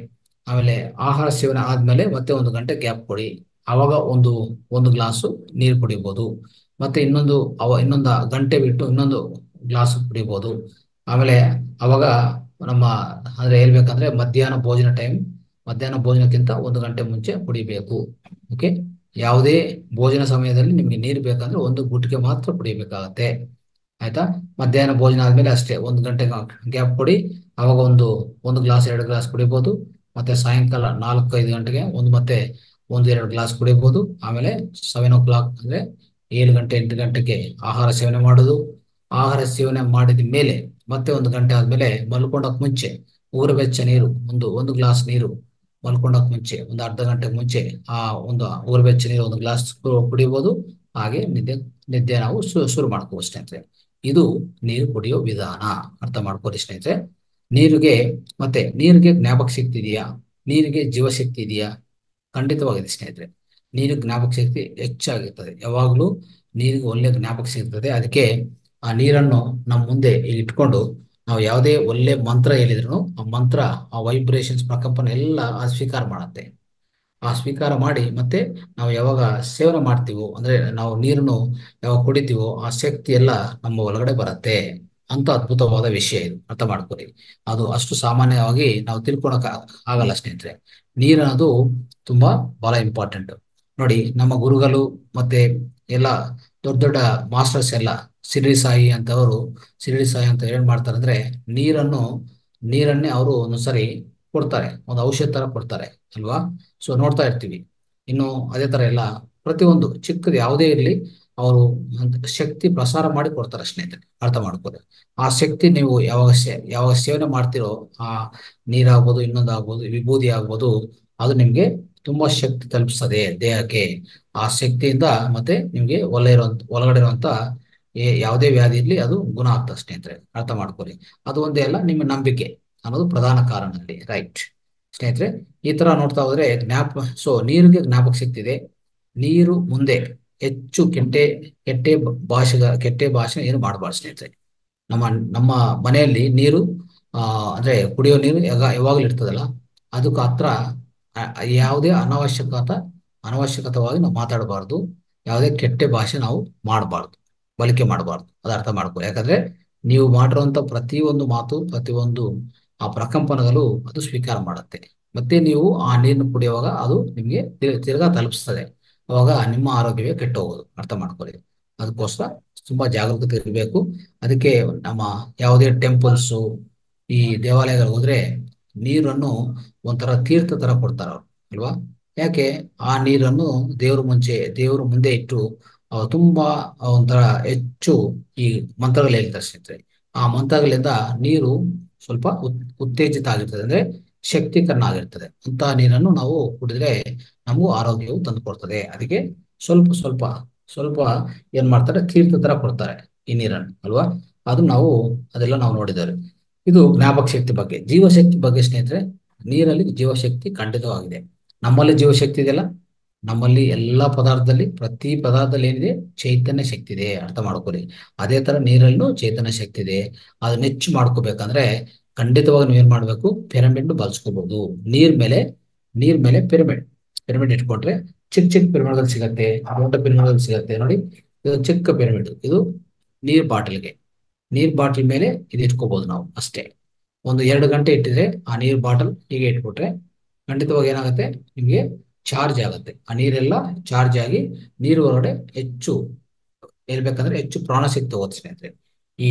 ಆಮೇಲೆ ಆಹಾರ ಸೇವನೆ ಆದ್ಮೇಲೆ ಮತ್ತೆ ಒಂದು ಗಂಟೆ ಗ್ಯಾಪ್ ಕೊಡಿ ಆವಾಗ ಒಂದು ಒಂದು ಗ್ಲಾಸು ನೀರು ಕುಡಿಬೋದು ಮತ್ತೆ ಇನ್ನೊಂದು ಅವ ಇನ್ನೊಂದು ಗಂಟೆ ಬಿಟ್ಟು ಇನ್ನೊಂದು ಗ್ಲಾಸ್ ಕುಡಿಬೋದು ಆಮೇಲೆ ಅವಾಗ ನಮ್ಮ ಅಂದ್ರೆ ಹೇಳ್ಬೇಕಂದ್ರೆ ಮಧ್ಯಾಹ್ನ ಭೋಜನ ಟೈಮ್ ಮಧ್ಯಾಹ್ನ ಭೋಜನಕ್ಕಿಂತ ಒಂದು ಗಂಟೆ ಮುಂಚೆ ಕುಡಿಬೇಕು ಓಕೆ ಯಾವುದೇ ಭೋಜನ ಸಮಯದಲ್ಲಿ ನಿಮ್ಗೆ ನೀರು ಬೇಕಂದ್ರೆ ಒಂದು ಗುಟ್ಟಿಗೆ ಮಾತ್ರ ಕುಡಿಬೇಕಾಗತ್ತೆ ಆಯ್ತಾ ಮಧ್ಯಾಹ್ನ ಭೋಜನ ಆದ್ಮೇಲೆ ಅಷ್ಟೇ ಒಂದು ಗಂಟೆ ಗ್ಯಾಪ್ ಕೊಡಿ ಅವಾಗ ಒಂದು ಒಂದು ಗ್ಲಾಸ್ ಎರಡು ಗ್ಲಾಸ್ ಕುಡಿಬೋದು ಮತ್ತೆ ಸಾಯಂಕಾಲ ನಾಲ್ಕು ಐದು ಗಂಟೆಗೆ ಒಂದು ಮತ್ತೆ ಒಂದು ಎರಡು ಗ್ಲಾಸ್ ಕುಡಿಬೋದು ಆಮೇಲೆ ಸೆವೆನ್ ಓ ಕ್ಲಾಕ್ ಅಂದ್ರೆ ಏಳು ಗಂಟೆ ಎಂಟು ಗಂಟೆಗೆ ಆಹಾರ ಸೇವನೆ ಮಾಡೋದು ಆಹಾರ ಸೇವನೆ ಮಾಡಿದ ಮೇಲೆ ಮತ್ತೆ ಒಂದು ಗಂಟೆ ಆದ್ಮೇಲೆ ಮಲ್ಕೊಂಡಕ್ ಮುಂಚೆ ಉಗುರುಬೆಚ್ಚ ನೀರು ಒಂದು ಒಂದು ಗ್ಲಾಸ್ ನೀರು ಮಲ್ಕೊಂಡಕ್ ಮುಂಚೆ ಒಂದು ಅರ್ಧ ಗಂಟೆಗೆ ಮುಂಚೆ ಆ ಒಂದು ಉಗುರುಬೆಚ್ಚ ನೀರು ಒಂದು ಗ್ಲಾಸ್ ಕುಡಿಬೋದು ಹಾಗೆ ನಿದ್ದೆ ನಿದ್ದೆ ನಾವು ಶು- ಶುರು ಮಾಡ್ಕೋಬೋದು ಸ್ನೇಹಿತರೆ ಇದು ನೀರು ಕುಡಿಯೋ ವಿಧಾನ ಅರ್ಥ ಮಾಡ್ಕೊಳ್ಳಿ ಸ್ನೇಹಿತರೆ ನೀರಿಗೆ ಮತ್ತೆ ನೀರಿಗೆ ಜ್ಞಾಪಕ ಶಕ್ತಿ ಇದೆಯಾ ನೀರಿಗೆ ಜೀವಶಕ್ತಿ ಇದೆಯಾ ಖಂಡಿತವಾಗಿದೆ ಸ್ನೇಹಿತರೆ ನೀರು ಜ್ಞಾಪಕ ಶಕ್ತಿ ಹೆಚ್ಚಾಗಿರ್ತದೆ ಯಾವಾಗಲೂ ನೀರಿಗೆ ಒಳ್ಳೆ ಜ್ಞಾಪಕ ಸಿಗ್ತದೆ ಅದಕ್ಕೆ ಆ ನೀರನ್ನು ನಮ್ಮ ಮುಂದೆ ಇಲ್ಲಿ ಇಟ್ಕೊಂಡು ನಾವು ಯಾವುದೇ ಒಳ್ಳೆ ಮಂತ್ರ ಹೇಳಿದ್ರು ಆ ಮಂತ್ರ ಆ ವೈಬ್ರೇಷನ್ಸ್ ಪ್ರಕಂಪನ ಎಲ್ಲ ಆ ಸ್ವೀಕಾರ ಮಾಡುತ್ತೆ ಆ ಸ್ವೀಕಾರ ಮಾಡಿ ಮತ್ತೆ ನಾವು ಯಾವಾಗ ಸೇವನೆ ಮಾಡ್ತೀವೋ ಅಂದ್ರೆ ನಾವು ನೀರನ್ನು ಯಾವಾಗ ಕುಡಿತೀವೋ ಆ ಶಕ್ತಿ ಎಲ್ಲ ನಮ್ಮ ಒಳಗಡೆ ಬರುತ್ತೆ ಅಂತ ಅದ್ಭುತವಾದ ವಿಷಯ ಇದು ಅರ್ಥ ಮಾಡ್ಕೊಳ್ಳಿ ಅದು ಅಷ್ಟು ಸಾಮಾನ್ಯವಾಗಿ ನಾವು ತಿಳ್ಕೊಳಕ್ ಆ- ಆಗಲ್ಲ ಸ್ನೇಹಿತರೆ ನೀರು ಅನ್ನೋದು ತುಂಬಾ ಬಹಳ ಇಂಪಾರ್ಟೆಂಟ್ ನೋಡಿ ನಮ್ಮ ಗುರುಗಳು ಮತ್ತೆ ಎಲ್ಲ ದೊಡ್ಡ ದೊಡ್ಡ ಮಾಸ್ಟರ್ಸ್ ಎಲ್ಲ ಶಿರಡಿ ಸಾಯಿ ಅಂತವರು ಶಿರಡಿ ಸಾಯಿ ಅಂತ ಏನ್ ಮಾಡ್ತಾರೆ ಅಂದ್ರೆ ನೀರನ್ನು ನೀರನ್ನೇ ಅವರು ಒಂದೊಂದ್ಸರಿ ಕೊಡ್ತಾರೆ ಒಂದು ಔಷಧ ತರ ಕೊಡ್ತಾರೆ ಅಲ್ವಾ ಸೊ ನೋಡ್ತಾ ಇರ್ತೀವಿ ಇನ್ನು ಅದೇ ತರ ಎಲ್ಲ ಪ್ರತಿಯೊಂದು ಚಿಕ್ಕದು ಯಾವುದೇ ಇರಲಿ ಅವರು ಅಂತ ಶಕ್ತಿ ಪ್ರಸಾರ ಮಾಡಿ ಕೊಡ್ತಾರೆ ಸ್ನೇಹಿತರೆ ಅರ್ಥ ಮಾಡ್ಕೊಳ್ಳಿ ಆ ಶಕ್ತಿ ನೀವು ಯಾವಾಗ ಸೇ ಯಾವಾಗ ಸೇವನೆ ಮಾಡ್ತಿರೋ ಆ ನೀರಾಗ್ಬೋದು ಇನ್ನೊಂದು ಆಗ್ಬೋದು ವಿಭೂತಿ ಆಗ್ಬೋದು ಅದು ನಿಮ್ಗೆ ತುಂಬಾ ಶಕ್ತಿ ತಲುಪಿಸ್ತದೆ ದೇಹಕ್ಕೆ ಆ ಶಕ್ತಿಯಿಂದ ಮತ್ತೆ ನಿಮ್ಗೆ ಒಳ್ಳೆ ಇರುವಂತ ಒಳಗಡೆ ಇರುವಂತ ಏ- ಯಾವುದೇ ವ್ಯಾಧಿ ಇರ್ಲಿ ಅದು ಗುಣ ಆಗ್ತದೆ ಸ್ನೇಹಿತರೆ ಅರ್ಥ ಮಾಡ್ಕೊಳ್ಳಿ ಅದು ಒಂದೇ ಅಲ್ಲ ನಿಮ್ಮ ನಂಬಿಕೆ ಅನ್ನೋದು ಪ್ರಧಾನ ಕಾರಣ ಅಲ್ಲಿ ರೈಟ್ ಸ್ನೇಹಿತರೆ ಈ ತರ ನೋಡ್ತಾ ಹೋದ್ರೆ ಜ್ಞಾಪ ಸೊ ನೀರಿಗೆ ಜ್ಞಾಪಕ ಶಕ್ತಿ ಇದೆ ನೀರು ಮುಂದೆ ಹೆಚ್ಚು ಕೆಟ್ಟೆ ಕೆಟ್ಟೆ ಭಾಷೆಗ ಕೆಟ್ಟೆ ಭಾಷೆ ಏನು ಮಾಡಬಾರ್ದು ಸ್ನೇಹಿತರೆ ನಮ್ಮ ನಮ್ಮ ಮನೆಯಲ್ಲಿ ನೀರು ಆ ಅಂದ್ರೆ ಕುಡಿಯೋ ನೀರು ಯಾಗ ಯಾವಾಗಲೂ ಇರ್ತದಲ್ಲ ಅದಕ್ಕೆ ಹತ್ರ ಆ- ಯಾವುದೇ ಅನಾವಶ್ಯಕತ ಅನಾವಶ್ಯಕತವಾಗಿ ನಾವು ಮಾತಾಡಬಾರ್ದು ಯಾವುದೇ ಕೆಟ್ಟ ಭಾಷೆ ನಾವು ಮಾಡಬಾರ್ದು ಬಳಕೆ ಮಾಡಬಾರ್ದು ಅದು ಅರ್ಥ ಮಾಡ್ಕೊ ಯಾಕಂದ್ರೆ ನೀವು ಮಾಡಿರುವಂತ ಪ್ರತಿಯೊಂದು ಮಾತು ಪ್ರತಿಯೊಂದು ಆ ಪ್ರಕಂಪನಗಳು ಅದು ಸ್ವೀಕಾರ ಮಾಡುತ್ತೆ ಮತ್ತೆ ನೀವು ಆ ನೀರನ್ನು ಕುಡಿಯುವಾಗ ಅದು ನಿಮ್ಗೆ ತಿರ್- ತಿರ್ಗಾ ತಲುಪಿಸ್ತದೆ ಅವಾಗ ನಿಮ್ಮ ಆರೋಗ್ಯವೇ ಕೆಟ್ಟು ಹೋಗೋದು ಅರ್ಥ ಮಾಡ್ಕೊಳ್ಳಿ ಅದಕ್ಕೋಸ್ಕರ ತುಂಬಾ ಜಾಗರೂಕತೆ ಇರಬೇಕು ಅದಕ್ಕೆ ನಮ್ಮ ಯಾವುದೇ ಟೆಂಪಲ್ಸು ಈ ದೇವಾಲಯಗಳು ಹೋದ್ರೆ ನೀರನ್ನು ಒಂಥರ ತೀರ್ಥ ತರ ಕೊಡ್ತಾರ ಅವ್ರು ಅಲ್ವಾ ಯಾಕೆ ಆ ನೀರನ್ನು ದೇವ್ರ ಮುಂಚೆ ದೇವ್ರ ಮುಂದೆ ಇಟ್ಟು ಅವು ತುಂಬಾ ಒಂಥರ ಹೆಚ್ಚು ಈ ಮಂತ್ರಗಳು ಹೇಳ್ತಾರೆ ಸ್ನೇಹಿತರೆ ಆ ಮಂತ್ರಗಳಿಂದ ನೀರು ಸ್ವಲ್ಪ ಉತ್- ಉತ್ತೇಜಿತ ಆಗಿರ್ತದೆ ಅಂದ್ರೆ ಶಕ್ತೀಕರಣ ಆಗಿರ್ತದೆ ಅಂತ ನೀರನ್ನು ನಾವು ಕುಡಿದ್ರೆ ನಮಗೂ ಆರೋಗ್ಯವು ತಂದು ಕೊಡ್ತದೆ ಅದಕ್ಕೆ ಸ್ವಲ್ಪ ಸ್ವಲ್ಪ ಸ್ವಲ್ಪ ಏನ್ ಮಾಡ್ತಾರೆ ತೀರ್ಥ ತರ ಕೊಡ್ತಾರೆ ಈ ನೀರನ್ನು ಅಲ್ವಾ ಅದು ನಾವು ಅದೆಲ್ಲ ನಾವು ನೋಡಿದ್ದೇವೆ ಇದು ಜ್ಞಾಪಕ ಶಕ್ತಿ ಬಗ್ಗೆ ಜೀವಶಕ್ತಿ ಬಗ್ಗೆ ಸ್ನೇಹಿತರೆ ನೀರಲ್ಲಿ ಜೀವಶಕ್ತಿ ಖಂಡಿತವಾಗಿದೆ ನಮ್ಮಲ್ಲಿ ಜೀವಶಕ್ತಿ ಇದೆಯಲ್ಲ ನಮ್ಮಲ್ಲಿ ಎಲ್ಲಾ ಪದಾರ್ಥದಲ್ಲಿ ಪ್ರತಿ ಪದಾರ್ಥದಲ್ಲಿ ಏನಿದೆ ಚೈತನ್ಯ ಶಕ್ತಿ ಇದೆ ಅರ್ಥ ಮಾಡ್ಕೊಳ್ಳಿ ಅದೇ ತರ ನೀರಲ್ಲೂ ಚೈತನ್ಯ ಶಕ್ತಿ ಇದೆ ಅದನ್ನ ಹೆಚ್ಚು ಮಾಡ್ಕೋಬೇಕಂದ್ರೆ ಖಂಡಿತವಾಗಿ ನೀವ್ ಏನ್ ಮಾಡ್ಬೇಕು ಪಿರಮಿಡ್ ಬಳಸ್ಕೋಬಹುದು ನೀರ್ ಮೇಲೆ ನೀರ್ ಮೇಲೆ ಪಿರಮಿಡ್ ಪಿರಮಿಡ್ ಇಟ್ಕೊಂಡ್ರೆ ಚಿಕ್ಕ ಚಿಕ್ಕ ಪಿರಮಿಡ್ಗಳು ಸಿಗತ್ತೆ ದೊಡ್ಡ ಪಿರಮಿಡ್ಗಳು ಸಿಗತ್ತೆ ನೋಡಿ ಇದು ಚಿಕ್ಕ ಪಿರಮಿಡ್ ಇದು ನೀರ್ ಬಾಟಲ್ಗೆ ನೀರ್ ಬಾಟಲ್ ಮೇಲೆ ಇದು ಇಟ್ಕೋಬಹುದು ನಾವು ಅಷ್ಟೇ ಒಂದು ಎರಡು ಗಂಟೆ ಇಟ್ಟಿದ್ರೆ ಆ ನೀರ್ ಬಾಟಲ್ ಹೀಗೆ ಇಟ್ಬಿಟ್ರೆ ಖಂಡಿತವಾಗಿ ಏನಾಗುತ್ತೆ ನಿಮ್ಗೆ ಚಾರ್ಜ್ ಆಗುತ್ತೆ ಆ ನೀರೆಲ್ಲ ಚಾರ್ಜ್ ಆಗಿ ನೀರು ಹೊರಗಡೆ ಹೆಚ್ಚು ಹೇಳ್ಬೇಕಂದ್ರೆ ಹೆಚ್ಚು ಪ್ರಾಣಶಕ್ತಿ ಹೋಗುತ್ತೆ ಸ್ನೇಹಿತರೆ ಈ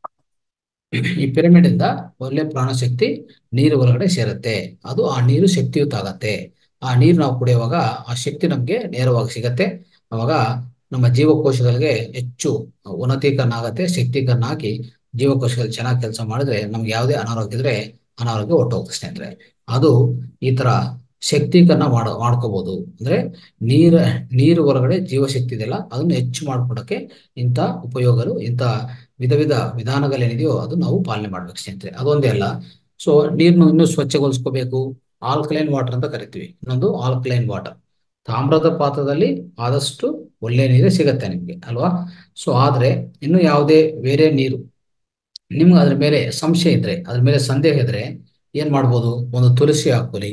ಈ ಪಿರಮಿಡ್ ಇಂದ ಒಳ್ಳೆ ಪ್ರಾಣಶಕ್ತಿ ನೀರು ಒಳಗಡೆ ಸೇರುತ್ತೆ ಅದು ಆ ನೀರು ಶಕ್ತಿಯುತ ಆಗತ್ತೆ ಆ ನೀರು ನಾವು ಕುಡಿಯುವಾಗ ಆ ಶಕ್ತಿ ನಮ್ಗೆ ನೇರವಾಗಿ ಸಿಗತ್ತೆ ಅವಾಗ ನಮ್ಮ ಜೀವಕೋಶಗಳಿಗೆ ಹೆಚ್ಚು ಉನ್ನತೀಕರಣ ಆಗತ್ತೆ ಶಕ್ತೀಕರಣ ಆಗಿ ಜೀವಕೋಶಗಳು ಚೆನ್ನಾಗಿ ಕೆಲಸ ಮಾಡಿದ್ರೆ ನಮ್ಗೆ ಯಾವುದೇ ಅನಾರೋಗ್ಯ ಇದ್ರೆ ಅನಾರೋಗ್ಯ ಹೊರಟೋಗುತ್ತೆ ಸ್ನೇಹಿತರೆ ಅದು ಈ ತರ ಶಕ್ತೀಕರಣ ಮಾಡ ಮಾಡ್ಕೋಬಹುದು ಅಂದ್ರೆ ನೀರ ನೀರು ಹೊರಗಡೆ ಜೀವಶಕ್ತಿ ಇದೆಯಲ್ಲ ಅದನ್ನು ಹೆಚ್ಚು ಮಾಡ್ಕೊಡಕ್ಕೆ ಇಂಥ ಉಪಯೋಗಗಳು ಇಂಥ ವಿಧ ವಿಧ ವಿಧಾನಗಳೇನಿದೆಯೋ ಅದು ನಾವು ಪಾಲನೆ ಮಾಡ್ಬೇಕು ಸ್ನೇಹಿತರೆ ಅದೊಂದೇ ಅಲ್ಲ ಸೊ ನೀರನ್ನು ಇನ್ನೂ ಸ್ವಚ್ಛಗೊಳಿಸ್ಕೋಬೇಕು ಆಲ್ಕಲೈನ್ ವಾಟರ್ ಅಂತ ಕರಿತೀವಿ ಇನ್ನೊಂದು ಆಲ್ಕಲೈನ್ ವಾಟರ್ ತಾಮ್ರದ ಪಾತ್ರದಲ್ಲಿ ಆದಷ್ಟು ಒಳ್ಳೆ ನೀರೇ ಸಿಗತ್ತೆ ನಿಮ್ಗೆ ಅಲ್ವಾ ಸೊ ಆದ್ರೆ ಇನ್ನು ಯಾವುದೇ ಬೇರೆ ನೀರು ನಿಮ್ಗೆ ಅದ್ರ ಮೇಲೆ ಸಂಶಯ ಇದ್ರೆ ಅದ್ರ ಮೇಲೆ ಸಂದೇಹ ಇದ್ರೆ ಏನ್ ಮಾಡ್ಬೋದು ಒಂದು ತುಳಸಿ ಹಾಕೊಳ್ಳಿ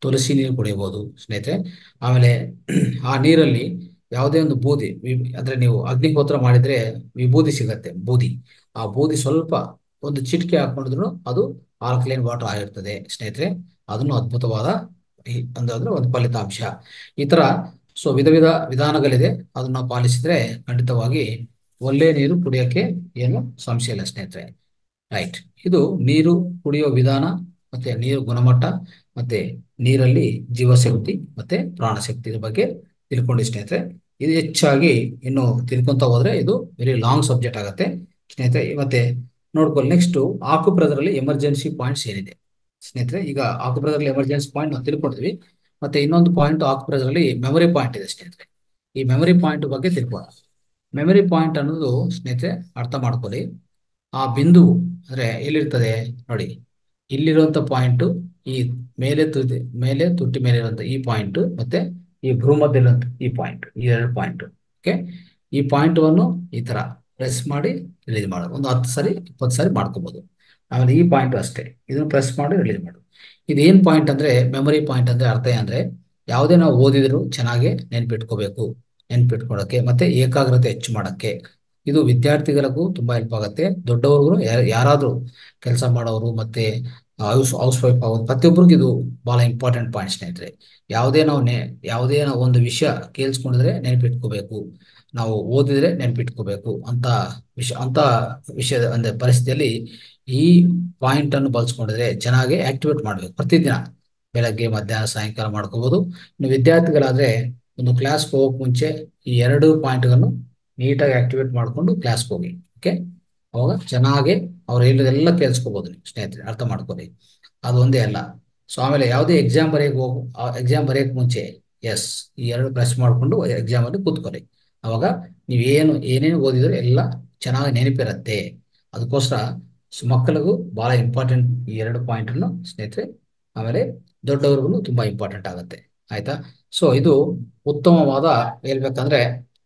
ತುಳಸಿ ನೀರು ಕುಡಿಯಬಹುದು ಸ್ನೇಹಿತರೆ ಆಮೇಲೆ ಆ ನೀರಲ್ಲಿ ಯಾವುದೇ ಒಂದು ಬೂದಿ ವಿ- ಅಂದ್ರೆ ನೀವು ಅಗ್ನಿಹೋತ್ರ ಮಾಡಿದ್ರೆ ವಿಭೂದಿ ಸಿಗತ್ತೆ ಬೂದಿ ಆ ಬೂದಿ ಸ್ವಲ್ಪ ಒಂದು ಚಿಟಿಕೆ ಹಾಕೊಂಡಿದ್ರು ಅದು ಆಲ್ಕಲೈನ್ ವಾಟರ್ ಆಗಿರ್ತದೆ ಸ್ನೇಹಿತರೆ ಅದನ್ನು ಅದ್ಭುತವಾದ ಈ- ಅಂದ್ರೆ ಒಂದು ಫಲಿತಾಂಶ ಈ ತರ ಸೊ ವಿಧ ವಿಧ ವಿಧಾನಗಳಿದೆ ಅದನ್ನ ಪಾಲಿಸಿದ್ರೆ ಖಂಡಿತವಾಗಿ ಒಳ್ಳೆ ನೀರು ಕುಡಿಯೋಕೆ ಏನು ಸಂಶಯ ಇಲ್ಲ ಸ್ನೇಹಿತರೆ ರೈಟ್ ಇದು ನೀರು ಕುಡಿಯೋ ವಿಧಾನ ಮತ್ತೆ ನೀರು ಗುಣಮಟ್ಟ ಮತ್ತೆ ನೀರಲ್ಲಿ ಜೀವಶಕ್ತಿ ಮತ್ತೆ ಪ್ರಾಣಶಕ್ತಿ ಇದ್ರ ಬಗ್ಗೆ ತಿಳ್ಕೊಂಡು ಸ್ನೇಹಿತರೆ ಇದು ಹೆಚ್ಚಾಗಿ ಇನ್ನು ತಿಳ್ಕೊಂತ ಹೋದ್ರೆ ಇದು ವೆರಿ ಲಾಂಗ್ ಸಬ್ಜೆಕ್ಟ್ ಆಗುತ್ತೆ ಸ್ನೇಹಿತರೆ ಮತ್ತೆ ನೋಡ್ಕೊಳ್ಳಿ ನೆಕ್ಸ್ಟ್ ಆಕುಪ್ರದರಲ್ಲಿ ಎಮರ್ಜೆನ್ಸಿ ಪಾಯಿಂಟ್ಸ್ ಏನಿದೆ ಸ್ನೇಹಿತರೆ ಈಗ ಆಕುಪ್ರದರಲ್ಲಿ ಎಮರ್ಜೆನ್ಸಿ ಪಾಯಿಂಟ್ ನಾವು ತಿಳ್ಕೊಂಡಿದ್ವಿ ಮತ್ತೆ ಇನ್ನೊಂದು ಪಾಯಿಂಟ್ ಆಕುಪ್ರದರಲ್ಲಿ ಮೆಮೊರಿ ಪಾಯಿಂಟ್ ಇದೆ ಸ್ನೇಹಿತರೆ ಈ ಮೆಮೊರಿ ಪಾಯಿಂಟ್ ಬಗ್ಗೆ ತಿಳ್ಕೊಳ್ಳೋಣ ಮೆಮೊರಿ ಪಾಯಿಂಟ್ ಅನ್ನೋದು ಸ್ನೇಹಿತರೆ ಅರ್ಥ ಮಾಡ್ಕೊಳ್ಳಿ ಆ ಬಿಂದು ಅಂದ್ರೆ ಎಲ್ಲಿರ್ತದೆ ನೋಡಿ ಇಲ್ಲಿರುವಂತ ಪಾಯಿಂಟ್ ಈ ಮೇಲೆ ತುದಿ ಮೇಲೆ ತುಟಿ ಮೇಲೆ ಇರುವಂತ ಈ ಪಾಯಿಂಟ್ ಮತ್ತೆ ಈ ಭ್ರೂಮಧ್ಯಲ್ಲಿರುವಂತ ಈ ಪಾಯಿಂಟ್ ಈ ಎರಡು ಪಾಯಿಂಟ್ ಓಕೆ ಈ ಪಾಯಿಂಟ್ ಅನ್ನು ಈ ತರ ಪ್ರೆಸ್ ಮಾಡಿ ರಿಲೀಸ್ ಮಾಡೋದು ಒಂದು ಹತ್ತು ಸರಿ ಇಪ್ಪತ್ತು ಸರಿ ಮಾಡ್ಕೋಬಹುದು ಆಮೇಲೆ ಈ ಪಾಯಿಂಟ್ ಅಷ್ಟೇ ಇದನ್ನು ಪ್ರೆಸ್ ಮಾಡಿ ರಿಲೀಸ್ ಮಾಡೋದು ಇದೇನ್ ಪಾಯಿಂಟ್ ಅಂದ್ರೆ ಮೆಮೊರಿ ಪಾಯಿಂಟ್ ಅಂದ್ರೆ ಅರ್ಥ ಅಂದ್ರೆ ಯಾವುದೇ ನಾವು ಓದಿದ್ರು ಚೆನ್ನಾಗಿ ನೆನ್ಪಿಟ್ಕೋಬೇಕು ನೆನ್ಪಿಟ್ಕೊಳ್ಳೋಕೆ ಮತ್ತೆ ಏಕಾಗ್ರತೆ ಹೆಚ್ಚು ಮಾಡಕ್ಕೆ ಇದು ವಿದ್ಯಾರ್ಥಿಗಳಿಗೂ ತುಂಬಾ ಹೆಲ್ಪ್ ಆಗುತ್ತೆ ದೊಡ್ಡವ್ರಿಗೂ ಯಾರಾದ್ರೂ ಕೆಲಸ ಮಾಡೋರು ಮತ್ತೆ ಹೌಸ್ ಹೌಸ್ ವೈಫ್ ಆಗೋದು ಪ್ರತಿಯೊಬ್ಬರಿಗೂ ಇದು ಬಹಳ ಇಂಪಾರ್ಟೆಂಟ್ ಪಾಯಿಂಟ್ ಸ್ನೇಹಿತರೆ ಯಾವುದೇ ನಾವು ನೆ ಯಾವುದೇ ನಾವು ಒಂದು ವಿಷಯ ಕೇಳಿಸ್ಕೊಂಡಿದ್ರೆ ನೆನಪಿಟ್ಕೋಬೇಕು ನಾವು ಓದಿದ್ರೆ ನೆನಪಿಟ್ಕೋಬೇಕು ಅಂತ ವಿಷಯ ಅಂತ ವಿಷಯದ ಅಂದ್ರೆ ಪರಿಸ್ಥಿತಿಯಲ್ಲಿ ಈ ಪಾಯಿಂಟ್ ಅನ್ನು ಬಳಸ್ಕೊಂಡಿದ್ರೆ ಚೆನ್ನಾಗಿ ಆಕ್ಟಿವೇಟ್ ಮಾಡ್ಬೇಕು ಪ್ರತಿದಿನ ಬೆಳಗ್ಗೆ ಮಧ್ಯಾಹ್ನ ಸಾಯಂಕಾಲ ಮಾಡ್ಕೋಬಹುದು ಇನ್ನು ವಿದ್ಯಾರ್ಥಿಗಳಾದ್ರೆ ಒಂದು ಕ್ಲಾಸ್ಗೆ ಹೋಗಕ್ ಮುಂಚೆ ಈ ಎರಡು ಪಾಯಿಂಟ್ಗಳನ್ನು ನೀಟಾಗಿ ಆಕ್ಟಿವೇಟ್ ಮಾಡ್ಕೊಂಡು ಕ್ಲಾಸ್ಗೆ ಹೋಗಿ ಓಕೆ ಅವಾಗ ಚೆನ್ನಾಗಿ ಅವ್ರು ಹೇಳಿದೆಲ್ಲ ಕೇಳಿಸ್ಕೋಬಹುದು ನೀವು ಸ್ನೇಹಿತರೆ ಅರ್ಥ ಮಾಡ್ಕೊಳ್ಳಿ ಅದು ಒಂದೇ ಅಲ್ಲ ಸೊ ಆಮೇಲೆ ಯಾವುದೇ ಎಕ್ಸಾಮ್ ಬರೆಯಕ್ಕೆ ಹೋಗು ಎಕ್ಸಾಮ್ ಬರೆಯಕ್ಕೆ ಮುಂಚೆ ಎಸ್ ಈ ಎರಡು ಪ್ರೆಸ್ ಮಾಡಿಕೊಂಡು ಎಕ್ಸಾಮ್ ಅಲ್ಲಿ ಕೂತ್ಕೊಳ್ಳಿ ಅವಾಗ ನೀವೇನು ಏನೇನು ಓದಿದ್ರು ಎಲ್ಲ ಚೆನ್ನಾಗಿ ನೆನಪಿರುತ್ತೆ ಅದಕ್ಕೋಸ್ಕರ ಸ್- ಮಕ್ಕಳಿಗೂ ಬಹಳ ಇಂಪಾರ್ಟೆಂಟ್ ಈ ಎರಡು ಪಾಯಿಂಟ್ ಅನ್ನು ಸ್ನೇಹಿತರೆ ಆಮೇಲೆ ದೊಡ್ಡವ್ರಿಗೂ ತುಂಬಾ ಇಂಪಾರ್ಟೆಂಟ್ ಆಗುತ್ತೆ ಆಯ್ತಾ ಸೊ ಇದು ಉತ್ತಮವಾದ ಹೇಳ್ಬೇಕಂದ್ರೆ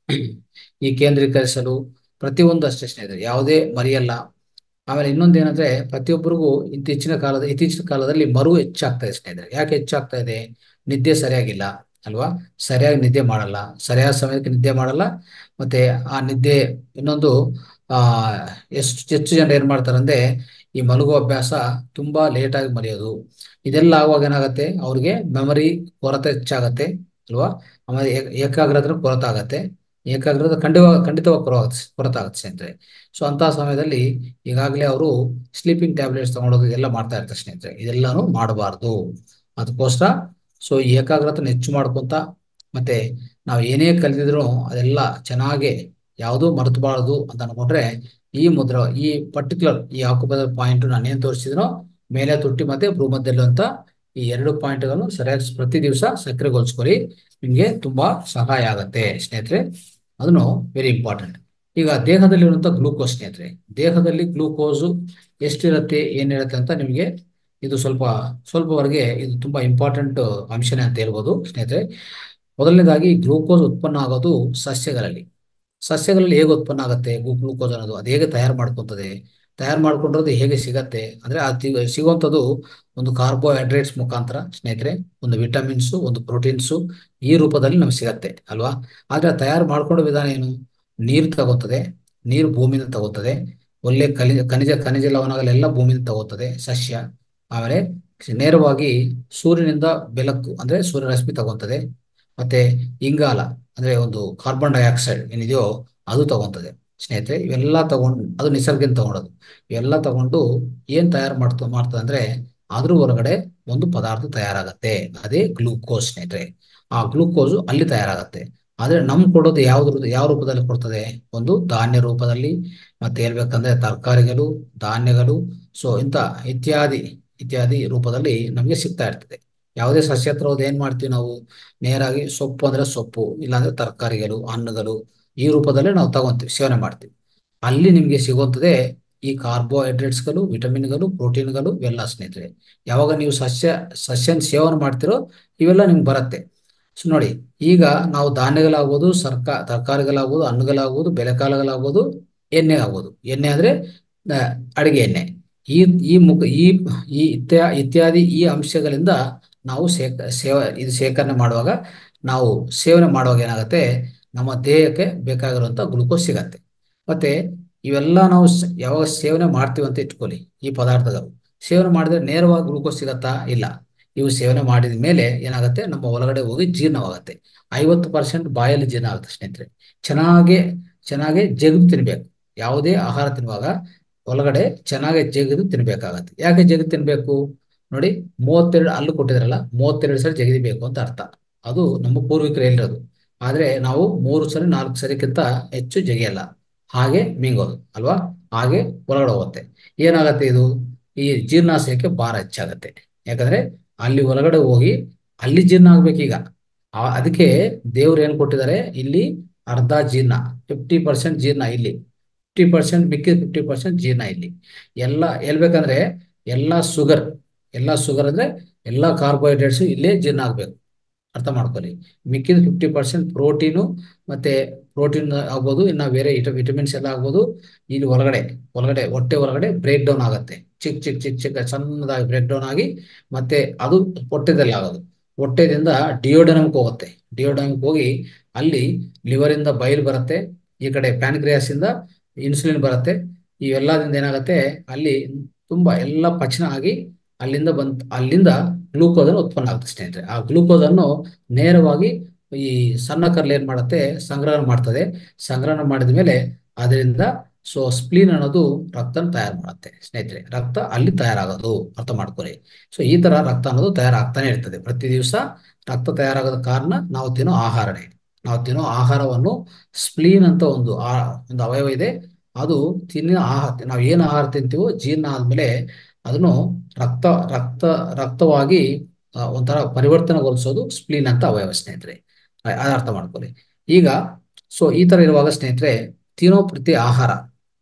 ಈ ಕೇಂದ್ರೀಕರಿಸಲು ಪ್ರತಿಯೊಂದು ಅಷ್ಟೇ ಸ್ನೇಹಿತರೆ ಯಾವುದೇ ಮರೆಯಲ್ಲ ಆಮೇಲೆ ಇನ್ನೊಂದು ಏನಂದ್ರೆ ಪ್ರತಿಯೊಬ್ಬರಿಗೂ ಇತ್ತೀಚಿನ ಕಾಲದ ಇತ್ತೀಚಿನ ಕಾಲದಲ್ಲಿ ಮರು ಹೆಚ್ಚಾಗ್ತಾ ಇದೆ ಸ್ನೇಹಿತರೆ ಯಾಕೆ ಹೆಚ್ಚಾಗ್ತಾ ಇದೆ ನಿದ್ದೆ ಸರಿಯಾಗಿಲ್ಲ ಅಲ್ವಾ ಸರಿಯಾಗಿ ನಿದ್ದೆ ಮಾಡಲ್ಲ ಸರಿಯಾದ ಸಮಯಕ್ಕೆ ನಿದ್ದೆ ಮಾಡಲ್ಲ ಮತ್ತೆ ಆ ನಿದ್ದೆ ಇನ್ನೊಂದು ಆ ಎಷ್ಟು ಹೆಚ್ಚು ಜನ ಏನ್ ಮಾಡ್ತಾರೆ ಅಂದ್ರೆ ಈ ಮಲಗುವ ಅಭ್ಯಾಸ ತುಂಬಾ ಲೇಟ್ ಆಗಿ ಮರೆಯೋದು ಇದೆಲ್ಲ ಆಗುವಾಗ ಏನಾಗುತ್ತೆ ಅವ್ರಿಗೆ ಮೆಮರಿ ಕೊರತೆ ಹೆಚ್ಚಾಗತ್ತೆ ಅಲ್ವಾ ಆಮೇಲೆ ಏಕ- ಏಕಾಗ್ರತೆ ಕೊರತೆ ಆಗತ್ತೆ ಏಕಾಗ್ರತೆ ಖಂಡಿತವಾಗಿ ಖಂಡಿತವಾಗಿ ಕೊರತೆ ಕೊರತೆ ಆಗುತ್ತೆ ಸ್ನೇಹಿತರೆ ಸೊ ಅಂತ ಸಮಯದಲ್ಲಿ ಈಗಾಗಲೇ ಅವರು ಸ್ಲೀಪಿಂಗ್ ಟ್ಯಾಬ್ಲೆಟ್ಸ್ ತಗೊಳೋದು ಇದೆಲ್ಲ ಮಾಡ್ತಾ ಇರ್ತಾರೆ ಸ್ನೇಹಿತರೆ ಇದೆಲ್ಲಾನು ಮಾಡಬಾರ್ದು ಅದಕ್ಕೋಸ್ಕರ ಸೊ ಈ ಏಕಾಗ್ರತೆನ ಹೆಚ್ಚು ಮಾಡ್ಕೊಂತ ಮತ್ತೆ ನಾವು ಏನೇ ಕಲಿತಿದ್ರು ಅದೆಲ್ಲ ಚೆನ್ನಾಗಿ ಯಾವುದು ಮರೆತಬಾರದು ಅಂತ ಅನ್ಕೊಂಡ್ರೆ ಈ ಮುದ್ರ ಈ ಪರ್ಟಿಕ್ಯುಲರ್ ಈ ಆಕುಪದ ಪಾಯಿಂಟ್ ನಾನು ಏನ್ ತೋರಿಸಿದ್ನೋ ಮೇಲೆ ತುಟ್ಟಿ ಮತ್ತೆ ಭ್ರೂಮಧ್ಯಲ್ಲಿರುವಂತ ಈ ಎರಡು ಪಾಯಿಂಟ್ಗಳನ್ನು ಸರಿಯಾಗಿ ಪ್ರತಿ ದಿವಸ ಸಕ್ರಿಯಗೊಳಿಸ್ಕೊಳ್ಳಿ ನಿಮ್ಗೆ ತುಂಬಾ ಸಹಾಯ ಆಗತ್ತೆ ಸ್ನೇಹಿತರೆ ಅದನ್ನು ವೆರಿ ಇಂಪಾರ್ಟೆಂಟ್ ಈಗ ದೇಹದಲ್ಲಿರುವಂತ ಗ್ಲೂಕೋಸ್ ಸ್ನೇಹಿತರೆ ದೇಹದಲ್ಲಿ ಗ್ಲೂಕೋಸ್ ಎಷ್ಟಿರುತ್ತೆ ಏನಿರುತ್ತೆ ಅಂತ ನಿಮಗೆ ಇದು ಸ್ವಲ್ಪ ಸ್ವಲ್ಪವರೆಗೆ ಇದು ತುಂಬಾ ಇಂಪಾರ್ಟೆಂಟ್ ಅಂಶನೇ ಅಂತ ಹೇಳ್ಬೋದು ಸ್ನೇಹಿತರೆ ಮೊದಲನೇದಾಗಿ ಗ್ಲೂಕೋಸ್ ಉತ್ಪನ್ನ ಆಗೋದು ಸಸ್ಯಗಳಲ್ಲಿ ಸಸ್ಯಗಳಲ್ಲಿ ಹೇಗೆ ಉತ್ಪನ್ನ ಆಗುತ್ತೆ ಗ್ಲೂಕೋಸ್ ಅನ್ನೋದು ಅದು ಹೇಗೆ ತಯಾರು ಮಾಡ್ಕೊತದೆ ತಯಾರು ಮಾಡ್ಕೊಂಡಿರೋದು ಹೇಗೆ ಸಿಗತ್ತೆ ಅಂದ್ರೆ ಅದು ಸಿಗುವಂಥದ್ದು ಒಂದು ಕಾರ್ಬೋಹೈಡ್ರೇಟ್ಸ್ ಮುಖಾಂತರ ಸ್ನೇಹಿತರೆ ಒಂದು ವಿಟಮಿನ್ಸು ಒಂದು ಪ್ರೋಟೀನ್ಸು ಈ ರೂಪದಲ್ಲಿ ನಮ್ಗೆ ಸಿಗತ್ತೆ ಅಲ್ವಾ ಆದ್ರೆ ತಯಾರು ಮಾಡ್ಕೊಳ್ಳೋ ವಿಧಾನ ಏನು ನೀರು ತಗೋತದೆ ನೀರು ಭೂಮಿಯಿಂದ ತಗೋತದೆ ಒಳ್ಳೆ ಖನಿಜ ಖನಿಜ ಖನಿಜ ಲವಣಗಳೆಲ್ಲ ಭೂಮಿಯಿಂದ ತಗೋತದೆ ಸಸ್ಯ ಆಮೇಲೆ ನೇರವಾಗಿ ಸೂರ್ಯನಿಂದ ಬೆಳಕು ಅಂದ್ರೆ ಸೂರ್ಯರಶ್ಮಿ ತಗೋತದೆ ಮತ್ತೆ ಇಂಗಾಲ ಅಂದ್ರೆ ಒಂದು ಕಾರ್ಬನ್ ಡೈಆಕ್ಸೈಡ್ ಏನಿದೆಯೋ ಅದು ತಗೊಂತದೆ ಸ್ನೇಹಿತರೆ ಇವೆಲ್ಲ ತಗೊಂಡು ಅದು ನಿಸರ್ಗದಿಂದ ತಗೊಳೋದು ಇವೆಲ್ಲ ತಗೊಂಡು ಏನ್ ತಯಾರು ಮಾಡ್ತಾ ಮಾಡ್ತದೆ ಅಂದ್ರೆ ಅದ್ರ ಹೊರಗಡೆ ಒಂದು ಪದಾರ್ಥ ತಯಾರಾಗತ್ತೆ ಅದೇ ಗ್ಲೂಕೋಸ್ ಸ್ನೇಹಿತರೆ ಆ ಗ್ಲೂಕೋಸ್ ಅಲ್ಲಿ ತಯಾರಾಗತ್ತೆ ಆದ್ರೆ ನಮ್ ಕೊಡೋದು ಯಾವ್ದು ಯಾವ ರೂಪದಲ್ಲಿ ಕೊಡ್ತದೆ ಒಂದು ಧಾನ್ಯ ರೂಪದಲ್ಲಿ ಮತ್ತೆ ಹೇಳ್ಬೇಕಂದ್ರೆ ತರಕಾರಿಗಳು ಧಾನ್ಯಗಳು ಸೊ ಇಂಥ ಇತ್ಯಾದಿ ಇತ್ಯಾದಿ ರೂಪದಲ್ಲಿ ನಮಗೆ ಸಿಗ್ತಾ ಇರ್ತದೆ ಯಾವುದೇ ಸಸ್ಯ ಹತ್ರ ಹೋದ್ ಏನ್ ಮಾಡ್ತೀವಿ ನಾವು ನೇರಾಗಿ ಸೊಪ್ಪು ಅಂದ್ರೆ ಸೊಪ್ಪು ಇಲ್ಲಾಂದ್ರೆ ತರಕಾರಿಗಳು ಹಣ್ಣುಗಳು ಈ ರೂಪದಲ್ಲಿ ನಾವು ತಗೊಂತೀವಿ ಸೇವನೆ ಮಾಡ್ತೀವಿ ಅಲ್ಲಿ ನಿಮ್ಗೆ ಸಿಗುವಂತದೇ ಈ ಕಾರ್ಬೋಹೈಡ್ರೇಟ್ಸ್ಗಳು ವಿಟಮಿನ್ಗಳು ಪ್ರೋಟೀನ್ಗಳು ಇವೆಲ್ಲ ಸ್ನೇಹಿತರೆ ಯಾವಾಗ ನೀವು ಸಸ್ಯ ಸಸ್ಯನ ಸೇವನೆ ಮಾಡ್ತಿರೋ ಇವೆಲ್ಲ ನಿಮ್ಗೆ ಬರುತ್ತೆ ಸೊ ನೋಡಿ ಈಗ ನಾವು ಧಾನ್ಯಗಳಾಗ್ಬೋದು ಸರ್ಕ ತರಕಾರಿಗಳಾಗ್ಬೋದು ಹಣ್ಣುಗಳಾಗ್ಬೋದು ಬೆಳೆಕಾಳುಗಳಾಗ್ಬೋದು ಎಣ್ಣೆ ಆಗ್ಬೋದು ಎಣ್ಣೆ ಅಂದ್ರೆ ಅಡಿಗೆ ಎಣ್ಣೆ ಈ ಈ ಮುಖ ಈ ಈ ಇತ್ಯಾ ಇತ್ಯಾದಿ ಈ ಅಂಶಗಳಿಂದ ನಾವು ಸೇಕ ಸೇವ ಇದು ಶೇಖರಣೆ ಮಾಡುವಾಗ ನಾವು ಸೇವನೆ ಮಾಡುವಾಗ ಏನಾಗುತ್ತೆ ನಮ್ಮ ದೇಹಕ್ಕೆ ಬೇಕಾಗಿರುವಂಥ ಗ್ಲುಕೋಸ್ ಸಿಗತ್ತೆ ಮತ್ತೆ ಇವೆಲ್ಲ ನಾವು ಸ- ಯಾವಾಗ ಸೇವನೆ ಮಾಡ್ತೀವಿ ಅಂತ ಇಟ್ಕೊಳ್ಳಿ ಈ ಪದಾರ್ಥಗಳು ಸೇವನೆ ಮಾಡಿದ್ರೆ ನೇರವಾಗಿ ಗ್ಲುಕೋಸ್ ಸಿಗತ್ತಾ ಇಲ್ಲ ಇವು ಸೇವನೆ ಮಾಡಿದ ಮೇಲೆ ಏನಾಗುತ್ತೆ ನಮ್ಮ ಒಳಗಡೆ ಹೋಗಿ ಜೀರ್ಣವಾಗುತ್ತೆ ಐವತ್ತು ಪರ್ಸೆಂಟ್ ಬಾಯಲ್ಲಿ ಜೀರ್ಣ ಆಗುತ್ತೆ ಸ್ನೇಹಿತರೆ ಚೆನ್ನಾಗಿ ಚೆನ್ನಾಗಿ ಜಗಿದು ತಿನ್ಬೇಕು ಯಾವುದೇ ಆಹಾರ ತಿನ್ನುವಾಗ ಒಳಗಡೆ ಚೆನ್ನಾಗಿ ಜಗಿದು ತಿನ್ಬೇಕಾಗತ್ತೆ ಯಾಕೆ ಜಗಿದು ತಿನ್ಬೇಕು ನೋಡಿ ಮೂವತ್ತೆರಡು ಹಲ್ಲು ಕೊಟ್ಟಿದ್ರಲ್ಲ ಮೂವತ್ತೆರಡು ಸರಿ ಜಗಿಬೇಕು ಅಂತ ಅರ್ಥ ಅದು ನಮ್ಮ ಪೂರ್ವಿಕರು ಹೇಳಿರೋದು ಆದ್ರೆ ನಾವು ಮೂರು ಸರಿ ನಾಲ್ಕು ಸರಿಕ್ಕಿಂತ ಹೆಚ್ಚು ಜಗಿಯಲ್ಲ ಹಾಗೆ ಮಿಂಗೋದು ಅಲ್ವಾ ಹಾಗೆ ಒಳಗಡೆ ಹೋಗುತ್ತೆ ಏನಾಗತ್ತೆ ಇದು ಈ ಜೀರ್ಣಾಶಯಕ್ಕೆ ಭಾರ ಹೆಚ್ಚಾಗತ್ತೆ ಯಾಕಂದ್ರೆ ಅಲ್ಲಿ ಒಳಗಡೆ ಹೋಗಿ ಅಲ್ಲಿ ಜೀರ್ಣ ಆಗ್ಬೇಕೀಗ ಆ- ಅದಕ್ಕೆ ದೇವ್ರು ಏನ್ ಕೊಟ್ಟಿದ್ದಾರೆ ಇಲ್ಲಿ ಅರ್ಧ ಜೀರ್ಣ ಫಿಫ್ಟಿ ಪರ್ಸೆಂಟ್ ಜೀರ್ಣ ಇಲ್ಲಿ ಫಿಫ್ಟಿ ಪರ್ಸೆಂಟ್ ಮಿಕ್ಕಿದ ಫಿಫ್ಟಿ ಪರ್ಸೆಂಟ್ ಜೀರ್ಣ ಇಲ್ಲಿ ಎಲ್ಲ ಹೇಳ್ಬೇಕಂದ್ರೆ ಎಲ್ಲ ಶುಗರ್ ಎಲ್ಲ ಶುಗರ್ ಅಂದ್ರೆ ಎಲ್ಲ ಕಾರ್ಬೋಹೈಡ್ರೇಟ್ಸ್ ಇಲ್ಲೇ ಜೀರ್ಣ ಆಗ್ಬೇಕು ಅರ್ಥ ಮಾಡ್ಕೊಳ್ಳಿ ಮಿಕ್ಕಿದ ಫಿಫ್ಟಿ ಪರ್ಸೆಂಟ್ ಪ್ರೋಟೀನು ಮತ್ತೆ ಪ್ರೋಟೀನ್ ಆಗ್ಬೋದು ಇನ್ನು ಬೇರೆ ವಿಟಮಿನ್ಸ್ ಎಲ್ಲ ಆಗ್ಬೋದು ಇಲ್ಲಿ ಒಳಗಡೆ ಒಳಗಡೆ ಹೊಟ್ಟೆ ಒಳಗಡೆ ಬ್ರೇಕ್ ಡೌನ್ ಆಗುತ್ತೆ ಚಿಕ್ಕ ಚಿಕ್ಕ ಚಿಕ್ಕ ಚಿಕ್ಕ ಸಣ್ಣದಾಗಿ ಬ್ರೇಕ್ ಡೌನ್ ಆಗಿ ಮತ್ತೆ ಅದು ಹೊಟ್ಟೆದಲ್ಲಿ ಆಗೋದು ಹೊಟ್ಟೆದಿಂದ ಡಿಯೋಡನಮ್ಗೆ ಹೋಗುತ್ತೆ ಡಿಯೋಡನಮ್ಗೆ ಹೋಗಿ ಅಲ್ಲಿ liver ಇಂದ ಬೈಲ್ ಬರುತ್ತೆ ಈ ಕಡೆ ಪ್ಯಾನ್ಕ್ರಿಯಾಸ್ ಇಂದ ಇನ್ಸುಲಿನ್ ಬರುತ್ತೆ ಇವೆಲ್ಲದಿಂದ ಏನಾಗುತ್ತೆ ಅಲ್ಲಿ ತುಂಬಾ ಎಲ್ಲ ಪಚನ ಆಗಿ ಅಲ್ಲಿಂದ ಬಂದ್ ಅಲ್ಲಿಂದ ಗ್ಲೂಕೋಸ್ ಅನ್ನು ಉತ್ಪನ್ನ ಆಗುತ್ತೆ ಸ್ನೇಹಿತರೆ ಆ ಗ್ಲೂಕೋಸ್ ಅನ್ನು ನೇರವಾಗಿ ಈ ಸಣ್ಣ ಕರ್ಲು ಏನ್ ಮಾಡುತ್ತೆ ಸಂಗ್ರಹಣ ಮಾಡ್ತದೆ ಸಂಗ್ರಹಣ ಮಾಡಿದ ಮೇಲೆ ಅದರಿಂದ ಸೊ ಸ್ಪ್ಲೀನ್ ಅನ್ನೋದು ರಕ್ತನ ತಯಾರು ಮಾಡುತ್ತೆ ಸ್ನೇಹಿತರೆ ರಕ್ತ ಅಲ್ಲಿ ತಯಾರಾಗೋದು ಅರ್ಥ ಮಾಡ್ಕೊಳ್ಳಿ ಸೊ ಈ ತರ ರಕ್ತ ಅನ್ನೋದು ತಯಾರಾಗ್ತಾನೆ ಇರ್ತದೆ ಪ್ರತಿ ದಿವಸ ರಕ್ತ ತಯಾರಾಗೋದ ಕಾರಣ ನಾವು ತಿನ್ನೋ ಆಹಾರನೇ ನಾವು ತಿನ್ನೋ ಆಹಾರವನ್ನು ಸ್ಪ್ಲೀನ್ ಅಂತ ಒಂದು ಆ ಒಂದು ಅವಯವ ಇದೆ ಅದು ತಿನ್ನ ಆಹಾರ ನಾವು ಏನು ಆಹಾರ ತಿಂತೀವೋ ಜೀರ್ಣ ಆದ್ಮೇಲೆ ಅದನ್ನು ರಕ್ತ ರಕ್ತ ರಕ್ತವಾಗಿ ಆ, ಒಂಥರ ಪರಿವರ್ತನೆಗೊಳಿಸೋದು ಸ್ಪ್ಲೀನ್ ಅಂತ ಅವಯವ ಸ್ನೇಹಿತರೆ ಅ- ಅದ್ ಅರ್ಥ ಮಾಡ್ಕೊಳ್ಳಿ ಈಗ ಸೊ ಈ ತರ ಇರುವಾಗ ಸ್ನೇಹಿತರೆ ತಿನ್ನೋ ಪ್ರತಿ ಆಹಾರ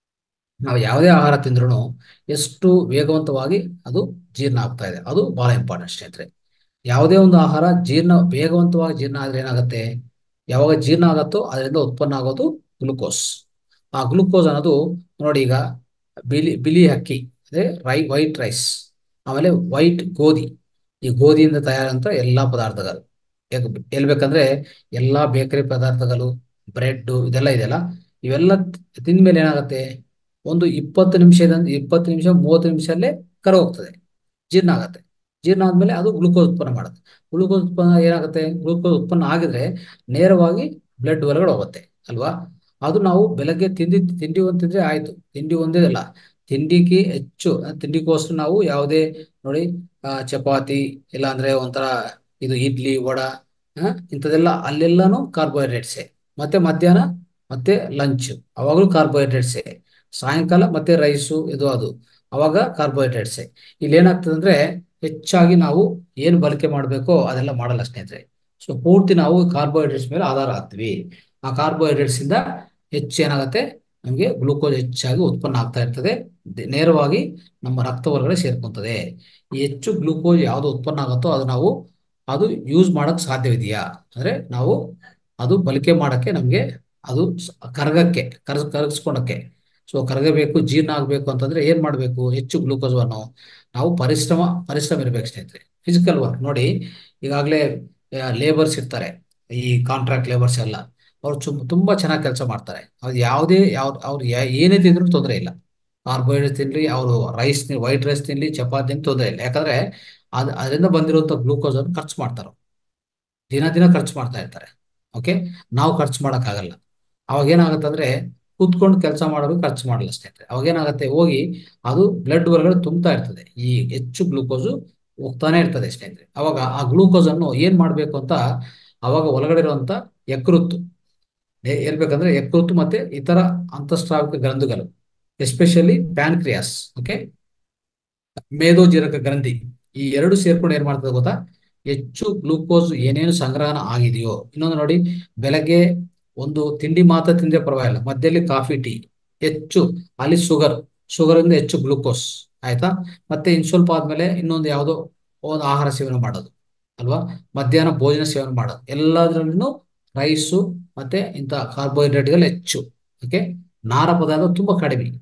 ನಾವು ಯಾವುದೇ ಆಹಾರ ತಿಂದ್ರೂ ಎಷ್ಟು ವೇಗವಂತವಾಗಿ ಅದು ಜೀರ್ಣ ಆಗ್ತಾ ಇದೆ ಅದು ಬಹಳ ಇಂಪಾರ್ಟೆಂಟ್ ಸ್ನೇಹಿತರೆ ಯಾವುದೇ ಒಂದು ಆಹಾರ ಜೀರ್ಣ ವೇಗವಂತವಾಗಿ ಜೀರ್ಣ ಆದ್ರೆ ಏನಾಗುತ್ತೆ ಯಾವಾಗ ಜೀರ್ಣ ಆಗತ್ತೋ ಅದರಿಂದ ಉತ್ಪನ್ನ ಆಗೋದು ಗ್ಲುಕೋಸ್ ಆ ಗ್ಲುಕೋಸ್ ಅನ್ನೋದು ನೋಡಿ ಈಗ ಬಿಳಿ ಬಿಳಿ ಅಕ್ಕಿ ಅಂದ್ರೆ ರೈ ವೈಟ್ ರೈಸ್ ಆಮೇಲೆ ವೈಟ್ ಗೋಧಿ ಈ ಗೋಧಿಯಿಂದ ತಯಾರಂತ ಎಲ್ಲಾ ಪದಾರ್ಥಗಳು ಯಾಕೆ ಹೇಳ್ಬೇಕಂದ್ರೆ ಎಲ್ಲಾ ಬೇಕರಿ ಪದಾರ್ಥಗಳು ಬ್ರೆಡ್ ಇದೆಲ್ಲ ಇದೆಯಲ್ಲ ಇವೆಲ್ಲ ತಿಂದ್ಮೇಲೆ ಏನಾಗುತ್ತೆ ಒಂದು ಇಪ್ಪತ್ತು ನಿಮಿಷದಿಂದ ಇಪ್ಪತ್ತು ನಿಮಿಷ ಮೂವತ್ತು ನಿಮಿಷಲ್ಲೇ ಕರಗೋಗ್ತದೆ ಜೀರ್ಣ ಆಗತ್ತೆ ಜೀರ್ಣ ಆದ್ಮೇಲೆ ಅದು ಗ್ಲೂಕೋಸ್ ಉತ್ಪನ್ನ ಮಾಡುತ್ತೆ ಗ್ಲೂಕೋಸ್ ಉತ್ಪನ್ನ ಏನಾಗುತ್ತೆ ಗ್ಲೂಕೋಸ್ ಉತ್ಪನ್ನ ಆಗಿದ್ರೆ ನೇರವಾಗಿ ಬ್ಲಡ್ ಒಳಗಡೆ ಹೋಗುತ್ತೆ ಅಲ್ವಾ ಅದು ನಾವು ಬೆಳಗ್ಗೆ ತಿಂಡಿ ತಿಂಡಿ ಒಂದು ತಿಂದ್ರೆ ಆಯ್ತು ತಿಂಡಿ ಒಂದೇ ಅಲ್ಲ ತಿಂಡಿಗೆ ಹೆಚ್ಚು ಆ, ತಿಂಡಿಗೋಸ್ಕರ ನಾವು ಯಾವುದೇ ನೋಡಿ ಆ, ಚಪಾತಿ ಇಲ್ಲ ಅಂದ್ರೆ ಒಂಥರ ಇದು ಇಡ್ಲಿ ವಡ ಆ, ಇಂಥದೆಲ್ಲ ಅಲ್ಲೆಲ್ಲಾನು ಕಾರ್ಬೋಹೈಡ್ರೇಟ್ಸೇ ಮತ್ತೆ ಮಧ್ಯಾಹ್ನ ಮತ್ತೆ ಲಂಚ್ ಅವಾಗಲೂ ಕಾರ್ಬೋಹೈಡ್ರೇಟ್ಸೇ ಸಾಯಂಕಾಲ ಮತ್ತೆ ರೈಸು ಇದು ಅದು ಅವಾಗ ಕಾರ್ಬೋಹೈಡ್ರೇಟ್ಸೇ ಇಲ್ಲಿ ಏನಾಗ್ತದೆ ಅಂದ್ರೆ ಹೆಚ್ಚಾಗಿ ನಾವು ಏನು ಬಳಕೆ ಮಾಡಬೇಕೋ ಅದೆಲ್ಲ ಮಾಡಲ್ಲ ಸ್ನೇಹಿತರೆ ಸೊ ಪೂರ್ತಿ ನಾವು ಕಾರ್ಬೋಹೈಡ್ರೇಟ್ಸ್ ಮೇಲೆ ಆಧಾರ ಆಗ್ತೀವಿ ಆ ಕಾರ್ಬೋಹೈಡ್ರೇಟ್ಸ್ ಇಂದ ಹೆಚ್ಚು ಏನಾಗುತ್ತೆ ನಮಗೆ ಗ್ಲೂಕೋಸ್ ಹೆಚ್ಚಾಗಿ ಉತ್ಪನ್ನ ಆಗ್ತಾ ಇರ್ತದೆ ದೆ- ನೇರವಾಗಿ ನಮ್ಮ ರಕ್ತ ಹೊರಗಡೆ ಸೇರ್ಕೊಂತದೆ ಈ ಹೆಚ್ಚು ಗ್ಲೂಕೋಸ್ ಯಾವುದು ಉತ್ಪನ್ನ ಆಗುತ್ತೋ ಅದು ನಾವು ಅದು ಯೂಸ್ ಮಾಡಕ್ ಸಾಧ್ಯವಿದೆಯಾ ಅಂದ್ರೆ ನಾವು ಅದು ಬಳಕೆ ಮಾಡಕ್ಕೆ ನಮಗೆ ಅದು ಸ- ಕರಗಕ್ಕೆ ಕರಗ ಕರಗಿಸ್ಕೊಳಕ್ಕೆ ಸೊ ಕರಗಬೇಕು ಜೀರ್ಣ ಆಗ್ಬೇಕು ಅಂತಂದ್ರೆ ಏನ್ ಮಾಡ್ಬೇಕು ಹೆಚ್ಚು ಗ್ಲೂಕೋಸ್ ಅನ್ನು ನಾವು ಪರಿಶ್ರಮ ಪರಿಶ್ರಮ ಇರ್ಬೇಕು ಸ್ನೇಹಿತರೆ ಫಿಸಿಕಲ್ ವರ್ಕ್ ನೋಡಿ ಈಗಾಗಲೇ ಲೇಬರ್ಸ್ ಇರ್ತಾರೆ ಈ ಕಾಂಟ್ರಾಕ್ಟ್ ಲೇಬರ್ಸ್ ಎಲ್ಲ ಅವ್ರು ಚು ತುಂಬಾ ಚೆನ್ನಾಗಿ ಕೆಲಸ ಮಾಡ್ತಾರೆ ಅವ್ರು ಯಾವುದೇ ಯಾವ ಅವ್ರು ಯಾ- ಏನೇ ತಿಂದ್ರು ತೊಂದರೆ ಇಲ್ಲ ಕಾರ್ಬೋಹೈಡ್ರೇಟ್ ತಿನ್ಲಿ ಅವರು ರೈಸ್ ವೈಟ್ ರೈಸ್ ತಿನ್ಲಿ ಚಪಾತಿ ತಿನ್ಲಿ ತೊಂದರೆ ಇಲ್ಲ ಯಾಕಂದ್ರೆ ಅದ್ ಅದರಿಂದ ಬಂದಿರುವಂತ ಗ್ಲೂಕೋಸ್ ಅನ್ನು ಖರ್ಚು ಮಾಡ್ತಾರೆ ದಿನ ದಿನ ಖರ್ಚು ಮಾಡ್ತಾ ಇರ್ತಾರೆ ಓಕೆ ನಾವು ಖರ್ಚು ಮಾಡಕ್ಕಾಗಲ್ಲ ಅವಾಗ ಏನಾಗುತ್ತೆ ಅಂದ್ರೆ ಕೂತ್ಕೊಂಡು ಕೆಲಸ ಮಾಡೋರು ಖರ್ಚು ಮಾಡಲ್ಲ ಸ್ನೇಹಿತರೆ ಅವಾಗ ಏನಾಗುತ್ತೆ ಹೋಗಿ ಅದು ಬ್ಲಡ್ ಹೊರಗಡೆ ತುಂಬ್ತಾ ಇರ್ತದೆ ಈ ಹೆಚ್ಚು ಗ್ಲೂಕೋಸು ಹೋಗ್ತಾನೆ ಇರ್ತದೆ ಸ್ನೇಹಿತರೆ ಅವಾಗ ಆ ಗ್ಲೂಕೋಸ್ ಅನ್ನು ಏನ್ ಮಾಡ್ಬೇಕು ಅಂತ ಅವಾಗ ಒಳಗಡೆ ಇರುವಂತ ಯಕೃತ್ತು ಹೇ- ಹೇಳ್ಬೇಕಂದ್ರೆ ಯಕೃತ್ತು ಮತ್ತೆ ಇತರ ಅಂತಸ್ರಾವಿಕ ಗ್ರಂಥಿಗಳು ಎಸ್ಪೆಷಲಿ ಪ್ಯಾನ್ಕ್ರಿಯಾಸ್ ಓಕೆ ಮೇದೋಜೀರಕ ಗ್ರಂಥಿ ಈ ಎರಡು ಸೇರ್ಕೊಂಡು ಏನ್ ಮಾಡ್ತದೆ ಗೊತ್ತಾ ಹೆಚ್ಚು ಗ್ಲೂಕೋಸ್ ಏನೇನು ಸಂಗ್ರಹಣ ಆಗಿದೆಯೋ ಇನ್ನೊಂದು ನೋಡಿ ಬೆಳಗ್ಗೆ ಒಂದು ತಿಂಡಿ ಮಾತ್ರ ತಿಂದ್ರೆ ಪರವಾಗಿಲ್ಲ ಮಧ್ಯದಲ್ಲಿ ಕಾಫಿ ಟೀ ಹೆಚ್ಚು ಅಲ್ಲಿ ಶುಗರ್ ಶುಗರ್ ಇಂದ ಹೆಚ್ಚು ಗ್ಲೂಕೋಸ್ ಆಯ್ತಾ ಮತ್ತೆ ಇನ್ ಸ್ವಲ್ಪ ಆದ್ಮೇಲೆ ಇನ್ನೊಂದು ಯಾವುದೋ ಒಂದು ಆಹಾರ ಸೇವನೆ ಮಾಡೋದು ಅಲ್ವಾ ಮಧ್ಯಾಹ್ನ ಭೋಜನ ಸೇವನೆ ಮಾಡೋದು ಎಲ್ಲದರಲ್ಲೂ ರೈಸು ಮತ್ತೆ ಇಂಥ ಕಾರ್ಬೋಹೈಡ್ರೇಟ್ಗಳು ಹೆಚ್ಚು ಓಕೆ ನಾರ ಪದಾರ್ಥ ತುಂಬಾ ಕಡಿಮೆ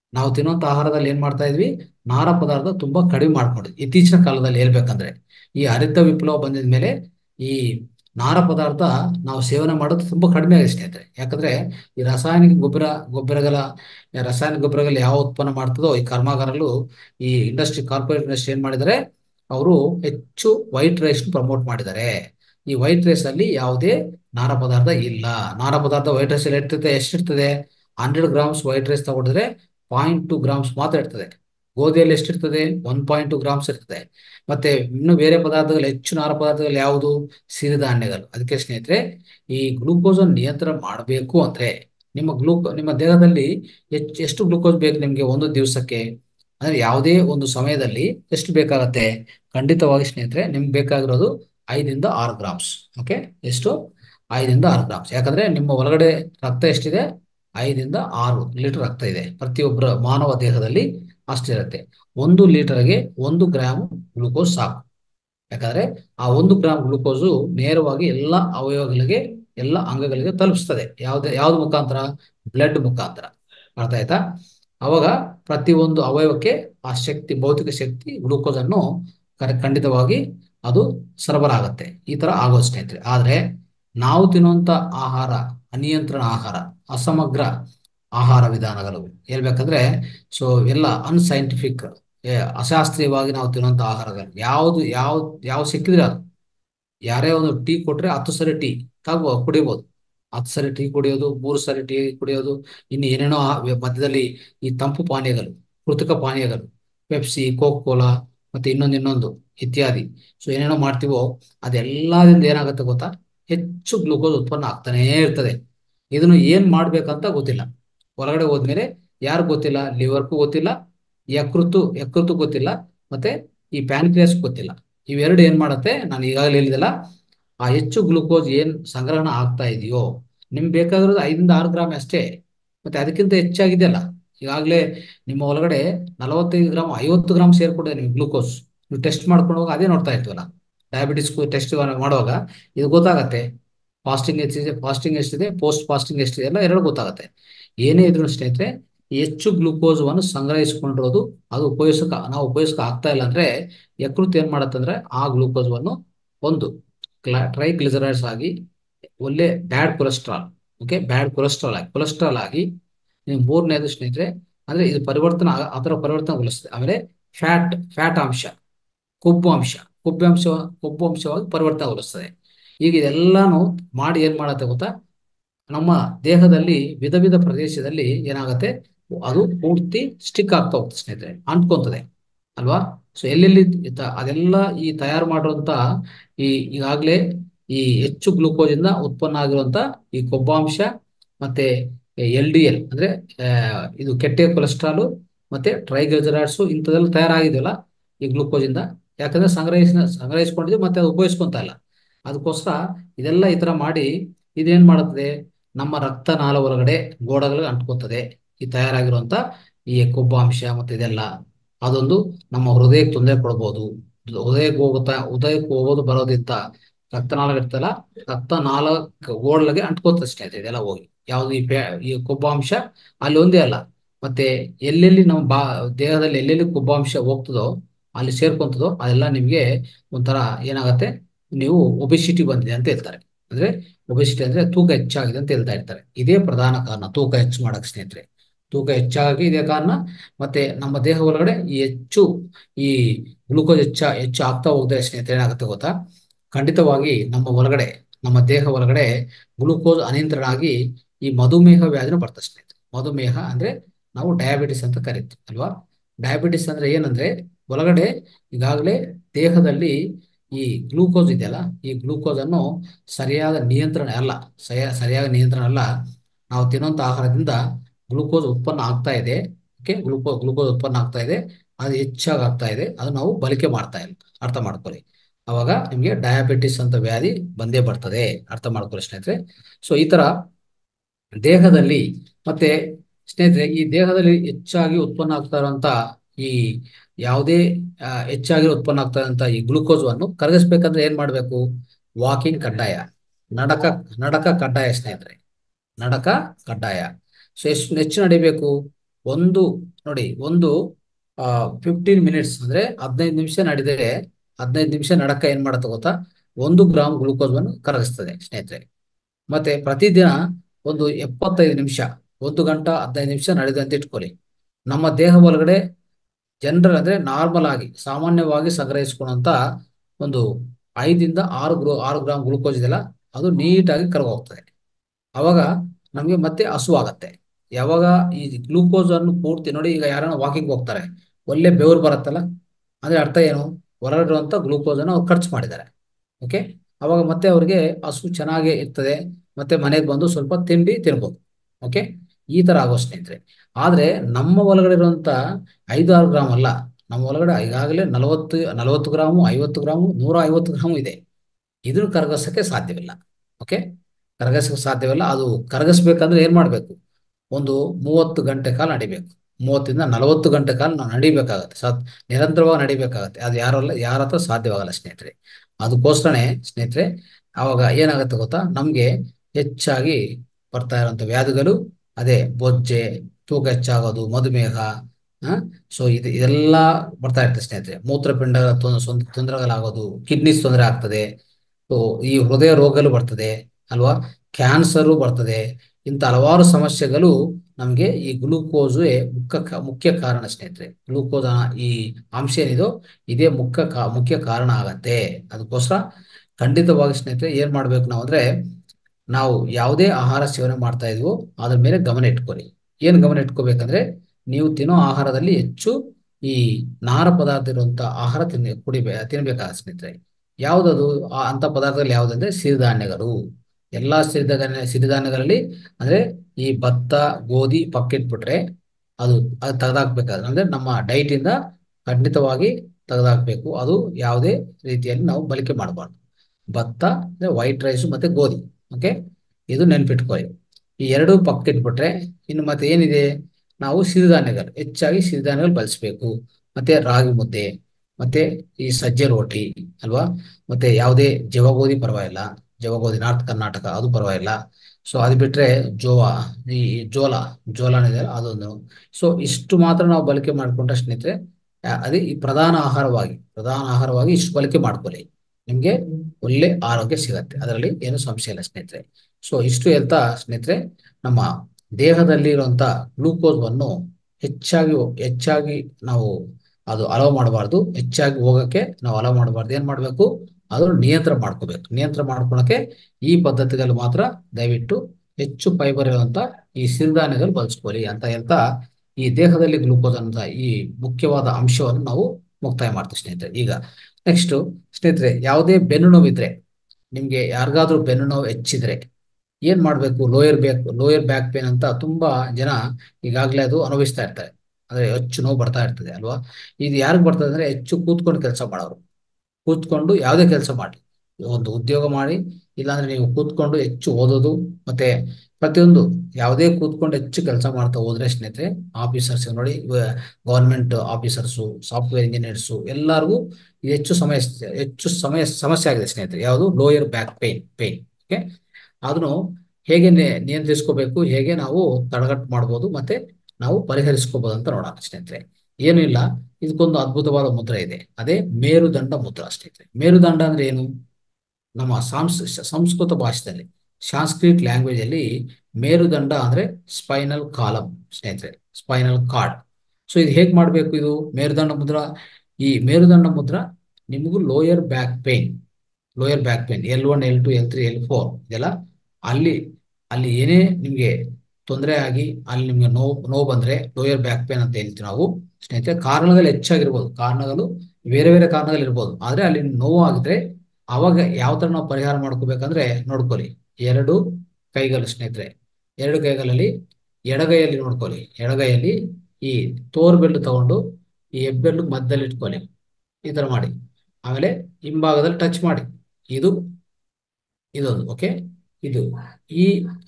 ನಾವು ತಿನ್ನುವಂತ ಆಹಾರದಲ್ಲಿ ಏನ್ ಮಾಡ್ತಾ ಇದ್ವಿ ನಾರ ಪದಾರ್ಥ ತುಂಬಾ ಕಡಿಮೆ ಮಾಡ್ಕೊಂಡಿದ್ವಿ ಇತ್ತೀಚಿನ ಕಾಲದಲ್ಲಿ ಹೇಳ್ಬೇಕಂದ್ರೆ ಈ ಹರಿತ ವಿಪ್ಲವ ಬಂದಿದ ಮೇಲೆ ಈ ನಾರ ಪದಾರ್ಥ ನಾವು ಸೇವನೆ ಮಾಡೋದು ತುಂಬಾ ಕಡಿಮೆ ಆಗಿದೆ ಸ್ನೇಹಿತರೆ ಯಾಕಂದ್ರೆ ಈ ರಾಸಾಯನಿಕ ಗೊಬ್ಬರ ಗೊಬ್ಬರಗಳ ರಾಸಾಯನಿಕ ಗೊಬ್ಬರಗಳು ಯಾವ ಉತ್ಪನ್ನ ಮಾಡ್ತದೋ ಈ ಕರ್ಮಾಗಾರಗಳು ಈ ಇಂಡಸ್ಟ್ರಿ ಕಾರ್ಪೊರೇಟ್ ಇಂಡಸ್ಟ್ರಿ ಏನ್ ಮಾಡಿದ್ದಾರೆ ಅವರು ಹೆಚ್ಚು ವೈಟ್ ರೈಸ್ ಪ್ರಮೋಟ್ ಮಾಡಿದ್ದಾರೆ ಈ ವೈಟ್ ರೈಸ್ ಅಲ್ಲಿ ಯಾವುದೇ ನಾರ ಪದಾರ್ಥ ಇಲ್ಲ ನಾರ ಪದಾರ್ಥ ವೈಟ್ ರೈಸ್ ಅಲ್ಲಿ ಇರ್ತದೆ ಎಷ್ಟಿರ್ತದೆ ಹಂಡ್ರೆಡ್ ಗ್ರಾಮ್ಸ್ ವೈಟ್ ರೈಸ್ ತಗೊಂಡ್ರೆ ಪಾಯಿಂಟ್ ಟು ಗ್ರಾಮ್ಸ್ ಮಾತ್ರ ಇರ್ತದೆ ಗೋಧಿಯಲ್ಲಿ ಎಷ್ಟಿರ್ತದೆ ಒನ್ ಪಾಯಿಂಟ್ ಟು ಗ್ರಾಮ್ಸ್ ಇರ್ತದೆ ಮತ್ತೆ ಇನ್ನು ಬೇರೆ ಪದಾರ್ಥಗಳು ಹೆಚ್ಚು ನಾರ ಪದಾರ್ಥಗಳು ಯಾವುದು ಸಿರಿಧಾನ್ಯಗಳು ಅದಕ್ಕೆ ಸ್ನೇಹಿತರೆ ಈ ಗ್ಲೂಕೋಸ್ ನಿಯಂತ್ರಣ ಮಾಡಬೇಕು ಅಂದ್ರೆ ನಿಮ್ಮ ಗ್ಲೂಕೋ ನಿಮ್ಮ ದೇಹದಲ್ಲಿ ಹೆಚ್ಚು ಎಷ್ಟು ಗ್ಲೂಕೋಸ್ ಬೇಕು ನಿಮಗೆ ಒಂದು ದಿವಸಕ್ಕೆ ಅಂದ್ರೆ ಯಾವುದೇ ಒಂದು ಸಮಯದಲ್ಲಿ ಎಷ್ಟು ಬೇಕಾಗತ್ತೆ ಖಂಡಿತವಾಗಿ ಸ್ನೇಹಿತರೆ ನಿಮ್ಗೆ ಬೇಕಾಗಿರೋದು ಐದಿಂದ ಆರು ಗ್ರಾಮ್ಸ್ ಓಕೆ ಎಷ್ಟು ಐದಿಂದ ಆರು ಗ್ರಾಮ್ಸ್ ಯಾಕಂದ್ರೆ ನಿಮ್ಮ ಒಳಗಡೆ ರಕ್ತ ಎಷ್ಟಿದೆ ಐದಿಂದ ಆರು ಲೀಟರ್ ರಕ್ತ ಇದೆ ಪ್ರತಿಯೊಬ್ಬರ ಮಾನವ ದೇಹದಲ್ಲಿ ಅಷ್ಟಿರುತ್ತೆ ಒಂದು ಲೀಟರ್ಗೆ ಒಂದು ಗ್ರಾಮ್ ಗ್ಲೂಕೋಸ್ ಸಾಕು ಯಾಕಂದ್ರೆ ಆ ಒಂದು ಗ್ರಾಮ್ ಗ್ಲೂಕೋಸು ನೇರವಾಗಿ ಎಲ್ಲ ಅವಯವಗಳಿಗೆ ಎಲ್ಲ ಅಂಗಗಳಿಗೆ ತಲುಪಿಸ್ತದೆ ಯಾವ್ದೇ ಯಾವ್ದು ಮುಖಾಂತರ ಬ್ಲಡ್ ಮುಖಾಂತರ ಅರ್ಥ ಆಯ್ತಾ ಅವಾಗ ಪ್ರತಿಯೊಂದು ಅವಯವಕ್ಕೆ ಆ ಶಕ್ತಿ ಭೌತಿಕ ಶಕ್ತಿ ಗ್ಲೂಕೋಸ್ ಅನ್ನು ಕರೆ- ಖಂಡಿತವಾಗಿ ಅದು ಸರಬರಾಗತ್ತೆ ಈ ತರ ಆಗೋ ಸ್ನೇಹಿತರೆ ಆದ್ರೆ ನಾವು ತಿನ್ನುವಂತ ಆಹಾರ ಅನಿಯಂತ್ರಣ ಆಹಾರ ಅಸಮಗ್ರ ಆಹಾರ ವಿಧಾನಗಳು ಹೇಳ್ಬೇಕಂದ್ರೆ ಸೊ ಎಲ್ಲ ಅನ್ಸೈಂಟಿಫಿಕ್ ಅಶಾಸ್ತ್ರೀಯವಾಗಿ ನಾವು ತಿನ್ನುವಂತ ಆಹಾರಗಳು ಯಾವುದು ಯಾವ ಯಾವ ಸಿಕ್ಕಿದ್ರೆ ಅದು ಯಾರೇ ಒಂದು ಟೀ ಕೊಟ್ರೆ ಹತ್ತು ಸರಿ ಟೀ ತಾಗೋ ಕುಡಿಬೋದು ಹತ್ತು ಸರಿ ಟೀ ಕುಡಿಯೋದು ಮೂರು ಸರಿ ಟೀ ಕುಡಿಯೋದು ಇನ್ನು ಏನೇನೋ ಆ- ಮಧ್ಯದಲ್ಲಿ ಈ ತಂಪು ಪಾನೀಯಗಳು ಕೃತಕ ಪಾನೀಯಗಳು ಪೆಪ್ಸಿ ಕೋಕ್ ಕೋಲಾ ಮತ್ತೆ ಇನ್ನೊಂದು ಇನ್ನೊಂದು ಇತ್ಯಾದಿ ಸೊ ಏನೇನೋ ಮಾಡ್ತೀವೋ ಅದೆಲ್ಲದಿಂದ ಏನಾಗುತ್ತೆ ಗೊತ್ತಾ ಹೆಚ್ಚು ಗ್ಲೂಕೋಸ್ ಉತ್ಪನ್ನ ಆಗ್ತಾನೇ ಇರ್ತದೆ ಇದನ್ನು ಏನ್ ಮಾಡ್ಬೇಕಂತ ಗೊತ್ತಿಲ್ಲ ಹೊರಗಡೆ ಹೋದ್ಮೇಲೆ ಯಾರು ಗೊತ್ತಿಲ್ಲ ಲಿವರ್ಗೂ ಗೊತ್ತಿಲ್ಲ ಯಕೃತ್ತು ಯಕೃತ್ತು ಗೊತ್ತಿಲ್ಲ ಮತ್ತೆ ಈ ಪ್ಯಾನ್ಕ್ರಿಯಾಸ್ ಗೊತ್ತಿಲ್ಲ ಇವೆರಡು ಏನ್ ಮಾಡುತ್ತೆ ನಾನು ಈಗಾಗಲೇ ಹೇಳಿದಲ್ಲ ಆ ಹೆಚ್ಚು ಗ್ಲೂಕೋಸ್ ಏನ್ ಸಂಗ್ರಹಣ ಆಗ್ತಾ ಇದೆಯೋ ನಿಮ್ಗೆ ಬೇಕಾಗಿರೋದು ಐದರಿಂದ ಆರು ಗ್ರಾಮ್ ಅಷ್ಟೇ ಮತ್ತೆ ಅದಕ್ಕಿಂತ ಹೆಚ್ಚಾಗಿದೆಯಲ್ಲ ಈಗಾಗಲೇ ನಿಮ್ಮ ಒಳಗಡೆ ನಲವತ್ತೈದು ಗ್ರಾಮ್ ಐವತ್ತು ಗ್ರಾಮ್ ಸೇರ್ಕೊಂಡಿದೆ ನಿಮ್ಗೆ ಗ್ಲೂಕೋಸ್ ನೀವು ಟೆಸ್ಟ್ ಮಾಡ್ಕೊಂಡು ಹೋಗಿ ಅದೇ ನೋಡ್ತಾ ಇರ್ತೀವಲ್ಲ ಡಯಾಬಿಟಿಸ್ ಟೆಸ್ಟ್ ಮಾಡುವಾಗ ಇದು ಗೊತ್ತಾಗತ್ತೆ ಫಾಸ್ಟಿಂಗ್ ಎಷ್ಟಿದೆ ಫಾಸ್ಟಿಂಗ್ ಎಷ್ಟಿದೆ ಪೋಸ್ಟ್ ಫಾಸ್ಟಿಂಗ್ ಎಷ್ಟಿದೆ ಎಲ್ಲ ಎರಡು ಗೊತ್ತಾಗತ್ತೆ ಏನೇ ಇದ್ರು ಸ್ನೇಹಿತರೆ ಹೆಚ್ಚು ಗ್ಲೂಕೋಸ್ವನ್ನು ಸಂಗ್ರಹಿಸಿಕೊಂಡಿರೋದು ಅದು ಉಪಯೋಗಿಸಕ ನಾವು ಉಪಯೋಗಿಸಕ ಆಗ್ತಾ ಇಲ್ಲ ಅಂದ್ರೆ ಯಕೃತ್ ಏನ್ ಮಾಡತ್ತಂದ್ರೆ ಆ ಗ್ಲೂಕೋಸ್ವನ್ನು ಒಂದು ಟ್ರೈಗ್ಲಿಸರೈಡ್ಸ್ ಆಗಿ ಒಳ್ಳೆ bad cholesterol okay bad cholesterol ಆಗಿ ಕೊಲೆಸ್ಟ್ರಾಲ್ ಆಗಿ ನೀವು ಮೂರನೇದು ಸ್ನೇಹಿತರೆ ಅಂದ್ರೆ ಇದು ಪರಿವರ್ತನೆ ಆ- ಆ ಥರ ಪರಿವರ್ತನೆಗೊಳಿಸ್ತದೆ ಆಮೇಲೆ ಫ್ಯಾಟ್ ಫ್ಯಾಟ್ ಅಂಶ ಕೊಬ್ಬು ಅಂಶ ಕೊಬ್ಬು ಅಂಶ ಕೊಬ್ಬು ಅಂಶವಾಗಿ ಪರಿವರ್ತನೆಗೊಳಿಸ್ತದೆ ಈಗ ಇದೆಲ್ಲಾನು ಮಾಡಿ ಏನ್ ಮಾಡತ್ತೆ ಗೊತ್ತಾ ನಮ್ಮ ದೇಹದಲ್ಲಿ ವಿಧ ವಿಧ ಪ್ರದೇಶದಲ್ಲಿ ಏನಾಗುತ್ತೆ ಅದು ಪೂರ್ತಿ ಸ್ಟಿಕ್ ಆಗ್ತಾ ಹೋಗ್ತದೆ ಸ್ನೇಹಿತರೆ ಅಂಟ್ಕೊಂತದೆ ಅಲ್ವಾ ಸೊ ಎಲ್ಲೆಲ್ಲಿ ಇತ- ಅದೆಲ್ಲ ಈ ತಯಾರು ಮಾಡಿರುವಂತ ಈ ಈಗಾಗಲೇ ಈ ಹೆಚ್ಚು ಗ್ಲೂಕೋಸ್ ಇಂದ ಉತ್ಪನ್ನ ಆಗಿರುವಂತ ಈ ಕೊಬ್ಬಾಂಶ ಮತ್ತೆ ಎಲ್ ಡಿ ಎಲ್ ಅಂದ್ರೆ ಆ, ಇದು ಕೆಟ್ಟ ಕೊಲೆಸ್ಟ್ರಾಲ್ ಮತ್ತೆ ಟ್ರೈಗ್ಲಿಸರೈಡ್ಸ್ ಇಂಥದೆಲ್ಲ ತಯಾರಾಗಿದೆಯಲ್ಲ ಈ ಗ್ಲೂಕೋಸ್ ಇಂದ ಯಾಕಂದ್ರೆ ಸಂಗ್ರಹಿಸ ಸಂಗ್ರಹಿಸ್ಕೊಂಡಿದ್ವಿ ಮತ್ತೆ ಅದು ಉಪಯೋಗಿಸ್ಕೊಂತ ಇಲ್ಲ ಅದಕ್ಕೋಸ್ಕರ ಇದೆಲ್ಲ ಈ ತರ ಮಾಡಿ ಇದೇನ್ ಮಾಡುತ್ತದೆ ನಮ್ಮ ರಕ್ತನಾಳ ಒಳಗಡೆ ಗೋಡಗಳಿಗೆ ಅಂಟ್ಕೋತದೆ ಈ ತಯಾರಾಗಿರುವಂತ ಈ ಕೊಬ್ಬಾಂಶ ಮತ್ತೆ ಇದೆಲ್ಲ ಅದೊಂದು ನಮ್ಮ ಹೃದಯಕ್ಕೆ ತೊಂದರೆ ಕೊಡ್ಬೋದು ಹೃದಯಕ್ಕೆ ಹೋಗುತ್ತಾ ಹೃದಯಕ್ಕೆ ಹೋಗೋದು ಬರೋದ್ರಿಂದ ರಕ್ತನಾಳ ಇರ್ತಲ್ಲ ರಕ್ತನಾಳ ಗೋಡಲಿಗೆ ಅಂಟ್ಕೋತದೆ ಸ್ನೇಹಿತರೆ ಇದೆಲ್ಲ ಹೋಗಿ ಯಾವುದು ಈ ಪೇ ಈ ಕೊಬ್ಬಾಂಶ ಅಲ್ಲಿ ಒಂದೇ ಅಲ್ಲ ಮತ್ತೆ ಎಲ್ಲೆಲ್ಲಿ ನಮ್ಮ ಬಾ ದೇಹದಲ್ಲಿ ಎಲ್ಲೆಲ್ಲಿ ಕೊಬ್ಬಾಂಶ ಹೋಗ್ತದೋ ಅಲ್ಲಿ ಸೇರ್ಕೊಂತದೋ ಅದೆಲ್ಲ ನಿಮ್ಗೆ ಒಂಥರ ಏನಾಗತ್ತೆ ನೀವು ಒಬೆಸಿಟಿ ಬಂದಿದೆ ಅಂತ ಹೇಳ್ತಾರೆ ಅಂದ್ರೆ ಒಬೆಸಿಟಿ ಅಂದ್ರೆ ತೂಕ ಹೆಚ್ಚಾಗಿದೆ ಅಂತ ಹೇಳ್ತಾ ಇರ್ತಾರೆ ಇದೇ ಪ್ರಧಾನ ಕಾರಣ ತೂಕ ಹೆಚ್ಚು ಮಾಡಕ್ ಸ್ನೇಹಿತರೆ ತೂಕ ಹೆಚ್ಚಾಗಿ ಇದೇ ಕಾರಣ ಮತ್ತೆ ನಮ್ಮ ದೇಹ ಒಳಗಡೆ ಈ ಹೆಚ್ಚು ಈ ಗ್ಲೂಕೋಸ್ ಹೆಚ್ಚ ಹೆಚ್ಚು ಆಗ್ತಾ ಹೋಗದೆ ಸ್ನೇಹಿತರೆ ಏನಾಗುತ್ತೆ ಗೊತ್ತಾ ಖಂಡಿತವಾಗಿ ನಮ್ಮ ಒಳಗಡೆ ನಮ್ಮ ದೇಹ ಒಳಗಡೆ ಗ್ಲೂಕೋಸ್ ಅನಿಯಂತ್ರಣ ಆಗಿ ಈ ಮಧುಮೇಹ ವ್ಯಾಧಿನೂ ಬರ್ತದೆ ಸ್ನೇಹಿತರೆ ಮಧುಮೇಹ ಅಂದ್ರೆ ನಾವು ಡಯಾಬಿಟಿಸ್ ಅಂತ ಕರಿತೀವಿ ಅಲ್ವಾ ಡಯಾಬಿಟಿಸ್ ಅಂದ್ರೆ ಏನಂದ್ರೆ ಒಳಗಡೆ ಈಗಾಗಲೇ ದೇಹದಲ್ಲಿ ಈ ಗ್ಲೂಕೋಸ್ ಇದೆಯಲ್ಲ ಈ ಗ್ಲೂಕೋಸ್ ಅನ್ನು ಸರಿಯಾದ ನಿಯಂತ್ರಣ ಅಲ್ಲ ಸರಿಯ ಸರಿಯಾದ ನಿಯಂತ್ರಣ ಅಲ್ಲ ನಾವು ತಿನ್ನುವಂತ ಆಹಾರದಿಂದ ಗ್ಲೂಕೋಸ್ ಉತ್ಪನ್ನ ಆಗ್ತಾ ಇದೆ ಓಕೆ ಗ್ಲೂಕೋ ಗ್ಲೂಕೋಸ್ ಉತ್ಪನ್ನ ಆಗ್ತಾ ಇದೆ ಅದು ಹೆಚ್ಚಾಗಿ ಆಗ್ತಾ ಇದೆ ಅದು ನಾವು ಬಳಕೆ ಮಾಡ್ತಾ ಇಲ್ಲ ಅರ್ಥ ಮಾಡ್ಕೊಳ್ಳಿ ಅವಾಗ ನಿಮಗೆ ಡಯಾಬಿಟಿಸ್ ಅಂತ ವ್ಯಾಧಿ ಬಂದೇ ಬರ್ತದೆ ಅರ್ಥ ಮಾಡ್ಕೊಳ್ಳಿ ಸ್ನೇಹಿತರೆ ಸೊ ಈ ತರ ದೇಹದಲ್ಲಿ ಮತ್ತೆ ಸ್ನೇಹಿತರೆ ಈ ದೇಹದಲ್ಲಿ ಹೆಚ್ಚಾಗಿ ಉತ್ಪನ್ನ ಆಗ್ತಾ ಇರುವಂತ ಈ ಯಾವುದೇ ಆ, ಹೆಚ್ಚಾಗಿ ಉತ್ಪನ್ನ ಆಗ್ತಾ ಇರುವಂತ ಈ ಗ್ಲೂಕೋಸ್ ಅನ್ನು ಕರಗಿಸ್ಬೇಕಂದ್ರೆ ಏನ್ ಮಾಡ್ಬೇಕು ವಾಕಿಂಗ್ ಕಡ್ಡಾಯ ನಡಕ ನಡಕ ಕಡ್ಡಾಯ ಸ್ನೇಹಿತರೆ ನಡಕ ಕಡ್ಡಾಯ ಸೊ ಎಷ್ಟು ಹೆಚ್ಚು ನಡಿಬೇಕು ಒಂದು ನೋಡಿ ಒಂದು ಫಿಫ್ಟೀನ್ ಮಿನಿಟ್ಸ್ ಅಂದ್ರೆ ಹದಿನೈದು ನಿಮಿಷ ನಡೆದರೆ ಹದಿನೈದು ನಿಮಿಷ ನಡಕ ಏನ್ ಮಾಡುತ್ತೆ ಗೊತ್ತಾ ಒಂದು ಗ್ರಾಮ್ ಗ್ಲೂಕೋಸ್ವನ್ನು ಕರಗಿಸ್ತದೆ ಸ್ನೇಹಿತರೆ ಮತ್ತೆ ಪ್ರತಿದಿನ ಒಂದು ಎಪ್ಪತ್ತೈದು ನಿಮಿಷ ಒಂದು ಗಂಟ ಹದಿನೈದು ನಿಮಿಷ ನಡೆದೆ ಅಂತ ಇಟ್ಕೊಳ್ಳಿ ನಮ್ಮ ದೇಹ ಒಳಗಡೆ ಜನರಲ್ ಅಂದ್ರೆ ನಾರ್ಮಲ್ ಆಗಿ ಸಾಮಾನ್ಯವಾಗಿ ಸಂಗ್ರಹಿಸಿಕೊಳ್ಳುವಂತ ಒಂದು ಐದಿಂದ ಆರು ಗ್ರೂ ಆರು ಗ್ರಾಮ್ ಗ್ಲೂಕೋಸ್ ಇದೆಯಲ್ಲ ಅದು ನೀಟಾಗಿ ಕರಗೋಗ್ತದೆ ಅವಾಗ ನಮಗೆ ಮತ್ತೆ ಹಸುವಾಗತ್ತೆ ಯಾವಾಗ ಈ ಗ್ಲೂಕೋಸ್ ಅನ್ನು ಪೂರ್ತಿ ನೋಡಿ ಈಗ ಯಾರನ್ನ ವಾಕಿಂಗ್ ಹೋಗ್ತಾರೆ ಒಳ್ಳೆ ಬೆವರು ಬರುತ್ತಲ್ಲ ಅಂದ್ರೆ ಅರ್ಥ ಏನು ಹೊರಗಿರುವಂತ ಗ್ಲೂಕೋಸ್ ಅನ್ನು ಅವ್ರು ಖರ್ಚು ಮಾಡಿದ್ದಾರೆ ಓಕೆ ಅವಾಗ ಮತ್ತೆ ಅವ್ರಿಗೆ ಹಸು ಚೆನ್ನಾಗಿ ಇರ್ತದೆ ಮತ್ತೆ ಮನೆಗೆ ಬಂದು ಸ್ವಲ್ಪ ತಿಂಡಿ ತಿನ್ಬೋದು ಓಕೆ ಈ ತರ ಆಗೋ ಸ್ನೇಹಿತರೆ ಆದ್ರೆ ನಮ್ಮ ಒಳಗಡೆ ಇರುವಂತ ಐದಾರು ಗ್ರಾಮ್ ಅಲ್ಲ ನಮ್ಮ ಒಳಗಡೆ ಈಗಾಗಲೇ ನಲವತ್ತು ನಲವತ್ತು ಗ್ರಾಮು ಐವತ್ತು ಗ್ರಾಮು ನೂರ ಐವತ್ತು ಗ್ರಾಮು ಇದೆ ಇದನ್ನು ಕರಗಿಸಕ್ಕೆ ಸಾಧ್ಯವಿಲ್ಲ ಓಕೆ ಕರಗಿಸಕ್ಕೆ ಸಾಧ್ಯವಿಲ್ಲ ಅದು ಕರಗಿಸ್ಬೇಕಂದ್ರೆ ಏನ್ ಮಾಡ್ಬೇಕು ಒಂದು ಮೂವತ್ತು ಗಂಟೆ ಕಾಲ ನಡಿಬೇಕು ಮೂವತ್ತರಿಂದ ನಲವತ್ತು ಗಂಟೆ ಕಾಲ ನಾವು ನಡಿಬೇಕಾಗತ್ತೆ ಸತ್ ನಿರಂತರವಾಗಿ ನಡಿಬೇಕಾಗತ್ತೆ ಅದು ಯಾರಲ್ಲ ಯಾರ ಹತ್ರ ಸಾಧ್ಯವಾಗಲ್ಲ ಸ್ನೇಹಿತರೆ ಅದಕ್ಕೋಸ್ಕರನೇ ಸ್ನೇಹಿತರೆ ಅವಾಗ ಏನಾಗುತ್ತೆ ಗೊತ್ತಾ ನಮ್ಗೆ ಹೆಚ್ಚಾಗಿ ಬರ್ತಾ ಇರುವಂತ ವ್ಯಾಧಿಗಳು ಅದೇ ಬೊಜ್ಜೆ ತೂಕ ಹೆಚ್ಚಾಗೋದು ಮಧುಮೇಹ ಸೊ ಇದು ಇದೆಲ್ಲ ಬರ್ತಾ ಇರ್ತದೆ ಸ್ನೇಹಿತರೆ ಮೂತ್ರಪಿಂಡ ತೊಂದರೆಗಳಾಗೋದು ಕಿಡ್ನೀಸ್ ತೊಂದರೆ ಆಗ್ತದೆ ಸೊ ಈ ಹೃದಯ ರೋಗಗಳು ಬರ್ತದೆ ಅಲ್ವಾ ಕ್ಯಾನ್ಸರು ಬರ್ತದೆ ಇಂಥ ಹಲವಾರು ಸಮಸ್ಯೆಗಳು ನಮಗೆ ಈ ಗ್ಲೂಕೋಸ್ ಮುಖ್ಯ ಮುಖ್ಯ ಕಾರಣ ಸ್ನೇಹಿತರೆ ಗ್ಲೂಕೋಸ್ ಈ ಅಂಶ ಏನಿದೋ ಇದೇ ಮುಖ್ಯ ಕಾ- ಮುಖ್ಯ ಕಾರಣ ಆಗತ್ತೆ ಅದಕ್ಕೋಸ್ಕರ ಖಂಡಿತವಾಗಿ ಸ್ನೇಹಿತರೆ ಏನ್ ಮಾಡ್ಬೇಕು ನಾವು ಅಂದ್ರೆ ನಾವು ಯಾವುದೇ ಆಹಾರ ಸೇವನೆ ಮಾಡ್ತಾ ಇದೀವೋ ಅದ್ರ ಮೇಲೆ ಗಮನ ಇಟ್ಕೊಳ್ಳಿ ಏನ್ ಗಮನ ಇಟ್ಕೋಬೇಕಂದ್ರೆ ನೀವು ತಿನ್ನೋ ಆಹಾರದಲ್ಲಿ ಹೆಚ್ಚು ಈ ನಾರ ಪದಾರ್ಥ ಇರುವಂತ ಆಹಾರ ತಿನ್ನ ಕುಡಿಬೇ ತಿನ್ಬೇಕಾಗ ಸ್ನೇಹಿತರೆ ಯಾವ್ದದು ಆ ಅಂತ ಪದಾರ್ಥಗಳು ಯಾವುದಂದ್ರೆ ಸಿರಿಧಾನ್ಯಗಳು ಎಲ್ಲಾ ಸಿರಿಧಾನ್ಯ ಸಿರಿಧಾನ್ಯಗಳಲ್ಲಿ ಅಂದ್ರೆ ಈ ಭತ್ತ ಗೋಧಿ ಪಕ್ಕಿಟ್ಬಿಟ್ರೆ ಅದು ಅದು ತೆಗೆದಾಕ್ಬೇಕಾದ್ರೆ ಅಂದ್ರೆ ನಮ್ಮ ಡೈಟ್ ಇಂದ ಖಂಡಿತವಾಗಿ ತೆಗೆದಾಕ್ಬೇಕು ಅದು ಯಾವುದೇ ರೀತಿಯಲ್ಲಿ ನಾವು ಬಳಕೆ ಮಾಡಬಾರ್ದು ಭತ್ತ ಅಂದ್ರೆ ವೈಟ್ ರೈಸ್ ಮತ್ತೆ ಗೋಧಿ ಓಕೆ ಇದು ನೆನ್ಪಿಟ್ಕೊಳ್ಳಿ ಈ ಎರಡು ಪಕ್ಕಿಟ್ಬಿಟ್ರೆ ಇನ್ನು ಮತ್ತೆ ಏನಿದೆ ನಾವು ಸಿರಿಧಾನ್ಯಗಳು ಹೆಚ್ಚಾಗಿ ಸಿರಿಧಾನ್ಯಗಳು ಬಳಸಬೇಕು ಮತ್ತೆ ರಾಗಿ ಮುದ್ದೆ ಮತ್ತೆ ಈ ಸಜ್ಜೆ ರೋಟಿ ಅಲ್ವಾ ಮತ್ತೆ ಯಾವುದೇ ಜವಗೋಧಿ ಪರವಾಗಿಲ್ಲ ಜವಗೋಧಿ ನಾರ್ತ್ ಕರ್ನಾಟಕ ಅದು ಪರವಾಗಿಲ್ಲ ಸೊ ಅದು ಬಿಟ್ರೆ ಜೋವ ಈ ಜೋಳ ಜೋಳ ಇದೆ ಅದೊಂದು ಸೊ ಇಷ್ಟು ಮಾತ್ರ ನಾವು ಬಳಕೆ ಮಾಡ್ಕೊಂಡ್ರೆ ಸ್ನೇಹಿತರೆ ಆ- ಅದೇ ಈ ಪ್ರಧಾನ ಆಹಾರವಾಗಿ ಪ್ರಧಾನ ಆಹಾರವಾಗಿ ಇಷ್ಟು ಬಳಕೆ ಮಾಡ್ಕೊಳ್ಳಿ ನಿಮ್ಗೆ ಒಳ್ಳೆ ಆರೋಗ್ಯ ಸಿಗತ್ತೆ ಅದರಲ್ಲಿ ಏನು ಸಂಶಯ ಇಲ್ಲ ಸ್ನೇಹಿತರೆ ಸೊ ಇಷ್ಟು ಹೇಳ್ತಾ ಸ್ನೇಹಿತರೆ ನಮ್ಮ ದೇಹದಲ್ಲಿ ಇರುವಂತ ಗ್ಲೂಕೋಸ್ ಅನ್ನು ಹೆಚ್ಚಾಗಿ ಹೆಚ್ಚಾಗಿ ನಾವು ಅದು ಅಲೋ ಮಾಡಬಾರ್ದು ಹೆಚ್ಚಾಗಿ ಹೋಗಕ್ಕೆ ನಾವು ಅಲೋ ಮಾಡಬಾರ್ದು ಏನ್ ಮಾಡ್ಬೇಕು ಅದನ್ನು ನಿಯಂತ್ರಣ ಮಾಡ್ಕೋಬೇಕು ನಿಯಂತ್ರಣ ಮಾಡ್ಕೊಳಕ್ಕೆ ಈ ಪದ್ಧತಿಗಳು ಮಾತ್ರ ದಯವಿಟ್ಟು ಹೆಚ್ಚು ಫೈಬರ್ ಇರುವಂತ ಈ ಸಿರಿಧಾನ್ಯಗಳು ಬಳಸ್ಕೊಳ್ಳಿ ಅಂತ ಹೇಳ್ತಾ ಈ ದೇಹದಲ್ಲಿ ಗ್ಲೂಕೋಸ್ ಅಂತ ಈ ಮುಖ್ಯವಾದ ಅಂಶವನ್ನು ನಾವು ಮುಕ್ತಾಯ ಮಾಡ್ತೀವಿ ಸ್ನೇಹಿತರೆ ಈಗ ನೆಕ್ಸ್ಟ್ ಸ್ನೇಹಿತರೆ ಯಾವುದೇ ಬೆನ್ನು ನೋವಿದ್ರೆ ನಿಮ್ಗೆ ಯಾರಿಗಾದ್ರೂ ಬೆನ್ನು ನೋವು ಹೆಚ್ಚಿದ್ರೆ ಏನ್ ಮಾಡ್ಬೇಕು lower back lower back pain ಅಂತ ತುಂಬಾ ಜನ ಈಗಾಗಲೇ ಅದು ಅನುಭವಿಸ್ತಾ ಇರ್ತಾರೆ ಅಂದ್ರೆ ಹೆಚ್ಚು ನೋವು ಬರ್ತಾ ಇರ್ತದೆ ಅಲ್ವಾ ಇದು ಯಾರಿಗ್ ಬರ್ತದೆ ಅಂದ್ರೆ ಹೆಚ್ಚು ಕೂತ್ಕೊಂಡು ಕೆಲಸ ಮಾಡೋರು ಕೂತ್ಕೊಂಡು ಯಾವುದೇ ಕೆಲಸ ಮಾಡಿ ಒಂದು ಉದ್ಯೋಗ ಮಾಡಿ ಇಲ್ಲಾಂದ್ರೆ ನೀವು ಕೂತ್ಕೊಂಡು ಹೆಚ್ಚು ಓದೋದು ಮತ್ತೆ ಪ್ರತಿಯೊಂದು ಯಾವುದೇ ಕೂತ್ಕೊಂಡು ಹೆಚ್ಚು ಕೆಲಸ ಮಾಡ್ತಾ ಹೋದ್ರೆ ಸ್ನೇಹಿತರೆ ಆಫೀಸರ್ಸ್ ನೋಡಿ ಗವರ್ಮೆಂಟ್ ಆಫೀಸರ್ಸು ಸಾಫ್ಟ್ವೇರ್ ಇಂಜಿನಿಯರ್ಸು ಎಲ್ಲರಿಗೂ ಇದು ಹೆಚ್ಚು ಸಮಯ ಹೆಚ್ಚು ಸಮಯ ಸಮಸ್ಯೆ ಆಗಿದೆ ಸ್ನೇಹಿತರೆ ಯಾವುದು lower back pain pain okay ಅದನ್ನು ಹೇಗೆ ನಿ- ನಿಯಂತ್ರಿಸ್ಕೋಬೇಕು ಹೇಗೆ ನಾವು ತಡೆಗಟ್ಟು ಮಾಡ್ಬೋದು ಮತ್ತೆ ನಾವು ಪರಿಹರಿಸ್ಕೋಬಹುದು ಅಂತ ನೋಡೋಣ ಸ್ನೇಹಿತರೆ ಏನು ಇಲ್ಲ ಇದಕ್ಕೊಂದು ಅದ್ಭುತವಾದ ಮುದ್ರೆ ಇದೆ ಅದೇ ಮೇರುದಂಡ ಮುದ್ರ ಸ್ನೇಹಿತರೆ ಮೇರುದಂಡ ಅಂದ್ರೆ ಏನು ನಮ್ಮ ಸಾಂಸ್ ಸಂಸ್ಕೃತ ಭಾಷೆಯಲ್ಲಿ ಸಾಂಸ್ಕ್ರಿಟ್ ಲ್ಯಾಂಗ್ವೇಜ್ ಅಲ್ಲಿ ಮೇರುದಂಡ ಅಂದ್ರೆ ಸ್ಪೈನಲ್ ಕಾಲಮ್ ಸ್ನೇಹಿತರೆ ಸ್ಪೈನಲ್ ಕಾರ್ಡ್ ಸೊ ಇದು ಹೇಗ್ ಮಾಡ್ಬೇಕು ಇದು ಮೇರುದಂಡ ಮುದ್ರ ಈ ಮೇರುದಂಡ ಮುದ್ರ ನಿಮಗೂ lower back pain lower back pain L one L two L three L four ಇದೆಲ್ಲ ಅಲ್ಲಿ ಅಲ್ಲಿ ಏನೇ ನಿಮ್ಗೆ ತೊಂದರೆ ಆಗಿ ಅಲ್ಲಿ ನಿಮ್ಗೆ ನೋವು ನೋವು ಬಂದ್ರೆ ಲೋಯರ್ ಬ್ಯಾಕ್ ಪೇನ್ ಅಂತ ಹೇಳ್ತೀವಿ ನಾವು ಸ್ನೇಹಿತರೆ ಕಾರಣಗಳು ಹೆಚ್ಚಾಗಿರ್ಬೋದು ಕಾರಣಗಳು ಬೇರೆ ಬೇರೆ ಕಾರಣಗಳು ಇರ್ಬೋದು ಆದ್ರೆ ಅಲ್ಲಿ ನೋವು ಆಗಿದ್ರೆ ಅವಾಗ ಯಾವ ತರ ನಾವು ಪರಿಹಾರ ಮಾಡ್ಕೋಬೇಕಂದ್ರೆ ನೋಡ್ಕೊಳ್ಳಿ ಎರಡು ಕೈಗಳು ಸ್ನೇಹಿತರೆ ಎರಡು ಕೈಗಳಲ್ಲಿ ಎಡಗೈಯಲ್ಲಿ ನೋಡ್ಕೊಳ್ಳಿ ಎಡಗೈಯಲ್ಲಿ ಈ ತೋರ್ ಬೆರಳು ತಗೊಂಡು ಈ ಹೆಬ್ಬೆರಳು ಮಧ್ಯದಲ್ಲಿ ಇಟ್ಕೊಳ್ಳಿ ಈ ತರ ಮಾಡಿ ಆಮೇಲೆ ಹಿಂಭಾಗದಲ್ಲಿ ಟಚ್ ಮಾಡಿ ಇದು ಇದೊಂದು ಓಕೆ ಇದು ಈ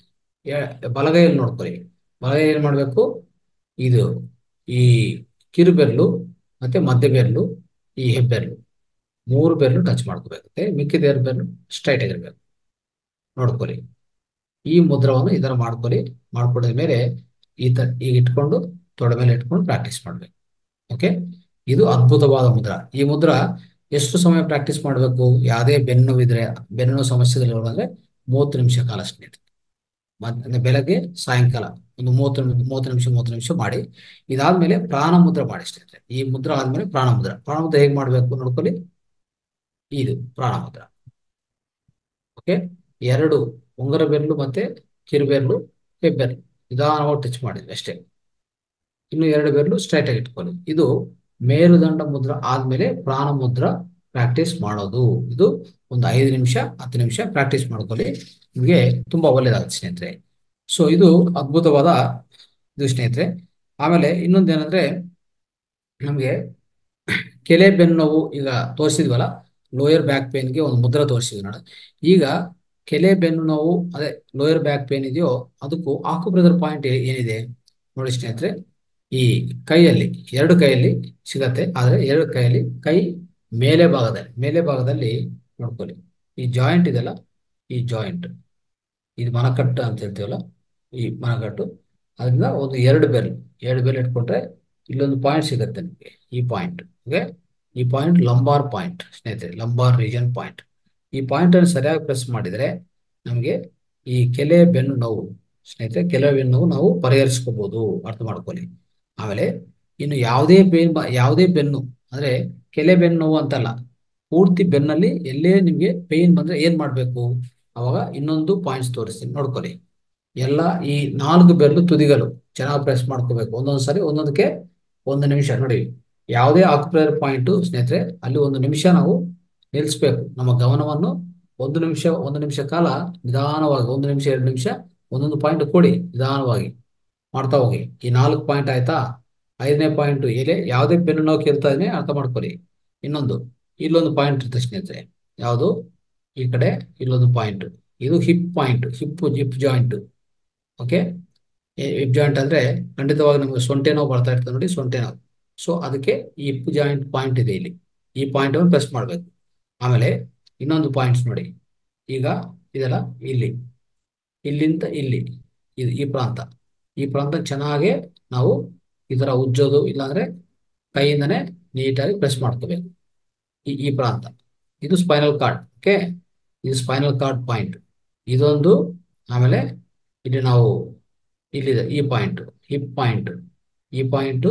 ಎ- ಬಲಗೈಯಲ್ಲಿ ನೋಡ್ಕೊಳ್ಳಿ ಬಲಗೈ ಏನ್ ಮಾಡ್ಬೇಕು ಇದು ಈ ಕಿರುಬೆರಳು ಮತ್ತೆ ಮಧ್ಯ ಬೆರಳು ಈ ಹೆಬ್ಬೆರಳು ಮೂರು ಬೆರಳು ಟಚ್ ಮಾಡ್ಕೋಬೇಕು ಮಿಕ್ಕಿದ ಎರಡು ಬೆರಳು ಸ್ಟ್ರೈಟ್ ಆಗಿರ್ಬೇಕು ನೋಡ್ಕೊಳ್ಳಿ ಈ ಮುದ್ರವನ್ನು ಇದರ ಮಾಡ್ಕೊಳ್ಳಿ ಮಾಡ್ಕೊಂಡಿದ ಮೇಲೆ ಈ ತರ ಈಗ ಇಟ್ಕೊಂಡು ತೊಡೆ ಮೇಲೆ ಇಟ್ಕೊಂಡು ಪ್ರಾಕ್ಟೀಸ್ ಮಾಡಬೇಕು ಓಕೆ ಇದು ಅದ್ಭುತವಾದ ಮುದ್ರಾ ಈ ಮುದ್ರಾ ಎಷ್ಟು ಸಮಯ ಪ್ರಾಕ್ಟೀಸ್ ಮಾಡಬೇಕು ಯಾವುದೇ ಬೆನ್ನು ನೋವಿದ್ರೆ ಬೆನ್ನು ನೋವು ಸಮಸ್ಯೆಗಳು ಅಂದ್ರೆ ಮೂವತ್ತು ನಿಮಿಷ ಕಾಲ ಸ್ನೇಹಿತರೆ ಮತ್ತೆ ಬೆಳಗ್ಗೆ ಸಾಯಂಕಾಲ ಒಂದು ಮೂವತ್ತು ನಿಮಿಷ ಮೂವತ್ತು ನಿಮಿಷ ಮೂವತ್ತು ನಿಮಿಷ ಮಾಡಿ ಇದಾದ್ಮೇಲೆ ಪ್ರಾಣ ಮುದ್ರ ಮಾಡಿ ಸ್ನೇಹಿತರೆ ಈ ಮುದ್ರ ಆದ್ಮೇಲೆ ಪ್ರಾಣ ಮುದ್ರ ಪ್ರಾಣ ಮುದ್ರ ಹೇಗೆ ಮಾಡ್ಬೇಕು ನೋಡ್ಕೊಳ್ಳಿ ಇದು ಪ್ರಾಣ ಮುದ್ರ ಓಕೆ ಎರಡು ಉಂಗುರ ಬೆರಳು ಮತ್ತೆ ಕಿರುಬೆರಳು ಹೆಬ್ಬೆರಳು ನಿಧಾನವಾಗಿ ಟಚ್ ಮಾಡಿದ್ವಿ ಅಷ್ಟೇ ಇನ್ನು ಎರಡು ಬೆರಳು ಸ್ಟ್ರೈಟ್ ಆಗಿ ಇಟ್ಕೊಳ್ಳಿ ಇದು ಮೇರುದಂಡ ಮುದ್ರ ಆದ್ಮೇಲೆ ಪ್ರಾಣ ಮುದ್ರ ಪ್ರಾಕ್ಟೀಸ್ ಮಾಡೋದು ಇದು ಒಂದು ಐದು ನಿಮಿಷ ಹತ್ತು ನಿಮಿಷ ಪ್ರಾಕ್ಟೀಸ್ ಮಾಡ್ಕೊಳ್ಳಿ ನಿಮಗೆ ತುಂಬಾ ಒಳ್ಳೇದಾಗುತ್ತೆ ಸ್ನೇಹಿತರೆ ಸೊ ಇದು ಅದ್ಭುತವಾದ ಇದು ಸ್ನೇಹಿತರೆ ಆಮೇಲೆ ಇನ್ನೊಂದೇನಂದ್ರೆ ನಮಗೆ ಕೆಲೆ ಬೆನ್ನು ನೋವು ಈಗ ತೋರಿಸಿದ್ವಲ್ಲ ಲೋಯರ್ ಬ್ಯಾಕ್ ಪೇನ್ಗೆ ಒಂದು ಮುದ್ರ ತೋರಿಸಿದ್ವಿ ನೋಡ ಈಗ ಕೆಲೆ ಬೆನ್ನು ನೋವು ಅದೇ ಲೋಯರ್ ಬ್ಯಾಕ್ ಪೇನ್ ಇದೆಯೋ ಅದಕ್ಕೂ ಆಕುಬ್ರದರ್ ಪಾಯಿಂಟ್ ಏನಿದೆ ನೋಡಿ ಸ್ನೇಹಿತರೆ ಈ ಕೈಯಲ್ಲಿ ಎರಡು ಕೈಯಲ್ಲಿ ಸಿಗತ್ತೆ ಆದ್ರೆ ಎರಡು ಕೈಯಲ್ಲಿ ಕೈ ಮೇಲೆ ಭಾಗದಲ್ಲಿ ಮೇಲೆ ಭಾಗದಲ್ಲಿ ನೋಡ್ಕೊಳ್ಳಿ ಈ ಜಾಯಿಂಟ್ ಇದೆಲ್ಲ ಈ ಜಾಯಿಂಟ್ ಇದು ಮನಕಟ್ಟು ಅಂತ ಹೇಳ್ತೀವಲ್ಲ ಈ ಮನಕಟ್ಟು ಅದರಿಂದ ಒಂದು ಎರಡು ಬೆಲ್ ಎರಡು ಬೆಲ್ ಇಟ್ಕೊಂಡ್ರೆ ಇಲ್ಲೊಂದು ಪಾಯಿಂಟ್ ಸಿಗುತ್ತೆ ನಿಮಗೆ ಈ ಪಾಯಿಂಟ್ ಓಕೆ ಈ ಪಾಯಿಂಟ್ ಲಂಬಾರ್ ಪಾಯಿಂಟ್ ಸ್ನೇಹಿತರೆ ಲಂಬಾರ್ ರೀಜನ್ ಪಾಯಿಂಟ್ ಈ ಪಾಯಿಂಟ್ ಅನ್ನು ಸರಿಯಾಗಿ ಪ್ರೆಸ್ ಮಾಡಿದರೆ ನಮಗೆ ಈ ಕೆಲೆ ಬೆನ್ನು ನೋವು ಸ್ನೇಹಿತರೆ ಕೆಲೆ ಬೆನ್ನು ನೋವು ನಾವು ಪರಿಹರಿಸ್ಕೋಬಹುದು ಅರ್ಥ ಮಾಡ್ಕೊಳ್ಳಿ ಆಮೇಲೆ ಇನ್ನು ಯಾವುದೇ ಪೇನ್ ಯಾವುದೇ ಬೆನ್ನು ಅಂದ್ರೆ ಕೆಲೆ ಬೆನ್ನು ನೋವು ಅಂತಲ್ಲ ಪೂರ್ತಿ ಬೆನ್ನಲ್ಲಿ ಎಲ್ಲೇ ನಿಮಗೆ ಪೇನ್ ಬಂದ್ರೆ ಏನ್ ಮಾಡ್ಬೇಕು ಅವಾಗ ಇನ್ನೊಂದು ಪಾಯಿಂಟ್ಸ್ ತೋರಿಸ್ತೀನಿ ನೋಡ್ಕೊಳ್ಳಿ ಎಲ್ಲ ಈ ನಾಲ್ಕು ಬೆರಳು ತುದಿಗಳು ಚೆನ್ನಾಗಿ ಪ್ರೆಸ್ ಮಾಡ್ಕೋಬೇಕು ಒಂದೊಂದು ಸರಿ ಒಂದೊಂದಕ್ಕೆ ಒಂದು ನಿಮಿಷ ನೋಡಿ ಯಾವುದೇ ಆಕ್ಯುಪೇರ್ ಪಾಯಿಂಟ್ ಸ್ನೇಹಿತರೆ ಅಲ್ಲಿ ಒಂದು ನಿಮಿಷ ನಾವು ನಿಲ್ಲಿಸ್ಬೇಕು ನಮ್ಮ ಗಮನವನ್ನು ಒಂದು ನಿಮಿಷ ಒಂದು ನಿಮಿಷ ಕಾಲ ನಿಧಾನವಾಗಿ ಒಂದು ನಿಮಿಷ ಎರಡು ನಿಮಿಷ ಒಂದೊಂದು ಪಾಯಿಂಟ್ ಕೊಡಿ ನಿಧಾನವಾಗಿ ಮಾಡ್ತಾ ಹೋಗಿ ಈ ನಾಲ್ಕು ಪಾಯಿಂಟ್ ಆಯ್ತಾ ಐದನೇ ಪಾಯಿಂಟ್ ಎಲೆ ಯಾವುದೇ ಬೆನ್ನು ನೋವು ಕೇಳ್ತಾ ಇದೀನಿ ಅರ್ಥ ಮಾಡ್ಕೊಳ್ಳಿ ಇನ್ನೊಂದು ಇಲ್ಲೊಂದು ಪಾಯಿಂಟ್ ಇರುತ್ತೆ ಸ್ನೇಹಿತರೆ ಯಾವುದು ಈ ಕಡೆ ಇಲ್ಲೊಂದು ಪಾಯಿಂಟ್ ಇದು hip point hip hip joint okay hip joint ಅಂದ್ರೆ ಖಂಡಿತವಾಗಿ ನಮಗೆ ಸೊಂಟೆ ನೋವು ಬರ್ತಾ ಇರ್ತದೆ ನೋಡಿ ಸೊಂಟೆ ನೋವು ಸೊ ಅದಕ್ಕೆ ಈ ಹಿಪ್ ಜಾಯಿಂಟ್ ಪಾಯಿಂಟ್ ಇದೆ ಇಲ್ಲಿ ಈ ಪಾಯಿಂಟ್ ಅನ್ನು ಪ್ರೆಸ್ ಮಾಡಬೇಕು ಆಮೇಲೆ ಇನ್ನೊಂದು ಪಾಯಿಂಟ್ಸ್ ನೋಡಿ ಈಗ ಇದೆಲ್ಲ ಇಲ್ಲಿ ಇಲ್ಲಿಂದ ಇಲ್ಲಿ ಇದು ಈ ಪ್ರಾಂತ ಈ ಪ್ರಾಂತ ಚೆನ್ನಾಗಿ ನಾವು ಈ ತರ ಉಜ್ಜೋದು ಇಲ್ಲಾಂದ್ರೆ ಕೈಯಿಂದನೇ ನೀಟಾಗಿ ಪ್ರೆಸ್ ಮಾಡ್ಕೋಬೇಕು ಈ ಈ ಪ್ರಾಂತ ಇದು ಸ್ಪೈನಲ್ ಕಾರ್ಡ್ ಓಕೆ ಇದು ಸ್ಪೈನಲ್ ಕಾರ್ಡ್ ಪಾಯಿಂಟ್ ಇದೊಂದು ಆಮೇಲೆ ಇಲ್ಲಿ ನಾವು ಇಲ್ಲಿದೆ ಈ ಪಾಯಿಂಟ್ ಹಿಪ್ ಪಾಯಿಂಟ್ ಈ ಪಾಯಿಂಟ್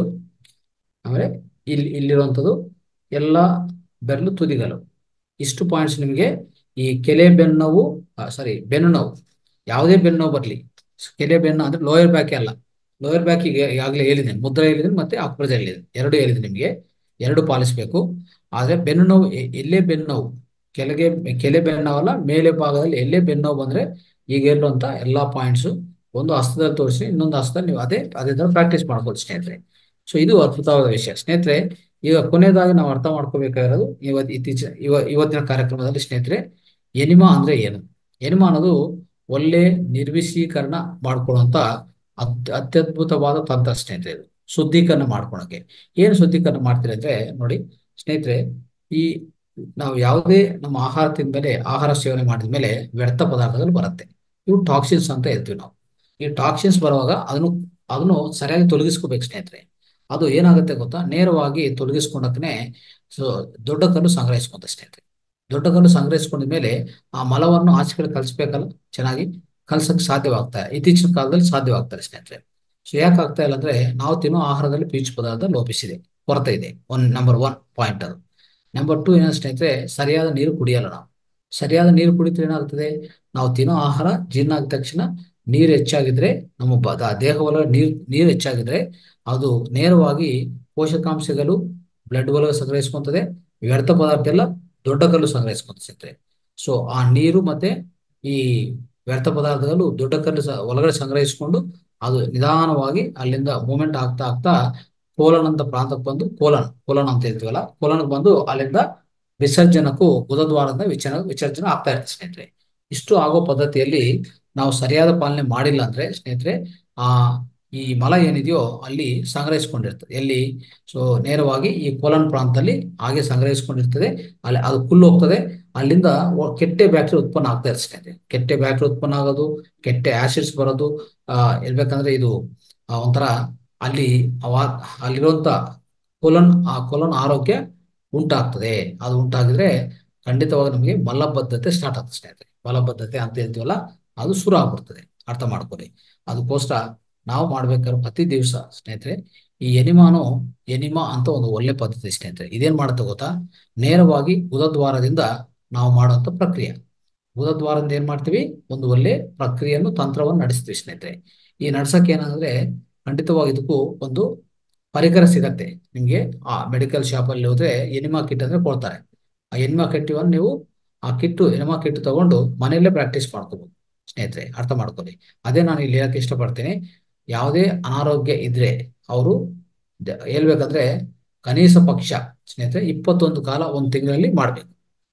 ಆಮೇಲೆ ಇಲ್ಲಿ ಇಲ್ಲಿರುವಂಥದ್ದು ಎಲ್ಲ ಬೆರಳು ತುದಿಗಳು ಇಷ್ಟು ಪಾಯಿಂಟ್ಸ್ ನಿಮಗೆ ಈ ಕೆಲೆ ಬೆನ್ನು ನೋವು ಸಾರಿ ಬೆನ್ನು ನೋವು ಯಾವುದೇ ಬೆನ್ನು ನೋವು ಬರಲಿ ಕೆಲೆ ಬೆನ್ನು ಅಂದ್ರೆ ಲೋಯರ್ ಬ್ಯಾಕ್ ಅಲ್ಲ ಲೋಯರ್ ಬ್ಯಾಕ್ ಈಗ ಈಗಾಗಲೇ ಹೇಳಿದ್ದೀನಿ ಮುದ್ರ ಹೇಳಿದ್ದೀನಿ ಮತ್ತೆ ಅಪ್ರದ ಹೇಳಿದ್ದೀನಿ ಎರಡು ಹೇಳಿದ್ದೀನಿ ನಿಮಗೆ ಎರಡು ಪಾಲಿಸಬೇಕು ಆದ್ರೆ ಬೆನ್ನು ನೋವು ಎ- ಎಲ್ಲೇ ಬೆನ್ನು ನೋವು ಕೆಳಗೆ ಕೆಲೆ ಬೆನ್ನು ನೋವಲ್ಲ ಮೇಲೆ ಭಾಗದಲ್ಲಿ ಎಲ್ಲೇ ಬೆನ್ನು ನೋವು ಬಂದ್ರೆ ಈಗ ಹೇಳುವಂತ ಎಲ್ಲಾ ಪಾಯಿಂಟ್ಸ್ ಒಂದು ಹಸ್ತದಲ್ಲಿ ತೋರಿಸಿ ಇನ್ನೊಂದು ಹಸ್ತದಲ್ಲಿ ನೀವು ಅದೇ ಅದೇ ತರ ಪ್ರಾಕ್ಟೀಸ್ ಮಾಡ್ಕೊಳ್ಳಿ ಸ್ನೇಹಿತರೆ ಸೊ ಇದು ಅದ್ಭುತವಾದ ವಿಷಯ ಸ್ನೇಹಿತರೆ ಈಗ ಕೊನೆಯದಾಗಿ ನಾವು ಅರ್ಥ ಮಾಡ್ಕೋಬೇಕಾಗಿರೋದು ಇವತ್ತು ಇತ್ತೀಚಿನ ಇವ ಇವತ್ತಿನ ಕಾರ್ಯಕ್ರಮದಲ್ಲಿ ಸ್ನೇಹಿತರೆ ಎನಿಮಾ ಅಂದ್ರೆ ಏನು ಎನಿಮಾ ಅನ್ನೋದು ಒಳ್ಳೆ ನಿರ್ವಿಷೀಕರಣ ಮಾಡ್ಕೊಳ್ಳುವಂತ ಅತ್ ಅತ್ಯದ್ಭುತವಾದ ತಂತ್ರ ಸ್ನೇಹಿತರೆ ಇದು ಶುದ್ಧೀಕರಣ ಮಾಡ್ಕೊಳಕ್ಕೆ ಏನು ಶುದ್ಧೀಕರಣ ಮಾಡ್ತೀರಿ ಅಂದ್ರೆ ನೋಡಿ ಸ್ನೇಹಿತರೆ ಈ ನಾವು ಯಾವುದೇ ನಮ್ಮ ಆಹಾರ ತಿಂದ್ಮೇಲೆ ಆಹಾರ ಸೇವನೆ ಮಾಡಿದ ಮೇಲೆ ವ್ಯರ್ಥ ಪದಾರ್ಥಗಳು ಬರುತ್ತೆ ಇವು ಟಾಕ್ಸಿನ್ಸ್ ಅಂತ ಹೇಳ್ತೀವಿ ನಾವು ಈ ಟಾಕ್ಸಿನ್ಸ್ ಬರುವಾಗ ಅದನ್ನು ಅದನ್ನು ಸರಿಯಾಗಿ ತೊಲಗಿಸ್ಕೋಬೇಕು ಸ್ನೇಹಿತರೆ ಅದು ಏನಾಗುತ್ತೆ ಗೊತ್ತಾ ನೇರವಾಗಿ ತೊಲಗಿಸ್ಕೊಂಡಕ್ಕನೆ ಸೊ ದೊಡ್ಡ ಕಲ್ಲು ಸಂಗ್ರಹಿಸ್ಕೊಂತ ಸ್ನೇಹಿತರೆ ದೊಡ್ಡ ಕಲ್ಲು ಸಂಗ್ರಹಿಸ್ಕೊಂಡ ಮೇಲೆ ಆ ಮಲವನ್ನು ಆಚೆ ಕಡೆ ಕಲಿಸ್ಬೇಕಲ್ಲ ಚೆನ್ನಾಗಿ ಕಲ್ಸಕ್ಕೆ ಸಾಧ್ಯವಾಗ್ತಾ ಇತ್ತೀಚಿನ ಕಾಲದಲ್ಲಿ ಸಾಧ್ಯವಾಗ್ತಾರೆ ಸ್ನೇಹಿತರೆ ಸೊ ಯಾಕೆ ಆಗ್ತಾ ಇಲ್ಲ ಅಂದ್ರೆ ನಾವು ತಿನ್ನೋ ಆಹಾರದಲ್ಲಿ ಪೀಚು ಪದಾರ್ಥ ಲೋಪಿಸಿದೆ ಕೊರತೆ ಇದೆ ಒನ್ ನಂಬರ್ ಒನ್ ಪಾಯಿಂಟ್ ಅದು ನಂಬರ್ ಟು ಏನೋ ಸ್ನೇಹಿತರೆ ಸರಿಯಾದ ನೀರು ಕುಡಿಯಲ್ಲ ನಾವು ಸರಿಯಾದ ನೀರು ಕುಡಿದ್ರೆ ಏನಾಗ್ತದೆ ನಾವು ತಿನ್ನೋ ಆಹಾರ ಜೀರ್ಣ ಆದ ತಕ್ಷಣ ನೀರು ಹೆಚ್ಚಾಗಿದ್ರೆ ನಮ್ಮ ಬ- ದ- ದೇಹವೊಳಗೆ ನೀರು ನೀರು ಹೆಚ್ಚಾಗಿದ್ರೆ ಅದು ನೇರವಾಗಿ ಪೋಷಕಾಂಶಗಳು ಬ್ಲಡ್ ಒಳಗೆ ಸಂಗ್ರಹಿಸ್ಕೊಂತದೆ ವ್ಯರ್ಥ ಪದಾರ್ಥ ಎಲ್ಲ ದೊಡ್ಡ ಕಲ್ಲು ಸಂಗ್ರಹಿಸ್ಕೊಂತ ಸಿಗ್ತದೆ ಸೊ ಆ ನೀರು ಮತ್ತೆ ಈ ವ್ಯರ್ಥ ಪದಾರ್ಥಗಳು ದೊಡ್ಡ ಕಲ್ಲು ಸ- ಒಳಗಡೆ ಸಂಗ್ರಹಿಸಿಕೊಂಡು ಅದು ನಿಧಾನವಾಗಿ ಅಲ್ಲಿಂದ ಮೂವ್ಮೆಂಟ್ ಆಗ್ತಾ ಆಗ್ತಾ ಕೋಲನ್ ಅಂತ ಪ್ರಾಂತಕ್ಕೆ ಬಂದು ಕೋಲನ್ ಕೋಲನ್ ಅಂತ ಹೇಳ್ತೀವಲ್ಲ ಕೋಲನ್ಗೆ ಬಂದು ಅಲ್ಲಿಂದ ವಿಸರ್ಜನಕ್ಕೂ ಗುದದ್ವಾರದಿಂದ ವಿಚನ ವಿಸರ್ಜನೆ ಆಗ್ತಾ ಇರುತ್ತೆ ಸ್ನೇಹಿತರೆ ಇಷ್ಟು ಆಗೋ ಪದ್ಧತಿಯಲ್ಲಿ ನಾವು ಸರಿಯಾದ ಪಾಲನೆ ಮಾಡಿಲ್ಲ ಅಂದ್ರೆ ಸ್ನೇಹಿತರೆ ಆ ಈ ಮಲ ಏನಿದೆಯೋ ಅಲ್ಲಿ ಸಂಗ್ರಹಿಸ್ಕೊಂಡಿರ್ತದೆ ಎಲ್ಲಿ ಸೊ ನೇರವಾಗಿ ಈ ಕೋಲನ್ ಪ್ರಾಂತದಲ್ಲಿ ಹಾಗೆ ಸಂಗ್ರಹಿಸ್ಕೊಂಡಿರ್ತದೆ ಅಲ್ಲಿ ಅದು ಕುಲ್ಲು ಹೋಗ್ತದೆ ಅಲ್ಲಿಂದ ಒ- ಕೆಟ್ಟ ಬ್ಯಾಕ್ಟೀರಿಯಾ ಉತ್ಪನ್ನ ಆಗ್ತಾ ಇರುತ್ತೆ ಸ್ನೇಹಿತರೆ ಕೆಟ್ಟ ಬ್ಯಾಕ್ಟೀರಿಯಾ ಉತ್ಪನ್ನ ಆಗೋದು ಕೆಟ್ಟ ಆಸಿಡ್ಸ್ ಬರೋದು ಆ ಹೇಳ್ಬೇಕಂದ್ರೆ ಇದು ಆ, ಒಂಥರ ಅಲ್ಲಿ ಅವ ಅಲ್ಲಿರುವಂತ ಕೊಲನ್ ಆ ಕೊಲನ್ ಆರೋಗ್ಯ ಉಂಟಾಗ್ತದೆ ಅದು ಉಂಟಾಗಿದ್ರೆ ಖಂಡಿತವಾಗಿ ನಮಗೆ ಮಲಬದ್ಧತೆ ಸ್ಟಾರ್ಟ್ ಆಗ್ತದೆ ಸ್ನೇಹಿತರೆ ಮಲಬದ್ಧತೆ ಅಂತ ಹೇಳ್ತೀವಲ್ಲ ಅದು ಶುರು ಆಗ್ಬಿಡ್ತದೆ ಅರ್ಥ ಮಾಡ್ಕೊಳ್ಳಿ ಅದಕ್ಕೋಸ್ಕರ ನಾವು ಮಾಡ್ಬೇಕಾದ್ರೆ ಪ್ರತಿ ದಿವಸ ಸ್ನೇಹಿತರೆ ಈ ಎನಿಮಾನು ಎನಿಮಾ ಅಂತ ಒಂದು ಒಳ್ಳೆ ಪದ್ಧತಿ ಸ್ನೇಹಿತರೆ ಇದೇನ್ ಮಾಡುತ್ತೆ ಗೊತ್ತಾ ನೇರವಾಗಿ ಗುದದ್ವಾರದಿಂದ ನಾವು ಮಾಡುವಂತ ಪ್ರಕ್ರಿಯೆ ಗುದದ್ವಾರದಿಂದ ಏನ್ ಮಾಡ್ತೀವಿ ಒಂದು ಒಳ್ಳೆ ಪ್ರಕ್ರಿಯೆಯನ್ನು ತಂತ್ರವನ್ನು ನಡೆಸ್ತೀವಿ ಸ್ನೇಹಿತರೆ ಈ ನಡ್ಸಕ್ಕೆ ಏನಂದ್ರೆ ಖಂಡಿತವಾಗಿ ಇದಕ್ಕೂ ಒಂದು ಪರಿಕರ ಸಿಗತ್ತೆ ನಿಮ್ಗೆ ಆ ಮೆಡಿಕಲ್ ಶಾಪ್ ಅಲ್ಲಿ ಹೋದ್ರೆ ಎನಿಮಾ ಕಿಟ್ ಅಂದ್ರೆ ಕೊಡ್ತಾರೆ ಆ ಎನಿಮಾ ಕಿಟ್ಟನ್ನು ನೀವು ಆ ಕಿಟ್ಟು ಎನಿಮಾ ಕಿಟ್ ತಗೊಂಡು ಮನೆಯಲ್ಲೇ ಪ್ರಾಕ್ಟೀಸ್ ಮಾಡ್ಕೋಬಹುದು ಸ್ನೇಹಿತರೆ ಅರ್ಥ ಮಾಡ್ಕೊಳ್ಳಿ ಅದೇ ನಾನು ಇಲ್ಲಿ ಹೇಳಕ್ಕೆ ಇಷ್ಟಪಡ್ತೀನಿ ಯಾವುದೇ ಅನಾರೋಗ್ಯ ಇದ್ರೆ ಅವರು ಹೇಳ್ಬೇಕಂದ್ರೆ ಕನಿಷ್ಠ ಪಕ್ಷ ಸ್ನೇಹಿತರೆ ಇಪ್ಪತ್ತೊಂದು ಕಾಲ ಒಂದು ತಿಂಗಳಲ್ಲಿ ಮಾಡ್ಬೇಕು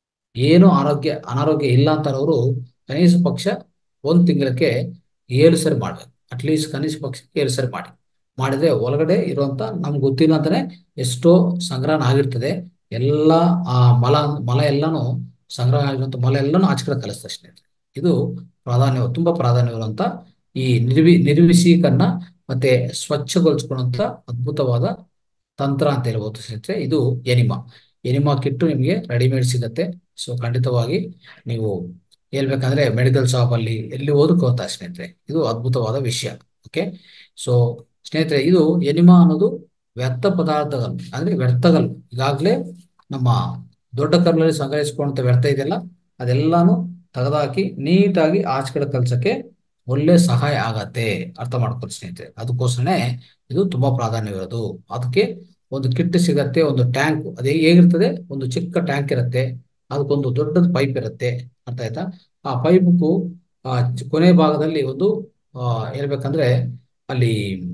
ಏನು ಆರೋಗ್ಯ ಅನಾರೋಗ್ಯ ಇಲ್ಲ ಅಂತಾರವರು ಕನಿಷ್ಠ ಪಕ್ಷ ಒಂದು ತಿಂಗಳಕ್ಕೆ ಏಳು ಸರಿ ಮಾಡ್ಬೇಕು ಅಟ್ಲೀಸ್ಟ್ ಕನಿಷ್ಠ ಪಕ್ಷ ಏಳು ಸರಿ ಮಾಡಿ ಮಾಡಿದ್ರೆ ಒಳಗಡೆ ಇರುವಂತ ನಮ್ಗೆ ಗೊತ್ತಿಲ್ಲ ಅಂತಾನೆ ಎಷ್ಟೋ ಸಂಗ್ರಹಣ ಆಗಿರ್ತದೆ ಎಲ್ಲ ಆ ಮಲ ಮಲ ಎಲ್ಲಾನು ಸಂಗ್ರಹ ಆಗಿರುವಂತ ಮಲ ಎಲ್ಲಾನು ಆಚೆ ಕಡೆ ಕಲಿಸ್ತದೆ ಸ್ನೇಹಿತರೆ ಇದು ಪ್ರಾಧಾನ್ಯ ತುಂಬಾ ಪ್ರಾಧಾನ್ಯವಿರುವಂತ ಈ ನಿರ್ವಿ ನಿರ್ವಿಷೀಕರಣ ಮತ್ತೆ ಸ್ವಚ್ಛಗೊಳಿಸ್ಕೊಳ್ಳುವಂತ ಅದ್ಭುತವಾದ ತಂತ್ರ ಅಂತ ಹೇಳ್ಬೋದು ಸ್ನೇಹಿತರೆ ಇದು ಎನಿಮಾ ಎನಿಮಾ ಕಿಟ್ಟು ನಿಮಗೆ ರೆಡಿಮೇಡ್ ಸಿಗತ್ತೆ ಸೊ ಖಂಡಿತವಾಗಿ ನೀವು ಹೇಳ್ಬೇಕಂದ್ರೆ ಮೆಡಿಕಲ್ ಶಾಪ್ ಅಲ್ಲಿ ಎಲ್ಲಿ ಹೋದ್ರು ಕೊಡ್ತಾರೆ ಸ್ನೇಹಿತರೆ ಇದು ಅದ್ಭುತವಾದ ವಿಷಯ ಓಕೆ ಸೊ ಸ್ನೇಹಿತರೆ ಇದು ಎನಿಮಾ ಅನ್ನೋದು ವ್ಯರ್ಥ ಪದಾರ್ಥಗಳು ಅಂದ್ರೆ ವ್ಯರ್ಥಗಳು ಈಗಾಗಲೇ ನಮ್ಮ ದೊಡ್ಡ ಕರ್ಲಲ್ಲಿ ಸಂಗ್ರಹಿಸಿಕೊಂಡಂತ ವ್ಯರ್ಥ ಇದೆಯಲ್ಲ ಅದೆಲ್ಲಾನು ತೆಗೆದಾಕಿ ನೀಟಾಗಿ ಆಚೆ ಕಡೆ ಕಲ್ಸಕ್ಕೆ ಒಳ್ಳೆ ಸಹಾಯ ಆಗತ್ತೆ ಅರ್ಥ ಮಾಡ್ಕೊಳ್ಳಿ ಸ್ನೇಹಿತರೆ ಅದಕ್ಕೋಸ್ಕರನೇ ಇದು ತುಂಬಾ ಪ್ರಾಧಾನ್ಯವಿರೋದು ಅದಕ್ಕೆ ಒಂದು ಕಿಟ್ ಸಿಗತ್ತೆ ಒಂದು ಟ್ಯಾಂಕ್ ಅದೇ ಹೇಗಿರ್ತದೆ ಒಂದು ಚಿಕ್ಕ ಟ್ಯಾಂಕ್ ಇರುತ್ತೆ ಅದಕ್ಕೊಂದು ದೊಡ್ಡದ ಪೈಪ್ ಇರುತ್ತೆ ಅರ್ಥ ಆಯ್ತಾ ಆ ಪೈಪ್ಗೂ ಆ ಚ- ಕೊನೆ ಭಾಗದಲ್ಲಿ ಒಂದು ಆ ಹೇಳ್ಬೇಕಂದ್ರೆ ಅಲ್ಲಿ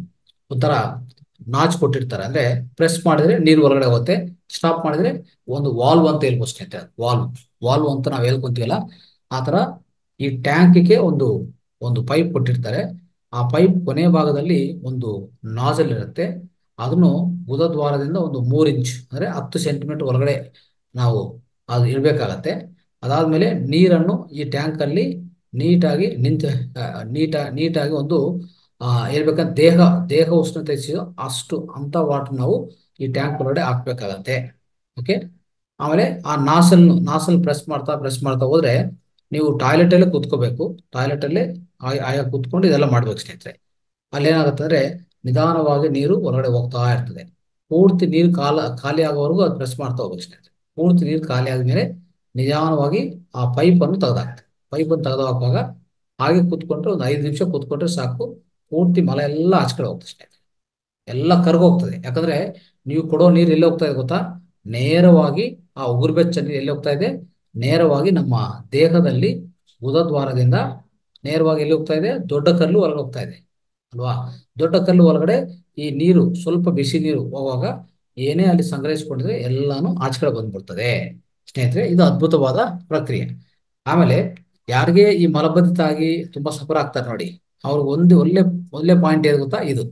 ಒಂಥರ ನಾಚ್ ಕೊಟ್ಟಿರ್ತಾರೆ ಅಂದ್ರೆ ಪ್ರೆಸ್ ಮಾಡಿದ್ರೆ ನೀರು ಹೊರಗಡೆ ಹೋಗುತ್ತೆ ಸ್ಟಾಪ್ ಮಾಡಿದ್ರೆ ಒಂದು ವಾಲ್ವ್ ಅಂತ ಹೇಳ್ಬೋದು ಸ್ನೇಹಿತರೆ ವಾಲ್ವ್ ವಾಲ್ವ್ ಅಂತ ನಾವು ಹೇಳ್ಕೊಂತೀವಲ್ಲ ಆ ತರ ಈ ಟ್ಯಾಂಕಿಗೆ ಒಂದು ಒಂದು ಪೈಪ್ ಕೊಟ್ಟಿರ್ತಾರೆ ಆ ಪೈಪ್ ಕೊನೆ ಭಾಗದಲ್ಲಿ ಒಂದು ನಾಜಲ್ ಇರುತ್ತೆ ಅದನ್ನು ಗುದದ್ವಾರದಿಂದ ಒಂದು ಮೂರ್ ಇಂಚ್ ಅಂದ್ರೆ ಹತ್ತು ಸೆಂಟಿಮೀಟರ್ ಒಳಗಡೆ ನಾವು ಅದು ಇರ್ಬೇಕಾಗತ್ತೆ ಅದಾದ್ಮೇಲೆ ನೀರನ್ನು ಈ ಟ್ಯಾಂಕ್ ಅಲ್ಲಿ ನೀಟಾಗಿ ನಿಂತ ಆ, ನೀಟ ನೀಟಾಗಿ ಒಂದು ಆ ಹೇಳ್ಬೇಕಂದ್ರೆ ದೇಹ ದೇಹ ಉಷ್ಣತೆ ಎಷ್ಟಿದೆಯೋ ಅಷ್ಟು ಅಂತ ವಾಟರ್ ನಾವು ಈ ಟ್ಯಾಂಕ್ ಒಳಗಡೆ ಹಾಕ್ಬೇಕಾಗತ್ತೆ ಓಕೆ ಆಮೇಲೆ ಆ ನಾಸಲ್ ನಾಸಲ್ ಪ್ರೆಸ್ ಮಾಡ್ತಾ ಪ್ರೆಸ್ ಮಾಡ್ತಾ ಹೋದ್ರೆ ನೀವು ಟಾಯ್ಲೆಟ್ ಅಲ್ಲೇ ಕೂತ್ಕೋಬೇಕು ಟಾಯ್ಲೆಟ್ ಅಲ್ಲೇ ಆಯ್- ಆಯಾ ಕೂತ್ಕೊಂಡು ಇದೆಲ್ಲ ಮಾಡ್ಬೇಕು ಸ್ನೇಹಿತರೆ ಅಲ್ಲೇನಾಗುತ್ತೆ ಅಂದ್ರೆ ನಿಧಾನವಾಗಿ ನೀರು ಹೊರಗಡೆ ಹೋಗ್ತಾ ಇರ್ತದೆ ಪೂರ್ತಿ ನೀರು ಕಾಲ ಖಾಲಿ ಆಗೋವರೆಗೂ ಅದು ಪ್ರೆಸ್ ಮಾಡ್ತಾ ಹೋಗ್ಬೇಕು ಸ್ನೇಹಿತರೆ ಪೂರ್ತಿ ನೀರು ಖಾಲಿ ಆದ್ಮೇಲೆ ನಿಧಾನವಾಗಿ ಆ ಪೈಪ್ ಅನ್ನು ತೆಗೆದಾಕ್ತದೆ ಪೈಪ್ ಅನ್ನು ತೆಗೆದು ಹಾಕುವಾಗ ಹಾಗೆ ಕೂತ್ಕೊಂಡ್ರೆ ಒಂದು ಐದು ನಿಮಿಷ ಕೂತ್ಕೊಂಡ್ರೆ ಸಾಕು ಪೂರ್ತಿ ಮಲ ಎಲ್ಲ ಆಚೆ ಕಡೆ ಹೋಗ್ತದೆ ಸ್ನೇಹಿತರೆ ಎಲ್ಲ ಕರ್ಗೋಗ್ತದೆ ಯಾಕಂದ್ರೆ ನೀವು ಕೊಡೋ ನೀರು ಎಲ್ಲಿ ಹೋಗ್ತಾ ಇದೆ ಗೊತ್ತಾ ನೇರವಾಗಿ ಆ ಉಗುರು ಬೆಚ್ಚ ನೀರು ಎಲ್ಲಿ ಹೋಗ್ತಾ ಇದೆ ನೇರವಾಗಿ ನಮ್ಮ ದೇಹದಲ್ಲಿ ಗುದದ್ವಾರದಿಂದ ನೇರವಾಗಿ ಎಲ್ಲಿ ಹೋಗ್ತಾ ಇದೆ ದೊಡ್ಡ ಕಲ್ಲು ಹೊರಗೆ ಹೋಗ್ತಾ ಇದೆ ಅಲ್ವಾ ದೊಡ್ಡ ಕಲ್ಲು ಒಳಗಡೆ ಈ ನೀರು ಸ್ವಲ್ಪ ಬಿಸಿ ನೀರು ಹೋಗುವಾಗ ಏನೇ ಅಲ್ಲಿ ಸಂಗ್ರಹಿಸಿಕೊಂಡಿದ್ರೆ ಎಲ್ಲಾನು ಆಚೆ ಕಡೆ ಬಂದ್ಬಿಡ್ತದೆ ಸ್ನೇಹಿತರೆ ಇದು ಅದ್ಭುತವಾದ ಪ್ರಕ್ರಿಯೆ ಆಮೇಲೆ ಯಾರಿಗೆ ಈ ಮಲಬದ್ಧತೆ ಆಗಿ ತುಂಬಾ ಸಫರ್ ಆಗ್ತಾರೆ ನೋಡಿ ಅವ್ರಿಗೆ ಒಂದು ಒಳ್ಳೆ ಒಳ್ಳೆ ಪಾಯಿಂಟ್ ಏನ್ ಗೊತ್ತಾ ಇದು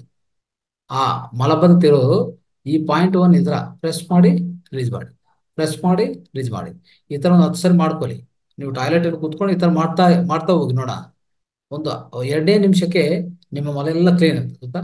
ಆ ಮಲಬದ್ಧತೆ ಇರೋದು ಈ ಪಾಯಿಂಟ್ ಒನ್ ಇದ್ರ ಪ್ರೆಸ್ ಮಾಡಿ ರಿಲೀಸ್ ಮಾಡಿ ಪ್ರೆಸ್ ಮಾಡಿ ರಿಲೀಸ್ ಮಾಡಿ ಈ ತರ ಒಂದು ಹತ್ತು ಸರಿ ಮಾಡ್ಕೊಳ್ಳಿ ನೀವು ಟಾಯ್ಲೆಟ್ ಅಲ್ಲಿ ಕೂತ್ಕೊಂಡು ಈ ತರ ಮಾಡ್ತಾ ಮಾಡ್ತಾ ಹೋಗಿ ನೋಡ ಒಂದು ಎರಡೇ ನಿಮಿಷಕ್ಕೆ ನಿಮ್ಮ ಮಲ ಎಲ್ಲ ಕ್ಲೀನ್ ಆಗ್ತದೆ ಗೊತ್ತಾ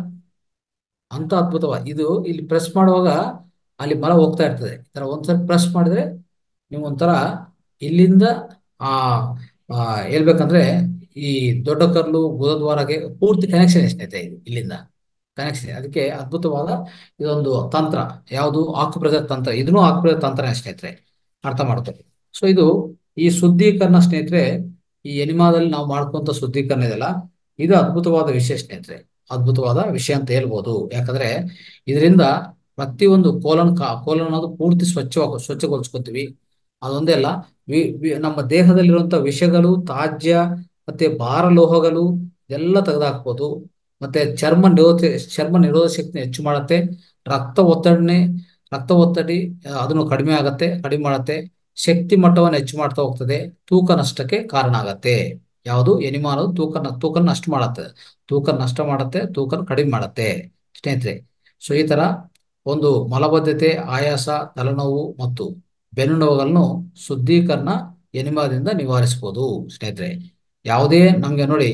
ಅಂತ ಅದ್ಭುತವ ಇದು ಇಲ್ಲಿ ಪ್ರೆಸ್ ಮಾಡುವಾಗ ಅಲ್ಲಿ ಮಲ ಹೋಗ್ತಾ ಇರ್ತದೆ ಈ ತರ ಒಂದ್ಸರಿ ಪ್ರೆಸ್ ಮಾಡಿದ್ರೆ ನೀವು ಒಂಥರ ಇಲ್ಲಿಂದ ಆ ಆ, ಹೇಳ್ಬೇಕಂದ್ರೆ ಈ ದೊಡ್ಡ ಕರ್ಲು ಗುದದ್ವಾರಗೆ ಪೂರ್ತಿ ಕನೆಕ್ಷನ್ ಸ್ನೇಹಿತರೆ ಇದು ಇಲ್ಲಿಂದ ಕನೆಕ್ಷನ್ ಅದಕ್ಕೆ ಅದ್ಭುತವಾದ ಇದೊಂದು ತಂತ್ರ ಯಾವುದು ಆಕುಪ್ರೆಸರ್ ತಂತ್ರ ಇದನ್ನು ಆಕುಪ್ರೆಸರ್ ತಂತ್ರನೇ ಸ್ನೇಹಿತರೆ ಅರ್ಥ ಮಾಡ್ಕೊಳ್ಳಿ ಸೊ ಇದು ಈ ಶುದ್ಧೀಕರಣ ಸ್ನೇಹಿತರೆ ಈ ಎನಿಮಾದಲ್ಲಿ ನಾವು ಮಾಡ್ಕೊಂತ ಶುದ್ಧೀಕರಣ ಇದೆಯಲ್ಲ ಇದು ಅದ್ಭುತವಾದ ವಿಷಯ ಸ್ನೇಹಿತರೆ ಅದ್ಭುತವಾದ ವಿಷಯ ಅಂತ ಹೇಳ್ಬೋದು ಯಾಕಂದ್ರೆ ಇದರಿಂದ ಪ್ರತಿಯೊಂದು ಕೋಲನ್ ಕಾ ಕೋಲನ್ ಅನ್ನೋದು ಪೂರ್ತಿ ಸ್ವಚ್ಛವಾಗಿ ಸ್ವಚ್ಛಗೊಳಿಸ್ಕೊತೀವಿ ಅದೊಂದೇ ಅಲ್ಲ ವಿ- ವಿ- ನಮ್ಮ ದೇಹದಲ್ಲಿರುವಂತ ವಿಷಗಳು ತಾಜ್ಯ ಮತ್ತೆ ಭಾರ ಲೋಹಗಳು ಎಲ್ಲ ತೆಗೆದುಹಾಕ್ಬೋದು ಮತ್ತೆ ಚರ್ಮ ನಿರೋಧ ಚರ್ಮ ನಿರೋಧ ಶಕ್ತಿ ಹೆಚ್ಚು ಮಾಡುತ್ತೆ ರಕ್ತ ಒತ್ತಡನೆ ರಕ್ತ ಒತ್ತಡಿ ಆ, ಅದನ್ನು ಕಡಿಮೆ ಆಗತ್ತೆ ಕಡಿಮೆ ಮಾಡುತ್ತೆ ಶಕ್ತಿ ಮಟ್ಟವನ್ನು ಹೆಚ್ಚು ಮಾಡ್ತಾ ಹೋಗ್ತದೆ ತೂಕ ನಷ್ಟಕ್ಕೆ ಕಾರಣ ಆಗತ್ತೆ ಯಾವುದು ಎನಿಮಾ ಅನ್ನೋದು ತೂಕ ನ- ತೂಕ ನಷ್ಟ ಮಾಡುತ್ತೆ ತೂಕ ನಷ್ಟ ಮಾಡುತ್ತೆ ತೂಕ ಕಡಿಮೆ ಮಾಡುತ್ತೆ ಸ್ನೇಹಿತರೆ ಸೊ ಈ ತರ ಒಂದು ಮಲಬದ್ಧತೆ ಆಯಾಸ ತಲೆನೋವು ಮತ್ತು ಬೆನ್ನು ನೋವುಗಳನ್ನು ಶುದ್ಧೀಕರಣ ಎನಿಮಾದಿಂದ ನಿವಾರಿಸಬಹುದು ಸ್ನೇಹಿತರೆ ಯಾವುದೇ ನಮ್ಗೆ ನೋಡಿ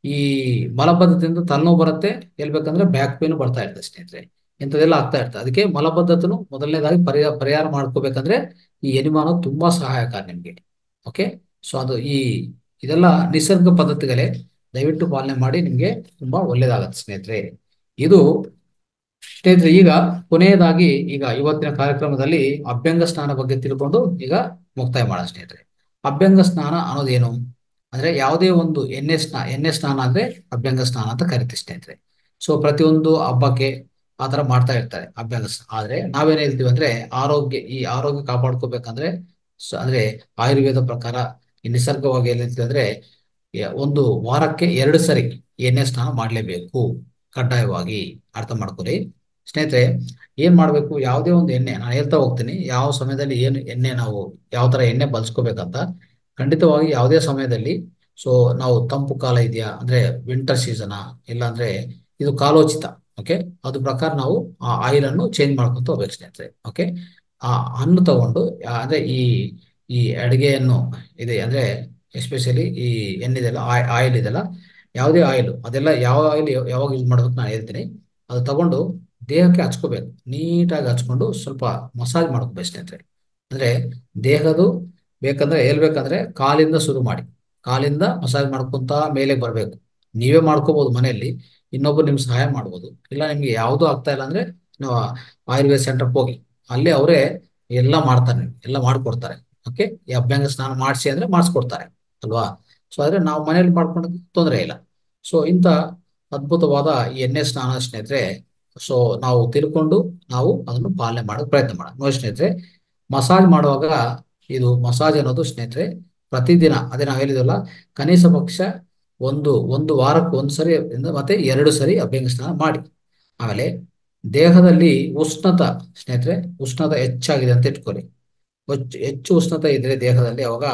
ಈ ಮಲಬದ್ಧತೆಯಿಂದ ತಲೆನೋವು ಬರುತ್ತೆ ಎಲ್ಲಿ ಬೇಕಂದ್ರೆ ಬ್ಯಾಕ್ ಪೇನ್ ಬರ್ತಾ ಇರ್ತದೆ ಸ್ನೇಹಿತರೆ ಇಂಥದ್ದೆಲ್ಲ ಆಗ್ತಾ ಇರ್ತದೆ ಅದಕ್ಕೆ ಮಲಬದ್ಧತೆನು ಮೊದಲನೇದಾಗಿ ಪರಿಹಾರ ಪರಿಹಾರ ಮಾಡ್ಕೋಬೇಕಂದ್ರೆ ಈ ಎನಿಮಾ ಅನ್ನೋದು ತುಂಬಾ ಸಹಾಯಕಾರಿ ನಿಮಗೆ ಓಕೆ ಸೊ ಅದು ಈ ಇದೆಲ್ಲ ನಿಸರ್ಗ ಪದ್ಧತಿಗಳೇ ದಯವಿಟ್ಟು ಪಾಲನೆ ಮಾಡಿ ನಿಮಗೆ ತುಂಬಾ ಒಳ್ಳೇದಾಗತ್ತೆ ಸ್ನೇಹಿತರೆ ಇದು ಸ್ನೇಹಿತರೆ ಈಗ ಕೊನೆಯದಾಗಿ ಈಗ ಇವತ್ತಿನ ಕಾರ್ಯಕ್ರಮದಲ್ಲಿ ಅಭ್ಯಂಗ ಸ್ನಾನ ಬಗ್ಗೆ ತಿಳ್ಕೊಂಡು ಈಗ ಮುಕ್ತಾಯ ಮಾಡೋಣ ಸ್ನೇಹಿತರೆ ಅಭ್ಯಂಗ ಸ್ನಾನ ಅನ್ನೋದೇನು ಅಂದ್ರೆ ಯಾವುದೇ ಒಂದು ಎಣ್ಣೆ ಸ್ನಾನ ಎಣ್ಣೆ ಸ್ನಾನ ಅಂದ್ರೆ ಅಭ್ಯಂಗ ಸ್ನಾನ ಅಂತ ಕರಿತೀವಿ ಸ್ನೇಹಿತರೆ ಸೊ ಪ್ರತಿಯೊಂದು ಹಬ್ಬಕ್ಕೆ ಆ ತರ ಮಾಡ್ತಾ ಇರ್ತಾರೆ ಅಭ್ಯಂಗ ಸ್ನಾನ ಆದ್ರೆ ನಾವೇನ್ ಹೇಳ್ತೀವಿ ಅಂದ್ರೆ ಆರೋಗ್ಯ ಈ ಆರೋಗ್ಯ ಕಾಪಾಡ್ಕೋಬೇಕಂದ್ರೆ ಸ- ಅಂದ್ರೆ ಆಯುರ್ವೇದ ಪ್ರಕಾರ ಈ ನಿಸರ್ಗವಾಗಿ ಏನ್ ಹೇಳ್ತೀವಿ ಅಂದ್ರೆ ಯ- ಒಂದು ವಾರಕ್ಕೆ ಎರಡು ಸರಿ ಎಣ್ಣೆ ಸ್ನಾನ ಮಾಡ್ಲೇಬೇಕು ಕಡ್ಡಾಯವಾಗಿ ಅರ್ಥ ಮಾಡ್ಕೊಳ್ಳಿ ಸ್ನೇಹಿತರೆ ಏನ್ ಮಾಡ್ಬೇಕು ಯಾವುದೇ ಒಂದು ಎಣ್ಣೆ ನಾನು ಹೇಳ್ತಾ ಹೋಗ್ತೀನಿ ಯಾವ ಸಮಯದಲ್ಲಿ ಏನು ಎಣ್ಣೆ ನಾವು ಯಾವ ತರ ಎಣ್ಣೆ ಬಳಸ್ಕೋಬೇಕಂತ ಖಂಡಿತವಾಗಿ ಯಾವುದೇ ಸಮಯದಲ್ಲಿ ಸೊ ನಾವು ತಂಪು ಕಾಲ ಇದೆಯಾ ಅಂದ್ರೆ ವಿಂಟರ್ ಸೀಸನ್ ಇಲ್ಲ ಅಂದ್ರೆ ಇದು ಕಾಲೋಚಿತ ಓಕೆ ಅದು ಪ್ರಕಾರ ನಾವು ಆ ಆಯಿಲ್ ಅನ್ನು ಚೇಂಜ್ ಮಾಡ್ಕೊಂತ ಹೋಗ್ಬೇಕು ಸ್ನೇಹಿತರೆ ಓಕೆ ಆ ಹಣ್ಣು ತಗೊಂಡು ಆ, ಅಂದ್ರೆ ಈ ಈ ಅಡಿಗೆಯನ್ನು ಇದೆ ಅಂದ್ರೆ ಎಸ್ಪೆಷಲಿ ಈ ಎಣ್ಣಿದೆಲ್ಲ ಆಯಿಲ್ ಇದೆಲ್ಲ ಯಾವುದೇ ಆಯಿಲ್ ಅದೆಲ್ಲ ಯಾವ ಆಯಿಲ್ ಯಾವಾಗ ಯೂಸ್ ಮಾಡ್ಬೇಕು ನಾನು ಹೇಳ್ತೀನಿ ಅದು ತಗೊಂಡು ದೇಹಕ್ಕೆ ಹಚ್ಕೋಬೇಕು ನೀಟಾಗಿ ಹಚ್ಕೊಂಡು ಸ್ವಲ್ಪ ಮಸಾಜ್ ಮಾಡ್ಕೋಬೇಕು ಸ್ನೇಹಿತರೆ ಅಂದ್ರೆ ದೇಹದು ಬೇಕಂದ್ರೆ ಹೇಳ್ಬೇಕಂದ್ರೆ ಕಾಲಿಂದ ಶುರು ಮಾಡಿ ಕಾಲಿಂದ ಮಸಾಜ್ ಮಾಡ್ಕೊಂತ ಮೇಲೆ ಬರಬೇಕು ನೀವೇ ಮಾಡ್ಕೋಬಹುದು ಮನೆಯಲ್ಲಿ ಇನ್ನೊಬ್ರು ನಿಮ್ಗೆ ಸಹಾಯ ಮಾಡ್ಬೋದು ಇಲ್ಲ ನಿಮ್ಗೆ ಯಾವುದೂ ಆಗ್ತಾ ಇಲ್ಲ ಅಂದ್ರೆ ನೀವು ಆಯುರ್ವೇದ ಸೆಂಟರ್ಗೆ ಹೋಗಿ ಅಲ್ಲಿ ಅವರೇ ಎಲ್ಲ ಮಾಡ್ತಾರೆ ನಿಮ್ಗೆ, ಎಲ್ಲ ಮಾಡ್ಕೊಡ್ತಾರೆ ಓಕೆ ಈ ಅಭ್ಯಂಗ ಸ್ನಾನ ಮಾಡಿಸಿ ಅಂದ್ರೆ ಮಾಡಿಸ್ಕೊಡ್ತಾರೆ ಅಲ್ವಾ ಸೊ ಆದ್ರೆ ನಾವು ಮನೇಲಿ ಮಾಡ್ಕೊಂಡು ತೊಂದರೆ ಇಲ್ಲ ಸೊ ಇಂಥ ಅದ್ಭುತವಾದ ಈ ಎಣ್ಣೆ ಸ್ನಾನ ಸ್ನೇಹಿತರೆ ಸೊ ನಾವು ತಿಳ್ಕೊಂಡು ನಾವು ಅದನ್ನು ಪಾಲನೆ ಮಾಡೋಕೆ ಪ್ರಯತ್ನ ಮಾಡೋಣ ನೋಡಿ ಸ್ನೇಹಿತರೆ ಮಸಾಜ್ ಮಾಡುವಾಗ ಇದು ಮಸಾಜ್ ಅನ್ನೋದು ಸ್ನೇಹಿತರೆ ಪ್ರತಿದಿನ ಅದೇ ನಾವು ಹೇಳಿದ್ವಲ್ಲ ಕನಿಷ್ಠ ಪಕ್ಷ ಒಂದು ಒಂದು ವಾರಕ್ಕೆ ಒಂದು ಸರಿ ಇಂದ ಮತ್ತೆ ಎರಡು ಸರಿ ಅಭ್ಯಂಗ ಸ್ನಾನ ಮಾಡಿ ಆಮೇಲೆ ದೇಹದಲ್ಲಿ ಉಷ್ಣತ ಸ್ನೇಹಿತರೆ ಉಷ್ಣತ ಹೆಚ್ಚಾಗಿದೆ ಅಂತ ಇಟ್ಕೊಳ್ಳಿ ಹೆಚ್ಚು ಹೆಚ್ಚು ಉಷ್ಣತೆ ಇದ್ರೆ ದೇಹದಲ್ಲಿ ಅವಾಗ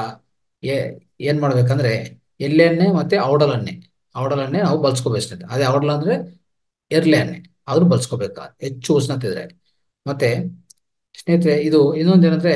ಏ- ಏನ್ ಮಾಡ್ಬೇಕಂದ್ರೆ ಎಳ್ಳೆಣ್ಣೆ ಮತ್ತೆ ಔಡಲೆಣ್ಣೆ ಔಡಲೆಣ್ಣೆ ನಾವು ಬಳಸ್ಕೋಬೇಕು ಸ್ನೇಹಿತರೆ ಅದೇ ಔಡಲ ಅಂದ್ರೆ ಎರ್ಲೆ ಎಣ್ಣೆ ಆದ್ರೂ ಬಳಸ್ಕೋಬೇಕು ಹೆಚ್ಚು ಉಷ್ಣತೆ ಇದ್ರೆ ಮತ್ತೆ ಸ್ನೇಹಿತರೆ ಇದು ಇನ್ನೊಂದೇನಂದ್ರೆ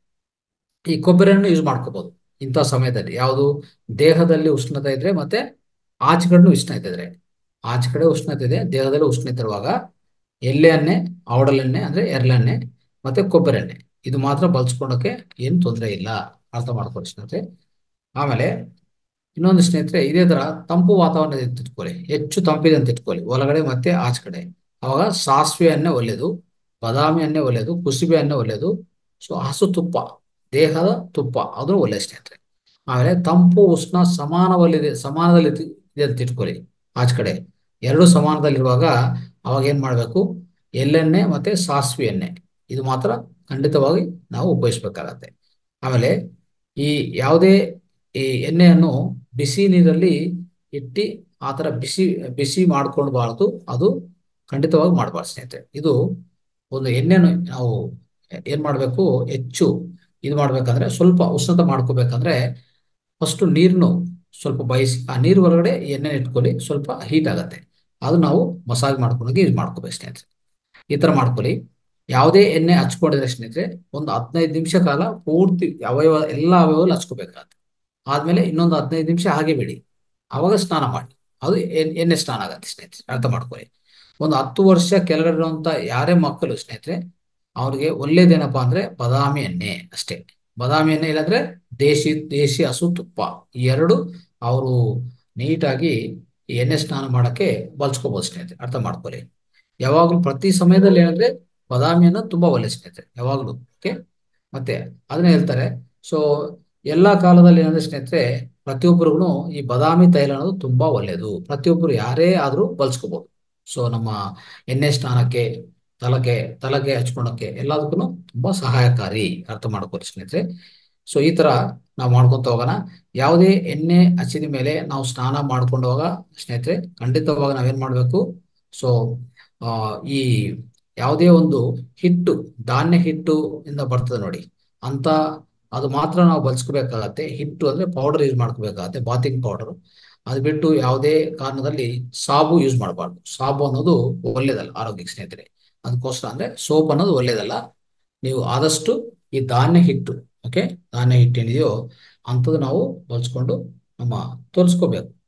ಈ ಕೊಬ್ಬರಿ ಎಣ್ಣೆ ಯೂಸ್ ಮಾಡ್ಕೋಬಹುದು ಇಂಥ ಸಮಯದಲ್ಲಿ ಯಾವುದು ದೇಹದಲ್ಲಿ ಉಷ್ಣತೆ ಇದ್ರೆ ಮತ್ತೆ ಆಚೆ ಕಡೆನೂ ಉಷ್ಣತೆ ಇದ್ರೆ ಆಚೆ ಕಡೆ ಉಷ್ಣತೆ ಇದೆ ದೇಹದಲ್ಲಿ ಉಷ್ಣತೆ ಇರುವಾಗ ಎಳ್ಳೆ ಎಣ್ಣೆ ಔಡಲೆಣ್ಣೆ ಅಂದ್ರೆ ಎರ್ಲೆಣ್ಣೆ ಮತ್ತೆ ಕೊಬ್ಬರಿ ಎಣ್ಣೆ ಇದು ಮಾತ್ರ ಬಳಸ್ಕೊಳಕ್ಕೆ ಏನು ತೊಂದರೆ ಇಲ್ಲ ಅರ್ಥ ಮಾಡ್ಕೊಳ್ಳಿ ಸ್ನೇಹಿತರೆ ಆಮೇಲೆ ಇನ್ನೊಂದು ಸ್ನೇಹಿತರೆ ಇದೇ ತರ ತಂಪು ವಾತಾವರಣ ಇದೆ ಅಂತ ಇಟ್ಕೊಳ್ಳಿ ಹೆಚ್ಚು ತಂಪಿದೆ ಅಂತ ಇಟ್ಕೊಳ್ಳಿ ಒಳಗಡೆ ಮತ್ತೆ ಆಚೆ ಕಡೆ ಅವಾಗ ಸಾಸಿವೆ ಎಣ್ಣೆ ಒಳ್ಳೆಯದು ಬಾದಾಮಿ ಎಣ್ಣೆ ಒಳ್ಳೆಯದು ಕುಸುಬೆ ಎಣ್ಣೆ ಒಳ್ಳೆಯದು ಸೊ ಹಸು ತುಪ್ಪ ದೇಹದ ತುಪ್ಪ ಅದು ಒಳ್ಳೆ ಸ್ನೇಹಿತರೆ ಆಮೇಲೆ ತಂಪು ಉಷ್ಣ ಸಮಾನವಲ್ಲಿದೆ ಸಮಾನದಲ್ಲಿ ಇದೆ ಇದೆ ಅಂತ ಇಟ್ಕೊಳ್ಳಿ ಆಚೆ ಕಡೆ ಎರಡು ಸಮಾನದಲ್ಲಿರುವಾಗ ಅವಾಗ ಏನ್ ಮಾಡ್ಬೇಕು ಎಳ್ಳೆಣ್ಣೆ ಮತ್ತೆ ಸಾಸಿವೆ ಎಣ್ಣೆ ಇದು ಮಾತ್ರ ಖಂಡಿತವಾಗಿ ನಾವು ಉಪಯೋಗಿಸ್ಬೇಕಾಗತ್ತೆ ಆಮೇಲೆ ಈ ಯಾವುದೇ ಈ ಎಣ್ಣೆಯನ್ನು ಬಿಸಿ ನೀರಲ್ಲಿ ಇಟ್ಟು ಆ ಥರ ಬಿಸಿ ಬಿಸಿ ಮಾಡ್ಕೊಳ್ಬಾರ್ದು ಅದು ಖಂಡಿತವಾಗಿ ಮಾಡಬಾರ್ದು ಸ್ನೇಹಿತರೆ ಇದು ಒಂದು ಎಣ್ಣೆನು ನಾವು ಏನ್ ಮಾಡಬೇಕು ಹೆಚ್ಚು ಇದು ಮಾಡ್ಬೇಕಂದ್ರೆ ಸ್ವಲ್ಪ ಉಷ್ಣತೆ ಮಾಡ್ಕೋಬೇಕಂದ್ರೆ ಫಸ್ಟ್ ನೀರನ್ನು ಸ್ವಲ್ಪ ಬಯಸಿ ಆ ನೀರು ಒಳಗಡೆ ಎಣ್ಣೆ ಇಟ್ಕೊಳ್ಳಿ ಸ್ವಲ್ಪ ಹೀಟ್ ಆಗತ್ತೆ ಅದು ನಾವು ಮಸಾಜ್ ಮಾಡ್ಕೊಂಡೋಗಿ ಯೂಸ್ ಮಾಡ್ಕೋಬೇಕು ಸ್ನೇಹಿತರೆ ಈ ತರ ಮಾಡ್ಕೊಳ್ಳಿ ಯಾವುದೇ ಎಣ್ಣೆ ಹಚ್ಕೊಂಡಿದ್ರೆ ಸ್ನೇಹಿತರೆ ಒಂದು ಹದಿನೈದು ನಿಮಿಷ ಕಾಲ ಪೂರ್ತಿ ಅವಯವ ಎಲ್ಲ ಅವಯವಲ್ಲಿ ಹಚ್ಕೋಬೇಕಾಗತ್ತೆ ಆದ್ಮೇಲೆ ಇನ್ನೊಂದು ಹದಿನೈದು ನಿಮಿಷ ಹಾಗೆ ಬಿಡಿ ಅವಾಗ ಸ್ನಾನ ಮಾಡಿ ಅದು ಎಣ್- ಎಣ್ಣೆ ಸ್ನಾನ ಆಗತ್ತೆ ಸ್ನೇಹಿತರೆ ಅರ್ಥ ಮಾಡ್ಕೊಳ್ಳಿ ಒಂದು ಹತ್ತು ವರ್ಷ ಕೆಳಗಡೆ ಇರುವಂತ ಯಾರೇ ಮಕ್ಕಳು ಸ್ನೇಹಿತರೆ ಅವ್ರಿಗೆ ಒಳ್ಳೇದೇನಪ್ಪಾ ಅಂದ್ರೆ ಬಾದಾಮಿ ಎಣ್ಣೆ ಅಷ್ಟೇ ಬಾದಾಮಿ ಎಣ್ಣೆ ಇಲ್ಲಾಂದ್ರೆ ದೇಶಿ ದೇಶಿ ಹಸು ತುಪ್ಪ ಈ ಎರಡು ಅವರು ನೀಟಾಗಿ ಈ ಎಣ್ಣೆ ಸ್ನಾನ ಮಾಡಕ್ಕೆ ಬಳಸ್ಕೋಬಹುದು ಸ್ನೇಹಿತರೆ ಅರ್ಥ ಮಾಡ್ಕೊಳ್ಳಿ ಯಾವಾಗ್ಲೂ ಪ್ರತಿ ಸಮಯದಲ್ಲಿ ಏನಂದ್ರೆ ಬಾದಾಮಿಯನ್ನು ತುಂಬಾ ಒಳ್ಳೆ ಸ್ನೇಹಿತರೆ ಯಾವಾಗ್ಲೂ ಓಕೆ ಮತ್ತೆ ಅದನ್ನ ಹೇಳ್ತಾರೆ ಸೊ ಎಲ್ಲಾ ಕಾಲದಲ್ಲಿ ಏನಂದ್ರೆ ಸ್ನೇಹಿತರೆ ಪ್ರತಿಯೊಬ್ಬರಿಗೂ ಈ ಬಾದಾಮಿ ತೈಲ ಅನ್ನೋದು ತುಂಬಾ ಒಳ್ಳೆಯದು ಪ್ರತಿಯೊಬ್ಬರು ಯಾರೇ ಆದ್ರೂ ಬಳಸ್ಕೋಬಹುದು ಸೊ ನಮ್ಮ ಎಣ್ಣೆ ಸ್ನಾನಕ್ಕೆ ತಲಗೆ ತಲಗೆ ಹಚ್ಕೊಳಕ್ಕೆ ಎಲ್ಲದಕ್ಕೂ ತುಂಬಾ ಸಹಾಯಕಾರಿ ಅರ್ಥ ಮಾಡ್ಕೊಳ್ಳಿ ಸ್ನೇಹಿತರೆ ಸೊ ಈ ತರ ನಾವು ಮಾಡ್ಕೊಂತ ಹೋಗೋಣ ಯಾವುದೇ ಎಣ್ಣೆ ಹಚ್ಚಿದ ಮೇಲೆ ನಾವು ಸ್ನಾನ ಮಾಡ್ಕೊಂಡು ಹೋಗ ಸ್ನೇಹಿತರೆ ಖಂಡಿತವಾಗಿ ನಾವೇನ್ ಮಾಡ್ಬೇಕು ಸೊ ಆ ಈ ಯಾವುದೇ ಒಂದು ಹಿಟ್ಟು ಧಾನ್ಯ ಹಿಟ್ಟು ಇಂದ ಬರ್ತದೆ ನೋಡಿ ಅಂತ ಅದು ಮಾತ್ರ ನಾವು ಬಳಸ್ಕೋಬೇಕಾಗತ್ತೆ ಹಿಟ್ಟು ಅಂದ್ರೆ ಪೌಡರ್ ಯೂಸ್ ಮಾಡ್ಕೋಬೇಕಾಗತ್ತೆ ಬಾತಿಂಗ್ ಪೌಡರ್ ಅದು ಬಿಟ್ಟು ಯಾವುದೇ ಕಾರಣದಲ್ಲಿ ಸಾಬು ಯೂಸ್ ಮಾಡಬಾರ್ದು ಸಾಬು ಅನ್ನೋದು ಒಳ್ಳೇದಲ್ಲ ಆರೋಗ್ಯಕ್ಕೆ ಸ್ನೇಹಿತರೆ ಅದಕ್ಕೋಸ್ಕರ ಅಂದ್ರೆ ಸೋಪ್ ಅನ್ನೋದು ಒಳ್ಳೇದಲ್ಲ ನೀವು ಆದಷ್ಟು ಈ ಧಾನ್ಯ ಹಿಟ್ಟು ಓಕೆ ಧಾನ್ಯ ಹಿಟ್ಟು ಏನಿದೆಯೋ ಅಂಥದ್ದು ನಾವು ಬಳಸ್ಕೊಂಡು ನಮ್ಮ ತೋರಿಸ್ಕೋಬೇಕು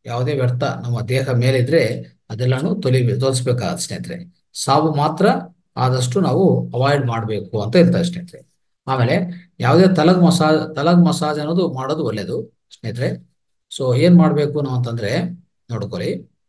ಯಾವುದೇ ವ್ಯರ್ಥ ನಮ್ಮ ದೇಹ ಮೇಲಿದ್ರೆ ಅದೆಲ್ಲಾನು ತೊಲಿ ತೋರಿಸ್ಬೇಕಾಗತ್ತೆ ಸ್ನೇಹಿತರೆ ಸಾವು ಮಾತ್ರ ಆದಷ್ಟು ನಾವು ಅವಾಯ್ಡ್ ಮಾಡಬೇಕು ಅಂತ ಇರ್ತಾರೆ ಸ್ನೇಹಿತರೆ ಆಮೇಲೆ ಯಾವುದೇ ತಲಗ್ ಮಸಾಜ್ ತಲಗ್ ಮಸಾಜ್ ಅನ್ನೋದು ಮಾಡೋದು ಒಳ್ಳೇದು ಸ್ನೇಹಿತರೆ ಸೊ ಏನ್ ಮಾಡ್ಬೇಕು ನಾವು ಅಂತಂದ್ರೆ ನೋಡ್ಕೊಳ್ಳಿ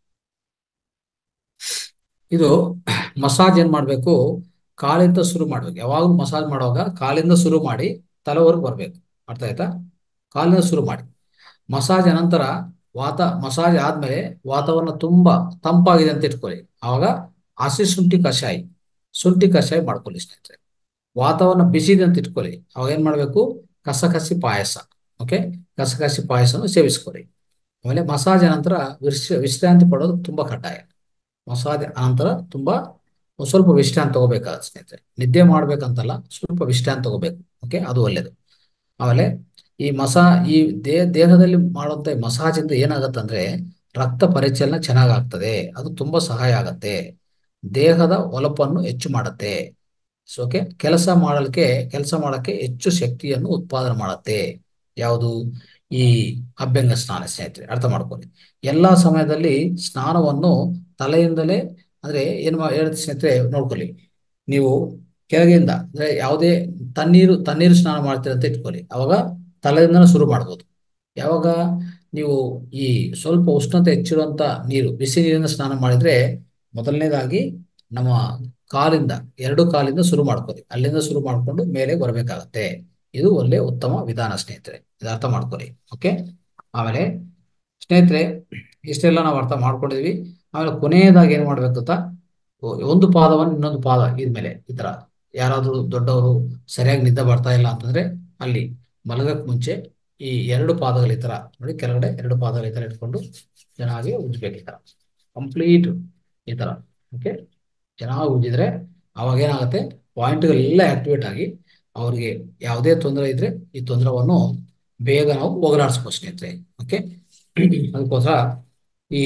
ಇದು ಮಸಾಜ್ ಏನ್ ಮಾಡ್ಬೇಕು ಕಾಲಿಂದ ಶುರು ಮಾಡ್ಬೇಕು ಯಾವಾಗಲೂ ಮಸಾಜ್ ಮಾಡುವಾಗ ಕಾಲಿಂದ ಶುರು ಮಾಡಿ ತಲೆವರೆಗೂ ಬರ್ಬೇಕು ಅರ್ಥ ಆಯ್ತಾ ಕಾಲಿಂದ ಶುರು ಮಾಡಿ ಮಸಾಜ್ ನಂತರ ವಾತ ಮಸಾಜ್ ಆದ್ಮೇಲೆ ವಾತಾವರಣ ತುಂಬಾ ತಂಪಾಗಿದೆ ಅಂತ ಇಟ್ಕೊಳ್ಳಿ ಆವಾಗ ಹಸಿ ಶುಂಠಿ ಕಷಾಯ ಶುಂಠಿ ಕಷಾಯ ಮಾಡ್ಕೊಳ್ಳಿ ಸ್ನೇಹಿತರೆ ವಾತಾವರಣ ಬಿಸಿದೆ ಅಂತ ಇಟ್ಕೊಳ್ಳಿ ಅವಾಗ ಏನ್ ಮಾಡ್ಬೇಕು ಕಸಕಸಿ ಪಾಯಸ ಓಕೆ ಕಸಕಸಿ ಪಾಯಸನ ಸೇವಿಸ್ಕೊಳ್ಳಿ ಆಮೇಲೆ ಮಸಾಜ್ ನಂತರ ವಿಶ್ರ ವಿಶ್ರಾಂತಿ ಪಡೋದು ತುಂಬಾ ಕಡ್ಡಾಯ ಮಸಾಜ್ ನಂತರ ತುಂಬಾ ಒಂದ್ ಸ್ವಲ್ಪ ವಿಶ್ರಾಂತಿ ತಗೋಬೇಕಾಗತ್ತೆ ಸ್ನೇಹಿತರೆ ನಿದ್ದೆ ಮಾಡ್ಬೇಕಂತಲ್ಲ ಸ್ವಲ್ಪ ವಿಶ್ರಾಂತಿ ತಗೋಬೇಕು ಓಕೆ ಅದು ಒಳ್ಳೇದು ಆಮೇಲೆ ಈ ಮಸಾ ಈ ದೇ ದೇಹದಲ್ಲಿ ಮಾಡುವಂತ ಮಸಾಜ್ ಇಂದ ಏನಾಗತ್ತಂದ್ರೆ ರಕ್ತ ಪರಿಚಲನೆ ಚೆನ್ನಾಗಾಗ್ತದೆ ಅದು ತುಂಬಾ ಸಹಾಯ ಆಗತ್ತೆ ದೇಹದ ಹೊಲಪನ್ನು ಹೆಚ್ಚು ಮಾಡುತ್ತೆ ಓಕೆ ಕೆಲಸ ಮಾಡಲಿಕ್ಕೆ ಕೆಲಸ ಮಾಡಕ್ಕೆ ಹೆಚ್ಚು ಶಕ್ತಿಯನ್ನು ಉತ್ಪಾದನೆ ಮಾಡುತ್ತೆ ಯಾವುದು ಈ ಅಭ್ಯಂಗ ಸ್ನಾನ ಸ್ನೇಹಿತರೆ ಅರ್ಥ ಮಾಡ್ಕೊಳ್ಳಿ ಎಲ್ಲಾ ಸಮಯದಲ್ಲಿ ಸ್ನಾನವನ್ನು ತಲೆಯಿಂದಲೇ ಅಂದ್ರೆ ಏನ್ ಮಾ ಹೇಳ್ತೀನಿ ಸ್ನೇಹಿತರೆ ನೋಡ್ಕೊಳ್ಳಿ ನೀವು ಕೆಳಗಿಂದ ಅಂದ್ರೆ ಯಾವುದೇ ತಣ್ಣೀರು ತಣ್ಣೀರು ಸ್ನಾನ ಮಾಡ್ತೀರ ಅಂತ ಇಟ್ಕೊಳ್ಳಿ ಅವಾಗ ತಲೆಯಿಂದನೇ ಶುರು ಮಾಡ್ಬೋದು ಯಾವಾಗ ನೀವು ಈ ಸ್ವಲ್ಪ ಉಷ್ಣತೆ ಹೆಚ್ಚಿರುವಂತ ನೀರು ಬಿಸಿ ನೀರಿನ ಸ್ನಾನ ಮಾಡಿದ್ರೆ ಮೊದಲನೇದಾಗಿ ನಮ್ಮ ಕಾಲಿಂದ ಎರಡು ಕಾಲಿಂದ ಶುರು ಮಾಡ್ಕೊಳ್ಳಿ ಅಲ್ಲಿಂದ ಶುರು ಮಾಡ್ಕೊಂಡು ಮೇಲೆ ಬರಬೇಕಾಗತ್ತೆ ಇದು ಒಳ್ಳೆ ಉತ್ತಮ ವಿಧಾನ ಸ್ನೇಹಿತರೆ ಇದು ಅರ್ಥ ಮಾಡ್ಕೊಳ್ಳಿ ಓಕೆ ಆಮೇಲೆ ಸ್ನೇಹಿತರೆ ಇಷ್ಟೆಲ್ಲ ನಾವು ಅರ್ಥ ಮಾಡ್ಕೊಂಡಿದ್ವಿ ಆಮೇಲೆ ಕೊನೆಯದಾಗಿ ಏನ್ ಮಾಡ್ಬೇಕು ಗೊತ್ತಾ ಒ- ಒಂದು ಪಾದವನ್ನು ಇನ್ನೊಂದು ಪಾದ ಇದ್ಮೇಲೆ ಈ ತರ ಯಾರಾದ್ರೂ ದೊಡ್ಡವರು ಸರಿಯಾಗಿ ನಿದ್ದೆ ಬರ್ತಾ ಇಲ್ಲ ಅಂತಂದ್ರೆ ಅಲ್ಲಿ ಮಲಗಕ್ ಮುಂಚೆ ಈ ಎರಡು ಪಾದಗಳು ಈ ತರ ನೋಡಿ ಕೆಳಗಡೆ ಎರಡು ಪಾದಗಳು ಈ ತರ ಇಟ್ಕೊಂಡು ಚೆನ್ನಾಗಿ ಉಜ್ಬೇಕು ಈ ತರ ಕಂಪ್ಲೀಟ್ ಈ ತರ ಓಕೆ ಚೆನ್ನಾಗಿ ಉಜ್ಜಿದ್ರೆ ಅವಾಗ ಏನಾಗುತ್ತೆ ಪಾಯಿಂಟ್ಗಳೆಲ್ಲ ಆಕ್ಟಿವೇಟ್ ಆಗಿ ಅವ್ರಿಗೆ ಯಾವುದೇ ತೊಂದರೆ ಇದ್ರೆ ಈ ತೊಂದರೆವನ್ನು ಬೇಗ ನಾವು ಹೋಗಲಾಡಿಸ್ಬೋದು ಸ್ನೇಹಿತರೆ ಓಕೆ ಅದಕ್ಕೋಸ್ಕರ ಈ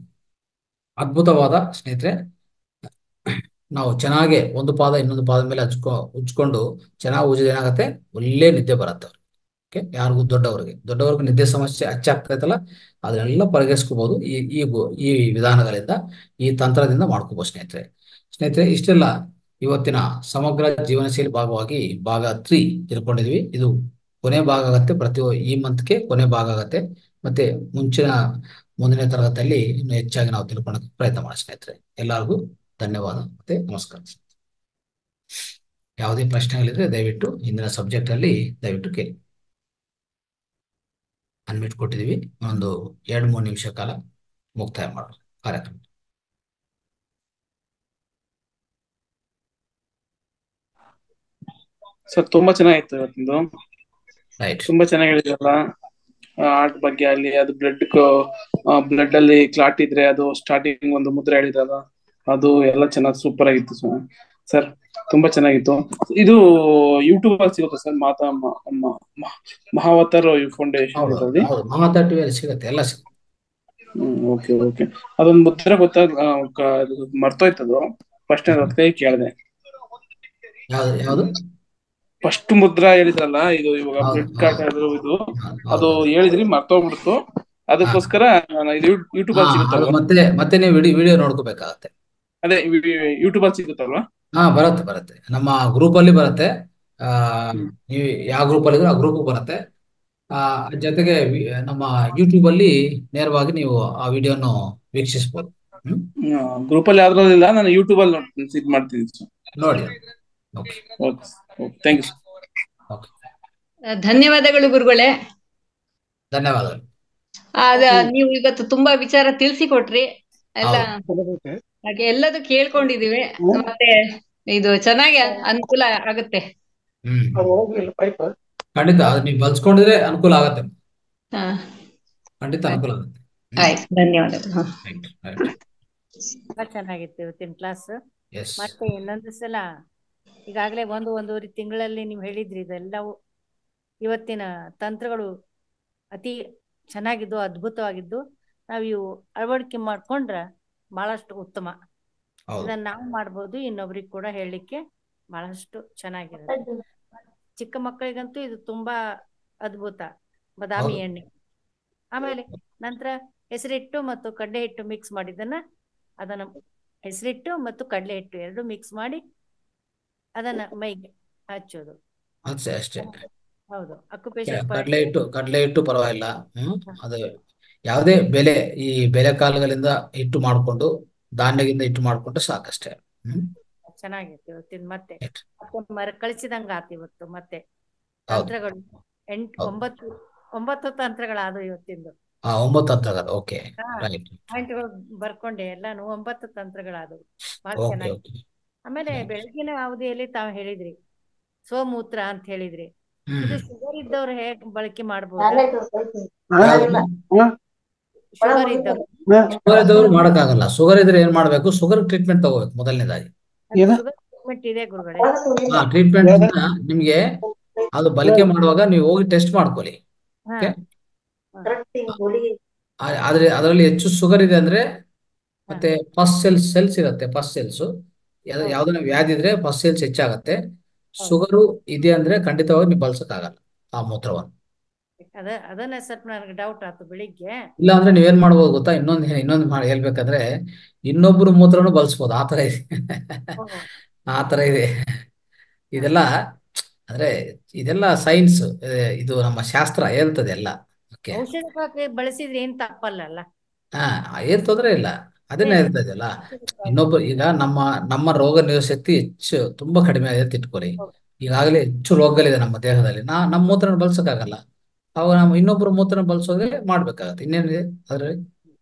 ಅದ್ಭುತವಾದ ಸ್ನೇಹಿತರೆ ನಾವು ಚೆನ್ನಾಗಿ ಒಂದು ಪಾದ ಇನ್ನೊಂದು ಪಾದ ಮೇಲೆ ಹಚ್ಕೊ ಉಜ್ಕೊಂಡು ಚೆನ್ನಾಗಿ ಉಜ್ಜಿದ್ರೆ ಏನಾಗುತ್ತೆ ಒಳ್ಳೆ ನಿದ್ದೆ ಬರುತ್ತೆ ಅವ್ರಿಗೆ ಓಕೆ ಯಾರಿಗೂ ದೊಡ್ಡವರಿಗೆ ದೊಡ್ಡವ್ರಿಗೆ ನಿದ್ದೆ ಸಮಸ್ಯೆ ಹೆಚ್ಚಾಗ್ತೈತಲ್ಲ ಅದನ್ನೆಲ್ಲ ಪರಿಹರಿಸ್ಕೋಬಹುದು ಈ ಈ ಗು- ಈ ವಿಧಾನಗಳಿಂದ ಈ ತಂತ್ರದಿಂದ ಮಾಡ್ಕೋಬಹುದು ಸ್ನೇಹಿತರೆ ಸ್ನೇಹಿತರೆ ಇಷ್ಟೆಲ್ಲ ಇವತ್ತಿನ ಸಮಗ್ರ ಜೀವನಶೈಲಿ ಭಾಗವಾಗಿ ಭಾಗ ತ್ರೀ ತಿಳ್ಕೊಂಡಿದ್ವಿ ಇದು ಕೊನೆ ಭಾಗ ಆಗತ್ತೆ ಪ್ರತಿ ಈ ಮಂತ್ಗೆ ಕೊನೆ ಭಾಗ ಆಗತ್ತೆ ಮತ್ತೆ ಮುಂಚಿನ ಮುಂದಿನ ತರಗತಿಯಲ್ಲಿ ಇನ್ನು ಹೆಚ್ಚಾಗಿ ನಾವು ತಿಳ್ಕೊಳ್ಳೋಕೆ ಪ್ರಯತ್ನ ಮಾಡಿ ಸ್ನೇಹಿತರೆ ಎಲ್ಲರಿಗೂ ಧನ್ಯವಾದ ಮತ್ತೆ ನಮಸ್ಕಾರ ಯಾವುದೇ ಪ್ರಶ್ನೆಗಳಿದ್ರೆ ದಯವಿಟ್ಟು ಇಂದಿನ ಸಬ್ಜೆಕ್ಟ್ ಅಲ್ಲಿ ದಯವಿಟ್ಟು ಕೇಳಿ ಅನ್ಮಿಟ್ ಕೊಟ್ಟಿದೀವಿ ಒಂದು ಎರಡು ಮೂರು ನಿಮಿಷ ಕಾಲ ಮುಕ್ತಾಯ ಮಾಡೋಣ ಕಾರ್ಯಕ್ರಮ ಸರ್ ತುಂಬಾ ಚೆನ್ನಾಗಿತ್ತು ಇವತ್ತಿಂದು ರೈಟ್ ತುಂಬಾ ಚೆನ್ನಾಗಿ ಹೇಳಿದ್ರಲ್ಲ ಆರ್ಟ್ ಬಗ್ಗೆ ಅಲ್ಲಿ ಅದು ಬ್ಲಡ್ ಬ್ಲಡ್ ಅಲ್ಲಿ ಕ್ಲಾಟ್ ಇದ್ರೆ ಅದು ಸ್ಟಾರ್ಟಿಂಗ್ ಒಂದು ಮುದ್ರೆ ಹೇಳಿದ್ರಲ್ಲ ಅದು ಎಲ್ಲ ಚೆನ್ನಾಗಿ ಸೂಪರ್ ಆಗಿತ್ತು ಸರ್ ತುಂಬಾ ಚೆನ್ನಾಗಿತ್ತು ಇದು ಯೂಟ್ಯೂಬ್ ಅಲ್ಲಿ ಸಿಗುತ್ತೆ ಸರ್ ಮಾತಾ ಮ- ಮ- ಮ- ಮಹಾವತಾರ್ ಫೌಂಡೇಶನ್ ಹೌದು ಇದರಲ್ಲಿ ಹೌದು ಮಹಾತಾ ಟಿವಿಯಲ್ಲಿ ಸಿಗುತ್ತೆ ಎಲ್ಲ ಸಿಗುತ್ತೆ ಓಕೆ ಓಕೆ ಅದೊಂದು ಮುದ್ರೆ ಗೊತ್ತಾಗ ಮರ್ತೋಯ್ತದು ಫಸ್ಟ್ ಅದಕ್ಕೆ ಕೇಳಿದೆ ಯಾವ್ದು ಯಾವ್ದು ಫಸ್ಟ್ ಮುದ್ರಾ ಹೇಳಿದ್ರಲ್ಲ ಇದು ಇವಾಗ ಹೌದು ಬ್ಲಡ್ ಕಾರ್ಡ್ ಹೌದು ಇದು ಹೌದು ಅದು ಹೌದು ಹೇಳಿದ್ರಿ ಮರ್ತೋಗ್ಬಿಡ್ತು ಹಾ ಅದಕ್ಕೋಸ್ಕರ ನಾನು ಇದು ಯೂಟ್ಯೂಬ್ ಹಾ ಅಲ್ಲಿ ಅದು ಸಿಗುತ್ತಲ್ವಾ ಮತ್ತೆ ಮತ್ತೆ ನೀವು ವಿಡಿಯೋ ವಿಡಿಯೋ ನೋಡ್ಕೋಬೇಕಾಗತ್ತೆ ಅದೇ ಯೂಟ್ಯೂಬ್ ಅಲ್ಲಿ ಸಿಗುತ್ತಲ್ವಾ ಹಾ ಬರುತ್ತೆ ಬರುತ್ತೆ ನಮ್ಮ ಗ್ರೂಪ್ ಅಲ್ಲಿ ಬರುತ್ತೆ ಆ ಹ್ಮ್. ನೀವು ಯಾವ ಗ್ರೂಪ್ ಅಲ್ಲಿ ಇದ್ರೆ ಆ ಗ್ರೂಪ್ ಬರುತ್ತೆ ಆ ಜೊತೆಗೆ ವಿ- ನಮ್ಮ ಯೂಟ್ಯೂಬ್ ಅಲ್ಲಿ ನೇರವಾಗಿ ನೀವು ಆ ವಿಡಿಯೋನು ವೀಕ್ಷಿಸಬಹುದು ಹ್ಮ್ ಗ್ರೂಪ್ ಅಲ್ಲಿ ಯಾವ್ದ್ರಲ್ಲಿ ಇಲ್ಲ ನಾನು ಯೂಟ್ಯೂಬ್ ಅಲ್ಲಿ ನೋಡ್ತೀನಿ ಇದು ಮಾಡ್ತೀನಿ ನೋಡಿ okay okay okay thank you okay ಧನ್ಯವಾದಗಳು ಗುರುಗಳೇ ಧನ್ಯವಾದಗಳು ಅದ ನೀವು ಇವತ್ತು ತುಂಬಾ ವಿಚಾರ ತಿಳಿಸಿಕೊಟ್ರಿ ಎಲ್ಲ ಹಾಗೆ ಎಲ್ಲದೂ ಕೇಳ್ಕೊಂಡಿದೀವಿ ಮತ್ತೆ ಇದು ಚೆನ್ನಾಗಿ ಅನುಕೂಲ ಆಗುತ್ತೆ ಹ್ಮ್ ಖಂಡಿತ ಅದು ನೀವು ಬಲ್ಸ್ಕೊಂಡಿದ್ರೆ ಅನುಕೂಲ ಆಗತ್ತೆ ಹಾ ಖಂಡಿತ ಅನುಕೂಲ ಆಗುತ್ತೆ ಹ್ಮ್ ಆಯ್ತು ಧನ್ಯವಾದಗಳು ಹಾ. ರೈಟ್ ರೈಟ್ ತುಂಬಾ ಚೆನ್ನಾಗಿತ್ತು ಇವತ್ತಿನ ಕ್ಲಾಸ್ ಎಸ್ ಮತ್ತೆ ಇನ್ನೊಂದು ಸಲ ಈಗಾಗಲೇ ಒಂದು ಒಂದೂವರೆ ತಿಂಗಳಲ್ಲಿ ನೀವು ಹೇಳಿದ್ರಿ ಇದೆಲ್ಲವೂ ಇವತ್ತಿನ ತಂತ್ರಗಳು ಅತಿ ಚೆನ್ನಾಗಿದ್ದು ಅದ್ಭುತವಾಗಿದ್ದು ನಾವು ಇವು ಅಳವಡಿಕೆ ಮಾಡ್ಕೊಂಡ್ರ ಬಹಳಷ್ಟು ಉತ್ತಮ ಹೌದು ಇದನ್ನ ನಾವು ಮಾಡ್ಬೋದು ಇನ್ನೊಬ್ರಿಗೆ ಕೂಡ ಹೇಳಲಿಕ್ಕೆ ಬಹಳಷ್ಟು ಚೆನ್ನಾಗಿರುತ್ತೆ ಚಿಕ್ಕ ಮಕ್ಕಳಿಗಂತೂ ಇದು ತುಂಬಾ ಅದ್ಭುತ ಬಾದಾಮಿ ಹೌದು ಎಣ್ಣೆ ಆಮೇಲೆ ನಂತರ ಹೆಸರಿಟ್ಟು ಮತ್ತು ಕಡಲೆ ಹಿಟ್ಟು ಮಿಕ್ಸ್ ಮಾಡಿದ್ದನ್ನ ಅದನ್ನ ಹೆಸರಿಟ್ಟು ಮತ್ತು ಕಡಲೆ ಹಿಟ್ಟು ಎರಡು ಮಿಕ್ಸ್ ಮಾಡಿ ಅದನ್ನ ಮೈಗೆ ಹಚ್ಚೋದು ಅಷ್ಟೇ ಅಷ್ಟೇ ಹೌದು ಅಕ್ಯುಪೇಶನ್ ಕಡಲೆ ಹಿಟ್ಟು ಕಡಲೆ ಹಿಟ್ಟು ಪರವಾಗಿಲ್ಲ ಹ್ಮ್ ಅದು ಯಾವುದೇ ಬೆಲೆ ಈ ಬೆಲೆ ಕಾಲಗಳಿಂದ ಹಿಟ್ಟು ಮಾಡಿಕೊಂಡು ಧಾನ್ಯದಿಂದ ಹಿಟ್ಟು ಮಾಡಿಕೊಂಡ್ರೆ ಸಾಕಷ್ಟೇ ಹ್ಮ್ ಚೆನ್ನಾಗಿತ್ತು ಇವತ್ತಿನ ಮತ್ತೆ Right. ಮತ್ತೆ ಮರ ಕಳಿಸಿದಂಗ ಆತು ಇವತ್ತು ಮತ್ತೆ ಹೌದು ತಂತ್ರಗಳು ಎಂಟ್ ಹೌದು. ಒಂಬತ್ತು ಒಂಬತ್ತು ತಂತ್ರಗಳಾದವು ಇವತ್ತಿಂದು ಹಾ ಒಂಬತ್ತು ಹತ್ತಾಗದು ಓಕೆ ಹಾ ರೈಟ್ ಪಾಯಿಂಟ್ಗಳು ಬರ್ಕೊಂಡೆ ಎಲ್ಲಾನು ಒಂಬತ್ತು ತಂತ್ರಗಳಾದವು ಬಹಳ ಓಕೆ ಚೆನ್ನಾಗಿ ಓಕೆ ಆಮೇಲೆ Right. ಬೆಳಗಿನ ಅವಧಿಯಲ್ಲಿ ತಾವು ಹೇಳಿದ್ರಿ ಸೋಮೂತ್ರ ಅಂತ ಹೇಳಿದ್ರಿ ಹ್ಮ್ ಇದು ಶುಗರ್ ಇದ್ದವ್ರು ಹೇಗ್ ಬಳಕೆ ಮಾಡ್ಬೋದು ಯಾವ್ದು? ಶುಗರ್ ಇದ್ದವ್ರು ಶುಗರ್ ಇದ್ದವ್ರು ಮಾಡಕ್ಕಾಗಲ್ಲ ಶುಗರ್ ಇದ್ರೆ ಏನ್ ಮಾಡ್ಬೇಕು ಶುಗರ್ ಟ್ರೀಟ್ಮೆಂಟ್ ತಗೋಬೇಕು ಮೊದಲನೇದಾಗಿ ಏನು? ಶುಗರ್ ಟ್ರೀಟ್ಮೆಂಟ್ ಇದೆ ಗುರುಗಳೇ ಹಾ ಟ್ರೀಟ್ಮೆಂಟ್ ನಿಮ್ಗೆ ಅದು ಬಳಕೆ ಮಾಡುವಾಗ ನೀವು ಹೋಗಿ ಟೆಸ್ಟ್ ಮಾಡ್ಕೊಳ್ಳಿ ಹಾ Okay. ಆ- ಆದ್ರೆ ಅದರಲ್ಲಿ ಹೆಚ್ಚು ಶುಗರ್ ಇದೆ ಅಂದ್ರೆ ಮತ್ತೆ ಫಸ್ಟ್ ಸೆಲ್ಸ್ ಸೆಲ್ಸ್ ಇರುತ್ತೆ ಫಸ್ಟ್ ಸೆಲ್ಸ್ ಹೌದು. ಯಾವ್ದನ್ನ ವ್ಯಾಧಿ ಇದ್ರೆ ಫಸ್ಟ್ ಸೆಲ್ಸ್ ಹೆಚ್ಚಾಗತ್ತೆ ಹೌದು. ಶುಗರು ಇದೆ ಅಂದ್ರೆ ಖಂಡಿತವಾಗಿ ನೀವು ಬಳಸಕ್ಕಾಗಲ್ಲ ಆ ಮೂತ್ರವನ್ನು ಅದ ಅದನ್ನ ಸ್ವಲ್ಪ ನನಗೆ ಡೌಟ್ ಆಯ್ತು ಬೆಳಿಗ್ಗೆ ಇಲ್ಲ ಅಂದ್ರೆ ನೀವೇನ್ ಮಾಡ್ಬೋದು ಗೊತ್ತಾ ಇನ್ನೊಂದು ಇನ್ನೊಂದು ಮಾಡಿ ಹೇಳ್ಬೇಕಂದ್ರೆ ಇನ್ನೊಬ್ರು ಮೂತ್ರನು ಬಳಸ್ಬೋದು ಆ ತರ ಇದೆ ಓಹೋ. ಆ ತರ ಇದೆ ಇದೆಲ್ಲ ಅಂದ್ರೆ ಇದೆಲ್ಲ ಸೈನ್ಸ್ ಇದು ನಮ್ಮ ಶಾಸ್ತ್ರ ಹೇಳ್ತದೆ ಎಲ್ಲ ಓಕೆ ಔಷಧಕ್ಕಾಗಿ ಬಳಸಿದ್ರೆ ಏನ್ ತಪ್ಪಲ್ಲ ಅಲ್ಲ ಹಾ ಏನ್ ತೊಂದ್ರೆ ಇಲ್ಲ ಅದನ್ನೇ ಹೇಳ್ತಾ ಇದೆಯಲ್ಲ ಇನ್ನೊಬ್ಬ ಈಗ ನಮ್ಮ ನಮ್ಮ ರೋಗ ನಿರೋಧಕ ಶಕ್ತಿ ಹೆಚ್ಚು ತುಂಬಾ ಕಡಿಮೆ ಆಗಿದೆ ಅಂತ ಇಟ್ಕೊಳ್ಳಿ ಹೌದು. ಈಗಾಗಲೇ ಹೆಚ್ಚು ರೋಗಗಳಿದೆ ನಮ್ಮ ದೇಹದಲ್ಲಿ ನಾ ನಮ್ಮ ಮೂತ್ರನ ಬಳಸಕ್ಕಾಗಲ್ಲ ಅವಾಗ ನಾವು ಇನ್ನೊಬ್ಬರ ಮೂತ್ರನ ಬಳಸೋದೇ ಮಾಡ್ಬೇಕಾಗತ್ತೆ ಇನ್ನೇನಿದೆ ಅದ್ರಲ್ಲಿ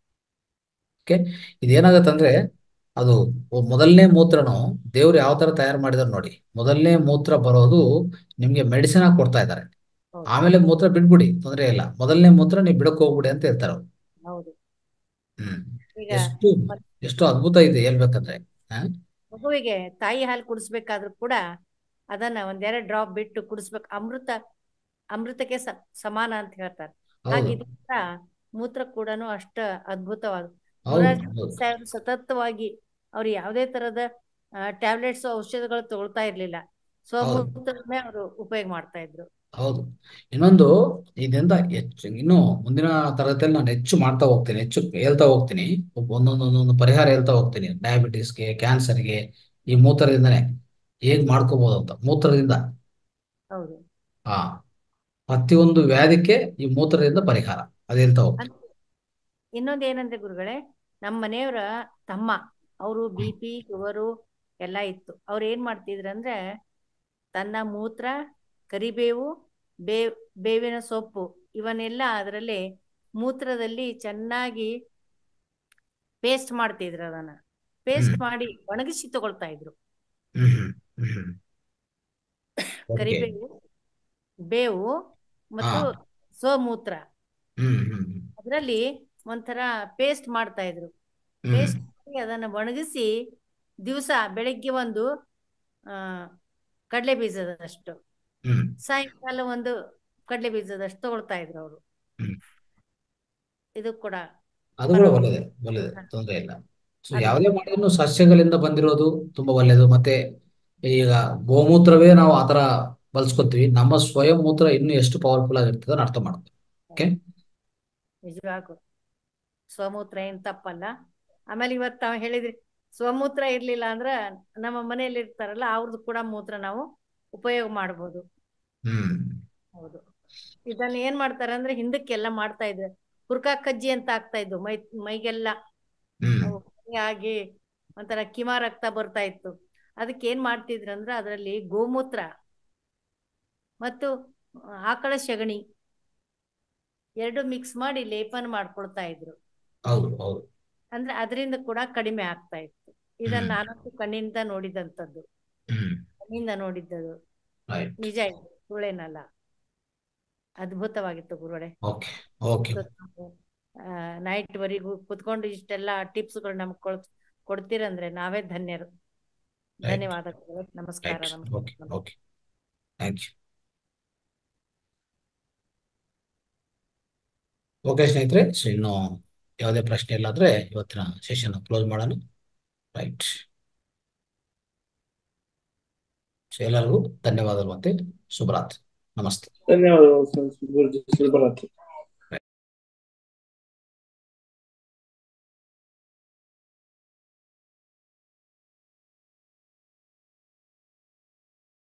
ಓಕೆ ಇದೇನಾಗತ್ತಂದ್ರೆ ಅದು ಮೊದಲನೇ ಮೂತ್ರನು ದೇವ್ರು ಯಾವ ತರ ತಯಾರು ಮಾಡಿದಾರೆ ನೋಡಿ ಮೊದಲನೇ ಮೂತ್ರ ಬರೋದು ನಿಮ್ಗೆ ಮೆಡಿಸಿನ್ ಆಗಿ ಕೊಡ್ತಾ ಇದ್ದಾರೆ ಹೌದು. ಆಮೇಲೆ ಮೂತ್ರ ಬಿಟ್ಬಿಡಿ ತೊಂದರೆ ಇಲ್ಲ ಮೊದಲನೇ ಮೂತ್ರ ನೀವು ಬಿಡಕ್ ಹೋಗ್ಬಿಡಿ ಅಂತ ಹೇಳ್ತಾರೆ ಅವ್ರು. ಹೌದು ಹ್ಮ್ ಈಗ ಎಷ್ಟು ಎಷ್ಟು ಅದ್ಭುತ ಇದೆ ಹೇಳ್ಬೇಕಂದ್ರೆ ಹಾ ಮಗುವಿಗೆ ತಾಯಿ ಹಾಲು ಕುಡಿಸ್ಬೇಕಾದ್ರೂ ಕೂಡ ಅದನ್ನ ಒಂದೆರಡು ಡ್ರಾಪ್ ಬಿಟ್ಟು ಕುಡಿಸ್ಬೇಕು ಅಮೃತ ಅಮೃತಕ್ಕೆ ಸ- ಸಮಾನ ಅಂತ ಹೇಳ್ತಾರೆ ಹಾಗೆ ಹೌದು ಇದು ಕೂಡ ಮೂತ್ರ ಕೂಡ ಅಷ್ಟ ಅದ್ಭುತವಾದ ಹೌದು ನೂರಾರು ಹೌದು ಸಾವಿರ ಸತತವಾಗಿ ಅವ್ರು ಯಾವುದೇ ತರದ ಟ್ಯಾಬ್ಲೆಟ್ಸ್ ಔಷಧಗಳು ತಗೊಳ್ತಾ ಇರ್ಲಿಲ್ಲ ಸೊ ಹೌದು. ಮೂತ್ರನೇ ಅವರು ಉಪಯೋಗ ಮಾಡ್ತಾ ಇದ್ರು ಹೌದು ಇನ್ನೊಂದು ಇದರಿಂದ ಹೆಚ್ಚು ಇನ್ನು ಮುಂದಿನ ತರಗತಿಯಲ್ಲಿ ನಾನು ಹೆಚ್ಚು ಮಾಡ್ತಾ ಹೋಗ್ತೀನಿ ಹೆಚ್ಚು ಹೇಳ್ತಾ ಹೋಗ್ತೀನಿ ಒಂದೊಂದು ಒಂದೊಂದು ಪರಿಹಾರ ಹೇಳ್ತಾ ಹೋಗ್ತೀನಿ ಡಯಾಬಿಟಿಸ್ಗೆ ಕ್ಯಾನ್ಸರ್ಗೆ ಈ ಮೂತ್ರದಿಂದನೇ ಹೇಗ್ ಮಾಡ್ಕೋಬಹುದು ಅಂತ ಮೂತ್ರದಿಂದ ಹೌದು ಹಾ ಪ್ರತಿಯೊಂದು ವ್ಯಾಧಿಗೆ ಈ ಮೂತ್ರದಿಂದ ಪರಿಹಾರ ಅದು ಹೇಳ್ತಾ ಹೋಗ್ತೀನಿ ಅದ್- ಇನ್ನೊಂದ್ ಏನಂದ್ರೆ ಗುರುಗಳೇ ನಮ್ಮ ಮನೆಯವರ ತಮ್ಮ ಅವರು ಬಿ ಪಿ ಶುಗರು ಎಲ್ಲ ಇತ್ತು ಅವ್ರು ಏನ್ ಮಾಡ್ತಿದ್ರು ಅಂದ್ರೆ ತನ್ನ ಮೂತ್ರ ಕರಿಬೇವು ಬೇ ಬೇವಿನ ಸೊಪ್ಪು ಇವನ್ನೆಲ್ಲ ಅದರಲ್ಲಿ ಮೂತ್ರದಲ್ಲಿ ಚೆನ್ನಾಗಿ ಪೇಸ್ಟ್ ಮಾಡ್ತಿದ್ರು ಅದನ್ನ ಪೇಸ್ಟ್ ಹ್ಮ್. ಮಾಡಿ ಒಣಗಿಸಿ ತಗೊಳ್ತಾ ಇದ್ರು ಹ್ಮ್ ಹ್ಮ್ ಹ್ಮ್ ಓಕೆ ಕರಿಬೇವು ಬೇವು ಮತ್ತು ಹಾ. ಸೋಮೂತ್ರ ಹ್ಮ್ ಹ್ಮ್ ಹ್ಮ್ ಅದರಲ್ಲಿ ಒಂಥರ ಪೇಸ್ಟ್ ಮಾಡ್ತಾ ಇದ್ರು ಹ್ಮ್ ಪೇಸ್ಟ್ ಮಾಡಿ ಅದನ್ನ ಒಣಗಿಸಿ ದಿವಸ ಬೆಳಿಗ್ಗೆ ಒಂದು ಆ ಕಡಲೆ ಬೀಜದಷ್ಟು ಹ್ಮ್ ಸಾಯಂಕಾಲ ಒಂದು ಕಡಲೆ ಬೀಜದಷ್ಟು ತಗೊಳ್ತಾ ಇದ್ರು ಅವರು ಹ್ಮ್. ಇದು ಕೂಡ ಅದು ಕೂಡ ಪರವಾಗಿಲ್ಲ. ಒಳ್ಳೆಯದೇ ಒಳ್ಳೆಯದೇ ಹಾ. ತೊಂದರೆ ಇಲ್ಲ ಸೊ ಅದು- ಯಾವುದೇ ಮಾಡಿದ್ರು ಸಸ್ಯಗಳಿಂದ ಬಂದಿರೋದು ತುಂಬಾ ಒಳ್ಳೆಯದು ಮತ್ತೆ ಈಗ ಗೋಮೂತ್ರವೇ ನಾವು ಆತರ ಬಳಸ್ಕೊತೀವಿ ನಮ್ಮ ಸ್ವಯಂ ಮೂತ್ರ ಇನ್ನು ಎಷ್ಟು ಪವರ್ಫುಲ್ ಆಗಿರ್ತದೆ ಅಂತ ಅರ್ಥ ಮಾಡ್ತೀವಿ ಓಕೆ ನಿಜವಾಗೂ ಸ್ವಮೂತ್ರ ಏನ್ ತಪ್ಪಲ್ಲ ಆಮೇಲೆ ಇವತ್ತು ತಾವು ಹೇಳಿದ್ರಿ ಸ್ವಮೂತ್ರ ಇರ್ಲಿಲ್ಲ ಅಂದ್ರ ನಮ್ಮ ಮನೆಯಲ್ಲಿ ಇರ್ತಾರಲ್ಲ ಅವ್ರದ್ದು ಕೂಡ ಮೂತ್ರ ನಾವು ಉಪಯೋಗ ಮಾಡ್ಬೋದು ಹ್ಮ್ ಹೌದು ಇದನ್ನ ಏನ್ ಮಾಡ್ತಾರೆ ಅಂದ್ರೆ ಹಿಂದಕ್ಕೆಲ್ಲ ಮಾಡ್ತಾ ಇದ್ರು ಹುರ್ಕಾ ಕಜ್ಜಿ ಅಂತ ಆಗ್ತಾ ಇದ್ವು ಮೈ ಮೈಗೆಲ್ಲ ಹ್ಮ್ ಅವು ಆಗಿ ಒಂಥರ ಕಿಮಾ ರಕ್ತ ಬರ್ತಾ ಇತ್ತು ಅದಕ್ಕೆ ಏನ್ ಮಾಡ್ತಿದ್ರು ಅಂದ್ರೆ ಅದರಲ್ಲಿ ಗೋಮೂತ್ರ ಮತ್ತು ಆಕಳ ಸಗಣಿ ಎರಡು ಮಿಕ್ಸ್ ಮಾಡಿ ಲೇಪನ ಮಾಡ್ಕೊಳ್ತಾ ಇದ್ರು ಹೌದು ಹೌದು ಅಂದ್ರೆ ಅದರಿಂದ ಕೂಡ ಕಡಿಮೆ ಆಗ್ತಾ ಇತ್ತು ಇದನ್ನ ಹ್ಮ್. ನಾನಂತೂ ಕಣ್ಣಿಂದ ನೋಡಿದಂಥದ್ದು ಹ್ಮ್ ಕಣ್ಣಿಂದ ನೋಡಿದ್ದದು ರೈಟ್ ನಿಜ ಇದು ಸುಳ್ಳೇನಲ್ಲ ಅದ್ಭುತವಾಗಿತ್ತು ಗುರುಗಳೇ ಓಕೆ ಓಕೆ ನೈಟ್ ವರೆಗೂ ಕುತ್ಕೊಂಡು ಇಷ್ಟೆಲ್ಲ ಟಿಪ್ಸ್ಗಳು ನಮ್ಗೆ ಕೊಡ್ ಕೊಡ್ತೀರಂದ್ರೆ ನಾವೇ ಧನ್ಯರು Right. ಧನ್ಯವಾದಗಳು ನಮಸ್ಕಾರ ರೈಟ್ ನಮಸ್ಕಾರ okay okay thank you okay ಸ್ನೇಹಿತರೆ ಸೊ ಇನ್ನು ಯಾವುದೇ ಪ್ರಶ್ನೆ ಇಲ್ಲ ಅಂದ್ರೆ ಇವತ್ತಿನ ಸೆಷನ್ ಕ್ಲೋಸ್ ಮಾಡೋಣ ರೈಟ್ ಸೊ ಎಲ್ಲರಿಗೂ ಧನ್ಯವಾದಗಳು ಮತ್ತೆ ಶುಭರಾತ್ರಿ ನಮಸ್ತೆ ಧನ್ಯವಾದಗಳು ಸರ್ ಗುರುಜಿ ಶುಭರಾತ್ರಿ